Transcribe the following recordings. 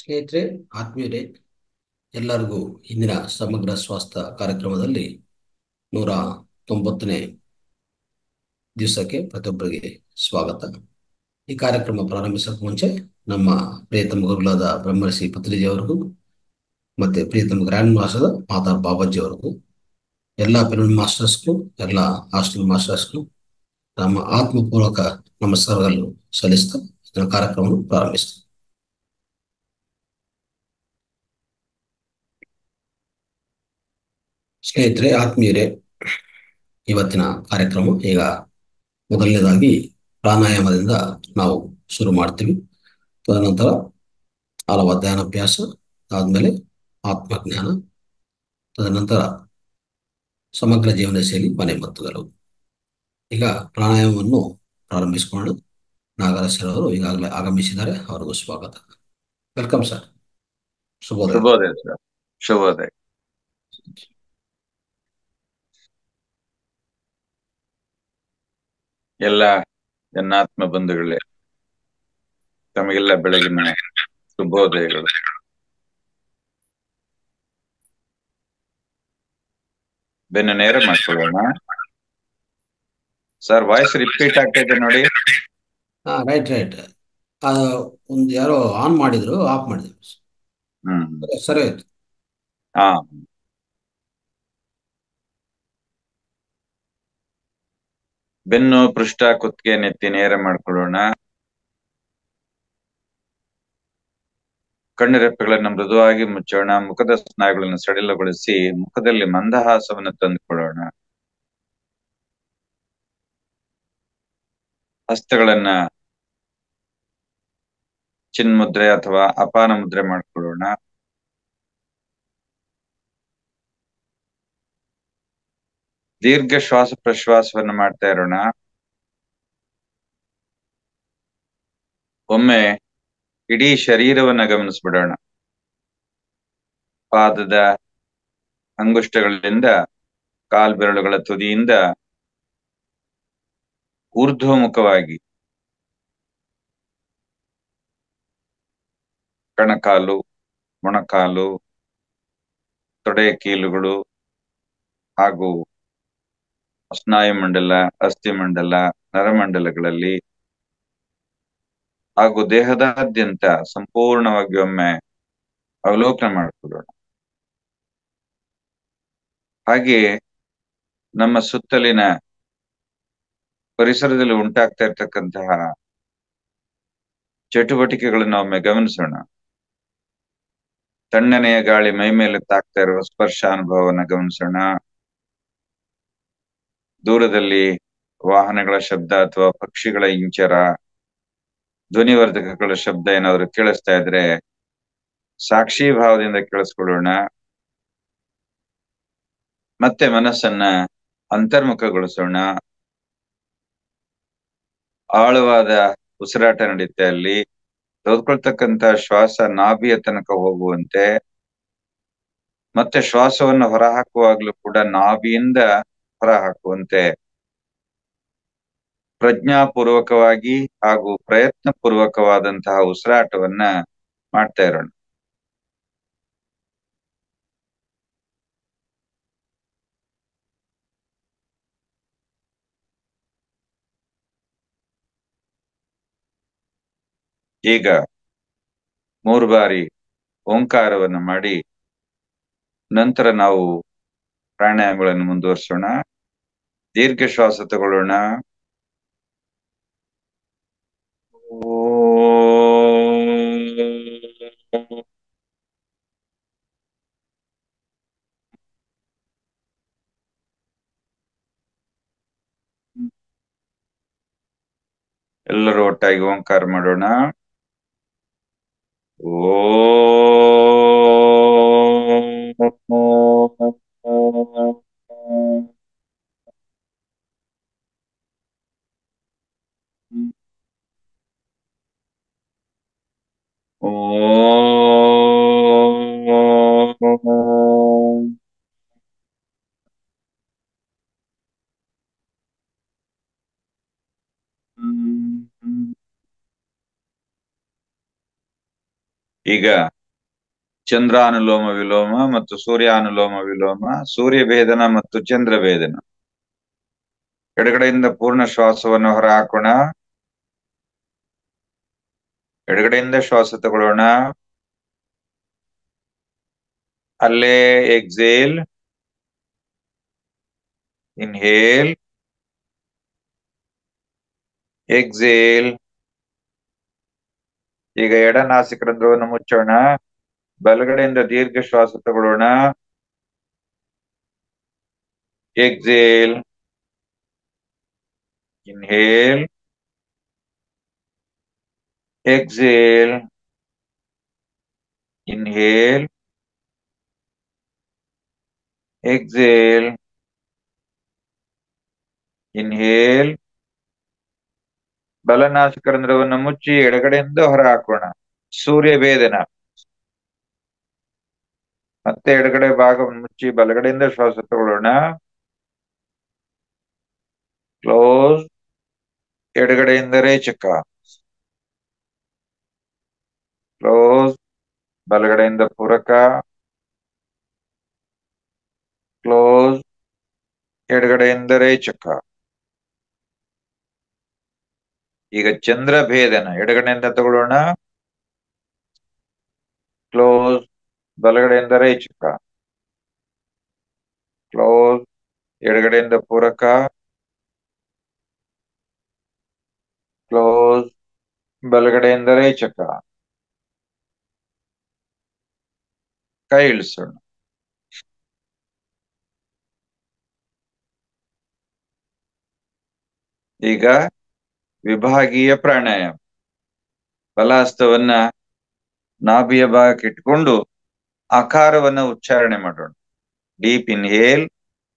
ಸ್ನೇಹಿತರೆ ಆತ್ಮೀಯರೇ ಎಲ್ಲರಿಗೂ ಇಂದಿನ ಸಮಗ್ರ ಸ್ವಾಸ್ಥ್ಯ ಕಾರ್ಯಕ್ರಮದಲ್ಲಿ ನೂರ ತೊಂಬತ್ತನೇ ದಿವಸಕ್ಕೆ ಪ್ರತಿಯೊಬ್ಬರಿಗೆ ಸ್ವಾಗತ ಈ ಕಾರ್ಯಕ್ರಮ ಪ್ರಾರಂಭಿಸೋಕೆ ಮುಂಚೆ ನಮ್ಮ ಪ್ರಿಯತಮ ಗುರುಗಳಾದ ಬ್ರಹ್ಮರ್ಷಿ ಪತ್ರಿಜಿಯವರಿಗೂ ಮತ್ತೆ ಪ್ರಿಯತಮ ಗ್ರ್ಯಾಂಡ್ ಮಾಸ್ಟರ್ ಮಾತಾ ಬಾಬಾಜಿ ಅವರಿಗೂ ಎಲ್ಲ ಪಿರಮಿಡ್ ಮಾಸ್ಟರ್ಸ್ಗೂ ಎಲ್ಲ ಹಾಸ್ಟೆಲ್ ಮಾಸ್ಟರ್ಸ್ಗೂ ನಮ್ಮ ಆತ್ಮಪೂರ್ವಕ ನಮಸ್ಕಾರಗಳು ಸಲ್ಲಿಸ್ತಾ ಇದರ ಕಾರ್ಯಕ್ರಮವನ್ನು ಪ್ರಾರಂಭಿಸ್ತೀವಿ ಸ್ನೇಹಿತರೆ ಆತ್ಮೀಯರೇ ಇವತ್ತಿನ ಕಾರ್ಯಕ್ರಮ ಈಗ ಮೊದಲನೇದಾಗಿ ಪ್ರಾಣಾಯಾಮದಿಂದ ನಾವು ಶುರು ಮಾಡ್ತೀವಿ ತದನಂತರ ಹಲವು ಧ್ಯಾನಾಭ್ಯಾಸ ಆದಮೇಲೆ ಆತ್ಮಜ್ಞಾನ ತದನಂತರ ಸಮಗ್ರ ಜೀವನ ಶೈಲಿ ಮನೆ ಮದ್ದುಗಳು ಈಗ ಪ್ರಾಣಾಯಾಮವನ್ನು ಪ್ರಾರಂಭಿಸಿಕೊಂಡು ನಾಗರಾಜ್ ಸರ್ ಅವರು ಈಗಾಗಲೇ ಆಗಮಿಸಿದ್ದಾರೆ ಅವರಿಗೂ ಸ್ವಾಗತ ವೆಲ್ಕಮ್ ಸರ್ ಶುಭೋದಯ ಶುಭೋದಯ ಸರ್ ಶುಭೋದಯ ಎಲ್ಲ ಜನ್ನಾತ್ಮ ಬಂಧುಗಳೇ ತಮಗೆಲ್ಲ ಬೆಳಗಿನ ಶುಭೋದಯಗಳು ಬೆನ್ನು ನೇರ ಮಾಡ್ಕೊಳ್ಳೋಣ ಸರ್ ವಾಯ್ಸ್ ರಿಪೀಟ್ ಆಗ್ತಾ ಇದೆ ನೋಡಿ ಹಾ ರೈಟ್ ರೈಟ್ ಒಂದು ಯಾರೋ ಆನ್ ಮಾಡಿದ್ರು ಆಫ್ ಮಾಡಿದ್ರು ಹ್ಮ್ ಸರಿ ಆಯ್ತು ಹಾ ಬೆನ್ನು ಪೃಷ್ಠ ಕುತ್ತಿಗೆ ನೆತ್ತಿ ನೇರ ಮಾಡ್ಕೊಳ್ಳೋಣ ಕಣ್ಣು ರೆಪ್ಪೆಗಳನ್ನು ಮೃದುವಾಗಿ ಮುಚ್ಚೋಣ ಮುಖದ ಸ್ನಾಯುಗಳನ್ನು ಸಡಿಲಗೊಳಿಸಿ ಮುಖದಲ್ಲಿ ಮಂದಹಾಸವನ್ನು ತಂದುಕೊಳ್ಳೋಣ ಹಸ್ತಗಳನ್ನ ಚಿನ್ಮುದ್ರೆ ಅಥವಾ ಅಪಾನ ಮುದ್ರೆ ಮಾಡ್ಕೊಳ್ಳೋಣ ದೀರ್ಘ ಶ್ವಾಸ ಪ್ರಶ್ವಾಸವನ್ನು ಮಾಡ್ತಾ ಇರೋಣ ಒಮ್ಮೆ ಇಡೀ ಶರೀರವನ್ನ ಗಮನಿಸ್ಬಿಡೋಣ ಪಾದದ ಅಂಗುಷ್ಟಗಳಿಂದ ಕಾಲ್ಬೆರಳುಗಳ ತುದಿಯಿಂದ ಊರ್ಧ್ವಮುಖವಾಗಿ ಕಣಕಾಲು ಮೊಣಕಾಲು ತೊಡೆಯ ಕೀಲುಗಳು ಹಾಗೂ ಸ್ನಾಯು ಮಂಡಲ ಅಸ್ಥಿ ಮಂಡಲ ನರಮಂಡಲಗಳಲ್ಲಿ ಹಾಗೂ ದೇಹದಾದ್ಯಂತ ಸಂಪೂರ್ಣವಾಗಿ ಒಮ್ಮೆ ಅವಲೋಕನ ಮಾಡಿಕೊಳ್ಳೋಣ ಹಾಗೆ ನಮ್ಮ ಸುತ್ತಲಿನ ಪರಿಸರದಲ್ಲಿ ಉಂಟಾಗ್ತಾ ಇರ್ತಕ್ಕಂತಹ ಚಟುವಟಿಕೆಗಳನ್ನು ಒಮ್ಮೆ ಗಮನಿಸೋಣ ತಣ್ಣನೆಯ ಗಾಳಿ ಮೈ ಮೇಲೆ ತಾಕ್ತಾ ಇರುವ ಸ್ಪರ್ಶ ಅನುಭವವನ್ನು ಗಮನಿಸೋಣ ದೂರದಲ್ಲಿ ವಾಹನಗಳ ಶಬ್ದ ಅಥವಾ ಪಕ್ಷಿಗಳ ಇಂಚರ ಧ್ವನಿವರ್ಧಕಗಳ ಶಬ್ದ ಏನಾದ್ರು ಕೇಳಿಸ್ತಾ ಇದ್ರೆ ಸಾಕ್ಷಿ ಭಾವದಿಂದ ಕೇಳಿಸ್ಕೊಳ್ಳೋಣ ಮತ್ತೆ ಮನಸ್ಸನ್ನ ಅಂತರ್ಮುಖಗೊಳಿಸೋಣ ಆಳವಾದ ಉಸಿರಾಟ ನಡೀತೆ ಅಲ್ಲಿ ತೆಗೆದುಕೊಳ್ತಕ್ಕಂತ ಶ್ವಾಸ ನಾಭಿಯ ತನಕ ಹೋಗುವಂತೆ ಮತ್ತೆ ಶ್ವಾಸವನ್ನು ಹೊರಹಾಕುವಾಗ್ಲೂ ಕೂಡ ನಾಭಿಯಿಂದ ಹೊರಹಾಕುವಂತೆ ಪ್ರಜ್ಞಾಪೂರ್ವಕವಾಗಿ ಹಾಗೂ ಪ್ರಯತ್ನ ಪೂರ್ವಕವಾದಂತಹ ಉಸಿರಾಟವನ್ನ ಮಾಡ್ತಾ ಇರೋಣ ಈಗ ಮೂರು ಬಾರಿ ಓಂಕಾರವನ್ನು ಮಾಡಿ ನಂತರ ನಾವು ಪ್ರಾಣಾಯಾಮಗಳನ್ನು ಮುಂದುವರಿಸೋಣ ದೀರ್ಘ ಶ್ವಾಸ ತಗೊಳ್ಳೋಣ ಎಲ್ಲರೂ ಒಟ್ಟಾಗಿ ಓಂಕಾರ ಮಾಡೋಣ ಓ ಓಂ ಈಗ ಚಂದ್ರಾನುಲೋಮ ವಿಲೋಮ ಮತ್ತು ಸೂರ್ಯಾನುಲೋಮ ವಿಲೋಮ ಸೂರ್ಯ ಭೇದನ ಮತ್ತು ಚಂದ್ರ ಭೇದನ ಎಡಗಡೆಯಿಂದ ಪೂರ್ಣ ಶ್ವಾಸವನ್ನು ಹೊರ ಹಾಕೋಣ ಎಡಗಡೆಯಿಂದ ಶ್ವಾಸ ತಗೊಳ್ಳೋಣ ಅಲ್ಲೇ ಎಕ್ಸೇಲ್ ಇನ್ಹೇಲ್ ಎಕ್ಸೇಲ್ ಈಗ ಎಡ ನಾಸಿಕ ರಂಧ್ರವನ್ನು ಮುಚ್ಚೋಣ ಬಲಗಡೆಯಿಂದ ದೀರ್ಘ ಶ್ವಾಸ ತಗೊಳ್ಳೋಣ exhale inhale exhale inhale exhale inhale ಬಲನಾಸಿಕ ರಂಧ್ರವನ್ನು ಮುಚ್ಚಿ ಎಡಗಡೆಯಿಂದ ಹೊರ ಹಾಕೋಣ ಸೂರ್ಯ ಭೇದನ ಮತ್ತೆ ಎಡಗಡೆ ಭಾಗವನ್ನು ಮುಚ್ಚಿ ಬಲಗಡೆಯಿಂದ ಶ್ವಾಸ ತಗೊಳ್ಳೋಣ ಕ್ಲೋಸ್ ಎಡಗಡೆಯಿಂದ ರೇಚಕ ಕ್ಲೋಸ್ ಬಲಗಡೆಯಿಂದ ಪೂರಕ ಕ್ಲೋಸ್ ಎಡಗಡೆಯಿಂದ ರೇಚಕ ಈಗ ಚಂದ್ರ ಭೇದನ ಎಡಗಡೆಯಿಂದ ತಗೊಳ್ಳೋಣ ಕ್ಲೋಸ್ ಬಲಗಡೆಯಿಂದ ರೇಚಕ ಕ್ಲೋಸ್ ಎಡಗಡೆಯಿಂದ ಪೂರಕ ಕ್ಲೋಸ್ ಬಲಗಡೆಯಿಂದ ರೇಚಕ ಕೈ ಇಳಿಸೋಣ ಈಗ ವಿಭಾಗೀಯ ಪ್ರಾಣಾಯಾಮ ಬಲಹಸ್ತವನ್ನ ನಾಭಿಯ ಭಾಗಕ್ಕೆ ಇಟ್ಕೊಂಡು ಆಕಾರವನ್ನ ಉಚ್ಚಾರಣೆ ಮಾಡೋಣ ಡೀಪ್ ಇನ್ಹೇಲ್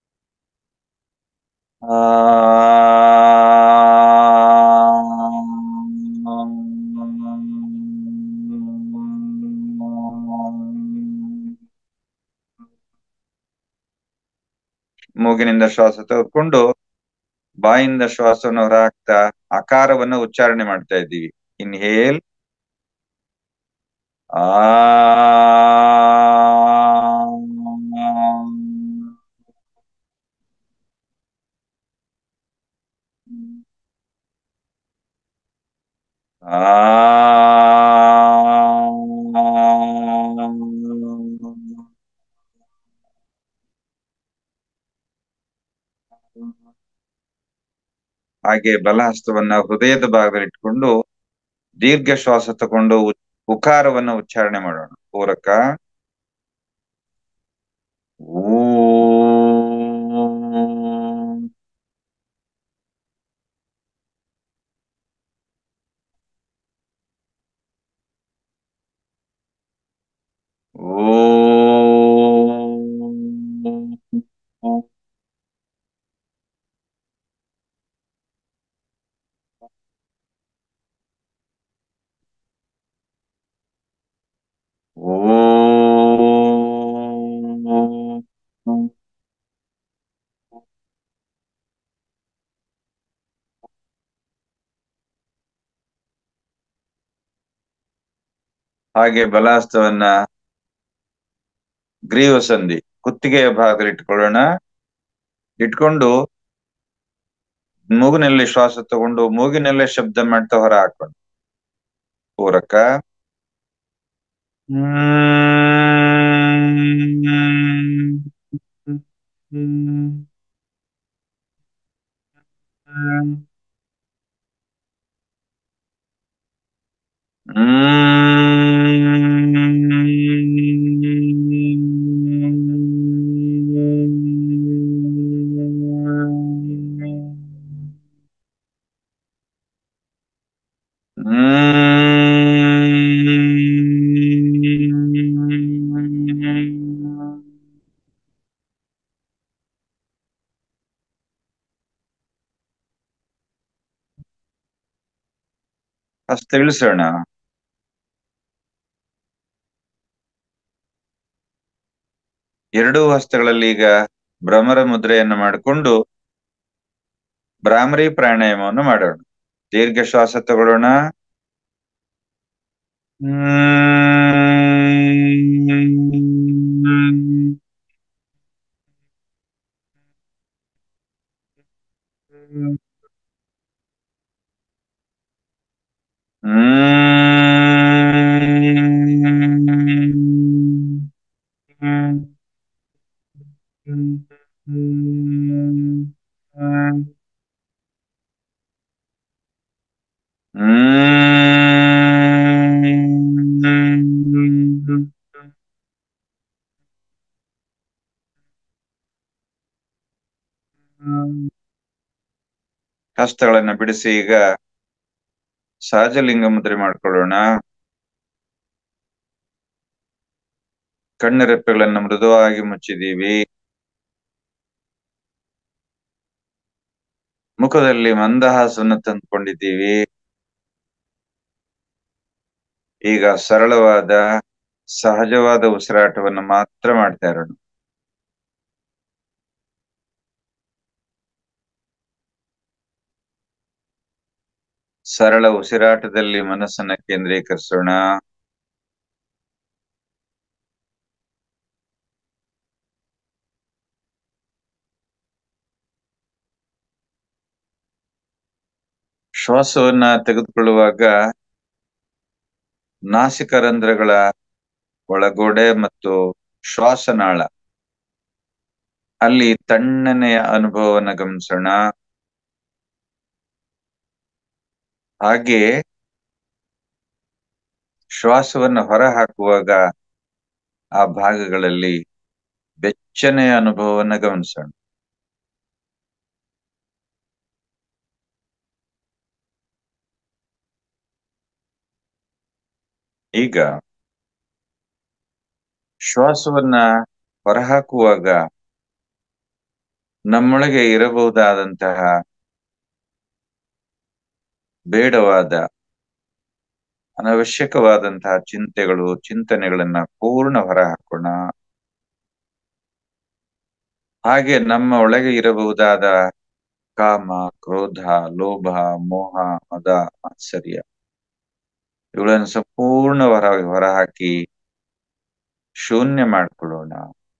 ಮೂಗಿನಿಂದ ಶ್ವಾಸ ತೆಗೆದುಕೊಂಡು ಬಾಯಿಂದ ಶ್ವಾಸವನ್ನು ಹೊರಹಾಕ್ತಾ ಆಕಾರವನ್ನು ಉಚ್ಚಾರಣೆ ಮಾಡ್ತಾ ಇದ್ದೀವಿ ಇನ್ಹೇಲ್ ಆ ಹಾಗೆ ಬಲಹಸ್ತವನ್ನ ಹೃದಯದ ಭಾಗದಲ್ಲಿ ಇಟ್ಕೊಂಡು ದೀರ್ಘ ಶ್ವಾಸ ತಗೊಂಡು ಉಕಾರವನ್ನ ಉಚ್ಚಾರಣೆ ಮಾಡೋಣ ಪೂರಕ ಊ ಓಂ ಓಂ ಹಾಗೆ ಬಲಹಸ್ತವನ್ನ ಗ್ರೀವ ಸಂಧಿ ಕುತ್ತಿಗೆಯ ಭಾಗದಲ್ಲಿ ಇಟ್ಕೊಳ್ಳೋಣ ಇಟ್ಕೊಂಡು ಮೂಗಿನಲ್ಲಿ ಶ್ವಾಸ ತಗೊಂಡು ಮೂಗಿನಲ್ಲೇ ಶಬ್ದ ಮಾಡ್ತಾ ಹೊರ ಹಾಕೋಣ ಪೂರಕ ಹಸ್ತ ಇಳಿಸೋಣ ಎರಡೂ ಹಸ್ತಗಳಲ್ಲಿ ಈಗ ಭ್ರಮರ ಮುದ್ರೆಯನ್ನು ಮಾಡಿಕೊಂಡು ಭ್ರಾಮರಿ ಪ್ರಾಣಾಯಾಮವನ್ನು ಮಾಡೋಣ ದೀರ್ಘ ಶ್ವಾಸ ತಗೊಳ್ಳೋಣ ಹ್ಮ್ ಹಸ್ತಗಳನ್ನ ಬಿಡಿಸಿ ಈಗ ಸಹಜಲಿಂಗ ಮುದ್ರೆ ಮಾಡ್ಕೊಳ್ಳೋಣ ಕಣ್ಣರೆಪ್ಪೆಗಳನ್ನ ಮೃದುವಾಗಿ ಮುಚ್ಚಿದೀವಿ ಮುಖದಲ್ಲಿ ಮಂದಹಾಸವನ್ನು ತಂದುಕೊಂಡಿದ್ದೀವಿ ಈಗ ಸರಳವಾದ ಸಹಜವಾದ ಉಸಿರಾಟವನ್ನು ಮಾತ್ರ ಮಾಡ್ತಾ ಇರೋಣ ಸರಳ ಉಸಿರಾಟದಲ್ಲಿ ಮನಸ್ಸನ್ನ ಕೇಂದ್ರೀಕರಿಸೋಣ ಶ್ವಾಸವನ್ನ ತೆಗೆದುಕೊಳ್ಳುವಾಗ ನಾಸಿಕ ರಂಧ್ರಗಳ ಒಳಗೋಡೆ ಮತ್ತು ಶ್ವಾಸನಾಳ ಅಲ್ಲಿ ತಣ್ಣನೆಯ ಅನುಭವವನ್ನು ಗಮನಿಸೋಣ ಹಾಗೆ ಶ್ವಾಸವನ್ನು ಹೊರ ಹಾಕುವಾಗ ಆ ಭಾಗಗಳಲ್ಲಿ ಬೆಚ್ಚನೆಯ ಅನುಭವವನ್ನು ಗಮನಿಸೋಣ ಈಗ ಶ್ವಾಸವನ್ನ ಹೊರಹಾಕುವಾಗ ನಮ್ಮೊಳಗೆ ಇರಬಹುದಾದಂತಹ ಬೇಡವಾದ ಅನವಶ್ಯಕವಾದಂತಹ ಚಿಂತೆಗಳು ಚಿಂತನೆಗಳನ್ನ ಪೂರ್ಣ ಹೊರ ಹಾಕೋಣ ಹಾಗೆ ನಮ್ಮ ಒಳಗೆ ಇರಬಹುದಾದ ಕಾಮ ಕ್ರೋಧ ಲೋಭ ಮೋಹ ಮದ ಆಶ್ಚರ್ಯ ಇವುಗಳನ್ನು ಸಂಪೂರ್ಣ ಹೊರ ಹೊರಹಾಕಿ ಶೂನ್ಯ ಮಾಡ್ಕೊಳ್ಳೋಣ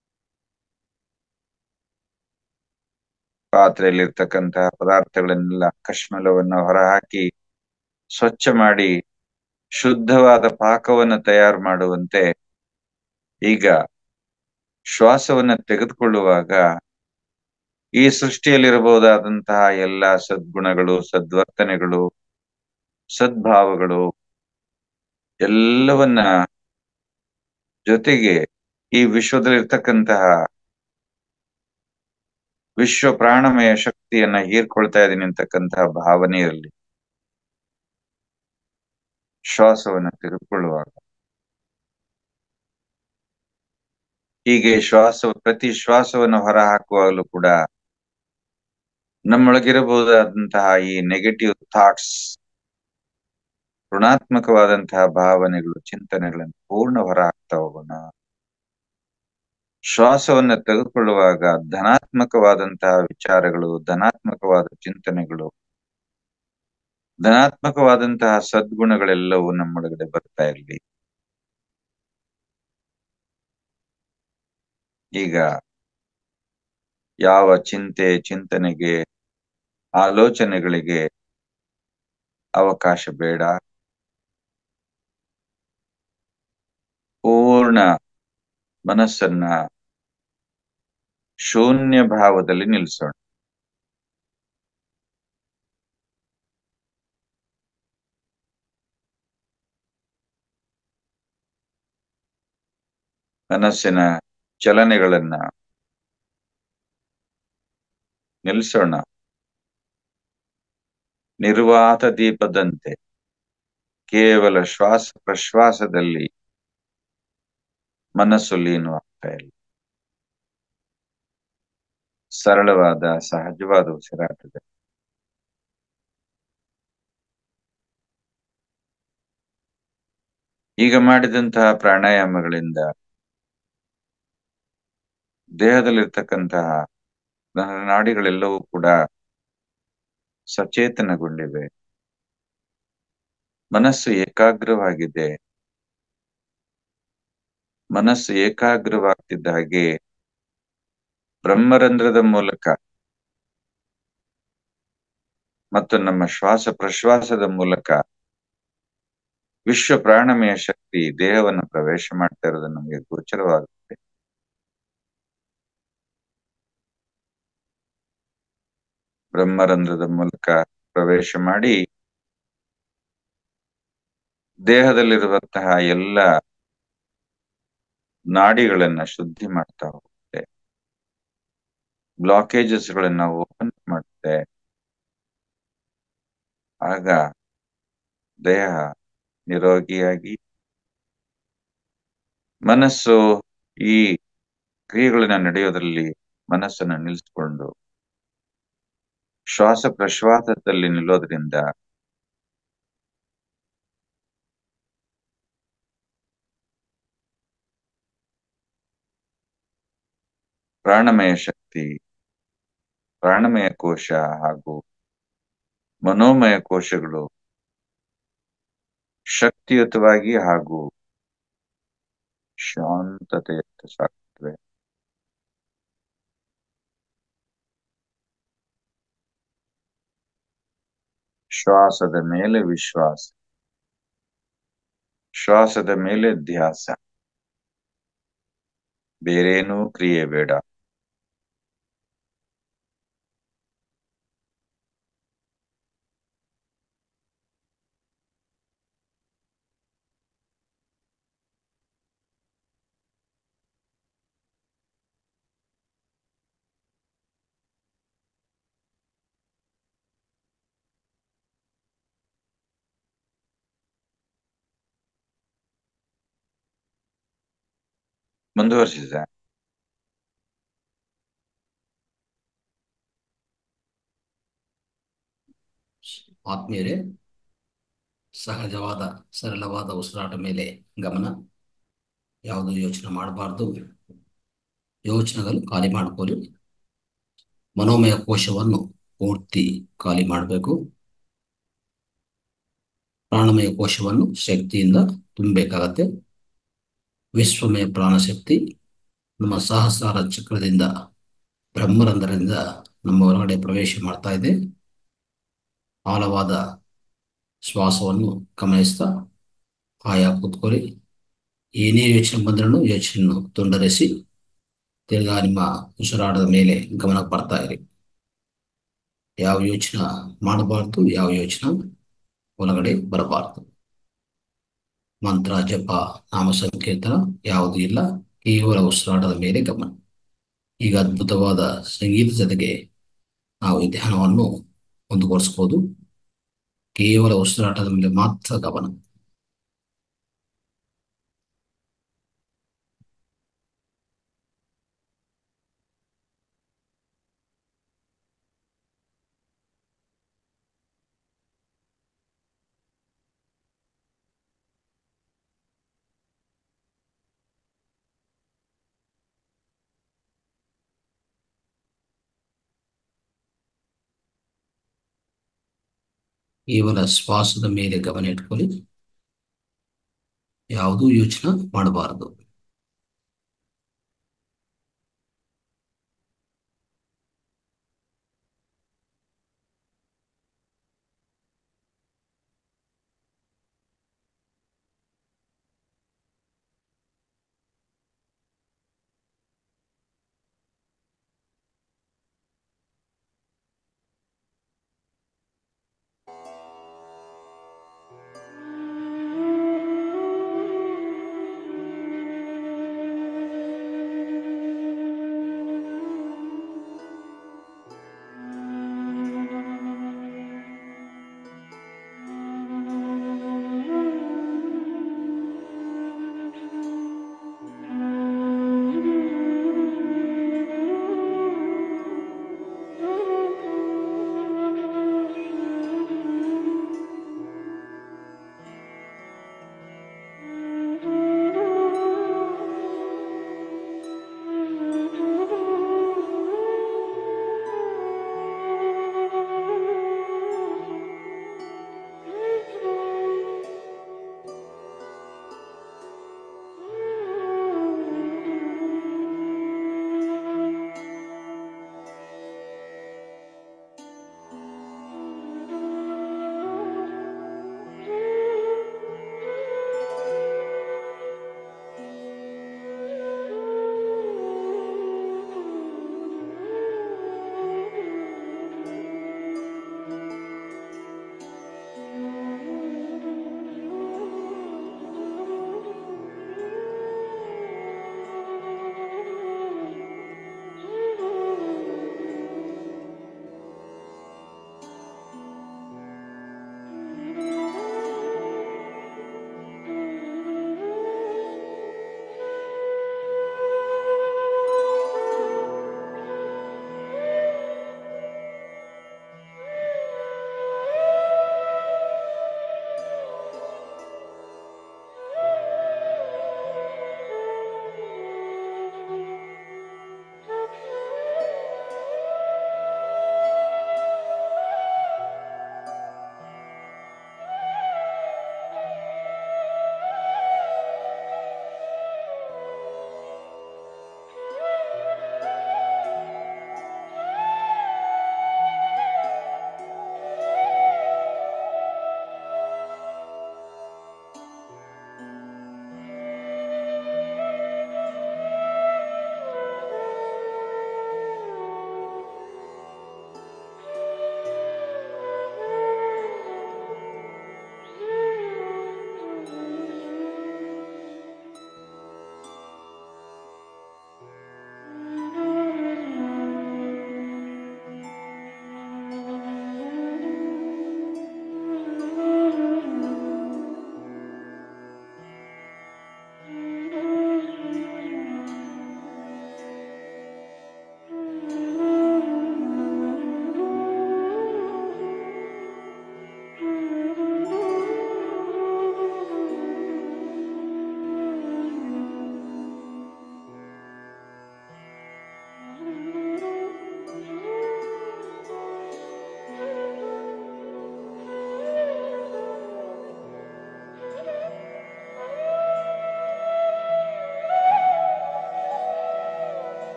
ಪಾತ್ರೆಯಲ್ಲಿರ್ತಕ್ಕಂತಹ ಪದಾರ್ಥಗಳನ್ನೆಲ್ಲ ಕಶ್ಮಲವನ್ನ ಹೊರಹಾಕಿ ಸ್ವಚ್ಛ ಮಾಡಿ ಶುದ್ಧವಾದ ಪಾಕವನ್ನು ತಯಾರು ಮಾಡುವಂತೆ ಈಗ ಶ್ವಾಸವನ್ನ ತೆಗೆದುಕೊಳ್ಳುವಾಗ ಈ ಸೃಷ್ಟಿಯಲ್ಲಿರಬಹುದಾದಂತಹ ಎಲ್ಲ ಸದ್ಗುಣಗಳು ಸದ್ವರ್ತನೆಗಳು ಸದ್ಭಾವಗಳು ಎಲ್ಲವನ್ನ ಜೊತೆಗೆ ಈ ವಿಶ್ವದಲ್ಲಿರ್ತಕ್ಕಂತಹ ವಿಶ್ವ ಪ್ರಾಣಮಯ ಶಕ್ತಿಯನ್ನ ಹೀರ್ಕೊಳ್ತಾ ಇದ್ದೀನಿ ಅಂತಕ್ಕಂತಹ ಭಾವನೆ ಇರಲಿ ಶ್ವಾಸವನ್ನು ತೆಗೆದುಕೊಳ್ಳುವಾಗ ಹೀಗೆ ಶ್ವಾಸ ಪ್ರತಿ ಶ್ವಾಸವನ್ನು ಹೊರ ಹಾಕುವಾಗಲೂ ಕೂಡ ನಮ್ಮೊಳಗಿರಬಹುದಾದಂತಹ ಈ ನೆಗೆಟಿವ್ ಥಾಟ್ಸ್ ಋಣಾತ್ಮಕವಾದಂತಹ ಭಾವನೆಗಳು ಚಿಂತನೆಗಳನ್ನು ಪೂರ್ಣ ಹೊರ ಹಾಕ್ತಾ ಹೋಗೋಣ ಶ್ವಾಸವನ್ನ ತೆಗೆದುಕೊಳ್ಳುವಾಗ ಧನಾತ್ಮಕವಾದಂತಹ ವಿಚಾರಗಳು ಧನಾತ್ಮಕವಾದ ಚಿಂತನೆಗಳು ಧನಾತ್ಮಕವಾದಂತಹ ಸದ್ಗುಣಗಳೆಲ್ಲವೂ ನಮ್ಮೊಳಗಡೆ ಬರ್ತಾ ಇರಲಿ ಈಗ ಯಾವ ಚಿಂತೆ ಚಿಂತನೆಗೆ ಆಲೋಚನೆಗಳಿಗೆ ಅವಕಾಶ ಬೇಡ ಪೂರ್ಣ ಮನಸ್ಸನ್ನ ಶೂನ್ಯ ಭಾವದಲ್ಲಿ ನಿಲ್ಲಿಸೋಣ ಮನಸ್ಸಿನ ಚಲನೆಗಳನ್ನ ನಿಲ್ಲಿಸೋಣ ನಿರ್ವಾತ ದೀಪದಂತೆ ಕೇವಲ ಶ್ವಾಸ ಪ್ರಶ್ವಾಸದಲ್ಲಿ ಮನಸ್ಸು ಲೀನವಾಗ್ತಾ ಇಲ್ಲ ಸರಳವಾದ ಸಹಜವಾದ ಉಸಿರಾಟದ ಈಗ ಮಾಡಿದಂತಹ ಪ್ರಾಣಾಯಾಮಗಳಿಂದ ದೇಹದಲ್ಲಿರ್ತಕ್ಕಂತಹ ನಾಡಿಗಳೆಲ್ಲವೂ ಕೂಡ ಸಚೇತನಗೊಂಡಿವೆ ಮನಸ್ಸು ಏಕಾಗ್ರವಾಗಿದೆ ಮನಸ್ಸು ಏಕಾಗ್ರವಾಗ್ತಿದ್ದ ಹಾಗೆ ಬ್ರಹ್ಮರಂಧ್ರದ ಮೂಲಕ ಮತ್ತು ನಮ್ಮ ಶ್ವಾಸ ಪ್ರಶ್ವಾಸದ ಮೂಲಕ ವಿಶ್ವ ಪ್ರಾಣಮಯ ಶಕ್ತಿ ದೇಹವನ್ನು ಪ್ರವೇಶ ಮಾಡ್ತಾ ಇರೋದು ನಮಗೆ ಗೋಚರವಾಗುತ್ತೆ ಬ್ರಹ್ಮರಂಧ್ರದ ಮೂಲಕ ಪ್ರವೇಶ ಮಾಡಿ ದೇಹದಲ್ಲಿರುವಂತಹ ಎಲ್ಲ ನಾಡಿಗಳನ್ನ ಶುದ್ಧಿ ಮಾಡ್ತಾ ಹೋಗುತ್ತೆ ಬ್ಲಾಕೇಜಸ್ ಗಳನ್ನ ಓಪನ್ ಮಾಡುತ್ತೆ ಆಗ ದೇಹ ನಿರೋಗಿಯಾಗಿ ಮನಸ್ಸು ಈ ಕ್ರಿಯೆಗಳನ್ನ ನಡೆಯೋದ್ರಲ್ಲಿ ಮನಸ್ಸನ್ನ ನಿಲ್ಲಿಸ್ಕೊಂಡು ಶ್ವಾಸ ಪ್ರಶ್ವಾಸದಲ್ಲಿ ನಿಲ್ಲೋದ್ರಿಂದ ಪ್ರಾಣಮಯ ಶಕ್ತಿ ಪ್ರಾಣಮಯ ಕೋಶ ಹಾಗೂ ಮನೋಮಯ ಕೋಶಗಳು ಶಕ್ತಿಯುತವಾಗಿ ಹಾಗೂ ಶಾಂತತೆಯತ್ತ ಸಾಗುತ್ತವೆ ಶ್ವಾಸದ ಮೇಲೆ ವಿಶ್ವಾಸ ಶ್ವಾಸದ ಮೇಲೆ ಧ್ಯಾಸ ಬೇರೇನೂ ಕ್ರಿಯೆ ಬೇಡ ಮುಂದುವರಿಸಿದ ಆತ್ಮೀಯರೇ ಸಹಜವಾದ ಸರಳವಾದ ಉಸಿರಾಟ ಮೇಲೆ ಗಮನ ಯಾವುದು ಯೋಚನೆ ಮಾಡಬಾರ್ದು ಯೋಚನೆಗಳು ಖಾಲಿ ಮಾಡ್ಕೊಳ್ಳಿ ಮನೋಮಯ ಕೋಶವನ್ನು ಪೂರ್ತಿ ಖಾಲಿ ಮಾಡಬೇಕು ಪ್ರಾಣಮಯ ಕೋಶವನ್ನು ಶಕ್ತಿಯಿಂದ ತುಂಬಬೇಕಾಗತ್ತೆ ವಿಶ್ವಮಯ ಪ್ರಾಣಶಕ್ತಿ ನಮ್ಮ ಸಹಸ್ರಾರ ಚಕ್ರದಿಂದ ಬ್ರಹ್ಮರಂಧ್ರದಿಂದ ನಮ್ಮ ಹೊರಗಡೆ ಪ್ರವೇಶ ಮಾಡ್ತಾ ಇದೆ ಆಳವಾದ ಶ್ವಾಸವನ್ನು ಗಮನಿಸ್ತಾ ಆಯಾ ಕೂತ್ಕೊಳ್ಳಿ ಏನೇ ಯೋಚನೆ ಬಂದ್ರೂ ಯೋಚನೆಯನ್ನು ತುಂಡರಿಸಿ ತಿರ್ಗಾ ನಿಮ್ಮ ಉಸಿರಾಟದ ಮೇಲೆ ಗಮನ ಬರ್ತಾ ಇರಿ ಯಾವ ಯೋಚನೆ ಮಾಡಬಾರ್ದು ಯಾವ ಯೋಚನೆ ಒಳಗಡೆ ಬರಬಾರ್ದು ಮಂತ್ರ ಜಪ ನಾಮ ಸಂಕೀರ್ತನ ಯಾವುದೂ ಇಲ್ಲ ಕೇವಲ ಉಸಿರಾಟದ ಮೇಲೆ ಗಮನ ಈಗ ಅದ್ಭುತವಾದ ಸಂಗೀತ ಜೊತೆಗೆ ನಾವು ಈ ಧ್ಯಾನವನ್ನು ಮುಂದುವರಿಸ್ಬೋದು ಕೇವಲ ಉಸಿರಾಟದ ಮೇಲೆ ಮಾತ್ರ ಗಮನ ಕೇವಲ ಶ್ವಾಸದ ಮೇಲೆ ಗಮನ ಇಟ್ಕೊಳ್ಳಿ ಯಾವುದೂ ಯೋಚನೆ ಮಾಡಬಾರದು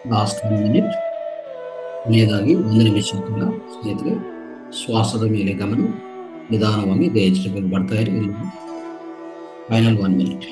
ಲಾಸ್ಟ್ ಒನ್ ಮಿನಿಟ್ ಕೊನೆಯದಾಗಿ ಒಂದು ನಿಮಿಷಕ್ಕಿಂತ ಸ್ನೇಹಿತರೆ ಶ್ವಾಸದ ಮೇಲೆ ಗಮನ ನಿಧಾನವಾಗಿ ದೇಹ ಬರ್ತಾ ಇರಿ ಇಲ್ಲಿ final one minute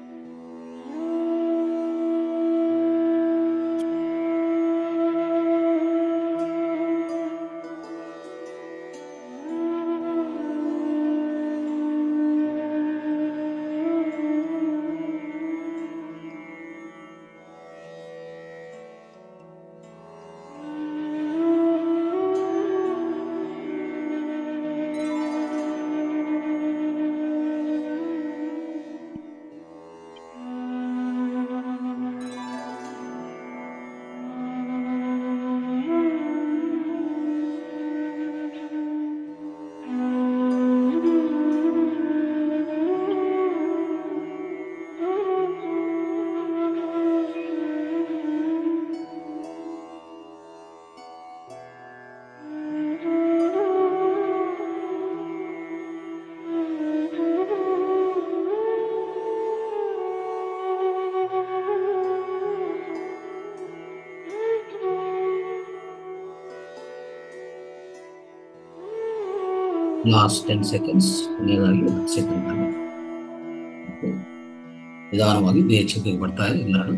last ten seconds ಕೊನೆಯದಾಗಿ ಹತ್ತು ಸೆಕೆಂಡ್ ನಿಧಾನವಾಗಿ ದೇಹ ಬರ್ತಾ ಇದೆ ಎಲ್ಲರೂ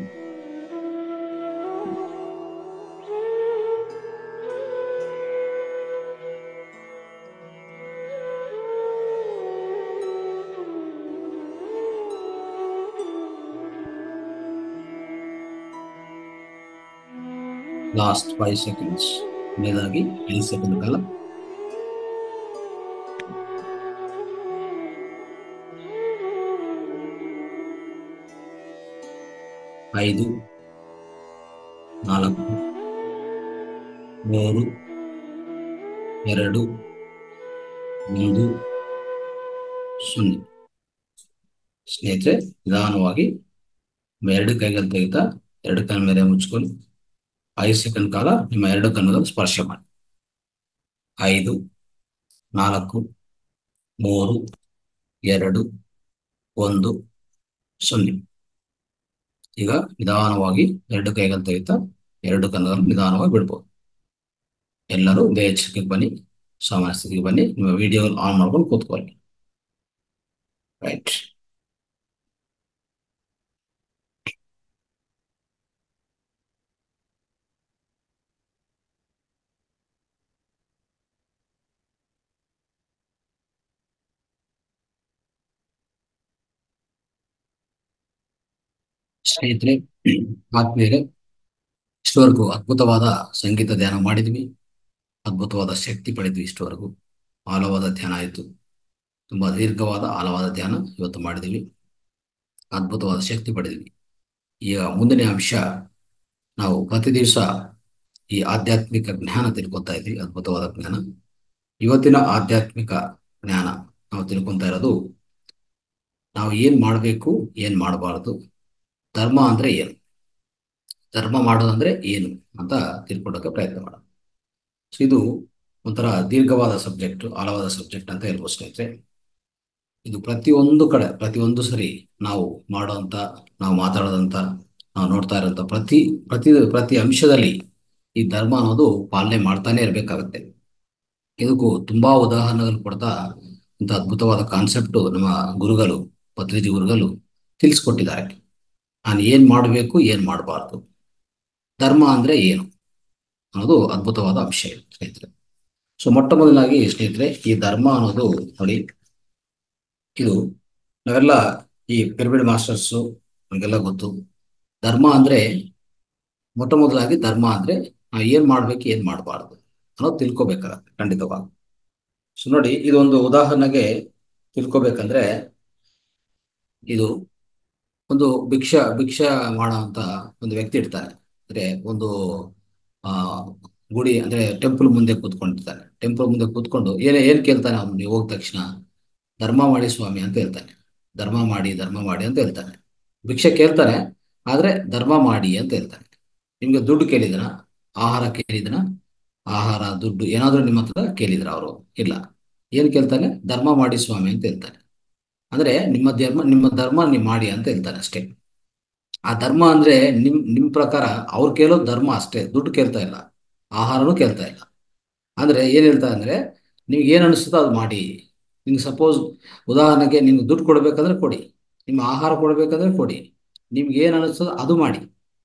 ಲಾಸ್ಟ್ ಫೈವ್ ಸೆಕೆಂಡ್ಸ್ ಕೊನೆಯದಾಗಿ ಐದು ಸೆಕೆಂಡ್ ಕಾಲ ಐದು ನಾಲ್ಕು ಮೂರು ಎರಡು ಒಂದು ಸೊನ್ನೆ ಸ್ನೇಹಿತರೆ ನಿಧಾನವಾಗಿ ನಿಮ್ಮ ಎರಡು ಕೈಗಳು ತೆಗೆತಾ ಎರಡು ಕಣ್ಣ ಮೇಲೆ ಮುಚ್ಕೊಂಡು ಐದು ಸೆಕೆಂಡ್ ಕಾಲ ನಿಮ್ಮ ಎರಡು ಕಣ್ಣುಗಳು ಸ್ಪರ್ಶ ಮಾಡಿ ಐದು ನಾಲ್ಕು ಮೂರು ಎರಡು ಒಂದು ಸೊನ್ನೆ ಈಗ ನಿಧಾನವಾಗಿ ಎರಡು ಕೈಗಳು ತೆಗಿತಾ ಎರಡು ಕಣ್ಣುಗಳನ್ನು ನಿಧಾನವಾಗಿ ಬಿಡ್ಬೋದು ಎಲ್ಲರೂ ದೇಹ ಸ್ಥಿತಿಗೆ ಬನ್ನಿ ಸಾಮಾನ್ಯ ಸ್ಥಿತಿಗೆ ಬನ್ನಿ ನಿಮ್ಮ ವಿಡಿಯೋ ಆನ್ ಮಾಡ್ಕೊಂಡು ಕೂತ್ಕೊಳ್ಳಿ ರೈಟ್ ಸ್ನೇಹಿತರೆ ಆತ್ಮೀಯರೇ ಇಷ್ಟವರೆಗೂ ಅದ್ಭುತವಾದ ಸಂಗೀತ ಧ್ಯಾನ ಮಾಡಿದ್ವಿ ಅದ್ಭುತವಾದ ಶಕ್ತಿ ಪಡೆದ್ವಿ ಇಷ್ಟವರೆಗೂ ಆಳವಾದ ಧ್ಯಾನ ಆಯಿತು ತುಂಬಾ ದೀರ್ಘವಾದ ಆಳವಾದ ಧ್ಯಾನ ಇವತ್ತು ಮಾಡಿದ್ವಿ ಅದ್ಭುತವಾದ ಶಕ್ತಿ ಪಡೆದ್ವಿ ಈಗ ಮುಂದಿನ ಅಂಶ ನಾವು ಪ್ರತಿ ದಿವಸ ಈ ಆಧ್ಯಾತ್ಮಿಕ ಜ್ಞಾನ ತಿಳ್ಕೊತಾ ಇದ್ವಿ ಅದ್ಭುತವಾದ ಜ್ಞಾನ ಇವತ್ತಿನ ಆಧ್ಯಾತ್ಮಿಕ ಜ್ಞಾನ ನಾವು ತಿಳ್ಕೊತಾ ಇರೋದು ನಾವು ಏನ್ ಮಾಡಬೇಕು ಏನ್ ಮಾಡಬಾರದು ಧರ್ಮ ಅಂದ್ರೆ ಏನು ಧರ್ಮ ಮಾಡೋದಂದ್ರೆ ಏನು ಅಂತ ತಿಳ್ಕೊಳಕ್ಕೆ ಪ್ರಯತ್ನ ಮಾಡೋಣ ಸೊ ಇದು ಒಂಥರ ದೀರ್ಘವಾದ ಸಬ್ಜೆಕ್ಟ್ ಆಳವಾದ ಸಬ್ಜೆಕ್ಟ್ ಅಂತ ಹೇಳ್ಬೋದು ಸ್ನೇಹಿತರೆ ಇದು ಪ್ರತಿಯೊಂದು ಕಡೆ ಪ್ರತಿಯೊಂದು ಸರಿ ನಾವು ಮಾಡೋಂಥ ನಾವು ಮಾತಾಡೋದಂತ ನಾವು ನೋಡ್ತಾ ಇರೋಂಥ ಪ್ರತಿ ಪ್ರತಿ ಪ್ರತಿ ಅಂಶದಲ್ಲಿ ಈ ಧರ್ಮ ಅನ್ನೋದು ಪಾಲನೆ ಮಾಡ್ತಾನೆ ಇರಬೇಕಾಗತ್ತೆ ಇದಕ್ಕೂ ತುಂಬಾ ಉದಾಹರಣೆಗಳು ಕೊಡ್ತಾ ಇಂಥ ಅದ್ಭುತವಾದ ಕಾನ್ಸೆಪ್ಟ್ ನಮ್ಮ ಗುರುಗಳು ಪತ್ರಿಜಿ ಗುರುಗಳು ತಿಳಿಸ್ಕೊಟ್ಟಿದ್ದಾರೆ ನಾನು ಏನ್ ಮಾಡಬೇಕು ಏನ್ ಮಾಡಬಾರ್ದು ಧರ್ಮ ಅಂದ್ರೆ ಏನು ಅನ್ನೋದು ಅದ್ಭುತವಾದ ಅಂಶ ಇದೆ ಸ್ನೇಹಿತರೆ ಸೊ ಮೊಟ್ಟ ಮೊದಲಾಗಿ ಸ್ನೇಹಿತರೆ ಈ ಧರ್ಮ ಅನ್ನೋದು ನೋಡಿ ಇದು ನಾವೆಲ್ಲ ಈ ಪಿರಮಿಡ್ ಮಾಸ್ಟರ್ಸು ನಮಗೆಲ್ಲ ಗೊತ್ತು ಧರ್ಮ ಅಂದ್ರೆ ಮೊಟ್ಟ ಮೊದಲಾಗಿ ಧರ್ಮ ಅಂದ್ರೆ ನಾವು ಏನ್ ಮಾಡ್ಬೇಕು ಏನ್ ಮಾಡಬಾರ್ದು ಅನ್ನೋದು ತಿಳ್ಕೊಬೇಕಾಗತ್ತೆ ಖಂಡಿತವಾಗಿ ಸೊ ನೋಡಿ ಇದೊಂದು ಉದಾಹರಣೆಗೆ ತಿಳ್ಕೊಬೇಕಂದ್ರೆ ಇದು ಒಂದು ಭಿಕ್ಷಾ ಭಿಕ್ಷಾ ಮಾಡೋಂತ ಒಂದು ವ್ಯಕ್ತಿ ಇರ್ತಾನೆ ಅಂದ್ರೆ ಒಂದು ಆ ಗುಡಿ ಅಂದ್ರೆ ಟೆಂಪಲ್ ಮುಂದೆ ಕೂತ್ಕೊಂಡಿರ್ತಾನೆ ಟೆಂಪಲ್ ಮುಂದೆ ಕೂತ್ಕೊಂಡು ಏನೇ ಏನ್ ಕೇಳ್ತಾನೆ ಅವ್ನು ನೀವು ಹೋದ ತಕ್ಷಣ ಧರ್ಮ ಮಾಡಿ ಸ್ವಾಮಿ ಅಂತ ಹೇಳ್ತಾನೆ ಧರ್ಮ ಮಾಡಿ ಧರ್ಮ ಮಾಡಿ ಅಂತ ಹೇಳ್ತಾನೆ ಭಿಕ್ಷೆ ಕೇಳ್ತಾನೆ ಆದ್ರೆ ಧರ್ಮ ಮಾಡಿ ಅಂತ ಹೇಳ್ತಾನೆ ನಿಮ್ಗೆ ದುಡ್ಡು ಕೇಳಿದನ ಆಹಾರ ಕೇಳಿದನ ಆಹಾರ ದುಡ್ಡು ಏನಾದ್ರೂ ನಿಮ್ಮ ಹತ್ರ ಕೇಳಿದ್ರ ಅವರು ಇಲ್ಲ ಏನ್ ಕೇಳ್ತಾನೆ ಧರ್ಮ ಮಾಡಿ ಸ್ವಾಮಿ ಅಂತ ಹೇಳ್ತಾನೆ ಅಂದ್ರೆ ನಿಮ್ಮ ಧರ್ಮ ನಿಮ್ಮ ಧರ್ಮ ನೀವು ಮಾಡಿ ಅಂತ ಹೇಳ್ತಾನೆ ಅಷ್ಟೇ ಆ ಧರ್ಮ ಅಂದ್ರೆ ನಿಮ್ ನಿಮ್ ಪ್ರಕಾರ ಅವ್ರು ಕೇಳೋದು ಧರ್ಮ ಅಷ್ಟೇ ದುಡ್ಡು ಕೇಳ್ತಾ ಇಲ್ಲ ಆಹಾರನೂ ಕೇಳ್ತಾ ಇಲ್ಲ ಅಂದ್ರೆ ಏನ್ ಹೇಳ್ತಾ ಅಂದ್ರೆ ನಿಮ್ಗೆ ಏನ್ ಅನಿಸ್ತದೋ ಅದು ಮಾಡಿ ನಿಮ್ಗೆ ಸಪೋಸ್ ಉದಾಹರಣೆಗೆ ನಿಮ್ಗೆ ದುಡ್ಡು ಕೊಡ್ಬೇಕಂದ್ರೆ ಕೊಡಿ ನಿಮ್ಮ ಆಹಾರ ಕೊಡ್ಬೇಕಂದ್ರೆ ಕೊಡಿ ನಿಮ್ಗೆ ಏನ್ ಅನಿಸ್ತದೋ ಅದು ಮಾಡಿ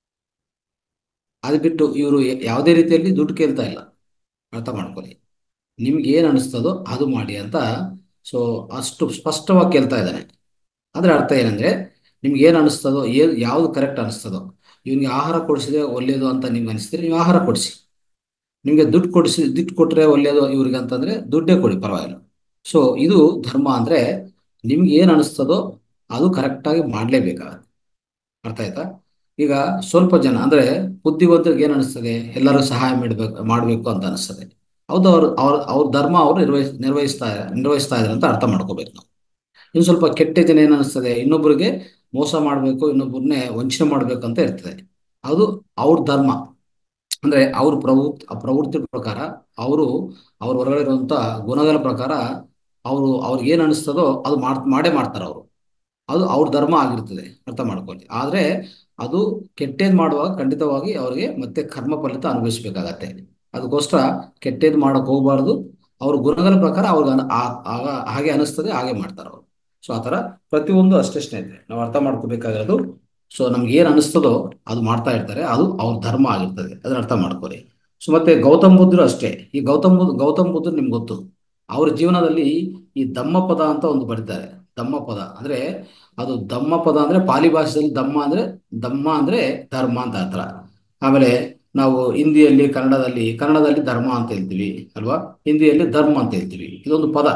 ಅದು ಬಿಟ್ಟು ಇವರು ಯಾವುದೇ ರೀತಿಯಲ್ಲಿ ದುಡ್ಡು ಕೇಳ್ತಾ ಇಲ್ಲ ಅರ್ಥ ಮಾಡ್ಕೊಳ್ಳಿ ನಿಮ್ಗೆ ಏನ್ ಅನಿಸ್ತದೋ ಅದು ಮಾಡಿ ಅಂತ ಸೊ ಅಷ್ಟು ಸ್ಪಷ್ಟವಾಗಿ ಕೇಳ್ತಾ ಇದ್ದಾನೆ ಅಂದ್ರೆ ಅರ್ಥ ಏನಂದ್ರೆ ನಿಮ್ಗೆ ಏನ್ ಅನಿಸ್ತದೋ ಏನ್ ಯಾವ್ದು ಕರೆಕ್ಟ್ ಅನಿಸ್ತದೋ ಇವ್ನಿಗೆ ಆಹಾರ ಕೊಡಿಸಿದ್ರೆ ಒಳ್ಳೇದು ಅಂತ ನಿಮ್ಗೆ ಅನಿಸಿದ್ರೆ ನೀವು ಆಹಾರ ಕೊಡಿಸಿ ನಿಮಗೆ ದುಡ್ಡು ಕೊಡಿಸಿ ದುಡ್ಡು ಕೊಟ್ರೆ ಒಳ್ಳೇದು ಇವ್ರಿಗೆ ಅಂತಂದ್ರೆ ದುಡ್ಡೇ ಕೊಡಿ ಪರವಾಗಿಲ್ಲ ಸೊ ಇದು ಧರ್ಮ ಅಂದ್ರೆ ನಿಮ್ಗೆ ಏನ್ ಅನಿಸ್ತದೋ ಅದು ಕರೆಕ್ಟಾಗಿ ಮಾಡಲೇಬೇಕಾಗತ್ತೆ ಅರ್ಥ ಆಯ್ತಾ ಈಗ ಸ್ವಲ್ಪ ಜನ ಅಂದ್ರೆ ಬುದ್ಧಿವಂತರಿಗೆ ಏನ್ ಅನಿಸ್ತದೆ ಎಲ್ಲರೂ ಸಹಾಯ ಮಾಡಬೇಕು ಮಾಡಬೇಕು ಅಂತ ಅನಿಸ್ತದೆ ಹೌದು ಅವ್ರು ಅವ್ರ ಅವ್ರ ಧರ್ಮ ಅವರು ನಿರ್ವಹಿಸ್ ನಿರ್ವಹಿಸ್ತಾ ನಿರ್ವಹಿಸ್ತಾ ಇದ್ದಾರೆ ಅಂತ ಅರ್ಥ ಮಾಡ್ಕೋಬೇಕು ನಾವು ಇನ್ನು ಸ್ವಲ್ಪ ಕೆಟ್ಟ ಜನ ಏನ್ ಅನಿಸ್ತದೆ ಇನ್ನೊಬ್ಬರಿಗೆ ಮೋಸ ಮಾಡಬೇಕು ಇನ್ನೊಬ್ಬರನ್ನೇ ವಂಚನೆ ಮಾಡಬೇಕು ಅಂತ ಇರ್ತದೆ ಅದು ಅವ್ರ ಧರ್ಮ ಅಂದ್ರೆ ಅವ್ರ ಪ್ರವೃತ್ತಿ ಪ್ರವೃತ್ತಿ ಪ್ರಕಾರ ಅವರು ಅವ್ರ ಹೊರಗಡೆ ಇರುವಂತ ಗುಣಗಳ ಪ್ರಕಾರ ಅವರು ಅವ್ರಿಗೆ ಏನ್ ಅನಿಸ್ತದೋ ಅದು ಮಾಡ್ ಮಾಡೇ ಮಾಡ್ತಾರೆ ಅವರು ಅದು ಅವ್ರ ಧರ್ಮ ಆಗಿರ್ತದೆ ಅರ್ಥ ಮಾಡ್ಕೊಳ್ಳಿ ಆದ್ರೆ ಅದು ಕೆಟ್ಟೇದ್ ಮಾಡುವಾಗ ಖಂಡಿತವಾಗಿ ಅವರಿಗೆ ಮತ್ತೆ ಕರ್ಮ ಫಲಿತ ಅನುಭವಿಸ್ಬೇಕಾಗತ್ತೆ ಅದಕ್ಕೋಸ್ಕರ ಕೆಟ್ಟೇದ್ ಮಾಡಕ್ ಹೋಗ್ಬಾರ್ದು ಅವ್ರ ಗುಣಗಳ ಪ್ರಕಾರ ಅವ್ರಿಗೆ ಅನ- ಆ- ಆಗ- ಹಾಗೆ ಅನಿಸ್ತದೆ ಹಾಗೆ ಮಾಡ್ತಾರೆ ಅವರು ಸೊ ಆತರ ಪ್ರತಿಯೊಂದು ಅಷ್ಟೇ ಸ್ನೇಹಿತರೆ ನಾವು ಅರ್ಥ ಮಾಡ್ಕೋಬೇಕಾಗಿರೋದು ಸೊ ನಮ್ಗೆ ಏನ್ ಅನಿಸ್ತದೋ ಅದು ಮಾಡ್ತಾ ಇರ್ತಾರೆ ಅದು ಅವ್ರ ಧರ್ಮ ಆಗಿರ್ತದೆ ಅದನ್ನ ಅರ್ಥ ಮಾಡ್ಕೊಳ್ಳಿ ಸೊ ಮತ್ತೆ ಗೌತಮ್ ಬುದ್ಧರು ಅಷ್ಟೇ ಈ ಗೌತಮ್ ಬುದ್ಧ ಗೌತಮ್ ಬುದ್ಧರು ನಿಮ್ಗೆ ಗೊತ್ತು ಅವ್ರ ಜೀವನದಲ್ಲಿ ಈ ಧಮ್ಮಪದ ಅಂತ ಒಂದು ಬರೀತಾರೆ ಧಮ್ಮಪದ ಅಂದ್ರೆ ಅದು ಧಮ್ಮಪದ ಅಂದ್ರೆ ಪಾಲಿ ಭಾಷೆಯಲ್ಲಿ ಧಮ್ಮ ಅಂದ್ರೆ ಧಮ್ಮ ಅಂದ್ರೆ ಧರ್ಮ ಅಂತ ಅರ್ಥ ಆಮೇಲೆ ನಾವು ಹಿಂದಿಯಲ್ಲಿ ಕನ್ನಡದಲ್ಲಿ ಕನ್ನಡದಲ್ಲಿ ಧರ್ಮ ಅಂತ ಹೇಳ್ತೀವಿ ಅಲ್ವಾ ಹಿಂದಿಯಲ್ಲಿ ಧರ್ಮ ಅಂತ ಹೇಳ್ತೀವಿ ಇದೊಂದು ಪದ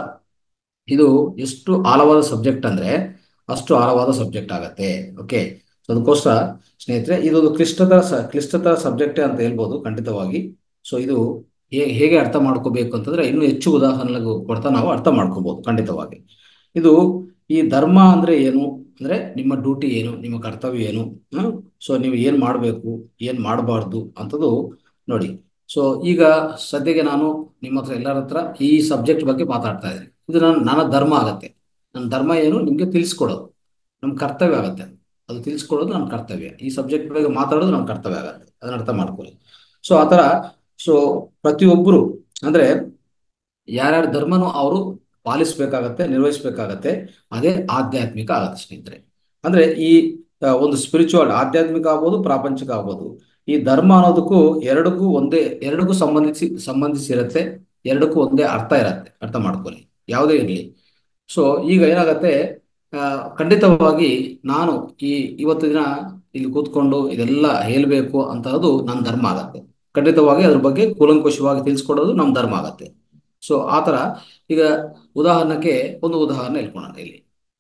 ಇದು ಎಷ್ಟು ಆಳವಾದ ಸಬ್ಜೆಕ್ಟ್ ಅಂದ್ರೆ ಅಷ್ಟು ಆಳವಾದ ಸಬ್ಜೆಕ್ಟ್ ಆಗತ್ತೆ ಓಕೆ ಅದಕ್ಕೋಸ್ಕರ ಸ್ನೇಹಿತರೆ ಇದೊಂದು ಕ್ಲಿಷ್ಟತರ ಸ ಕ್ಲಿಷ್ಟತರ ಸಬ್ಜೆಕ್ಟ್ ಅಂತ ಹೇಳ್ಬೋದು ಖಂಡಿತವಾಗಿ ಸೊ ಇದು ಹೇ- ಹೇಗೆ ಅರ್ಥ ಮಾಡ್ಕೋಬೇಕು ಅಂತಂದ್ರೆ ಇನ್ನೂ ಹೆಚ್ಚು ಉದಾಹರಣೆಗಳು ಕೊಡ್ತಾ ನಾವು ಅರ್ಥ ಮಾಡ್ಕೋಬಹುದು ಖಂಡಿತವಾಗಿ ಇದು ಈ ಧರ್ಮ ಅಂದ್ರೆ ಏನು ಅಂದ್ರೆ ನಿಮ್ಮ ಡ್ಯೂಟಿ ಏನು ನಿಮ್ಮ ಕರ್ತವ್ಯ ಏನು ಸೊ ನೀವು ಏನ್ ಮಾಡಬೇಕು ಏನ್ ಮಾಡಬಾರ್ದು ಅಂತದ್ದು ನೋಡಿ ಸೊ ಈಗ ಸದ್ಯಕ್ಕೆ ನಾನು ನಿಮ್ಮ ಹತ್ರ ಎಲ್ಲರ ಹತ್ರ ಈ ಸಬ್ಜೆಕ್ಟ್ ಬಗ್ಗೆ ಮಾತಾಡ್ತಾ ಇದ್ದೀನಿ ಇದು ನನ್ನ ನನ್ನ ಧರ್ಮ ಆಗತ್ತೆ ನನ್ನ ಧರ್ಮ ಏನು ನಿಮ್ಗೆ ತಿಳಿಸ್ಕೊಡೋದು ನಮ್ಮ ಕರ್ತವ್ಯ ಆಗತ್ತೆ ಅದು ತಿಳಿಸ್ಕೊಡೋದು ನಮ್ಮ ಕರ್ತವ್ಯ ಈ ಸಬ್ಜೆಕ್ಟ್ ಬಗ್ಗೆ ಮಾತಾಡೋದು ನಮ್ಮ ಕರ್ತವ್ಯ ಆಗತ್ತೆ ಅದನ್ನ ಅರ್ಥ ಮಾಡ್ಕೊಳ್ಳಿ ಸೊ ಆತರ ಸೊ ಪ್ರತಿಯೊಬ್ಬರು ಅಂದ್ರೆ ಯಾರ್ಯಾರ ಧರ್ಮನೂ ಅವರು ಪಾಲಿಸ್ಬೇಕಾಗತ್ತೆ ನಿರ್ವಹಿಸ್ಬೇಕಾಗತ್ತೆ ಅದೇ ಆಧ್ಯಾತ್ಮಿಕ ಆಗತ್ತೆ ಸ್ನೇಹಿತರೆ ಅಂದ್ರೆ ಈ ಆ, ಒಂದು ಸ್ಪಿರಿಚುವಲ್ ಆಧ್ಯಾತ್ಮಿಕ ಆಗ್ಬೋದು ಪ್ರಾಪಂಚಿಕ ಆಗ್ಬೋದು ಈ ಧರ್ಮ ಅನ್ನೋದಕ್ಕೂ ಎರಡಕ್ಕೂ ಒಂದೇ ಎರಡಕ್ಕೂ ಸಂಬಂಧಿಸಿ ಸಂಬಂಧಿಸಿರತ್ತೆ ಎರಡಕ್ಕೂ ಒಂದೇ ಅರ್ಥ ಇರತ್ತೆ ಅರ್ಥ ಮಾಡ್ಕೊಳ್ಳಿ ಯಾವುದೇ ಇರಲಿ ಸೊ ಈಗ ಏನಾಗತ್ತೆ ಆ, ಖಂಡಿತವಾಗಿ ನಾನು ಈ ಇವತ್ತು ದಿನ ಇಲ್ಲಿ ಕೂತ್ಕೊಂಡು ಇದೆಲ್ಲ ಹೇಳ್ಬೇಕು ಅಂತ ಅದು ನನ್ನ ಧರ್ಮ ಆಗತ್ತೆ ಖಂಡಿತವಾಗಿ ಅದ್ರ ಬಗ್ಗೆ ಕೂಲಂಕುಷವಾಗಿ ತಿಳಿಸ್ಕೊಡೋದು ನಮ್ಮ ಧರ್ಮ ಆಗತ್ತೆ ಸೊ ಆತರ ಈಗ ಉದಾಹರಣೆಗೆ ಒಂದು ಉದಾಹರಣೆ ಇಟ್ಕೊಳ್ಳೋಣ ಇಲ್ಲಿ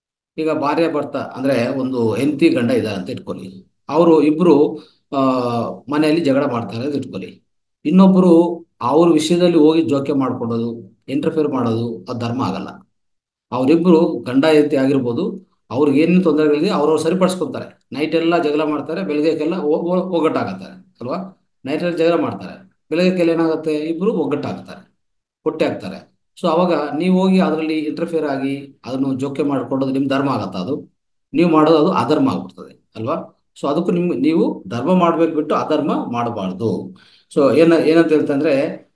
ಈಗ ಭಾರ್ಯ ಭರ್ತ ಅಂದ್ರೆ ಒಂದು ಹೆಂಡತಿ ಗಂಡ ಇದ್ದಾರೆ ಅಂತ ಇಟ್ಕೊಳ್ಳಿ ಅವರು ಇಬ್ರು ಆ ಮನೆಯಲ್ಲಿ ಜಗಳ ಮಾಡ್ತಾರೆ ಅಂತ ಇಟ್ಕೊಳ್ಳಿ ಇನ್ನೊಬ್ಬರು ಅವ್ರ ವಿಷಯದಲ್ಲಿ ಹೋಗಿ ಜೋಕ್ಯ ಮಾಡ್ಕೊಡೋದು ಇಂಟರ್ಫಿಯರ್ ಮಾಡೋದು ಅದು ಧರ್ಮ ಆಗಲ್ಲ ಅವರಿಬ್ರು ಗಂಡ ಹೆಂಡತಿ ಆಗಿರ್ಬೋದು ಅವ್ರಿಗೆ ಏನೇನು ತೊಂದರೆಗಳಿದೆ ಅವ್ರವ್ರು ಸರಿಪಡಿಸ್ಕೊತಾರೆ ನೈಟ್ ಎಲ್ಲ ಜಗಳ ಮಾಡ್ತಾರೆ ಬೆಳಗ್ಗೆಗೆಲ್ಲ ಒ- ಒ- ಒಗ್ಗಟ್ಟಾಗತ್ತಾರೆ ಅಲ್ವಾ ನೈಟಲ್ಲಿ ಜಗಳ ಮಾಡ್ತಾರೆ ಬೆಳಗ್ಗೆಗೆಲ್ಲ ಏನಾಗುತ್ತೆ ಇಬ್ರು ಒಗ್ಗಟ್ಟಾಗ್ತಾರೆ ಹೊಟ್ಟೆ ಹಾಕ್ತಾರೆ ಸೊ ಅವಾಗ ನೀವು ಹೋಗಿ ಅದರಲ್ಲಿ ಇಂಟರ್ಫಿಯರ್ ಆಗಿ ಅದನ್ನು ಜೋಕ್ಯ ಮಾಡ್ಕೊಳ್ಳೋದು ನಿಮ್ ಧರ್ಮ ಆಗತ್ತ ಅದು ನೀವು ಮಾಡೋದು ಅದು ಅಧರ್ಮ ಆಗ್ಬಿಡ್ತದೆ ಅಲ್ವಾ ಸೊ ಅದಕ್ಕೂ ನಿಮ್ ನೀವು ಧರ್ಮ ಮಾಡ್ಬೇಕು ಬಿಟ್ಟು ಅಧರ್ಮ ಮಾಡಬಾರ್ದು ಸೊ ಏನ ಏನಂತ ಹೇಳ್ತಂದ್ರೆ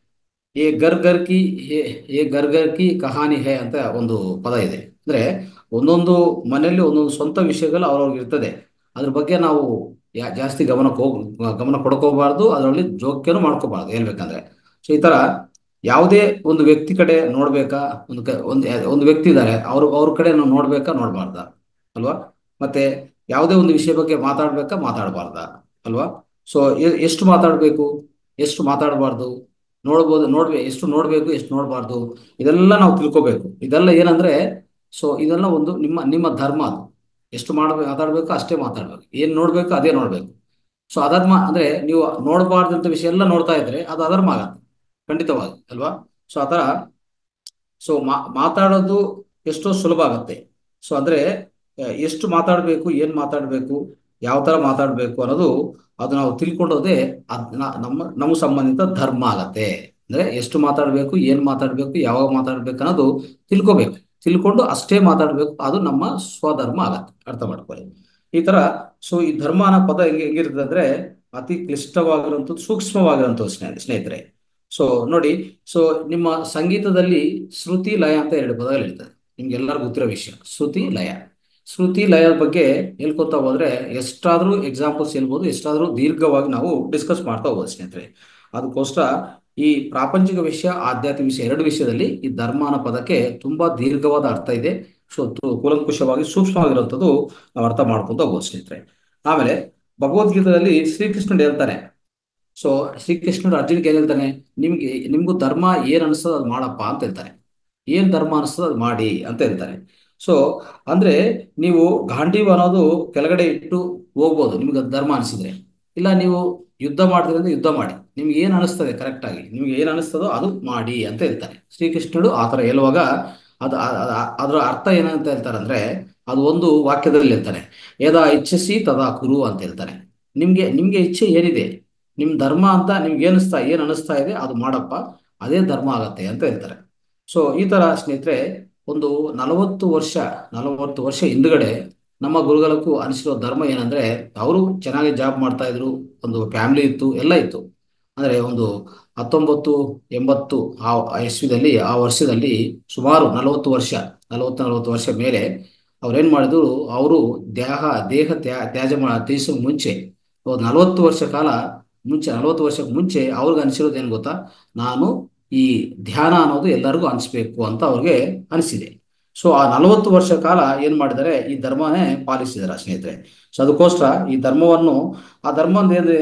ಈ ಗರ್ ಗರ್ ಕಿ ಹೇ- ಏ ಗರ್ ಗರ್ ಕಿ ಕಹಾನಿ ಹೇ ಅಂತ ಒಂದು ಪದ ಇದೆ ಅಂದ್ರೆ ಒಂದೊಂದು ಮನೆಯಲ್ಲಿ ಒಂದೊಂದು ಸ್ವಂತ ವಿಷಯಗಳು ಅವ್ರವ್ರಿಗೆ ಇರ್ತದೆ ಅದ್ರ ಬಗ್ಗೆ ನಾವು ಯಾ- ಜಾಸ್ತಿ ಗಮನಕ್ಕೆ ಹೋಗ್ ಗಮನ ಕೊಡ್ಕೋಬಾರ್ದು ಅದರಲ್ಲಿ ಜೋಕ್ಯನೂ ಮಾಡ್ಕೋಬಾರ್ದು ಹೇಳ್ಬೇಕಂದ್ರೆ ಸೊ ಈ ತರ ಯಾವುದೇ ಒಂದು ವ್ಯಕ್ತಿ ಕಡೆ ನೋಡ್ಬೇಕಾ ಒಂದು ಕ- ಒಂದು ಒಂದು ವ್ಯಕ್ತಿ ಇದ್ದಾರೆ ಅವ್ರ ಅವ್ರ ಕಡೆ ನಾವು ನೋಡ್ಬೇಕಾ ನೋಡ್ಬಾರ್ದ ಅಲ್ವಾ ಮತ್ತೆ ಯಾವುದೇ ಒಂದು ವಿಷಯ ಬಗ್ಗೆ ಮಾತಾಡ್ಬೇಕಾ ಮಾತಾಡಬಾರ್ದ ಅಲ್ವಾ ಸೊ ಎಷ್ಟು ಮಾತಾಡ್ಬೇಕು ಎಷ್ಟು ಮಾತಾಡಬಾರ್ದು ನೋಡ್ಬೋದು ನೋಡ್ಬೇ ಎಷ್ಟು ನೋಡ್ಬೇಕು ಎಷ್ಟು ನೋಡಬಾರ್ದು ಇದೆಲ್ಲ ನಾವು ತಿಳ್ಕೊಬೇಕು ಇದೆಲ್ಲ ಏನಂದ್ರೆ ಸೊ ಇದೆಲ್ಲ ಒಂದು ನಿಮ್ಮ ನಿಮ್ಮ ಧರ್ಮ ಅದು ಎಷ್ಟು ಮಾಡ್ಬೇಕು ಮಾತಾಡ್ಬೇಕು ಅಷ್ಟೇ ಮಾತಾಡ್ಬೇಕು ಏನ್ ನೋಡ್ಬೇಕು ಅದೇ ನೋಡ್ಬೇಕು ಸೊ ಅಧರ್ಮ ಅಂದ್ರೆ ನೀವು ನೋಡಬಾರ್ದಂತ ವಿಷಯ ಎಲ್ಲ ನೋಡ್ತಾ ಇದ್ರೆ ಅದು ಅಧರ್ಮ ಆಗತ್ತೆ ಖಂಡಿತವಾಗಿ ಅಲ್ವಾ ಸೊ ಆತರ ಸೊ ಮಾ ಮಾತಾಡೋದು ಎಷ್ಟೋ ಸುಲಭ ಆಗತ್ತೆ ಸೊ ಅಂದ್ರೆ ಆ, ಎಷ್ಟು ಮಾತಾಡಬೇಕು ಏನ್ ಮಾತಾಡಬೇಕು ಯಾವ ತರ ಮಾತಾಡಬೇಕು ಅನ್ನೋದು ಅದು ನಾವು ತಿಳ್ಕೊಳ್ಳೋದೇ ಅದ್ ನ- ನಮ್ಮ ನಮ್ಮ ಸಂಬಂಧಿತ ಧರ್ಮ ಆಗತ್ತೆ ಅಂದ್ರೆ ಎಷ್ಟು ಮಾತಾಡಬೇಕು ಏನ್ ಮಾತಾಡಬೇಕು ಯಾವಾಗ ಮಾತಾಡ್ಬೇಕು ಅನ್ನೋದು ತಿಳ್ಕೊಬೇಕು ತಿಳ್ಕೊಂಡು ಅಷ್ಟೇ ಮಾತಾಡಬೇಕು ಅದು ನಮ್ಮ ಸ್ವಧರ್ಮ ಆಗತ್ತೆ ಅರ್ಥ ಮಾಡ್ಕೊಳ್ಳಿ ಈ ತರ ಸೊ ಈ ಧರ್ಮ ಅನ್ನೋ ಪದ ಹೆಂಗೆ ಹೆಂಗಿರ್ತದೆ ಅಂದ್ರೆ ಅತಿ ಕ್ಲಿಷ್ಟವಾಗಿರುವಂಥದ್ದು ಸೂಕ್ಷ್ಮವಾಗಿರುವಂಥದ್ದು ಸ್ನೇಹ ಸ್ನೇಹಿತರೆ ಸೊ ನೋಡಿ ಸೊ ನಿಮ್ಮ ಸಂಗೀತದಲ್ಲಿ ಶ್ರುತಿ ಲಯ ಅಂತ ಎರಡು ಪದಗಳಿರ್ತದೆ ನಿಮ್ಗೆ ಎಲ್ಲರಿಗೂ ಗೊತ್ತಿರೋ ವಿಷಯ ಶ್ರುತಿ ಲಯ ಶ್ರುತಿ ಲಯದ ಬಗ್ಗೆ ಹೇಳ್ಕೊತಾ ಹೋದ್ರೆ ಎಷ್ಟಾದ್ರೂ ಎಕ್ಸಾಂಪಲ್ಸ್ ಹೇಳ್ಬೋದು ಎಷ್ಟಾದ್ರೂ ದೀರ್ಘವಾಗಿ ನಾವು ಡಿಸ್ಕಸ್ ಮಾಡ್ತಾ ಹೋಗ್ಬೋದು ಸ್ನೇಹಿತರೆ ಅದಕ್ಕೋಸ್ಕರ ಈ ಪ್ರಾಪಂಚಿಕ ವಿಷಯ ಆಧ್ಯಾತ್ಮಿಕ ವಿಷಯ ಎರಡು ವಿಷಯದಲ್ಲಿ ಈ ಧರ್ಮ ಅನ್ನೋ ಪದಕ್ಕೆ ತುಂಬಾ ದೀರ್ಘವಾದ ಅರ್ಥ ಇದೆ ಸೊ ತು- ಕೂಲಂಕುಷವಾಗಿ ಸೂಕ್ಷ್ಮವಾಗಿರುವಂಥದ್ದು ನಾವು ಅರ್ಥ ಮಾಡ್ಕೊಂತ ಹೋಗ್ಬೋದು ಸ್ನೇಹಿತರೆ ಆಮೇಲೆ ಭಗವದ್ಗೀತೆಯಲ್ಲಿ ಶ್ರೀಕೃಷ್ಣನ್ ಹೇಳ್ತಾನೆ ಸೊ ಶ್ರೀಕೃಷ್ಣರು ಅರ್ಜುನ್ಗೆ ಏನ್ ಹೇಳ್ತಾನೆ ನಿಮ್ಗೆ ನಿಮ್ಗೂ ಧರ್ಮ ಏನ್ ಅನಿಸ್ತದ ಅದು ಮಾಡಪ್ಪ ಅಂತ ಹೇಳ್ತಾನೆ ಏನ್ ಧರ್ಮ ಅನಿಸ್ತದ ಅದು ಮಾಡಿ ಅಂತ ಹೇಳ್ತಾನೆ ಸೊ ಅಂದ್ರೆ ನೀವು ಗಾಂಡೀವ ಅನ್ನೋದು ಕೆಳಗಡೆ ಇಟ್ಟು ಹೋಗ್ಬೋದು ನಿಮ್ಗೆ ಅದು ಧರ್ಮ ಅನಿಸಿದ್ರೆ ಇಲ್ಲ ನೀವು ಯುದ್ಧ ಮಾಡ್ತೀರಿ ಅಂದ್ರೆ ಯುದ್ಧ ಮಾಡಿ ನಿಮ್ಗೆ ಏನ್ ಅನಿಸ್ತದೆ ಕರೆಕ್ಟ್ ಆಗಿ ನಿಮ್ಗೆ ಏನ್ ಅನಿಸ್ತದೋ ಅದು ಮಾಡಿ ಅಂತ ಹೇಳ್ತಾನೆ ಶ್ರೀಕೃಷ್ಣರು ಆ ತರ ಹೇಳುವಾಗ ಅದು ಅ- ಅ- ಅದರ ಅರ್ಥ ಏನಂತ ಹೇಳ್ತಾರೆ ಅಂದ್ರೆ ಅದು ಒಂದು ವಾಕ್ಯದಲ್ಲಿ ಹೇಳ್ತಾನೆ ಯದಾ ಇಚ್ಛಸಿ ತದಾ ಕುರು ಅಂತ ಹೇಳ್ತಾನೆ ನಿಮ್ಗೆ ನಿಮ್ಗೆ ಇಚ್ಛೆ ಏನಿದೆ ನಿಮ್ ಧರ್ಮ ಅಂತ ನಿಮ್ಗೆ ಏನಿಸ್ತಾ ಏನ್ ಅನಿಸ್ತಾ ಇದೆ ಅದು ಮಾಡಪ್ಪ ಅದೇ ಧರ್ಮ ಆಗತ್ತೆ ಅಂತ ಹೇಳ್ತಾರೆ ಸೊ ಈ ತರ ಸ್ನೇಹಿತರೆ ಒಂದು ನಲವತ್ತು ವರ್ಷ ನಲವತ್ತು ವರ್ಷ ಹಿಂದ್ಗಡೆ ನಮ್ಮ ಗುರುಗಳಕ್ಕೂ ಅನಿಸಿರೋ ಧರ್ಮ ಏನಂದ್ರೆ ಅವರು ಚೆನ್ನಾಗಿ ಜಾಬ್ ಮಾಡ್ತಾ ಇದ್ರು ಒಂದು ಫ್ಯಾಮಿಲಿ ಇತ್ತು ಎಲ್ಲ ಇತ್ತು ಅಂದ್ರೆ ಒಂದು ಹತ್ತೊಂಬತ್ತು ಎಂಬತ್ತು ಆ ಇಸ್ವಿದಲ್ಲಿ ಆ ವರ್ಷದಲ್ಲಿ ಸುಮಾರು ನಲವತ್ತು ವರ್ಷ ನಲವತ್ತು ನಲವತ್ತು ವರ್ಷ ಮೇಲೆ ಅವ್ರೇನ್ ಮಾಡಿದ್ರು ಅವರು ದೇಹ ದೇಹ ತ್ಯಾ ತ್ಯಾಜ್ಯ ಮಾ ತ್ಯಜಿಸೋ ಮುಂಚೆ ಒಂದು ನಲವತ್ತು ವರ್ಷ ಕಾಲ ಮುಂಚೆ ನಲವತ್ತು ವರ್ಷಕ್ಕೆ ಮುಂಚೆ ಅವ್ರಿಗೆ ಅನಿಸಿರೋದು ಏನು ಗೊತ್ತಾ ನಾನು ಈ ಧ್ಯಾನ ಅನ್ನೋದು ಎಲ್ಲರಿಗೂ ಅನಿಸ್ಬೇಕು ಅಂತ ಅವ್ರಿಗೆ ಅನಿಸಿದೆ ಸೊ ಆ ನಲವತ್ತು ವರ್ಷ ಕಾಲ ಏನ್ ಮಾಡಿದ್ದಾರೆ ಈ ಧರ್ಮನೇ ಪಾಲಿಸಿದಾರೆ ಸ್ನೇಹಿತರೆ ಸೊ ಅದಕ್ಕೋಸ್ಕರ ಈ ಧರ್ಮವನ್ನು ಆ ಧರ್ಮ ಅಂದ್ರೆ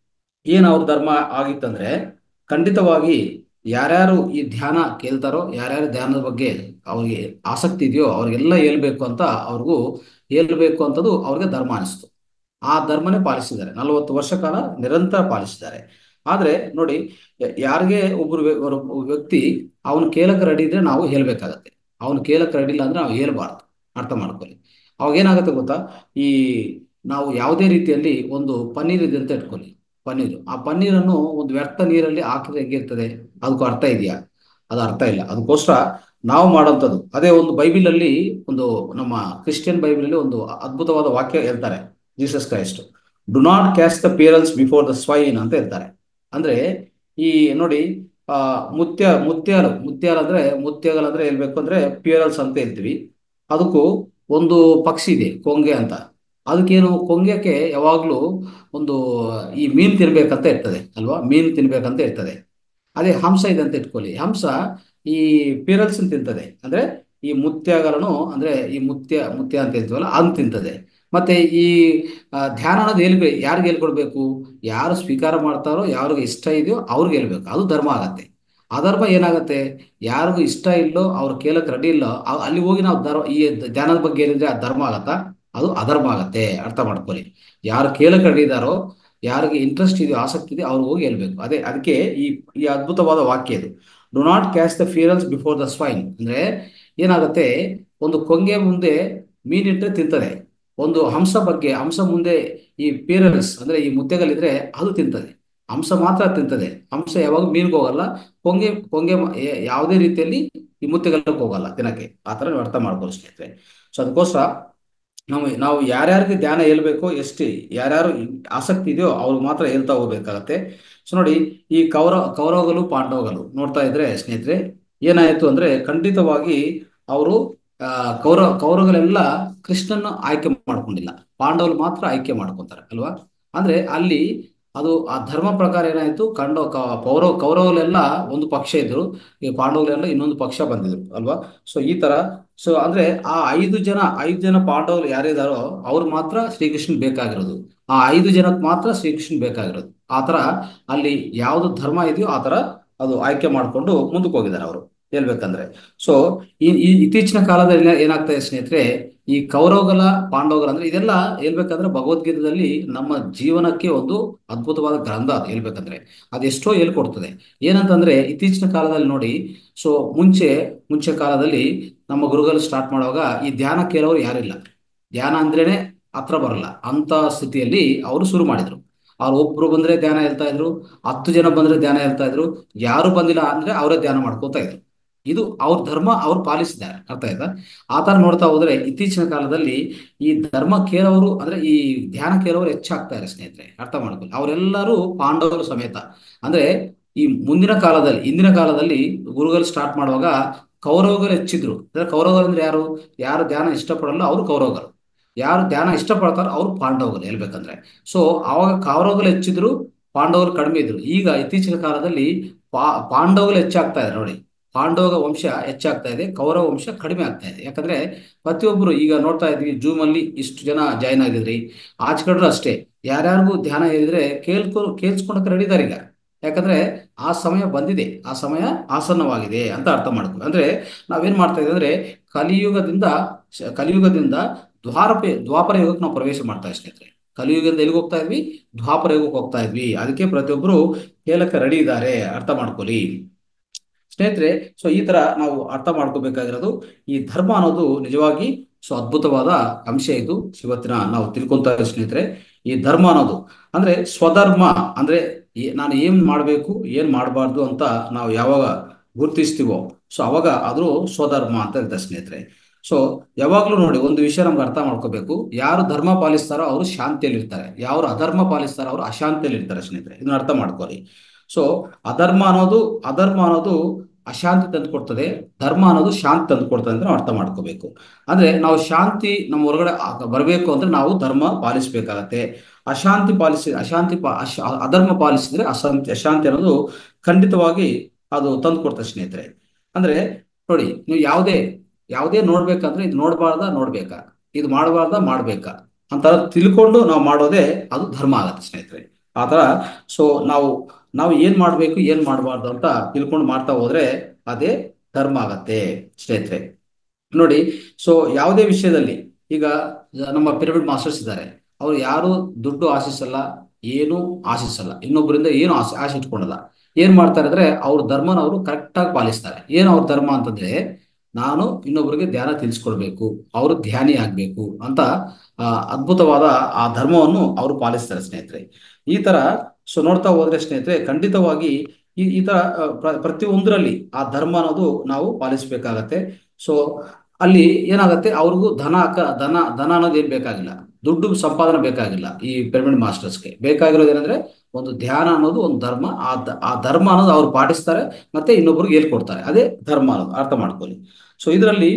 ಏನ್ ಅವ್ರ ಧರ್ಮ ಆಗಿತ್ತಂದ್ರೆ ಖಂಡಿತವಾಗಿ ಯಾರ್ಯಾರು ಈ ಧ್ಯಾನ ಕೇಳ್ತಾರೋ ಯಾರ್ಯಾರು ಧ್ಯಾನದ ಬಗ್ಗೆ ಅವ್ರಿಗೆ ಆಸಕ್ತಿ ಇದೆಯೋ ಅವ್ರಿಗೆಲ್ಲ ಹೇಳ್ಬೇಕು ಅಂತ ಅವ್ರಿಗೂ ಹೇಳ್ಬೇಕು ಅಂತದ್ದು ಅವ್ರಿಗೆ ಧರ್ಮ ಅನಿಸ್ತು ಆ ಧರ್ಮನೇ ಪಾಲಿಸಿದ್ದಾರೆ ನಲವತ್ತು ವರ್ಷ ಕಾಲ ನಿರಂತರ ಪಾಲಿಸಿದ್ದಾರೆ ಆದ್ರೆ ನೋಡಿ ಯ- ಯಾರಿಗೆ ಒಬ್ರು ವ್ಯ- ಒಬ್ಬ ವ್ಯಕ್ತಿ ಅವನು ಕೇಳಕ್ ರೆಡಿ ಇದ್ರೆ ನಾವು ಹೇಳ್ಬೇಕಾಗತ್ತೆ ಅವನು ಕೇಳಕ್ ರೆಡಿ ಇಲ್ಲ ಅಂದ್ರೆ ನಾವು ಹೇಳ್ಬಾರ್ದು ಅರ್ಥ ಮಾಡ್ಕೊಳ್ಳಿ ಅವಾಗ ಏನಾಗುತ್ತೆ ಗೊತ್ತಾ ಈ ನಾವು ಯಾವುದೇ ರೀತಿಯಲ್ಲಿ ಒಂದು ಪನ್ನೀರ್ ಇದೆ ಅಂತ ಇಟ್ಕೊಳ್ಳಿ ಪನ್ನೀರು ಆ ಪನ್ನೀರನ್ನು ಒಂದು ವ್ಯರ್ಥ ನೀರಲ್ಲಿ ಹಾಕಿದ್ರೆ ಹೇಗಿರ್ತದೆ ಅದಕ್ಕೂ ಅರ್ಥ ಇದೆಯಾ ಅದು ಅರ್ಥ ಇಲ್ಲ ಅದಕ್ಕೋಸ್ಕರ ನಾವು ಮಾಡೋಂಥದ್ದು ಅದೇ ಒಂದು ಬೈಬಿಲ್ ಅಲ್ಲಿ ಒಂದು ನಮ್ಮ ಕ್ರಿಶ್ಚಿಯನ್ ಬೈಬಲ್ ಅಲ್ಲಿ ಒಂದು ಅದ್ಭುತವಾದ ವಾಕ್ಯ ಹೇಳ್ತಾರೆ Jesus Christ do not cast the pearls before the swine ಅಂತ ಹೇಳ್ತಾರೆ ಅಂದ್ರೆ ಈ ನೋಡಿ ಆ ಮುತ್ಯ ಮುತ್ಯಾಲು ಮುತ್ಯಾಲು ಅಂದ್ರೆ ಮುತ್ಯಗಳಂದ್ರೆ ಹೇಳ್ಬೇಕು ಅಂದ್ರೆ ಪಿಯರಲ್ಸ್ ಅಂತ ಹೇಳ್ತೀವಿ ಅದಕ್ಕೂ ಒಂದು ಪಕ್ಷಿ ಇದೆ ಕೊಂಗೆ ಅಂತ ಅದಕ್ಕೇನು ಕೊಂಗೆಕ್ಕೆ ಯಾವಾಗ್ಲೂ ಒಂದು ಈ ಮೀನ್ ತಿನ್ಬೇಕಂತ ಇರ್ತದೆ ಅಲ್ವಾ ಮೀನ್ ತಿನ್ಬೇಕಂತ ಇರ್ತದೆ ಅದೇ ಹಂಸ ಇದೆ ಅಂತ ಇಟ್ಕೊಳ್ಳಿ ಹಂಸ ಈ ಪಿರಲ್ಸ್ ತಿಂತದೆ ಅಂದ್ರೆ ಈ ಮುತ್ಯಗಳನ್ನು ಅಂದ್ರೆ ಈ ಮುತ್ಯ ಮುತ್ಯ ಅಂತ ಹೇಳ್ತೀವಲ್ಲ ಅದನ್ನ ತಿಂತದೆ ಮತ್ತೆ ಈ ಆ, ಧ್ಯಾನ ಅನ್ನೋದು ಎಲ್ಲಿ ಯಾರಿಗೆ ಹೇಳ್ಕೊಡ್ಬೇಕು ಯಾರು ಸ್ವೀಕಾರ ಮಾಡ್ತಾರೋ ಯಾರಿಗೆ ಇಷ್ಟ ಇದೆಯೋ ಅವ್ರಿಗೆ ಹೇಳ್ಬೇಕು ಅದು ಧರ್ಮ ಆಗತ್ತೆ ಅಧರ್ಮ ಏನಾಗತ್ತೆ ಯಾರಿಗೂ ಇಷ್ಟ ಇಲ್ಲೋ ಅವ್ರು ಕೇಳಕ್ ರೆಡಿ ಇಲ್ಲೋ ಅವ್- ಅಲ್ಲಿ ಹೋಗಿ ನಾವು ಧರ್ಮ ಈ ಧ್ಯಾನದ ಬಗ್ಗೆ ಏನಿದ್ರೆ ಅದು ಧರ್ಮ ಆಗತ್ತಾ ಅದು ಅಧರ್ಮ ಆಗತ್ತೆ ಅರ್ಥ ಮಾಡ್ಕೊಳ್ಳಿ ಯಾರು ಕೇಳಕ್ ರೆಡಿ ಇದಾರೋ ಯಾರಿಗೆ ಇಂಟ್ರೆಸ್ಟ್ ಇದೆಯೋ ಆಸಕ್ತಿ ಇದೆ ಅವ್ರು ಹೋಗಿ ಹೇಳ್ಬೇಕು ಅದೇ ಅದಕ್ಕೆ ಈ ಈ ಅದ್ಭುತವಾದ ವಾಕ್ಯ ಇದು do not cast the pearls before the swine ಅಂದ್ರೆ ಏನಾಗುತ್ತೆ ಒಂದು ಕೊಂಗೆ ಮುಂದೆ ಮೀನಿಟ್ಟರೆ ತಿಂತದೆ ಒಂದು ಹಂಸ ಬಗ್ಗೆ ಹಂಸ ಮುಂದೆ ಈ ಪೀರಲ್ಸ್ ಅಂದ್ರೆ ಈ ಮುದ್ದೆಗಳಿದ್ರೆ ಅದು ತಿಂತದೆ ಹಂಸ ಮಾತ್ರ ತಿಂತದೆ ಹಂಸ ಯಾವಾಗ ಮೀನ್ಗೆ ಹೋಗಲ್ಲ ಕೊಂಗೆ ಕೊಂಗೆ ಮ- ಯಾ- ಯಾವುದೇ ರೀತಿಯಲ್ಲಿ ಈ ಮುತ್ತೆಗಳಿಗೆ ಹೋಗಲ್ಲ ತಿನ್ನಕ್ಕೆ ಆ ಥರ ನೀವು ಅರ್ಥ ಮಾಡ್ಕೊಳ್ಳಿ ಸ್ನೇಹಿತರೆ ಸೊ ಅದಕ್ಕೋಸ್ಕರ ನಾವು ನಾವು ಯಾರ್ಯಾರಿಗೆ ಧ್ಯಾನ ಹೇಳ್ಬೇಕೋ ಎಷ್ಟು ಯಾರ್ಯಾರು ಆಸಕ್ತಿ ಇದೆಯೋ ಅವ್ರಿಗೆ ಮಾತ್ರ ಹೇಳ್ತಾ ಹೋಗ್ಬೇಕಾಗತ್ತೆ ಸೊ ನೋಡಿ ಈ ಕೌರವ ಕೌರವಗಳು ಪಾಂಡವಗಳು ನೋಡ್ತಾ ಇದ್ರೆ ಸ್ನೇಹಿತರೆ ಏನಾಯ್ತು ಅಂದ್ರೆ ಖಂಡಿತವಾಗಿ ಅವರು ಆ ಕೌರವ ಕೌರವಗಳೆಲ್ಲ ಕೃಷ್ಣನ ಆಯ್ಕೆ ಮಾಡ್ಕೊಂಡಿಲ್ಲ ಪಾಂಡವರು ಮಾತ್ರ ಆಯ್ಕೆ ಮಾಡ್ಕೊಂತಾರೆ ಅಲ್ವಾ ಅಂದ್ರೆ ಅಲ್ಲಿ ಅದು ಆ ಧರ್ಮ ಪ್ರಕಾರ ಏನಾಯ್ತು ಕಂಡ ಕೌರವ ಕೌರವಗಳೆಲ್ಲ ಒಂದು ಪಕ್ಷ ಇದ್ರು ಈ ಪಾಂಡವಗಳೆಲ್ಲ ಇನ್ನೊಂದು ಪಕ್ಷ ಬಂದಿದ್ರು ಅಲ್ವಾ ಸೊ ಈ ತರ ಸೊ ಅಂದ್ರೆ ಆ ಐದು ಜನ ಐದು ಜನ ಪಾಂಡವರು ಯಾರಿದಾರೋ ಅವ್ರು ಮಾತ್ರ ಶ್ರೀಕೃಷ್ಣ ಬೇಕಾಗಿರೋದು ಆ ಐದು ಜನಕ್ಕೆ ಮಾತ್ರ ಶ್ರೀಕೃಷ್ಣ ಬೇಕಾಗಿರೋದು ಆ ತರ ಅಲ್ಲಿ ಯಾವ್ದು ಧರ್ಮ ಇದೆಯೋ ಆ ತರ ಅದು ಆಯ್ಕೆ ಮಾಡ್ಕೊಂಡು ಮುಂದಕ್ಕೆ ಹೋಗಿದ್ದಾರೆ ಅವರು ಹೇಳ್ಬೇಕಂದ್ರೆ ಸೊ ಈ ಈ ಇತ್ತೀಚಿನ ಕಾಲದಲ್ಲಿ ಏನ- ಏನಾಗ್ತಾ ಇದೆ ಸ್ನೇಹಿತರೆ ಈ ಕೌರವಗಳ ಪಾಂಡವಗಳ ಅಂದ್ರೆ ಇದೆಲ್ಲ ಹೇಳ್ಬೇಕಂದ್ರೆ ಭಗವದ್ಗೀತೆಯಲ್ಲಿ ನಮ್ಮ ಜೀವನಕ್ಕೆ ಒಂದು ಅದ್ಭುತವಾದ ಗ್ರಂಥ ಅದು ಹೇಳ್ಬೇಕಂದ್ರೆ ಅದೆಷ್ಟೋ ಹೇಳ್ಕೊಡ್ತದೆ ಏನಂತಂದ್ರೆ ಇತ್ತೀಚಿನ ಕಾಲದಲ್ಲಿ ನೋಡಿ ಸೊ ಮುಂಚೆ ಮುಂಚೆ ಕಾಲದಲ್ಲಿ ನಮ್ಮ ಗುರುಗಳು ಸ್ಟಾರ್ಟ್ ಮಾಡುವಾಗ ಈ ಧ್ಯಾನ ಕೇಳೋರು ಯಾರಿಲ್ಲ ಧ್ಯಾನ ಅಂದ್ರೇನೆ ಹತ್ರ ಬರಲ್ಲ ಅಂತ ಸ್ಥಿತಿಯಲ್ಲಿ ಅವರು ಶುರು ಮಾಡಿದ್ರು ಅವ್ರು ಒಬ್ರು ಬಂದ್ರೆ ಧ್ಯಾನ ಹೇಳ್ತಾ ಇದ್ರು ಹತ್ತು ಜನ ಬಂದ್ರೆ ಧ್ಯಾನ ಹೇಳ್ತಾ ಇದ್ರು ಯಾರು ಬಂದಿಲ್ಲ ಅಂದ್ರೆ ಅವರೇ ಧ್ಯಾನ ಮಾಡ್ಕೋತಾ ಇದ್ರು ಇದು ಅವ್ರ ಧರ್ಮ ಅವ್ರು ಪಾಲಿಸಿದ್ದಾರೆ ಅರ್ಥ ಆಯ್ತಾ ಆ ಥರ ನೋಡ್ತಾ ಹೋದ್ರೆ ಇತ್ತೀಚಿನ ಕಾಲದಲ್ಲಿ ಈ ಧರ್ಮ ಕೇಳೋರು ಅಂದ್ರೆ ಈ ಧ್ಯಾನ ಕೇಳೋರು ಹೆಚ್ಚಾಗ್ತಾರೆ ಸ್ನೇಹಿತರೆ ಅರ್ಥ ಮಾಡ್ಕೊಳ್ಳಿ ಅವರೆಲ್ಲರೂ ಪಾಂಡವರು ಸಮೇತ ಅಂದ್ರೆ ಈ ಮುಂದಿನ ಕಾಲದಲ್ಲಿ ಇಂದಿನ ಕಾಲದಲ್ಲಿ ಗುರುಗಳು ಸ್ಟಾರ್ಟ್ ಮಾಡುವಾಗ ಕೌರವಗಳು ಹೆಚ್ಚಿದ್ರು ಅಂದ್ರೆ ಕೌರವಗಳು ಅಂದ್ರೆ ಯಾರು ಯಾರು ಧ್ಯಾನ ಇಷ್ಟಪಡಲ್ಲ ಅವರು ಕೌರವಗಳು ಯಾರು ಧ್ಯಾನ ಇಷ್ಟಪಡ್ತಾರೋ ಅವ್ರು ಪಾಂಡವಗಳು ಹೇಳ್ಬೇಕಂದ್ರೆ ಸೊ ಅವಾಗ ಕೌರವಗಳು ಹೆಚ್ಚಿದ್ರು ಪಾಂಡವರು ಕಡಿಮೆ ಇದ್ರು ಈಗ ಇತ್ತೀಚಿನ ಕಾಲದಲ್ಲಿ ಪಾ ಪಾಂಡವಗಳು ಹೆಚ್ಚಾಗ್ತಾ ಇದೆ ನೋಡಿ ಪಾಂಡವ ವಂಶ ಹೆಚ್ಚಾಗ್ತಾ ಇದೆ ಕೌರವ ವಂಶ ಕಡಿಮೆ ಆಗ್ತಾ ಇದೆ ಯಾಕಂದ್ರೆ ಪ್ರತಿಯೊಬ್ಬರು ಈಗ ನೋಡ್ತಾ ಇದ್ವಿ ಜೂಮ್ ಅಲ್ಲಿ ಇಷ್ಟು ಜನ ಜಾಯ್ನ್ ಆಗಿದ್ರಿ ಆಚೆ ಕಡೆರು ಅಷ್ಟೇ ಯಾರ್ಯಾರಿಗೂ ಧ್ಯಾನ ಹೇಳಿದ್ರೆ ಕೇಳ್ಕೊ ಕೇಳಿಸ್ಕೊಳಕ್ಕೆ ರೆಡಿ ಇದ್ದಾರೆ ಈಗ ಯಾಕಂದ್ರೆ ಆ ಸಮಯ ಬಂದಿದೆ ಆ ಸಮಯ ಆಸನ್ನವಾಗಿದೆ ಅಂತ ಅರ್ಥ ಮಾಡ್ಕೊ ಅಂದ್ರೆ ನಾವೇನ್ ಮಾಡ್ತಾ ಇದ್ದೀವಿ ಅಂದ್ರೆ ಕಲಿಯುಗದಿಂದ ಶ- ಕಲಿಯುಗದಿಂದ ದ್ವಾರಪ ದ್ವಾಪರ ಯುಗಕ್ಕೆ ನಾವು ಪ್ರವೇಶ ಮಾಡ್ತಾ ಇದ್ದೀವಿ ಸ್ನೇಹಿತರೆ ಕಲಿಯುಗದಿಂದ ಎಲ್ಲಿಗೆ ಹೋಗ್ತಾ ಇದ್ವಿ ದ್ವಾಪರ ಯುಗಕ್ಕೆ ಹೋಗ್ತಾ ಇದ್ವಿ ಅದಕ್ಕೆ ಪ್ರತಿಯೊಬ್ಬರು ಕೇಳಕ್ಕೆ ರೆಡಿ ಇದ್ದಾರೆ ಅರ್ಥ ಮಾಡ್ಕೊಳ್ಳಿ ಸ್ನೇಹಿತರೆ ಸೊ ಈ ತರ ನಾವು ಅರ್ಥ ಮಾಡ್ಕೋಬೇಕಾಗಿರೋದು ಈ ಧರ್ಮ ಅನ್ನೋದು ನಿಜವಾಗಿ ಸೊ ಅದ್ಭುತವಾದ ಅಂಶ ಇದು ಇವತ್ತಿನ ನಾವು ತಿಳ್ಕೊಂತ ಇದ್ದೀವಿ ಸ್ನೇಹಿತರೆ ಈ ಧರ್ಮ ಅನ್ನೋದು ಅಂದ್ರೆ ಸ್ವಧರ್ಮ ಅಂದ್ರೆ ಏ- ನಾನು ಏನ್ ಮಾಡ್ಬೇಕು ಏನ್ ಮಾಡಬಾರ್ದು ಅಂತ ನಾವು ಯಾವಾಗ ಗುರುತಿಸ್ತೀವೋ ಸೊ ಅವಾಗ ಅದು ಸ್ವಧರ್ಮ ಅಂತ ಇರುತ್ತೆ ಸ್ನೇಹಿತರೆ ಸೊ ಯಾವಾಗ್ಲೂ ನೋಡಿ ಒಂದು ವಿಷಯ ನಮ್ಗೆ ಅರ್ಥ ಮಾಡ್ಕೋಬೇಕು ಯಾರು ಧರ್ಮ ಪಾಲಿಸ್ತಾರೋ ಅವರು ಶಾಂತಿಯಲ್ಲಿ ಇರ್ತಾರೆ ಯಾರು ಅಧರ್ಮ ಪಾಲಿಸ್ತಾರೋ ಅವರು ಅಶಾಂತಿಯಲ್ಲಿ ಇರ್ತಾರೆ ಸ್ನೇಹಿತರೆ ಇದನ್ನ ಅರ್ಥ ಮಾಡ್ಕೊಳ್ಳಿ ಸೊ ಅಧರ್ಮ ಅನ್ನೋದು ಅಧರ್ಮ ಅನ್ನೋದು ಅಶಾಂತಿ ತಂದು ಕೊಡ್ತದೆ ಧರ್ಮ ಅನ್ನೋದು ಶಾಂತಿ ತಂದು ಕೊಡ್ತದೆ ಅಂತ ನಾವು ಅರ್ಥ ಮಾಡ್ಕೋಬೇಕು ಅಂದ್ರೆ ನಾವು ಶಾಂತಿ ನಮ್ಮ ಹೊರಗಡೆ ಬರಬೇಕು ಅಂದ್ರೆ ನಾವು ಧರ್ಮ ಪಾಲಿಸ್ಬೇಕಾಗತ್ತೆ ಅಶಾಂತಿ ಪಾಲಿಸಿ ಅಶಾಂತಿ ಪಾ ಅಶ ಅಧರ್ಮ ಪಾಲಿಸಿದ್ರೆ ಅಶಾಂತಿ ಅಶಾಂತಿ ಅನ್ನೋದು ಖಂಡಿತವಾಗಿ ಅದು ತಂದು ಕೊಡ್ತದೆ ಸ್ನೇಹಿತರೆ ಅಂದ್ರೆ ನೋಡಿ ನೀವು ಯಾವುದೇ ಯಾವುದೇ ನೋಡ್ಬೇಕಂದ್ರೆ ಇದು ನೋಡ್ಬಾರ್ದ ನೋಡ್ಬೇಕಾ ಇದು ಮಾಡಬಾರ್ದ ಮಾಡ್ಬೇಕಾ ಅಂತ ತಿಳ್ಕೊಂಡು ನಾವು ಮಾಡೋದೇ ಅದು ಧರ್ಮ ಆಗತ್ತೆ ಸ್ನೇಹಿತರೆ ಆ ತರ ಸೊ ನಾವು ನಾವು ಏನ್ ಮಾಡ್ಬೇಕು ಏನ್ ಮಾಡಬಾರ್ದು ಅಂತ ತಿಳ್ಕೊಂಡು ಮಾಡ್ತಾ ಹೋದ್ರೆ ಅದೇ ಧರ್ಮ ಆಗತ್ತೆ ಸ್ನೇಹಿತರೆ ನೋಡಿ ಸೊ ಯಾವುದೇ ವಿಷಯದಲ್ಲಿ ಈಗ ನಮ್ಮ ಪಿರಮಿಡ್ ಮಾಸ್ಟರ್ಸ್ ಇದ್ದಾರೆ ಅವ್ರು ಯಾರು ದುಡ್ಡು ಆಶಿಸಲ್ಲ ಏನು ಆಶಿಸಲ್ಲ ಇನ್ನೊಬ್ಬರಿಂದ ಏನು ಆಸೆ ಆಸೆ ಇಟ್ಕೊಳಲ್ಲ ಏನ್ ಮಾಡ್ತಾರೆ ಅಂದ್ರೆ ಅವ್ರ ಧರ್ಮನ ಅವರು ಕರೆಕ್ಟ್ ಆಗಿ ಪಾಲಿಸ್ತಾರೆ ಏನು ಅವ್ರ ಧರ್ಮ ಅಂತಂದ್ರೆ ನಾನು ಇನ್ನೊಬ್ಬರಿಗೆ ಧ್ಯಾನ ತಿಳಿಸ್ಕೊಡ್ಬೇಕು ಅವರು ಧ್ಯಾನಿ ಆಗ್ಬೇಕು ಅಂತ ಆ, ಅದ್ಭುತವಾದ ಆ ಧರ್ಮವನ್ನು ಅವರು ಪಾಲಿಸ್ತಾರೆ ಸ್ನೇಹಿತರೆ ಈ ತರ ಸೊ ನೋಡ್ತಾ ಹೋದ್ರೆ ಸ್ನೇಹಿತರೆ ಖಂಡಿತವಾಗಿ ಈ ಈ ತರ ಆ, ಪ್ರ- ಪ್ರತಿಯೊಂದರಲ್ಲಿ ಆ ಧರ್ಮ ಅನ್ನೋದು ನಾವು ಪಾಲಿಸ್ಬೇಕಾಗತ್ತೆ ಸೊ ಅಲ್ಲಿ ಏನಾಗತ್ತೆ ಅವ್ರಿಗೂ ಧನ ಅಕ್ಕ ಧನ ಧನ ಅನ್ನೋದು ಏನ್ ಬೇಕಾಗಿಲ್ಲ ದುಡ್ಡು ಸಂಪಾದನೆ ಬೇಕಾಗಿಲ್ಲ ಈ ಪಿರಮಿಡ್ ಮಾಸ್ಟರ್ಸ್ಗೆ ಬೇಕಾಗಿರೋದು ಏನಂದ್ರೆ ಒಂದು ಧ್ಯಾನ ಅನ್ನೋದು ಒಂದು ಧರ್ಮ ಆ ದ- ಆ ಧರ್ಮ ಅನ್ನೋದು ಅವ್ರು ಪಾಟಿಸ್ತಾರೆ ಮತ್ತೆ ಇನ್ನೊಬ್ರಿಗೆ ಹೇಳ್ಕೊಡ್ತಾರೆ ಅದೇ ಧರ್ಮ ಅನ್ನೋದು ಅರ್ಥ ಮಾಡ್ಕೊಳ್ಳಿ ಸೊ ಇದರಲ್ಲಿ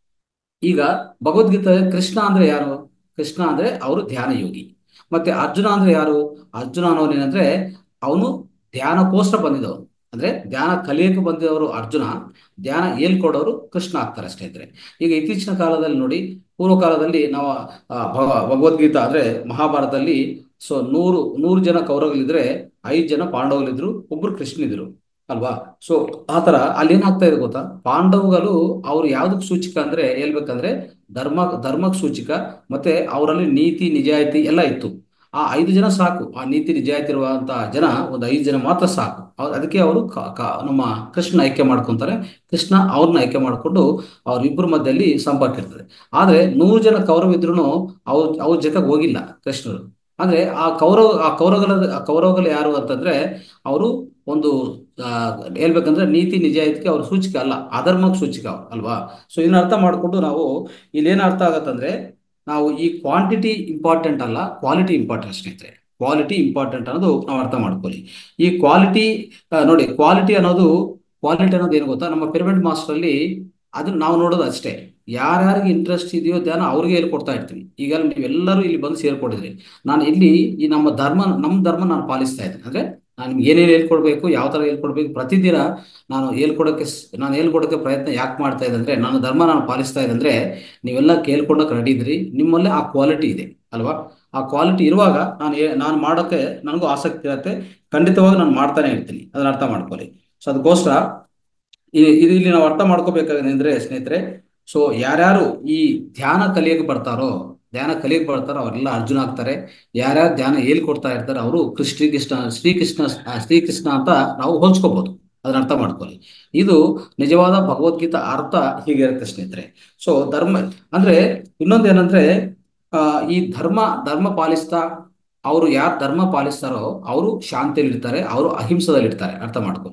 ಈಗ ಭಗವದ್ಗೀತೆ ಕೃಷ್ಣ ಅಂದ್ರೆ ಯಾರು ಕೃಷ್ಣ ಅಂದ್ರೆ ಅವರು ಧ್ಯಾನ ಯೋಗಿ ಮತ್ತೆ ಅರ್ಜುನ ಅಂದ್ರೆ ಯಾರು ಅರ್ಜುನ ಅನ್ನೋನು ಏನಂದ್ರೆ ಅವನು ಧ್ಯಾನಕ್ಕೋಸ್ಕರ ಬಂದಿದ್ದವನು ಅಂದ್ರೆ ಧ್ಯಾನ ಕಲಿಯಕ್ಕೆ ಬಂದಿದವರು ಅರ್ಜುನ ಧ್ಯಾನ ಹೇಳ್ಕೊಡೋರು ಕೃಷ್ಣ ಆಗ್ತಾರೆ ಸ್ನೇಹಿತರೆ ಈಗ ಇತ್ತೀಚಿನ ಕಾಲದಲ್ಲಿ ನೋಡಿ ಪೂರ್ವ ಕಾಲದಲ್ಲಿ ನಾವು ಆ, ಭಗ- ಭಗವದ್ಗೀತಾ ಅಂದ್ರೆ ಮಹಾಭಾರತದಲ್ಲಿ ಸೊ ನೂರು ನೂರು ಜನ ಕೌರವಗಳಿದ್ರೆ ಐದು ಜನ ಪಾಂಡವಗಳಿದ್ರು ಒಬ್ರು ಕೃಷ್ಣನಿದ್ರು ಅಲ್ವಾ ಸೊ ಆತರ ಅಲ್ಲಿ ಏನಾಗ್ತಾ ಇದೆ ಗೊತ್ತಾ ಪಾಂಡವಗಳು ಅವ್ರು ಯಾವ್ದಕ್ ಸೂಚಿಕ ಅಂದ್ರೆ ಹೇಳ್ಬೇಕಂದ್ರೆ ಧರ್ಮ ಧರ್ಮಕ್ ಸೂಚಿಕ ಮತ್ತೆ ಅವರಲ್ಲಿ ನೀತಿ ನಿಜಾಯಿತಿ ಎಲ್ಲ ಇತ್ತು ಆ ಐದು ಜನ ಸಾಕು ಆ ನೀತಿ ನಿಜಾಯಿತಿ ಇರುವಂತ ಜನ ಒಂದು ಐದು ಜನ ಮಾತ್ರ ಸಾಕು ಅವ್ರು ಅದಕ್ಕೆ ಅವರು ಕ- ಕ- ನಮ್ಮ ಕೃಷ್ಣ ಆಯ್ಕೆ ಮಾಡ್ಕೊಂತಾರೆ ಕೃಷ್ಣ ಅವ್ರನ್ನ ಆಯ್ಕೆ ಮಾಡಿಕೊಂಡು ಅವ್ರಿಬ್ಬರ ಮಧ್ಯದಲ್ಲಿ ಸಂಪರ್ಕ ಇರ್ತದೆ ಆದ್ರೆ ನೂರು ಜನ ಕೌರವ ಇದ್ರು ಅವ್ರ ಅವ್ರ ಜೊತೆಗೆ ಹೋಗಿಲ್ಲ ಕೃಷ್ಣರು ಅಂದ್ರೆ ಆ ಕೌರವ ಆ ಕೌರವಗಳ ಆ ಕೌರವಗಳು ಯಾರು ಅಂತಂದ್ರೆ ಅವರು ಒಂದು ಆ, ಹೇಳ್ಬೇಕಂದ್ರೆ ನೀತಿ ನಿಜಾಯಿತಿಗೆ ಅವ್ರ ಸೂಚಿಕೆ ಅಲ್ಲ ಅಧರ್ಮಕ್ಕೆ ಸೂಚಿಕ ಅವ್ರು ಅಲ್ವಾ ಸೊ ಇದನ್ನ ಅರ್ಥ ಮಾಡ್ಕೊಂಡು ನಾವು ಇಲ್ಲಿ ಏನ್ ಅರ್ಥ ಆಗತ್ತಂದ್ರೆ ನಾವು ಈ ಕ್ವಾಂಟಿಟಿ ಇಂಪಾರ್ಟೆಂಟ್ ಅಲ್ಲ ಕ್ವಾಲಿಟಿ ಇಂಪಾರ್ಟೆಂಟ್ ಸ್ನೇಹಿತರೆ ಕ್ವಾಲಿಟಿ ಇಂಪಾರ್ಟೆಂಟ್ ಅನ್ನೋದು ನಾವು ಅರ್ಥ ಮಾಡ್ಕೊಳ್ಳಿ ಈ ಕ್ವಾಲಿಟಿ ನೋಡಿ ಕ್ವಾಲಿಟಿ ಅನ್ನೋದು ಕ್ವಾಲಿಟಿ ಅನ್ನೋದು ಏನು ಗೊತ್ತಾ ನಮ್ಮ ಪಿರಮಿಡ್ ಮಾಸ್ಟರ್ ಅಲ್ಲಿ ಅದನ್ನ ನಾವು ನೋಡೋದು ಅಷ್ಟೇ ಯಾರ್ಯಾರಿಗೆ ಇಂಟ್ರೆಸ್ಟ್ ಇದೆಯೋ ಧ್ಯಾನ ಅವ್ರಿಗೆ ಹೇಳ್ಕೊಡ್ತಾ ಇರ್ತೀನಿ ಈಗ ನೀವೆಲ್ಲರೂ ಇಲ್ಲಿ ಬಂದು ಸೇರ್ಕೊಂಡಿದ್ರಿ ನಾನು ಇಲ್ಲಿ ಈ ನಮ್ಮ ಧರ್ಮ ನಮ್ಮ ಧರ್ಮ ನಾನು ಪಾಲಿಸ್ತಾ ಇದ್ದೀನಿ ಅಂದ್ರೆ ನಾನು ನಿಮ್ಗೆ ಏನೇನು ಹೇಳ್ಕೊಡ್ಬೇಕು ಯಾವ ತರ ಹೇಳ್ಕೊಡ್ಬೇಕು ಪ್ರತಿದಿನ ನಾನು ಹೇಳ್ಕೊಡಕ್ಕೆ ಸ್- ನಾನು ಹೇಳ್ಕೊಡಕ್ಕೆ ಪ್ರಯತ್ನ ಯಾಕೆ ಮಾಡ್ತಾ ಇದ್ದೆ ಅಂದ್ರೆ ನನ್ನ ಧರ್ಮ ನಾನು ಪಾಲಿಸ್ತಾ ಇದ್ದೆ ಅಂದ್ರೆ ನೀವೆಲ್ಲ ಕೇಳ್ಕೊಂಡಕ್ಕೆ ರೆಡಿ ಇದ್ರಿ ನಿಮ್ಮಲ್ಲೇ ಆ ಕ್ವಾಲಿಟಿ ಇದೆ ಅಲ್ವಾ ಆ ಕ್ವಾಲಿಟಿ ಇರುವಾಗ ನಾನು ಏ- ನಾನು ಮಾಡೋಕ್ಕೆ ನನಗೂ ಆಸಕ್ತಿ ಇರುತ್ತೆ ಖಂಡಿತವಾಗಿ ನಾನು ಮಾಡ್ತಾನೆ ಇರ್ತೀನಿ ಅದನ್ನ ಅರ್ಥ ಮಾಡ್ಕೊಳ್ಳಿ ಸೊ ಅದಕ್ಕೋಸ್ಕರ ಇ- ಇದು ಇಲ್ಲಿ ನಾವು ಅರ್ಥ ಮಾಡ್ಕೋಬೇಕಾಗಿದೆ ಅಂದ್ರೆ ಸ್ನೇಹಿತರೆ ಸೊ ಯಾರ್ಯಾರು ಈ ಧ್ಯಾನ ಕಲಿಯಕ್ಕೆ ಬರ್ತಾರೋ ಧ್ಯಾನ ಕಲಿಯಕ್ಕೆ ಬರ್ತಾರೋ ಅವರೆಲ್ಲ ಅರ್ಜುನ ಆಗ್ತಾರೆ ಯಾರ್ಯಾರು ಧ್ಯಾನ ಹೇಳ್ಕೊಡ್ತಾ ಇರ್ತಾರೆ ಅವರು ಶ್ರೀಕೃಷ್ಣ ಶ್ರೀಕೃಷ್ಣ ಆ, ಶ್ರೀಕೃಷ್ಣ ಅಂತ ನಾವು ಹೋಲ್ಸ್ಕೋಬಹುದು ಅದನ್ನ ಅರ್ಥ ಮಾಡ್ಕೊಳ್ಳಿ ಇದು ನಿಜವಾದ ಭಗವದ್ಗೀತಾ ಅರ್ಥ ಹೀಗೆ ಇರುತ್ತೆ ಸ್ನೇಹಿತರೆ ಸೊ ಧರ್ಮ ಅಂದ್ರೆ ಇನ್ನೊಂದು ಏನಂದ್ರೆ ಆ, ಈ ಧರ್ಮ ಧರ್ಮ ಪಾಲಿಸ್ತಾ ಅವರು ಯಾರು ಧರ್ಮ ಪಾಲಿಸ್ತಾರೋ ಅವರು ಶಾಂತಿಯಲ್ಲಿ ಇರ್ತಾರೆ ಅವರು ಅಹಿಂಸದಲ್ಲಿ ಇರ್ತಾರೆ ಅರ್ಥ ಮಾಡ್ಕೊಳ್ಳಿ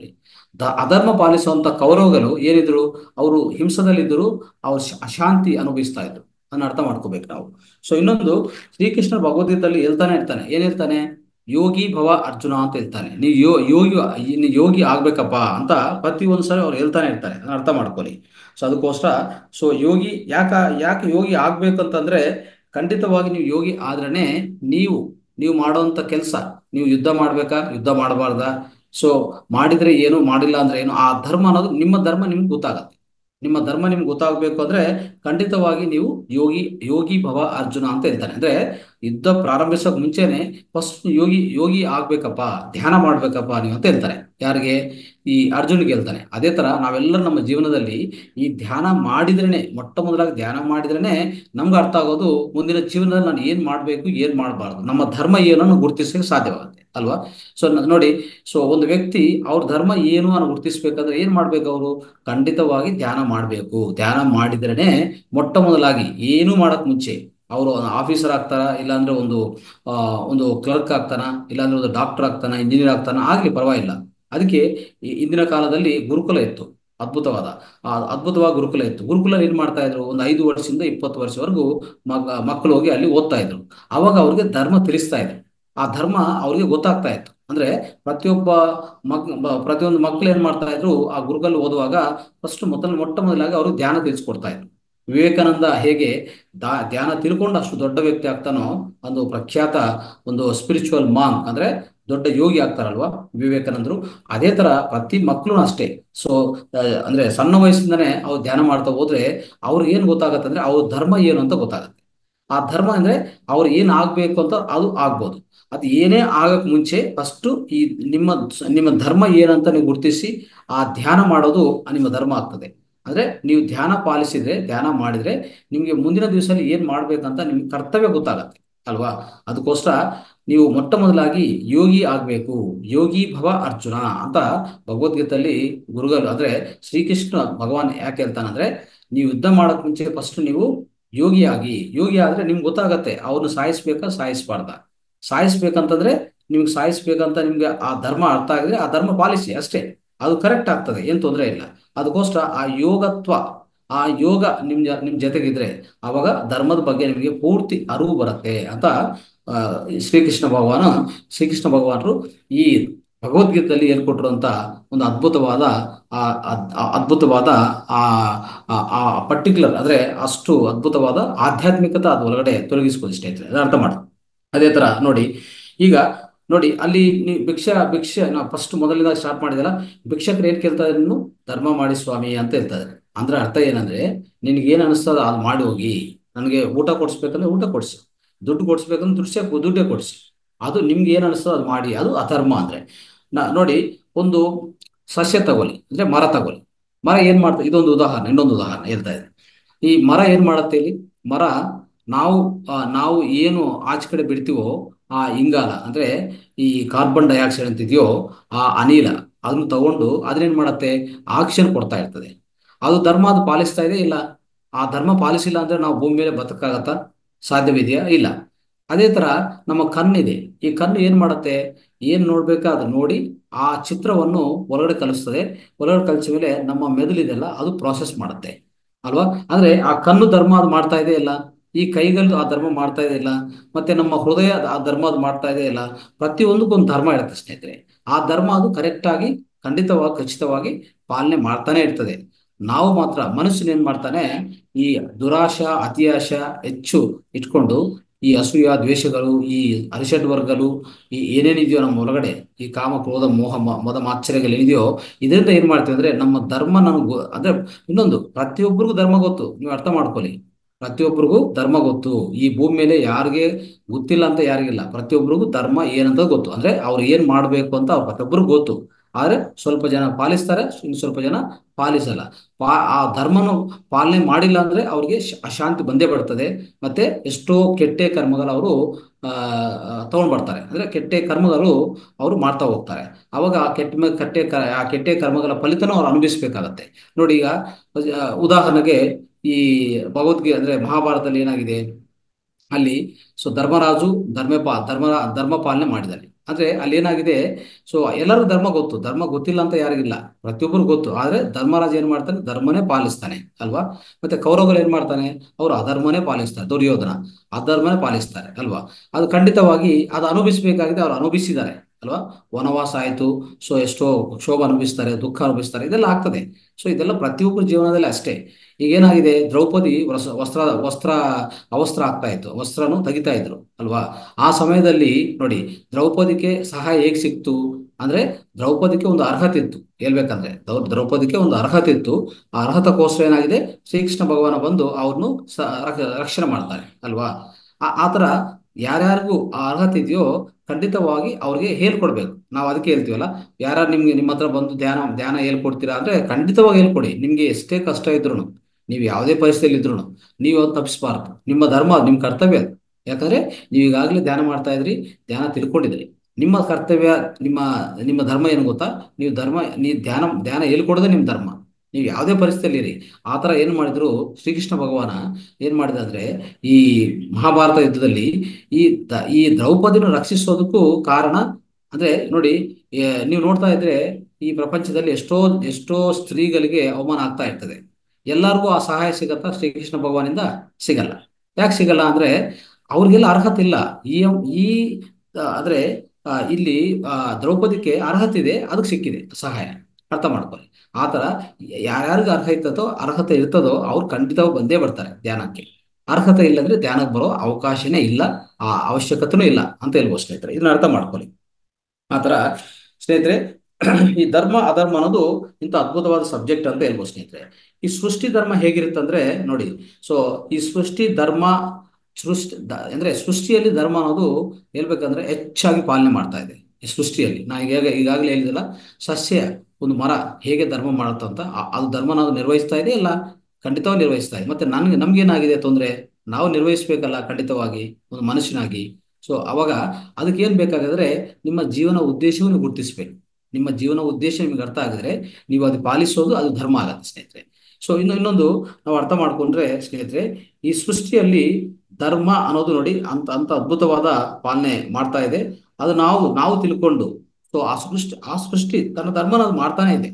ದ ಅಧರ್ಮ ಪಾಲಿಸುವಂತ ಕೌರವಗಳು ಏನಿದ್ರು ಅವರು ಹಿಂಸದಲ್ಲಿದ್ದರು ಅವ್ರು ಶ- ಅಶಾಂತಿ ಅನುಭವಿಸ್ತಾ ಇದ್ರು ಅದನ್ನ ಅರ್ಥ ಮಾಡ್ಕೋಬೇಕು ನಾವು ಸೊ ಇನ್ನೊಂದು ಶ್ರೀಕೃಷ್ಣ ಭಗವದ್ಗೀತೆಯಲ್ಲಿ ಹೇಳ್ತಾನೆ ಇರ್ತಾನೆ ಏನ್ ಹೇಳ್ತಾನೆ ಯೋಗಿ ಭವ ಅರ್ಜುನ ಅಂತ ಹೇಳ್ತಾನೆ ನೀವು ಯೋ ಯೋಗಿ ನೀ ಯೋಗಿ ಆಗ್ಬೇಕಪ್ಪ ಅಂತ ಪ್ರತಿ ಒಂದ್ಸಲ ಅವ್ರು ಹೇಳ್ತಾನೆ ಇರ್ತಾರೆ ಅದನ್ನ ಅರ್ಥ ಮಾಡ್ಕೊಳ್ಳಿ ಸೊ ಅದಕ್ಕೋಸ್ಕರ ಸೊ ಯೋಗಿ ಯಾಕ ಯಾಕೆ ಯೋಗಿ ಆಗ್ಬೇಕಂತಂದ್ರೆ ಖಂಡಿತವಾಗಿ ನೀವು ಯೋಗಿ ಆದ್ರೇನೆ ನೀವು ನೀವು ಮಾಡೋಂಥ ಕೆಲಸ ನೀವು ಯುದ್ಧ ಮಾಡ್ಬೇಕಾ ಯುದ್ಧ ಮಾಡಬಾರ್ದಾ ಸೊ ಮಾಡಿದ್ರೆ ಏನು ಮಾಡಿಲ್ಲ ಅಂದ್ರೆ ಏನು ಆ ಧರ್ಮ ಅನ್ನೋದು ನಿಮ್ಮ ಧರ್ಮ ನಿಮ್ಗೆ ಗೊತ್ತಾಗತ್ತೆ ನಿಮ್ಮ ಧರ್ಮ ನಿಮ್ಗೆ ಗೊತ್ತಾಗಬೇಕು ಅಂದ್ರೆ ಖಂಡಿತವಾಗಿ ನೀವು ಯೋಗಿ ಯೋಗಿ ಭವ ಅರ್ಜುನ ಅಂತ ಹೇಳ್ತಾನೆ ಅಂದ್ರೆ ಯುದ್ಧ ಪ್ರಾರಂಭಿಸೋಕ್ ಮುಂಚೆನೆ ಫಸ್ಟ್ ಯೋಗಿ ಯೋಗಿ ಆಗ್ಬೇಕಪ್ಪ ಧ್ಯಾನ ಮಾಡ್ಬೇಕಪ್ಪ ನೀವು ಅಂತ ಹೇಳ್ತಾರೆ ಯಾರಿಗೆ ಈ ಅರ್ಜುನ್ಗೆ ಹೇಳ್ತಾನೆ ಅದೇ ತರ ನಾವೆಲ್ಲರೂ ನಮ್ಮ ಜೀವನದಲ್ಲಿ ಈ ಧ್ಯಾನ ಮಾಡಿದ್ರೇನೆ ಮೊಟ್ಟ ಮೊದಲಾಗಿ ಧ್ಯಾನ ಮಾಡಿದ್ರೇನೆ ನಮ್ಗೆ ಅರ್ಥ ಆಗೋದು ಮುಂದಿನ ಜೀವನದಲ್ಲಿ ನಾನು ಏನ್ ಮಾಡ್ಬೇಕು ಏನ್ ಮಾಡಬಾರ್ದು ನಮ್ಮ ಧರ್ಮ ಏನನ್ನು ಗುರುತಿಸಕ್ಕೆ ಸಾಧ್ಯವಾಗುತ್ತೆ ಅಲ್ವಾ ಸೊ ನೋಡಿ ಸೊ ಒಂದು ವ್ಯಕ್ತಿ ಅವ್ರ ಧರ್ಮ ಏನು ಅನ್ನೋ ಗುರುತಿಸ್ಬೇಕಾದ್ರೆ ಏನ್ ಮಾಡ್ಬೇಕು ಅವರು ಖಂಡಿತವಾಗಿ ಧ್ಯಾನ ಮಾಡಬೇಕು ಧ್ಯಾನ ಮಾಡಿದ್ರೇನೆ ಮೊಟ್ಟ ಮೊದಲಾಗಿ ಏನು ಮಾಡಕ್ ಮುಂಚೆ ಅವರು ಆಫೀಸರ್ ಆಗ್ತಾರ ಇಲ್ಲಾಂದ್ರೆ ಒಂದು ಆ, ಒಂದು ಕ್ಲರ್ಕ್ ಆಗ್ತಾನ ಇಲ್ಲಾಂದ್ರೆ ಒಂದು ಡಾಕ್ಟರ್ ಆಗ್ತಾನ ಇಂಜಿನಿಯರ್ ಆಗ್ತಾನ ಆಗ್ಲಿ ಪರವಾಗಿಲ್ಲ ಅದಕ್ಕೆ ಈ- ಇಂದಿನ ಕಾಲದಲ್ಲಿ ಗುರುಕುಲ ಇತ್ತು ಅದ್ಭುತವಾದ ಆ ಅದ್ಭುತವಾದ ಗುರುಕುಲ ಇತ್ತು ಗುರುಕುಲ ಏನ್ ಮಾಡ್ತಾ ಇದ್ರು ಒಂದು ಐದು ವರ್ಷದಿಂದ ಇಪ್ಪತ್ತು ವರ್ಷವರೆಗೂ ಮಗ ಮಕ್ಕಳು ಹೋಗಿ ಅಲ್ಲಿ ಓದ್ತಾ ಇದ್ರು ಅವಾಗ ಅವ್ರಿಗೆ ಧರ್ಮ ತಿಳಿಸ್ತಾ ಇದ್ರು ಆ ಧರ್ಮ ಅವ್ರಿಗೆ ಗೊತ್ತಾಗ್ತಾ ಇತ್ತು ಅಂದ್ರೆ ಪ್ರತಿಯೊಬ್ಬ ಮಕ್ ಬ- ಪ್ರತಿಯೊಂದು ಮಕ್ಳು ಏನ್ ಮಾಡ್ತಾ ಇದ್ರು ಆ ಗುರುಕಲ್ ಓದುವಾಗ ಫಸ್ಟ್ ಮೊದಲು ಮೊಟ್ಟ ಮೊದಲಾಗಿ ಅವರು ಧ್ಯಾನ ತಿಳಿಸ್ಕೊಡ್ತಾ ಇದ್ರು ವಿವೇಕಾನಂದ ಹೇಗೆ ದಾ ಧ್ಯಾನ ತಿಳ್ಕೊಂಡು ಅಷ್ಟು ದೊಡ್ಡ ವ್ಯಕ್ತಿ ಆಗ್ತಾನೋ ಒಂದು ಪ್ರಖ್ಯಾತ ಒಂದು ಸ್ಪಿರಿಚುವಲ್ ಮಾಂಕ್ ಅಂದ್ರೆ ದೊಡ್ಡ ಯೋಗಿ ಆಗ್ತಾರಲ್ವಾ ವಿವೇಕಾನಂದರು ಅದೇ ತರ ಪ್ರತಿ ಮಕ್ಕಳು ಅಷ್ಟೇ ಸೊ ಅಂದ್ರೆ ಸಣ್ಣ ವಯಸ್ಸಿಂದನೇ ಅವ್ರು ಧ್ಯಾನ ಮಾಡ್ತಾ ಹೋದ್ರೆ ಅವ್ರಿಗೆ ಏನ್ ಗೊತ್ತಾಗತ್ತೆ ಅಂದ್ರೆ ಅವ್ರ ಧರ್ಮ ಏನು ಅಂತ ಗೊತ್ತಾಗತ್ತೆ ಆ ಧರ್ಮ ಅಂದ್ರೆ ಅವ್ರು ಏನ್ ಆಗ್ಬೇಕು ಅಂತ ಅದು ಆಗ್ಬೋದು ಅದು ಏನೇ ಆಗಕ್ ಮುಂಚೆ ಫಸ್ಟ್ ಈ ನಿಮ್ಮ ನಿಮ್ಮ ಧರ್ಮ ಏನಂತ ನೀವು ಗುರುತಿಸಿ ಆ ಧ್ಯಾನ ಮಾಡೋದು ನಿಮ್ಮ ಧರ್ಮ ಆಗ್ತದೆ ಅಂದ್ರೆ ನೀವು ಧ್ಯಾನ ಪಾಲಿಸಿದ್ರೆ ಧ್ಯಾನ ಮಾಡಿದ್ರೆ ನಿಮ್ಗೆ ಮುಂದಿನ ದಿವಸದಲ್ಲಿ ಏನ್ ಮಾಡ್ಬೇಕಂತ ನಿಮ್ಗೆ ಕರ್ತವ್ಯ ಗೊತ್ತಾಗತ್ತೆ ಅಲ್ವಾ ಅದಕ್ಕೋಸ್ಕರ ನೀವು ಮೊಟ್ಟ ಮೊದಲಾಗಿ ಯೋಗಿ ಆಗ್ಬೇಕು ಯೋಗಿ ಭವ ಅರ್ಜುನ ಅಂತ ಭಗವದ್ಗೀತೆಯಲ್ಲಿ ಗುರುಗಳು ಅಂದ್ರೆ ಶ್ರೀಕೃಷ್ಣ ಭಗವಾನ್ ಯಾಕೆ ಹೇಳ್ತಾನಂದ್ರೆ ನೀವು ಯುದ್ಧ ಮಾಡಕ್ ಮುಂಚೆ ಫಸ್ಟ್ ನೀವು ಯೋಗಿ ಆಗಿ ಯೋಗಿ ಆದ್ರೆ ನಿಮ್ಗೆ ಗೊತ್ತಾಗತ್ತೆ ಅವ್ರನ್ನ ಸಾಯಿಸ್ಬೇಕಾ ಸಾಯಿಸ್ಬಾರ್ದ ಸಾಯಿಸ್ಬೇಕಂತಂದ್ರೆ ನಿಮ್ಗೆ ಸಾಯಿಸ್ಬೇಕಂತ ನಿಮ್ಗೆ ಆ ಧರ್ಮ ಅರ್ಥ ಆಗಿದ್ರೆ ಆ ಧರ್ಮ ಪಾಲಿಸಿ ಅಷ್ಟೇ ಅದು ಕರೆಕ್ಟ್ ಆಗ್ತದೆ ಏನ್ ತೊಂದರೆ ಇಲ್ಲ ಅದಕ್ಕೋಸ್ಕರ ಆ ಯೋಗತ್ವ ಆ ಯೋಗ ನಿಮ್ ಜ- ನಿಮ್ ಜೊತೆಗಿದ್ರೆ ಅವಾಗ ಧರ್ಮದ ಬಗ್ಗೆ ನಿಮಗೆ ಪೂರ್ತಿ ಅರಿವು ಬರುತ್ತೆ ಅಂತ ಆ, ಶ್ರೀಕೃಷ್ಣ ಭಗವಾನ ಶ್ರೀಕೃಷ್ಣ ಭಗವಾನರು ಈ ಭಗವದ್ಗೀತೆಯಲ್ಲಿ ಹೇಳ್ಕೊಟ್ಟಿರುವಂತ ಒಂದು ಅದ್ಭುತವಾದ ಆ ಅದ್- ಆ ಅದ್ಭುತವಾದ ಆ ಆ- ಆ ಪರ್ಟಿಕ್ಯುಲರ್ ಅಂದ್ರೆ ಅಷ್ಟು ಅದ್ಭುತವಾದ ಆಧ್ಯಾತ್ಮಿಕತೆ ಅದ್ ಒಳಗಡೆ ತೊಲಗಿಸ್ಬೋದು ಸ್ನೇಹಿತರೆ ಅದನ್ನ ಅರ್ಥ ಮಾಡಿ ಅದೇ ತರ ನೋಡಿ ಈಗ ನೋಡಿ ಅಲ್ಲಿ ನೀವು ಭಿಕ್ಷಾ ಭಿಕ್ಷೆ ನಾವು ಫಸ್ಟ್ ಮೊದಲಿಂದ ಸ್ಟಾರ್ಟ್ ಮಾಡಿದಲ್ಲ ಭಿಕ್ಷಕರು ಏನ್ ಕೇಳ್ತಾ ಇದ್ರು ನೀನು ಧರ್ಮ ಮಾಡಿ ಸ್ವಾಮಿ ಅಂತ ಹೇಳ್ತಾ ಇದ್ದಾರೆ ಅಂದ್ರೆ ಅರ್ಥ ಏನಂದ್ರೆ ನಿನ್ಗೆ ಏನ್ ಅನಿಸ್ತದ ಅದು ಮಾಡಿ ಹೋಗಿ ನನಗೆ ಊಟ ಕೊಡಿಸ್ಬೇಕಂದ್ರೆ ಊಟ ಕೊಡ್ಸಿ ದುಡ್ಡು ಕೊಡಿಸ್ಬೇಕಂದ್ರೆ ದುಡ್ಡು ದುಡ್ಡೇ ಕೊಡ್ಸಿ ಅದು ನಿಮ್ಗೆ ಏನ್ ಅನಿಸ್ತೋ ಅದು ಮಾಡಿ ಅದು ಅಧರ್ಮ ಅಂದ್ರೆ ನಾ ನೋಡಿ ಒಂದು ಸಸ್ಯ ತಗೊಳ್ಳಿ ಅಂದ್ರೆ ಮರ ತಗೊಳ್ಳಿ ಮರ ಏನ್ ಮಾಡ್ತಾ ಇದೊಂದು ಉದಾಹರಣೆ ಇನ್ನೊಂದು ಉದಾಹರಣೆ ಹೇಳ್ತಾ ಇದೆ ಈ ಮರ ಏನ್ ಮಾಡುತ್ತೆ ಇಲ್ಲಿ ಮರ ನಾವು ಆ, ನಾವು ಏನು ಆಚೆ ಕಡೆ ಬಿಡ್ತೀವೋ ಆ ಇಂಗಾಲ ಅಂದ್ರೆ ಈ ಕಾರ್ಬನ್ ಡೈಆಕ್ಸೈಡ್ ಅಂತ ಇದೆಯೋ ಆ ಅನಿಲ ಅದನ್ನು ತಗೊಂಡು ಅದನ್ನೇನ್ ಮಾಡತ್ತೆ ಆಕ್ಸಿಜನ್ ಕೊಡ್ತಾ ಇರ್ತದೆ ಅದು ಧರ್ಮ ಅದು ಪಾಲಿಸ್ತಾ ಇದೆ ಇಲ್ಲ ಆ ಧರ್ಮ ಪಾಲಿಸಿಲ್ಲ ಅಂದ್ರೆ ನಾವು ಭೂಮಿ ಮೇಲೆ ಬದುಕಾಗತ್ತಾ ಸಾಧ್ಯವಿದೆಯಾ ಇಲ್ಲ ಅದೇ ತರ ನಮ್ಮ ಕಣ್ಣಿದೆ ಈ ಕಣ್ಣು ಏನ್ ಮಾಡುತ್ತೆ ಏನ್ ನೋಡ್ಬೇಕಾ ಅದು ನೋಡಿ ಆ ಚಿತ್ರವನ್ನು ಒಳಗಡೆ ಕಲಿಸ್ತದೆ ಒಳಗಡೆ ಕಲಿಸಿದ ಮೇಲೆ ನಮ್ಮ ಮೆದುಳಿದೆಲ್ಲ ಅದು ಪ್ರಾಸೆಸ್ ಮಾಡುತ್ತೆ ಅಲ್ವಾ ಅಂದ್ರೆ ಆ ಕಣ್ಣು ಧರ್ಮ ಅದು ಮಾಡ್ತಾ ಇದೆ ಇಲ್ಲ ಈ ಕೈಗಳು ಆ ಧರ್ಮ ಮಾಡ್ತಾ ಇದೆ ಇಲ್ಲ ಮತ್ತೆ ನಮ್ಮ ಹೃದಯ ಆ ಧರ್ಮ ಅದು ಮಾಡ್ತಾ ಇದೆ ಇಲ್ಲ ಪ್ರತಿಯೊಂದಕ್ಕೂ ಒಂದು ಧರ್ಮ ಇರುತ್ತೆ ಸ್ನೇಹಿತರೆ ಆ ಧರ್ಮ ಅದು ಕರೆಕ್ಟ್ ಆಗಿ ಖಂಡಿತವಾಗಿ ಖಚಿತವಾಗಿ ಪಾಲನೆ ಮಾಡ್ತಾನೆ ಇರ್ತದೆ ನಾವು ಮಾತ್ರ ಮನುಷ್ಯನ ಏನ್ ಮಾಡ್ತಾನೆ ಈ ದುರಾಶ ಅತಿಯಾಶ ಹೆಚ್ಚು ಇಟ್ಕೊಂಡು ಈ ಅಸೂಯ ದ್ವೇಷಗಳು ಈ ಅರಿಷಡ್ ವರ್ಗಗಳು ಈ ಏನೇನಿದೆಯೋ ನಮ್ಮ ಒಳಗಡೆ ಈ ಕಾಮ ಕ್ರೋಧ ಮೋಹ ಮ- ಮದ ಮಾತ್ಸರ್ಯಗಳು ಏನಿದೆಯೋ ಇದರಿಂದ ಏನ್ ಮಾಡ್ತೀವಿ ಅಂದ್ರೆ ನಮ್ಮ ಧರ್ಮ ನನಗೆ ಗೊ- ಅಂದ್ರೆ ಇನ್ನೊಂದು ಪ್ರತಿಯೊಬ್ಬರಿಗೂ ಧರ್ಮ ಗೊತ್ತು ನೀವು ಅರ್ಥ ಮಾಡ್ಕೊಳ್ಳಿ ಪ್ರತಿಯೊಬ್ಬರಿಗೂ ಧರ್ಮ ಗೊತ್ತು ಈ ಭೂಮಿ ಮೇಲೆ ಯಾರಿಗೆ ಗೊತ್ತಿಲ್ಲ ಅಂತ ಯಾರಿಗಿಲ್ಲ ಪ್ರತಿಯೊಬ್ಬರಿಗೂ ಧರ್ಮ ಏನಂತ ಗೊತ್ತು ಅಂದ್ರೆ ಅವ್ರು ಏನ್ ಮಾಡ್ಬೇಕು ಅಂತ ಅವ್ರು ಪ್ರತಿಯೊಬ್ಬರಿಗೂ ಗೊತ್ತು ಆದ್ರೆ ಸ್ವಲ್ಪ ಜನ ಪಾಲಿಸ್ತಾರೆ ಇನ್ನು ಸ್ವಲ್ಪ ಜನ ಪಾಲಿಸಲ್ಲ ಪಾ ಆ ಧರ್ಮನು ಪಾಲನೆ ಮಾಡಿಲ್ಲ ಅಂದ್ರೆ ಅವ್ರಿಗೆ ಶ- ಅಶಾಂತಿ ಬಂದೇ ಬರ್ತದೆ ಮತ್ತೆ ಎಷ್ಟೋ ಕೆಟ್ಟ ಕರ್ಮಗಳು ಅವರು ಆ ತಗೊಂಡ್ ಬರ್ತಾರೆ ಅಂದ್ರೆ ಕೆಟ್ಟ ಕರ್ಮಗಳು ಅವರು ಮಾಡ್ತಾ ಹೋಗ್ತಾರೆ ಅವಾಗ ಆ ಕೆಟ್ಟ ಮ- ಕೆಟ್ಟ ಕ- ಆ ಕೆಟ್ಟ ಕರ್ಮಗಳ ಫಲಿತನೂ ಅವ್ರು ಅನುಭವಿಸ್ಬೇಕಾಗತ್ತೆ ನೋಡಿ ಈಗ ಆ, ಉದಾಹರಣೆಗೆ ಈ ಭಗವದ್ಗೀತೆ ಅಂದ್ರೆ ಮಹಾಭಾರತದಲ್ಲಿ ಏನಾಗಿದೆ ಅಲ್ಲಿ ಸೊ ಧರ್ಮರಾಜು ಧರ್ಮ ಪಾ ಧರ್ಮ ಧರ್ಮ ಪಾಲನೆ ಮಾಡಿದ್ದಾನೆ ಅಂದ್ರೆ ಅಲ್ಲಿ ಏನಾಗಿದೆ ಸೊ ಎಲ್ಲರಿಗೂ ಧರ್ಮ ಗೊತ್ತು ಧರ್ಮ ಗೊತ್ತಿಲ್ಲ ಅಂತ ಯಾರಿಗಿಲ್ಲ ಪ್ರತಿಯೊಬ್ಬರು ಗೊತ್ತು ಆದ್ರೆ ಧರ್ಮರಾಜ ಏನ್ ಮಾಡ್ತಾನೆ ಧರ್ಮನೇ ಪಾಲಿಸ್ತಾನೆ ಅಲ್ವಾ ಮತ್ತೆ ಕೌರವರು ಏನ್ ಮಾಡ್ತಾನೆ ಅವರು ಅಧರ್ಮನೇ ಪಾಲಿಸ್ತಾರೆ ದುರ್ಯೋಧನ ಅಧರ್ಮನೇ ಪಾಲಿಸ್ತಾರೆ ಅಲ್ವಾ ಅದು ಖಂಡಿತವಾಗಿ ಅದು ಅನುಭವಿಸಬೇಕಾಗಿದೆ ಅವ್ರು ಅನುಭವಿಸಿದ್ದಾರೆ ಅಲ್ವಾ ವನವಾಸ ಆಯ್ತು ಸೊ ಎಷ್ಟೋ ಕ್ಷೋಭ ಅನುಭವಿಸ್ತಾರೆ ದುಃಖ ಅನುಭವಿಸ್ತಾರೆ ಇದೆಲ್ಲ ಆಗ್ತದೆ ಸೊ ಇದೆಲ್ಲ ಪ್ರತಿಯೊಬ್ಬರ ಜೀವನದಲ್ಲಿ ಅಷ್ಟೇ ಈಗ ಏನಾಗಿದೆ ದ್ರೌಪದಿ ವಸ್ತ್ರ ವಸ್ತ್ರ ವಸ್ತ್ರ ಅವಸ್ತ್ರ ಆಗ್ತಾ ಇತ್ತು ವಸ್ತ್ರನು ತೆಗಿತಾ ಇದ್ರು ಅಲ್ವಾ ಆ ಸಮಯದಲ್ಲಿ ನೋಡಿ ದ್ರೌಪದಿಗೆ ಸಹಾಯ ಹೇಗ್ ಸಿಕ್ತು ಅಂದ್ರೆ ದ್ರೌಪದಿಗೆ ಒಂದು ಅರ್ಹತೆ ಇತ್ತು ಹೇಳ್ಬೇಕಂದ್ರೆ ದ್ರೌ- ದ್ರೌಪದಿಗೆ ಒಂದು ಅರ್ಹತೆ ಇತ್ತು ಆ ಅರ್ಹತಕ್ಕೋಸ್ಕರ ಏನಾಗಿದೆ ಶ್ರೀಕೃಷ್ಣ ಭಗವಾನ ಬಂದು ಅವ್ರನ್ನು ಸ ರಕ್ಷ- ರಕ್ಷಣೆ ಮಾಡ್ತಾರೆ ಅಲ್ವಾ ಆ- ಆ ತರ ಯಾರ್ಯಾರಿಗೂ ಆ ಅರ್ಹತೆ ಇದೆಯೋ ಖಂಡಿತವಾಗಿ ಅವ್ರಿಗೆ ಹೇಳ್ಕೊಡ್ಬೇಕು ನಾವು ಅದಕ್ಕೆ ಹೇಳ್ತೀವಲ್ಲ ಯಾರು ನಿಮ್ಗೆ ನಿಮ್ಮ ಹತ್ರ ಬಂದು ಧ್ಯಾನ ಧ್ಯಾನ ಹೇಳ್ಕೊಡ್ತೀರಾ ಅಂದ್ರೆ ಖಂಡಿತವಾಗಿ ಹೇಳ್ಕೊಡಿ ನಿಮ್ಗೆ ಎಷ್ಟೇ ಕಷ್ಟ ಇದ್ರು ನೀವು ಯಾವುದೇ ಪರಿಸ್ಥಿತಿಯಲ್ಲಿ ಇದ್ರು ನೀವು ಅದು ತಪ್ಪಿಸಬಾರ್ದು ನಿಮ್ಮ ಧರ್ಮ ನಿಮ್ಮ ಕರ್ತವ್ಯ ಅದು. ಯಾಕಂದ್ರೆ ನೀವು ಈಗಾಗಲೇ ಧ್ಯಾನ ಮಾಡ್ತಾ ಇದ್ರಿ ಧ್ಯಾನ ತಿಳ್ಕೊಂಡಿದ್ರಿ ನಿಮ್ಮ ಕರ್ತವ್ಯ ನಿಮ್ಮ ನಿಮ್ಮ ಧರ್ಮ ಏನು ಗೊತ್ತಾ ನೀವು ಧರ್ಮ ನೀವು ಧ್ಯಾನ ಧ್ಯಾನ ಹೇಳ್ಕೊಡೋದೇ ನಿಮ್ಮ ಧರ್ಮ ನೀವು ಯಾವುದೇ ಪರಿಸ್ಥಿತಿಯಲ್ಲಿ ಇರಿ ಆ ಥರ ಏನು ಮಾಡಿದ್ರು ಶ್ರೀಕೃಷ್ಣ ಭಗವಾನ ಏನು ಮಾಡಿದ ಅಂದ್ರೆ ಈ ಮಹಾಭಾರತ ಯುದ್ಧದಲ್ಲಿ ಈ ದ- ಈ ದ್ರೌಪದಿನ ರಕ್ಷಿಸೋದಕ್ಕೂ ಕಾರಣ ಅಂದ್ರೆ ನೋಡಿ ಏ, ನೀವು ನೋಡ್ತಾ ಇದ್ರೆ ಈ ಪ್ರಪಂಚದಲ್ಲಿ ಎಷ್ಟೋ ಎಷ್ಟೋ ಸ್ತ್ರೀಗಳಿಗೆ ಅವಮಾನ ಆಗ್ತಾ ಇರ್ತದೆ ಎಲ್ಲರಿಗೂ ಆ ಸಹಾಯ ಸಿಗತ್ತಾ ಶ್ರೀಕೃಷ್ಣ ಭಗವಾನಿಂದ ಸಿಗಲ್ಲ ಯಾಕೆ ಸಿಗಲ್ಲ ಅಂದ್ರೆ ಅವ್ರಿಗೆಲ್ಲ ಅರ್ಹತೆ ಇಲ್ಲ ಈ ಈ ಆ, ಅಂದ್ರೆ ಆ, ಇಲ್ಲಿ ಆ, ದ್ರೌಪದಿಗೆ ಅರ್ಹತೆ ಇದೆ ಅದಕ್ಕೆ ಸಿಕ್ಕಿದೆ ಸಹಾಯ ಅರ್ಥ ಮಾಡ್ಕೊಳ್ಳಿ ಆ ಥರ ಯಾರ್ಯಾರಿಗೆ ಅರ್ಹ ಇರ್ತದೋ ಅರ್ಹತೆ ಇರ್ತದೋ ಅವ್ರು ಖಂಡಿತವಾಗಿ ಬಂದೇ ಬರ್ತಾರೆ ಧ್ಯಾನಕ್ಕೆ ಅರ್ಹತೆ ಇಲ್ಲಂದ್ರೆ ಧ್ಯಾನಕ್ಕೆ ಬರೋ ಅವಕಾಶನೇ ಇಲ್ಲ ಆ ಅವಶ್ಯಕತೆನೂ ಇಲ್ಲ ಅಂತ ಹೇಳ್ಬೋದು ಸ್ನೇಹಿತರೆ ಇದನ್ನ ಅರ್ಥ ಮಾಡ್ಕೊಳ್ಳಿ ಆ ಥರ ಸ್ನೇಹಿತರೆ ಈ ಧರ್ಮ ಅಧರ್ಮ ಅನ್ನೋದು ಇಂಥ ಅದ್ಭುತವಾದ ಸಬ್ಜೆಕ್ಟ್ ಅಂತ ಹೇಳ್ಬೋದು ಸ್ನೇಹಿತರೆ ಈ ಸೃಷ್ಟಿ ಧರ್ಮ ಹೇಗಿರುತ್ತಂದ್ರೆ ನೋಡಿ ಸೊ ಈ ಸೃಷ್ಟಿ ಧರ್ಮ ಸೃಷ್ಟಿ ದ- ಅಂದ್ರೆ ಸೃಷ್ಟಿಯಲ್ಲಿ ಧರ್ಮ ಅನ್ನೋದು ಹೇಳ್ಬೇಕಂದ್ರೆ ಹೆಚ್ಚಾಗಿ ಪಾಲನೆ ಮಾಡ್ತಾ ಇದೆ ಈ ಸೃಷ್ಟಿಯಲ್ಲಿ ನಾ ಈಗ ಈಗಾಗಲೇ ಹೇಳಿದಲ್ಲ ಸಸ್ಯ ಒಂದು ಮರ ಹೇಗೆ ಧರ್ಮ ಮಾಡುತ್ತಂತ ಆ- ಅದು ಧರ್ಮ ನಾವು ನಿರ್ವಹಿಸ್ತಾ ಇದೆ ಇಲ್ಲ ಖಂಡಿತವಾಗಿ ನಿರ್ವಹಿಸ್ತಾ ಇದೆ ಮತ್ತೆ ನನ್ಗೆ ನಮ್ಗೇನಾಗಿದೆ ತೊಂದರೆ ನಾವು ನಿರ್ವಹಿಸ್ಬೇಕಲ್ಲ ಖಂಡಿತವಾಗಿ ಒಂದು ಮನುಷ್ಯನಾಗಿ ಸೊ ಅವಾಗ ಅದಕ್ಕೆ ಏನ್ ಬೇಕಾಗಿದ್ರೆ ನಿಮ್ಮ ಜೀವನ ಉದ್ದೇಶವನ್ನು ಗುರುತಿಸ್ಬೇಕು ನಿಮ್ಮ ಜೀವನ ಉದ್ದೇಶ ನಿಮಗೆ ಅರ್ಥ ಆಗಿದ್ರೆ ನೀವು ಅದು ಪಾಲಿಸೋದು ಅದು ಧರ್ಮ ಆಗತ್ತೆ ಸ್ನೇಹಿತರೆ ಸೊ ಇನ್ನು ಇನ್ನೊಂದು ನಾವು ಅರ್ಥ ಮಾಡ್ಕೊಂಡ್ರೆ ಸ್ನೇಹಿತರೆ ಈ ಸೃಷ್ಟಿಯಲ್ಲಿ ಧರ್ಮ ಅನ್ನೋದು ನೋಡಿ ಅಂತ ಅಂತ ಅದ್ಭುತವಾದ ಪಾಲನೆ ಮಾಡ್ತಾ ಇದೆ ಅದು ನಾವು ನಾವು ತಿಳ್ಕೊಂಡು ಸೊ ಆ ಸೃಷ್ಟಿ ಆ ಸೃಷ್ಟಿ ತನ್ನ ಧರ್ಮನ ಅದು ಮಾಡ್ತಾನೆ ಇದೆ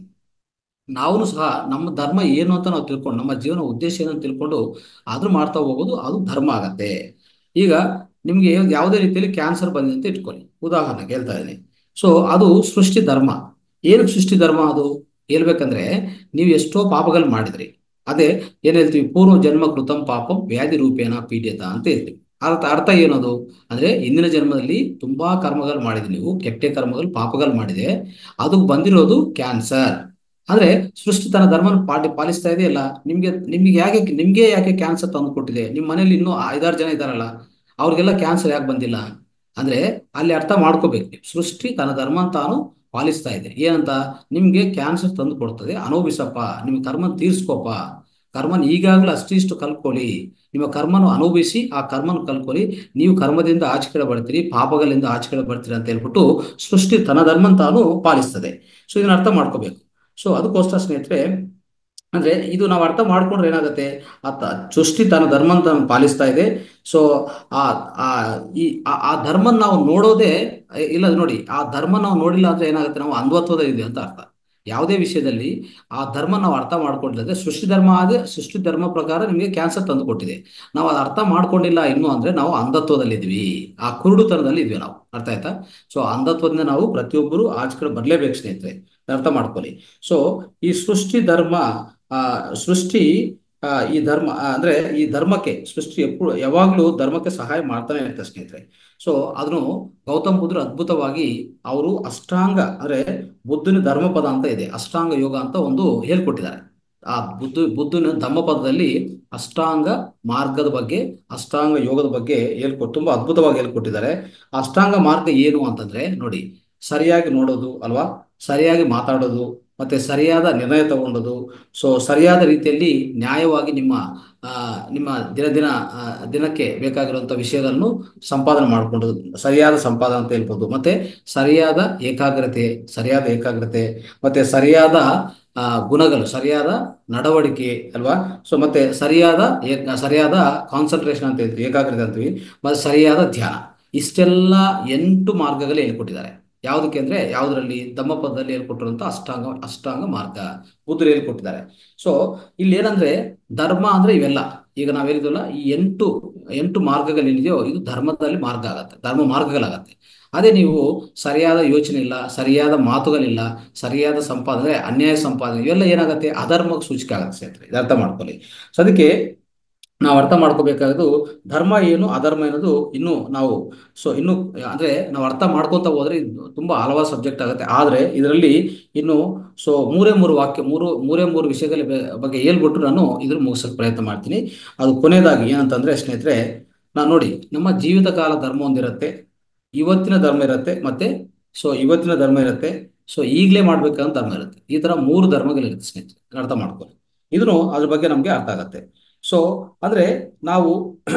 ನಾವು ಸಹ ನಮ್ಮ ಧರ್ಮ ಏನು ಅಂತ ನಾವು ತಿಳ್ಕೊಂಡು ನಮ್ಮ ಜೀವನ ಉದ್ದೇಶ ಏನು ಅಂತ ತಿಳ್ಕೊಂಡು ಆದ್ರೂ ಮಾಡ್ತಾ ಹೋಗೋದು ಅದು ಧರ್ಮ ಆಗತ್ತೆ ಈಗ ನಿಮ್ಗೆ ಯಾವುದೇ ರೀತಿಯಲ್ಲಿ ಕ್ಯಾನ್ಸರ್ ಬಂದಿದೆ ಅಂತ ಇಟ್ಕೊಳ್ಳಿ ಉದಾಹರಣೆಗೆ ಹೇಳ್ತಾ ಇದ್ದೀನಿ ಸೊ ಅದು ಸೃಷ್ಟಿ ಧರ್ಮ ಏನಕ್ಕೆ ಸೃಷ್ಟಿ ಧರ್ಮ ಅದು ಹೇಳ್ಬೇಕಂದ್ರೆ ನೀವು ಎಷ್ಟೋ ಪಾಪಗಳು ಮಾಡಿದ್ರಿ ಅದೇ ಏನ್ ಹೇಳ್ತೀವಿ ಪೂರ್ವ ಜನ್ಮ ಕೃತಂ ಪಾಪಂ ವ್ಯಾಧಿ ರೂಪೇಣ ಪೀಡ್ಯತ ಅಂತ ಹೇಳ್ತೀವಿ ಅರ್ಥ ಅರ್ಥ ಏನದು ಅಂದ್ರೆ ಹಿಂದಿನ ಜನ್ಮದಲ್ಲಿ ತುಂಬಾ ಕರ್ಮಗಳು ಮಾಡಿದ್ರಿ ನೀವು ಕೆಟ್ಟ ಕರ್ಮಗಳು ಪಾಪಗಳು ಮಾಡಿದೆ ಅದಕ್ಕೆ ಬಂದಿರೋದು ಕ್ಯಾನ್ಸರ್ ಅಂದ್ರೆ ಸೃಷ್ಟಿ ತನ್ನ ಧರ್ಮನ ಪಾಟಿ ಪಾಲಿಸ್ತಾ ಇದೆಯಲ್ಲ ನಿಮ್ಗೆ ನಿಮ್ಗೆ ಯಾಕೆ ನಿಮ್ಗೆ ಯಾಕೆ ಕ್ಯಾನ್ಸರ್ ತಂದು ಕೊಟ್ಟಿದೆ ನಿಮ್ಮ ಮನೇಲಿ ಇನ್ನೂ ಐದಾರು ಜನ ಇದಾರಲ್ಲ ಅವ್ರಿಗೆಲ್ಲ ಕ್ಯಾನ್ಸರ್ ಯಾಕೆ ಬಂದಿಲ್ಲ ಅಂದ್ರೆ ಅಲ್ಲಿ ಅರ್ಥ ಮಾಡ್ಕೋಬೇಕು ನೀವು. ಸೃಷ್ಟಿ ತನ್ನ ಧರ್ಮ ತಾನು ಪಾಲಿಸ್ತಾ ಇದೆ ಏನಂತ ನಿಮ್ಗೆ ಕ್ಯಾನ್ಸರ್ ತಂದು ಕೊಡ್ತದೆ ಅನುಭವಿಸಪ್ಪ ನಿಮ್ಮ ಕರ್ಮನ ತೀರ್ಸ್ಕೊಪ್ಪ ಕರ್ಮನ ಈಗಾಗಲೇ ಅಷ್ಟಿಷ್ಟು ಕಲ್ಕೊಳ್ಳಿ ನಿಮ್ಮ ಕರ್ಮನು ಅನುಭವಿಸಿ ಆ ಕರ್ಮನ ಕಲ್ಕೊಳ್ಳಿ ನೀವು ಕರ್ಮದಿಂದ ಆಚೆ ಕಡೆ ಬರ್ತೀರಿ ಪಾಪಗಳಿಂದ ಆಚೆ ಕಡೆ ಬರ್ತೀರಿ ಅಂತ ಹೇಳ್ಬಿಟ್ಟು ಸೃಷ್ಟಿ ತನ್ನ ಧರ್ಮನ ತಾನು ಪಾಲಿಸ್ತದೆ ಸೊ ಇದನ್ನ ಅರ್ಥ ಮಾಡ್ಕೋಬೇಕು ಸೊ ಅದಕ್ಕೋಸ್ಕರ ಸ್ನೇಹಿತರೆ ಅಂದ್ರೆ ಇದು ನಾವು ಅರ್ಥ ಮಾಡ್ಕೊಂಡ್ರೆ ಏನಾಗುತ್ತೆ ಆ ತ- ಸೃಷ್ಟಿ ತನ್ನ ಧರ್ಮನ ತಾನು ಪಾಲಿಸ್ತಾ ಇದೆ ಸೊ ಆ ಆ ಈ ಆ- ಆ ಧರ್ಮನ ನಾವು ನೋಡೋದೇ ಇಲ್ಲ ನೋಡಿ ಆ ಧರ್ಮ ನಾವು ನೋಡಿಲ್ಲ ಅಂದ್ರೆ ಏನಾಗುತ್ತೆ ನಾವು ಅಂಧತ್ವದ ಇದೆ ಅಂತ ಅರ್ಥ ಯಾವುದೇ ವಿಷಯದಲ್ಲಿ ಆ ಧರ್ಮ ನಾವು ಅರ್ಥ ಮಾಡ್ಕೊಂಡಿಲ್ಲ ಸೃಷ್ಟಿ ಧರ್ಮ ಆದ್ರೆ ಸೃಷ್ಟಿ ಧರ್ಮ ಪ್ರಕಾರ ನಿಮಗೆ ಕ್ಯಾನ್ಸರ್ ತಂದು ಕೊಟ್ಟಿದೆ ನಾವು ಅದು ಅರ್ಥ ಮಾಡ್ಕೊಂಡಿಲ್ಲ ಇನ್ನು ಅಂದ್ರೆ ನಾವು ಅಂಧತ್ವದಲ್ಲಿ ಇದ್ವಿ ಆ ಕುರುಡುತನದಲ್ಲಿ ಇದ್ವಿ ನಾವು ಅರ್ಥ ಆಯ್ತಾ ಸೊ ಅಂಧತ್ವದಿಂದ ನಾವು ಪ್ರತಿಯೊಬ್ಬರು ಆಚೆ ಕಡೆ ಬರ್ಲೇಬೇಕು ಸ್ನೇಹಿತರೆ ಅರ್ಥ ಮಾಡ್ಕೊಳ್ಳಿ ಸೊ ಈ ಸೃಷ್ಟಿ ಧರ್ಮ ಆ ಸೃಷ್ಟಿ ಆ, ಈ ಧರ್ಮ ಆ, ಅಂದ್ರೆ ಈ ಧರ್ಮಕ್ಕೆ ಸೃಷ್ಟಿ ಎప్పుడు ಯಾವಾಗ್ಲೂ ಧರ್ಮಕ್ಕೆ ಸಹಾಯ ಮಾಡ್ತಾನೆ ಇರ್ತಾರೆ ಸ್ನೇಹಿತರೆ ಸೊ ಅದನ್ನು ಗೌತಮ್ ಬುದ್ಧರು ಅದ್ಭುತವಾಗಿ ಅವರು ಅಷ್ಟಾಂಗ ಅಂದ್ರೆ ಬುದ್ಧನ ಧರ್ಮಪದ ಅಂತ ಇದೆ ಅಷ್ಟಾಂಗ ಯೋಗ ಅಂತ ಒಂದು ಹೇಳ್ಕೊಟ್ಟಿದ್ದಾರೆ ಆ ಬುದ್ಧ ಬುದ್ಧನ ಧಮ್ಮಪದದಲ್ಲಿ ಅಷ್ಟಾಂಗ ಮಾರ್ಗದ ಬಗ್ಗೆ ಅಷ್ಟಾಂಗ ಯೋಗದ ಬಗ್ಗೆ ಹೇಳ್ಕೊಟ್ಟು ತುಂಬಾ ಅದ್ಭುತವಾಗಿ ಹೇಳ್ಕೊಟ್ಟಿದ್ದಾರೆ ಆ ಅಷ್ಟಾಂಗ ಮಾರ್ಗ ಏನು ಅಂತಂದ್ರೆ ನೋಡಿ ಸರಿಯಾಗಿ ನೋಡೋದು ಅಲ್ವಾ ಸರಿಯಾಗಿ ಮಾತಾಡೋದು ಮತ್ತೆ ಸರಿಯಾದ ನಿರ್ಣಯ ತಗೊಂಡೋದು ಸೊ ಸರಿಯಾದ ರೀತಿಯಲ್ಲಿ ನ್ಯಾಯವಾಗಿ ನಿಮ್ಮ ಆ, ನಿಮ್ಮ ದಿನ ದಿನ ಆ, ದಿನಕ್ಕೆ ಬೇಕಾಗಿರುವಂತ ವಿಷಯಗಳನ್ನು ಸಂಪಾದನೆ ಮಾಡಿಕೊಂಡು ಸರಿಯಾದ ಸಂಪಾದನೆ ಅಂತ ಹೇಳ್ಬೋದು ಮತ್ತೆ ಸರಿಯಾದ ಏಕಾಗ್ರತೆ ಸರಿಯಾದ ಏಕಾಗ್ರತೆ ಮತ್ತೆ ಸರಿಯಾದ ಆ, ಗುಣಗಳು ಸರಿಯಾದ ನಡವಳಿಕೆ ಅಲ್ವಾ ಸೊ ಮತ್ತೆ ಸರಿಯಾದ ಏಕ- ಸರಿಯಾದ ಕಾನ್ಸಂಟ್ರೇಷನ್ ಅಂತ ಹೇಳ್ತೀವಿ ಏಕಾಗ್ರತೆ ಅಂತೀವಿ ಮತ್ತೆ ಸರಿಯಾದ ಧ್ಯಾನ ಇಷ್ಟೆಲ್ಲ ಎಂಟು ಮಾರ್ಗಗಳು ಹೇಳ್ಕೊಟ್ಟಿದ್ದಾರೆ ಯಾವುದಕ್ಕೆ ಅಂದ್ರೆ ಯಾವುದರಲ್ಲಿ ಧಮ್ಮಪದದಲ್ಲಿ ಹೇಳ್ಕೊಟ್ಟಿರುವಂತ ಅಷ್ಟಾಂಗ ಅಷ್ಟಾಂಗ ಮಾರ್ಗ ಬುದ್ಧರು ಹೇಳ್ಕೊಟ್ಟಿದ್ದಾರೆ ಸೊ ಇಲ್ಲಿ ಏನಂದ್ರೆ ಧರ್ಮ ಅಂದ್ರೆ ಇವೆಲ್ಲ ಈಗ ನಾವ್ ಹೇಳಿದ್ವಲ್ಲ ಈ ಎಂಟು ಎಂಟು ಮಾರ್ಗಗಳೇನಿದೆಯೋ ಇದು ಧರ್ಮದಲ್ಲಿ ಮಾರ್ಗ ಆಗತ್ತೆ ಧರ್ಮ ಮಾರ್ಗಗಳಾಗತ್ತೆ ಅದೇ ನೀವು ಸರಿಯಾದ ಯೋಚನೆ ಇಲ್ಲ ಸರಿಯಾದ ಮಾತುಗಳಿಲ್ಲ ಸರಿಯಾದ ಸಂಪಾದನೆ ಅನ್ಯಾಯ ಸಂಪಾದನೆ ಇವೆಲ್ಲ ಏನಾಗುತ್ತೆ ಅಧರ್ಮಕ್ಕೆ ಸೂಚಿಕೆ ಆಗುತ್ತೆ ಸ್ನೇಹಿತರೆ ಇದು ಅರ್ಥ ಮಾಡ್ಕೊಳ್ಳಿ ಸೊ ಅದಕ್ಕೆ ನಾವು ಅರ್ಥ ಮಾಡ್ಕೋಬೇಕಾದ್ದು ಧರ್ಮ ಏನು ಅಧರ್ಮ ಅನ್ನೋದು ಇನ್ನು ನಾವು ಸೊ ಇನ್ನು ಅಂದ್ರೆ ನಾವು ಅರ್ಥ ಮಾಡ್ಕೊಂತ ಹೋದ್ರೆ ಇದು ತುಂಬಾ ಹಲವಾರು ಸಬ್ಜೆಕ್ಟ್ ಆಗುತ್ತೆ ಆದ್ರೆ ಇದರಲ್ಲಿ ಇನ್ನು ಸೊ ಮೂರೇ ಮೂರು ವಾಕ್ಯ ಮೂರು ಮೂರೇ ಮೂರು ವಿಷಯಗಳ ಬೆ- ಬಗ್ಗೆ ಹೇಳ್ಬಿಟ್ಟು ನಾನು ಇದ್ರ ಮುಗಿಸೋಕೆ ಪ್ರಯತ್ನ ಮಾಡ್ತೀನಿ ಅದು ಕೊನೆಯದಾಗಿ ಏನಂತಂದ್ರೆ ಸ್ನೇಹಿತರೆ ನಾನು ನೋಡಿ ನಮ್ಮ ಜೀವಿತ ಕಾಲ ಧರ್ಮ ಒಂದಿರುತ್ತೆ ಇವತ್ತಿನ ಧರ್ಮ ಇರುತ್ತೆ ಮತ್ತೆ ಸೊ ಇವತ್ತಿನ ಧರ್ಮ ಇರುತ್ತೆ ಸೊ ಈಗಲೇ ಮಾಡ್ಬೇಕಂತ ಧರ್ಮ ಇರುತ್ತೆ ಈ ತರ ಮೂರು ಧರ್ಮಗಳಿರುತ್ತೆ ಸ್ನೇಹಿತರೆ ಅರ್ಥ ಮಾಡ್ಕೊಳ್ಳಿ ಇದನ್ನು ಅದ್ರ ಬಗ್ಗೆ ನಮ್ಗೆ ಅರ್ಥ ಆಗತ್ತೆ ಸೊ ಅಂದ್ರೆ ನಾವು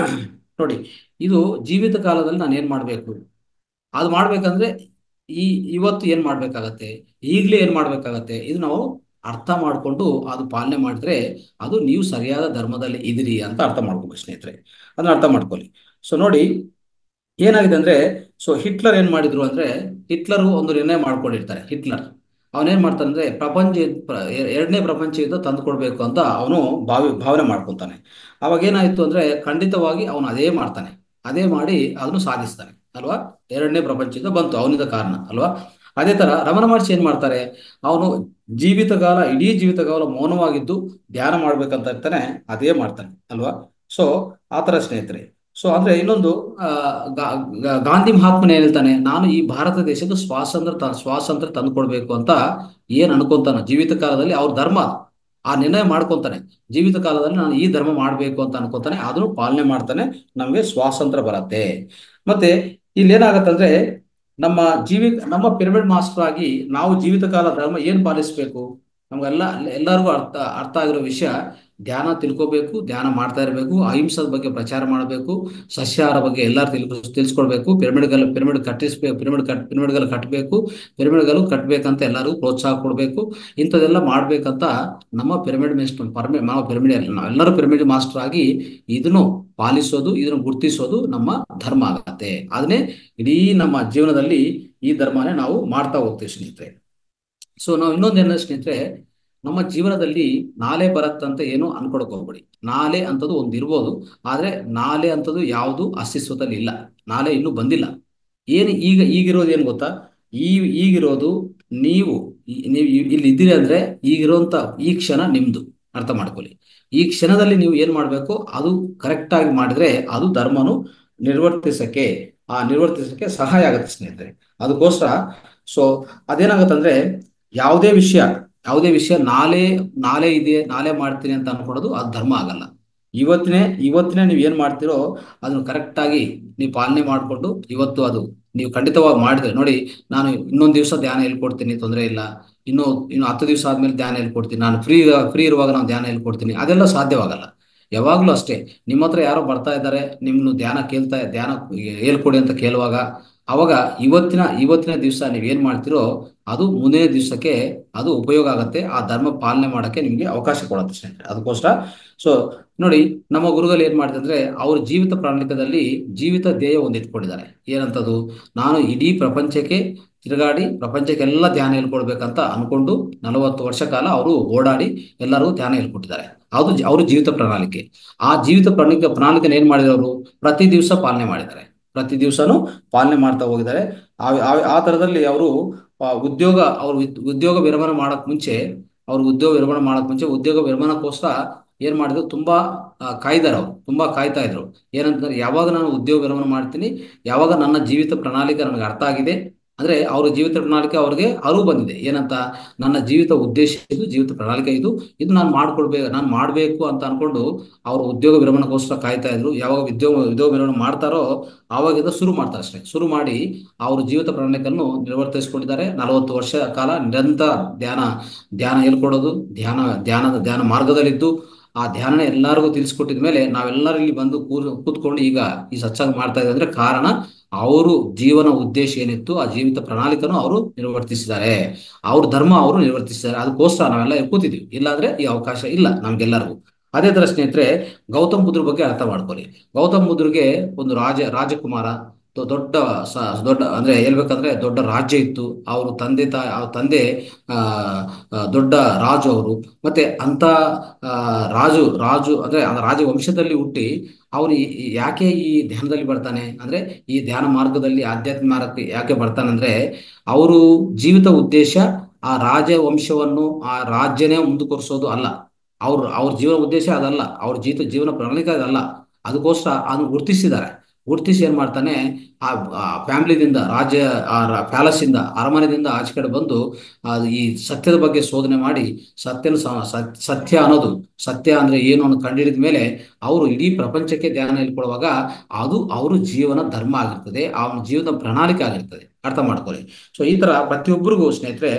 ನೋಡಿ ಇದು ಜೀವಿತ ಕಾಲದಲ್ಲಿ ನಾನು ಏನ್ ಮಾಡ್ಬೇಕು ಅದು ಮಾಡ್ಬೇಕಂದ್ರೆ ಈ ಇವತ್ತು ಏನ್ ಮಾಡ್ಬೇಕಾಗತ್ತೆ ಈಗಲೇ ಏನ್ ಮಾಡ್ಬೇಕಾಗತ್ತೆ ಇದು ನಾವು ಅರ್ಥ ಮಾಡ್ಕೊಂಡು ಅದು ಪಾಲನೆ ಮಾಡಿದ್ರೆ ಅದು ನೀವು ಸರಿಯಾದ ಧರ್ಮದಲ್ಲಿ ಇದಿರಿ ಅಂತ ಅರ್ಥ ಮಾಡ್ಕೋಬೇಕು ಸ್ನೇಹಿತರೆ ಅದನ್ನ ಅರ್ಥ ಮಾಡ್ಕೊಳ್ಳಿ ಸೊ ನೋಡಿ ಏನಾಗಿದೆ ಅಂದ್ರೆ ಸೊ ಹಿಟ್ಲರ್ ಏನ್ ಮಾಡಿದ್ರು ಅಂದ್ರೆ ಹಿಟ್ಲರ್ ಒಂದು ನಿರ್ಣಯ ಮಾಡ್ಕೊಂಡಿರ್ತಾರೆ ಹಿಟ್ಲರ್ ಅವನೇನ್ ಮಾಡ್ತಾನೆ ಅಂದ್ರೆ ಪ್ರಪಂಚ ಪ್ರ- ಎರಡನೇ ಪ್ರಪಂಚ ಯುದ್ಧ ತಂದು ಕೊಡ್ಬೇಕು ಅಂತ ಅವನು ಭಾವಿ ಭಾವನೆ ಮಾಡ್ಕೊತಾನೆ ಅವಾಗ ಏನಾಯ್ತು ಅಂದ್ರೆ ಖಂಡಿತವಾಗಿ ಅವನು ಅದೇ ಮಾಡ್ತಾನೆ ಅದೇ ಮಾಡಿ ಅದನ್ನು ಸಾಧಿಸ್ತಾನೆ ಅಲ್ವಾ ಎರಡನೇ ಪ್ರಪಂಚ ಯುದ್ಧ ಬಂತು ಅವನಿಂದ ಕಾರಣ ಅಲ್ವಾ ಅದೇ ತರ ರಮಣ ಮಹರ್ಷಿ ಏನ್ ಮಾಡ್ತಾರೆ ಅವನು ಜೀವಿತಕಾಲ ಇಡೀ ಜೀವಿತಕಾಲ ಮೌನವಾಗಿದ್ದು ಧ್ಯಾನ ಮಾಡ್ಬೇಕಂತ ಇರ್ತಾನೆ ಅದೇ ಮಾಡ್ತಾನೆ ಅಲ್ವಾ ಸೊ ಆ ತರ ಸ್ನೇಹಿತರೆ ಸೊ ಅಂದ್ರೆ ಇನ್ನೊಂದು ಆ, ಗಾ- ಗಾ- ಗಾಂಧಿ ಮಹಾತ್ಮನ ಏನ್ ಹೇಳ್ತಾನೆ ನಾನು ಈ ಭಾರತ ದೇಶದ ಸ್ವಾತಂತ್ರ್ಯ ತ- ಸ್ವಾತಂತ್ರ್ಯ ತಂದುಕೊಡ್ಬೇಕು ಅಂತ ಏನ್ ಅನ್ಕೊಂತಾನ ಜೀವಿತ ಕಾಲದಲ್ಲಿ ಅವ್ರ ಧರ್ಮ ಅದು. ಆ ನಿರ್ಣಯ ಮಾಡ್ಕೊಂತಾನೆ ಜೀವಿತ ಕಾಲದಲ್ಲಿ ನಾನು ಈ ಧರ್ಮ ಮಾಡ್ಬೇಕು ಅಂತ ಅನ್ಕೊಂತಾನೆ ಅದನ್ನು ಪಾಲನೆ ಮಾಡ್ತಾನೆ ನಮ್ಗೆ ಸ್ವಾತಂತ್ರ್ಯ ಬರತ್ತೆ ಮತ್ತೆ ಇಲ್ಲಿ ಏನಾಗತ್ತಂದ್ರೆ ನಮ್ಮ ಜೀವಿ ನಮ್ಮ ಪಿರಮಿಡ್ ಮಾಸ್ಟರ್ ಆಗಿ ನಾವು ಜೀವಿತ ಕಾಲ ಧರ್ಮ ಏನ್ ಪಾಲಿಸ್ಬೇಕು ನಮ್ಗೆಲ್ಲ ಎಲ್ಲರಿಗೂ ಅರ್ಥ ಅರ್ಥ ಆಗಿರೋ ವಿಷಯ ಧ್ಯಾನ ತಿಳ್ಕೋಬೇಕು ಧ್ಯಾನ ಮಾಡ್ತಾ ಇರಬೇಕು ಅಹಿಂಸದ ಬಗ್ಗೆ ಪ್ರಚಾರ ಮಾಡಬೇಕು ಸಸ್ಯಾಹಾರ ಬಗ್ಗೆ ಎಲ್ಲರೂ ತಿಳ್ಕೊ ತಿಳಿಸ್ಕೊಡ್ಬೇಕು ಪಿರಮಿಡ್ಗಳು ಪಿರಮಿಡ್ ಕಟ್ಟಿಸ್ಬೇಕು ಪಿರಮಿಡ್ ಕಟ್ ಪಿರಮಿಡ್ಗಳು ಕಟ್ಟಬೇಕು ಪಿರಮಿಡ್ಗಳು ಕಟ್ಟಬೇಕಂತ ಎಲ್ಲರಿಗೂ ಪ್ರೋತ್ಸಾಹ ಕೊಡಬೇಕು ಇಂಥದ್ದೆಲ್ಲ ಮಾಡ್ಬೇಕಂತ ನಮ್ಮ ಪಿರಮಿಡ್ ಮೇಸ್ಟರ್ ಪರ್ಮಿ ನಾವು ಪಿರಮಿಡ್ ನಾವೆಲ್ಲರೂ ಪಿರಮಿಡ್ ಮಾಸ್ಟರ್ ಆಗಿ ಇದನ್ನು ಪಾಲಿಸೋದು ಇದನ್ನು ಗುರ್ತಿಸೋದು ನಮ್ಮ ಧರ್ಮ ಆಗತ್ತೆ ಅದನ್ನೇ ಇಡೀ ನಮ್ಮ ಜೀವನದಲ್ಲಿ ಈ ಧರ್ಮನೇ ನಾವು ಮಾಡ್ತಾ ಹೋಗ್ತೀವಿ ಸ್ನೇಹಿತರೆ ಸೊ ನಾವು ಇನ್ನೊಂದೇನ ಸ್ನೇಹಿತರೆ ನಮ್ಮ ಜೀವನದಲ್ಲಿ ನಾಳೆ ಬರತ್ತಂತ ಏನು ಅನ್ಕೊಳಕ್ ಹೋಗ್ಬೇಡಿ ನಾಳೆ ಅಂತದ್ದು ಒಂದು ಇರ್ಬೋದು ಆದ್ರೆ ನಾಳೆ ಅಂತದ್ದು ಯಾವುದು ಅಸ್ತಿತ್ವದಲ್ಲಿ ಇಲ್ಲ ನಾಳೆ ಇನ್ನೂ ಬಂದಿಲ್ಲ ಏನು ಈಗ ಈಗಿರೋದು ಏನು ಗೊತ್ತಾ ಈ ಈಗಿರೋದು ನೀವು ಈ- ನೀವು ಇ- ಇಲ್ಲಿ ಇದ್ದೀರಿ ಅಂದ್ರೆ ಈಗಿರೋಂತ ಈ ಕ್ಷಣ ನಿಮ್ದು ಅರ್ಥ ಮಾಡ್ಕೊಳ್ಳಿ ಈ ಕ್ಷಣದಲ್ಲಿ ನೀವು ಏನ್ ಮಾಡ್ಬೇಕು ಅದು ಕರೆಕ್ಟ್ ಆಗಿ ಮಾಡಿದ್ರೆ ಅದು ಧರ್ಮನು ನಿರ್ವರ್ತಿಸಕ್ಕೆ ಆ ನಿರ್ವರ್ತಿಸಕ್ಕೆ ಸಹಾಯ ಆಗುತ್ತೆ ಸ್ನೇಹಿತರೆ ಅದಕ್ಕೋಸ್ಕರ ಸೊ ಅದೇನಾಗತ್ತಂದ್ರೆ ಯಾವುದೇ ವಿಷಯ ಯಾವುದೇ ವಿಷಯ ನಾಳೆ ನಾಳೆ ಇದೆ ನಾಳೆ ಮಾಡ್ತೀನಿ ಅಂತ ಅನ್ಕೊಳೋದು ಅದು ಧರ್ಮ ಆಗಲ್ಲ ಇವತ್ತಿನೇ ಇವತ್ತಿನೇ ನೀವು ಏನ್ ಮಾಡ್ತೀರೋ ಅದನ್ನು ಕರೆಕ್ಟ್ ಆಗಿ ನೀವು ಪಾಲನೆ ಮಾಡಿಕೊಂಡು ಇವತ್ತು ಅದು ನೀವು ಖಂಡಿತವಾಗಿ ಮಾಡಿದ್ರೆ ನೋಡಿ ನಾನು ಇನ್ನೊಂದು ದಿವಸ ಧ್ಯಾನ ಹೇಳ್ಕೊಡ್ತೀನಿ ತೊಂದರೆ ಇಲ್ಲ ಇನ್ನು ಇನ್ನು ಹತ್ತು ದಿವಸ ಆದ್ಮೇಲೆ ಧ್ಯಾನ ಹೇಳ್ಕೊಡ್ತೀನಿ ನಾನು ಫ್ರೀ ಫ್ರೀ ಇರುವಾಗ ನಾನು ಧ್ಯಾನ ಹೇಳ್ಕೊಡ್ತೀನಿ ಅದೆಲ್ಲ ಸಾಧ್ಯವಾಗಲ್ಲ ಯಾವಾಗ್ಲೂ ಅಷ್ಟೇ ನಿಮ್ಮ ಹತ್ರ ಯಾರೋ ಬರ್ತಾ ಇದ್ದಾರೆ ನಿಮ್ನು ಧ್ಯಾನ ಕೇಳ್ತಾ ಧ್ಯಾನ ಹೇಳ್ಕೊಡಿ ಅಂತ ಕೇಳುವಾಗ ಅವಾಗ ಇವತ್ತಿನ ಇವತ್ತಿನ ದಿವಸ ನೀವು ಏನ್ ಮಾಡ್ತೀರೋ ಅದು ಮುಂದಿನ ದಿವಸಕ್ಕೆ ಅದು ಉಪಯೋಗ ಆಗುತ್ತೆ ಆ ಧರ್ಮ ಪಾಲನೆ ಮಾಡಕ್ಕೆ ನಿಮ್ಗೆ ಅವಕಾಶ ಕೊಡುತ್ತೆ ಸ್ನೇಹಿತರೆ ಅದಕ್ಕೋಸ್ಕರ ಸೊ ನೋಡಿ ನಮ್ಮ ಗುರುಗಳು ಏನ್ ಮಾಡಿದೆ ಅಂದ್ರೆ ಅವ್ರ ಜೀವಿತ ಪ್ರಣಾಳಿಕದಲ್ಲಿ ಜೀವಿತ ಧ್ಯೇಯ ಒಂದು ಇಟ್ಕೊಂಡಿದ್ದಾರೆ ಏನಂತದು ನಾನು ಇಡೀ ಪ್ರಪಂಚಕ್ಕೆ ತಿರುಗಾಡಿ ಪ್ರಪಂಚಕ್ಕೆಲ್ಲ ಧ್ಯಾನ ಹೇಳ್ಕೊಡ್ಬೇಕಂತ ಅನ್ಕೊಂಡು ನಲವತ್ತು ವರ್ಷ ಕಾಲ ಅವರು ಓಡಾಡಿ ಎಲ್ಲರಿಗೂ ಧ್ಯಾನ ಹೇಳ್ಕೊಟ್ಟಿದ್ದಾರೆ ಅದು ಜ- ಅವ್ರ ಜೀವಿತ ಪ್ರಣಾಳಿಕೆ ಆ ಜೀವಿತ ಪ್ರಣಾಳಿಕೆ ಪ್ರಣಾಳಿಕೆನ ಏನ್ ಮಾಡಿದ್ರು ಅವರು ಪ್ರತಿ ದಿವಸ ಪಾಲನೆ ಮಾಡಿದ್ದಾರೆ ಪ್ರತಿ ದಿವಸನೂ ಪಾಲನೆ ಮಾಡ್ತಾ ಹೋಗಿದ್ದಾರೆ ಆ ಆ- ಆ ತರದಲ್ಲಿ ಅವರು ಉದ್ಯೋಗ ಅವ್ರ ಉದ್- ಉದ್ಯೋಗ ವಿರಮಣೆ ಮಾಡಕ್ ಮುಂಚೆ ಅವ್ರ ಉದ್ಯೋಗ ವಿರಮಣೆ ಮಾಡಕ್ ಮುಂಚೆ ಉದ್ಯೋಗ ವಿರಮಣಕ್ಕೋಸ್ಕರ ಏನ್ ಮಾಡಿದ್ರು ತುಂಬಾ ಆ, ಕಾಯ್ದಾರೆ ಅವ್ರು ತುಂಬಾ ಕಾಯ್ತಾ ಇದ್ರು ಏನಂತಂದ್ರೆ ಯಾವಾಗ ನಾನು ಉದ್ಯೋಗ ವಿರಮಣೆ ಮಾಡ್ತೀನಿ ಯಾವಾಗ ನನ್ನ ಜೀವಿತ ಪ್ರಣಾಳಿಕೆ ನನಗೆ ಅರ್ಥ ಆಗಿದೆ ಅಂದ್ರೆ ಅವ್ರ ಜೀವಿತ ಪ್ರಣಾಳಿಕೆ ಅವ್ರಿಗೆ ಅರಿವು ಬಂದಿದೆ ಏನಂತ ನನ್ನ ಜೀವಿತ ಉದ್ದೇಶ ಇದು ಜೀವಿತ ಪ್ರಣಾಳಿಕೆ ಇದು ಇದು ನಾನು ಮಾಡ್ಕೊಡ್ಬೇಕು ನಾನು ಮಾಡ್ಬೇಕು ಅಂತ ಅನ್ಕೊಂಡು ಅವ್ರ ಉದ್ಯೋಗ ವಿರಮಣಕ್ಕೋಸ್ಕರ ಕಾಯ್ತಾ ಇದ್ರು ಯಾವಾಗ ಉದ್ಯೋಗ ಉದ್ಯೋಗ ವಿರಮಣೆ ಮಾಡ್ತಾರೋ ಆವಾಗಿಂದ ಶುರು ಮಾಡ್ತಾರೆ ಅಷ್ಟೇ ಶುರು ಮಾಡಿ ಅವ್ರ ಜೀವಿತ ಪ್ರಣಾಳಿಕೆಯನ್ನು ನಿರ್ವರ್ತಿಸಿಕೊಂಡಿದ್ದಾರೆ ನಲವತ್ತು ವರ್ಷ ಕಾಲ ನಿರಂತರ ಧ್ಯಾನ ಧ್ಯಾನ ಹೇಳ್ಕೊಡೋದು ಧ್ಯಾನ ಧ್ಯಾನದ ಧ್ಯಾನ ಮಾರ್ಗದಲ್ಲಿದ್ದು ಆ ಧ್ಯಾನ ಎಲ್ಲರಿಗೂ ತಿಳಿಸ್ಕೊಟ್ಟಿದ ಮೇಲೆ ನಾವೆಲ್ಲರೂ ಇಲ್ಲಿ ಬಂದು ಕೂರ್ ಕೂತ್ಕೊಂಡು ಈಗ ಈ ಸತ್ಸಂಗ ಮಾಡ್ತಾ ಇದ್ದಾರೆ ಅಂದ್ರೆ ಕಾರಣ ಅವರು ಜೀವನ ಉದ್ದೇಶ ಏನಿತ್ತು ಆ ಜೀವಿತ ಪ್ರಣಾಳಿಕನು ಅವರು ನಿರ್ವರ್ತಿಸಿದ್ದಾರೆ ಅವ್ರ ಧರ್ಮ ಅವರು ನಿರ್ವರ್ತಿಸಿದ್ದಾರೆ ಅದಕ್ಕೋಸ್ಕರ ನಾವೆಲ್ಲ ಇಲ್ಲಿ ಕೂತಿದ್ವಿ ಇಲ್ಲಾಂದ್ರೆ ಈ ಅವಕಾಶ ಇಲ್ಲ ನಮ್ಗೆಲ್ಲರಿಗೂ ಅದೇ ತರ ಸ್ನೇಹಿತರೆ ಗೌತಮ್ ಬುದ್ಧ ಬಗ್ಗೆ ಅರ್ಥ ಮಾಡ್ಕೊಳ್ಳಿ ಗೌತಮ್ ಬುದ್ಧರಿಗೆ ಒಂದು ರಾಜ ರಾಜಕುಮಾರ ದೊ- ದೊಡ್ಡ ಸ ದೊಡ್ಡ ಅಂದ್ರೆ ಹೇಳ್ಬೇಕಂದ್ರೆ ದೊಡ್ಡ ರಾಜ್ಯ ಇತ್ತು ಅವರು ತಂದೆ ತಾ ಅವ್ರ ತಂದೆ ಆ ಆ, ದೊಡ್ಡ ರಾಜು ಅವರು ಮತ್ತೆ ಅಂತ ಆ, ರಾಜು ರಾಜು ಅಂದ್ರೆ ಆ ರಾಜ ವಂಶದಲ್ಲಿ ಹುಟ್ಟಿ ಅವನು ಈ- ಈ- ಯಾಕೆ ಈ ಧ್ಯಾನದಲ್ಲಿ ಬರ್ತಾನೆ ಅಂದ್ರೆ ಈ ಧ್ಯಾನ ಮಾರ್ಗದಲ್ಲಿ ಆಧ್ಯಾತ್ಮ ಮಾರ್ಗಕ್ಕೆ ಯಾಕೆ ಬರ್ತಾನೆ ಅಂದ್ರೆ ಅವರು ಜೀವಿತ ಉದ್ದೇಶ ಆ ರಾಜ ವಂಶವನ್ನು ಆ ರಾಜ್ಯನೇ ಮುಂದುವರಿಸೋದು ಅಲ್ಲ ಅವ್ರ ಅವ್ರ ಜೀವನ ಉದ್ದೇಶ ಅದಲ್ಲ ಅವ್ರ ಜೀವಿತ ಜೀವನ ಪ್ರಣಾಳಿಕೆ ಅದಲ್ಲ ಅದಕ್ಕೋಸ್ಕರ ಅದನ್ನು ಗುರುತಿಸಿದ್ದಾರೆ ಗುರುತಿಸಿ ಏನ್ ಮಾಡ್ತಾನೆ ಆ ಫ್ಯಾಮಿಲಿದಿಂದ ರಾಜ್ಯ ಆ ಪ್ಯಾಲೇಸ್ ಇಂದ ಅರಮನೆಯಿಂದ ಆಚೆ ಕಡೆ ಬಂದು ಆ, ಈ ಸತ್ಯದ ಬಗ್ಗೆ ಶೋಧನೆ ಮಾಡಿ ಸತ್ಯನ ಸ- ಸ- ಸತ್ಯ ಅನ್ನೋದು ಸತ್ಯ ಅಂದ್ರೆ ಏನು ಅನ್ನೋ ಕಂಡುಹಿಡಿದ ಮೇಲೆ ಅವರು ಇಡೀ ಪ್ರಪಂಚಕ್ಕೆ ಧ್ಯಾನ ಹೇಳ್ಕೊಡುವಾಗ ಅದು ಅವರು ಜೀವನ ಧರ್ಮ ಆಗಿರ್ತದೆ ಅವನ ಜೀವನ ಪ್ರಣಾಳಿಕೆ ಆಗಿರ್ತದೆ ಅರ್ಥ ಮಾಡ್ಕೊಳ್ಳಿ ಸೊ ಈ ತರ ಪ್ರತಿಯೊಬ್ಬರಿಗೂ ಸ್ನೇಹಿತರೆ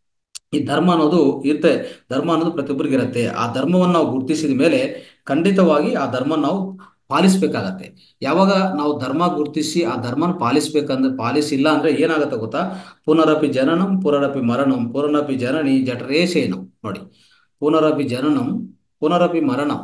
ಈ ಧರ್ಮ ಅನ್ನೋದು ಇರುತ್ತೆ ಧರ್ಮ ಅನ್ನೋದು ಪ್ರತಿಯೊಬ್ಬರಿಗೆ ಇರುತ್ತೆ ಆ ಧರ್ಮವನ್ನು ನಾವು ಗುರುತಿಸಿದ ಮೇಲೆ ಖಂಡಿತವಾಗಿ ಆ ಧರ್ಮ ನಾವು ಪಾಲಿಸ್ಬೇಕಾಗತ್ತೆ ಯಾವಾಗ ನಾವು ಧರ್ಮ ಗುರುತಿಸಿ ಆ ಧರ್ಮನ ಪಾಲಿಸ್ಬೇಕಂದ್ರೆ ಪಾಲಿಸಿಲ್ಲ ಅಂದ್ರೆ ಏನಾಗುತ್ತೆ ಗೊತ್ತಾ ಪುನರಪಿ ಜನನಂ ಪುನರಪಿ ಮರಣಂ ಪುನರಪಿ ಜನನಿ ಜಠರೇಶೇನಂ ನೋಡಿ ಪುನರಪಿ ಜನನಂ ಪುನರಪಿ ಮರಣಂ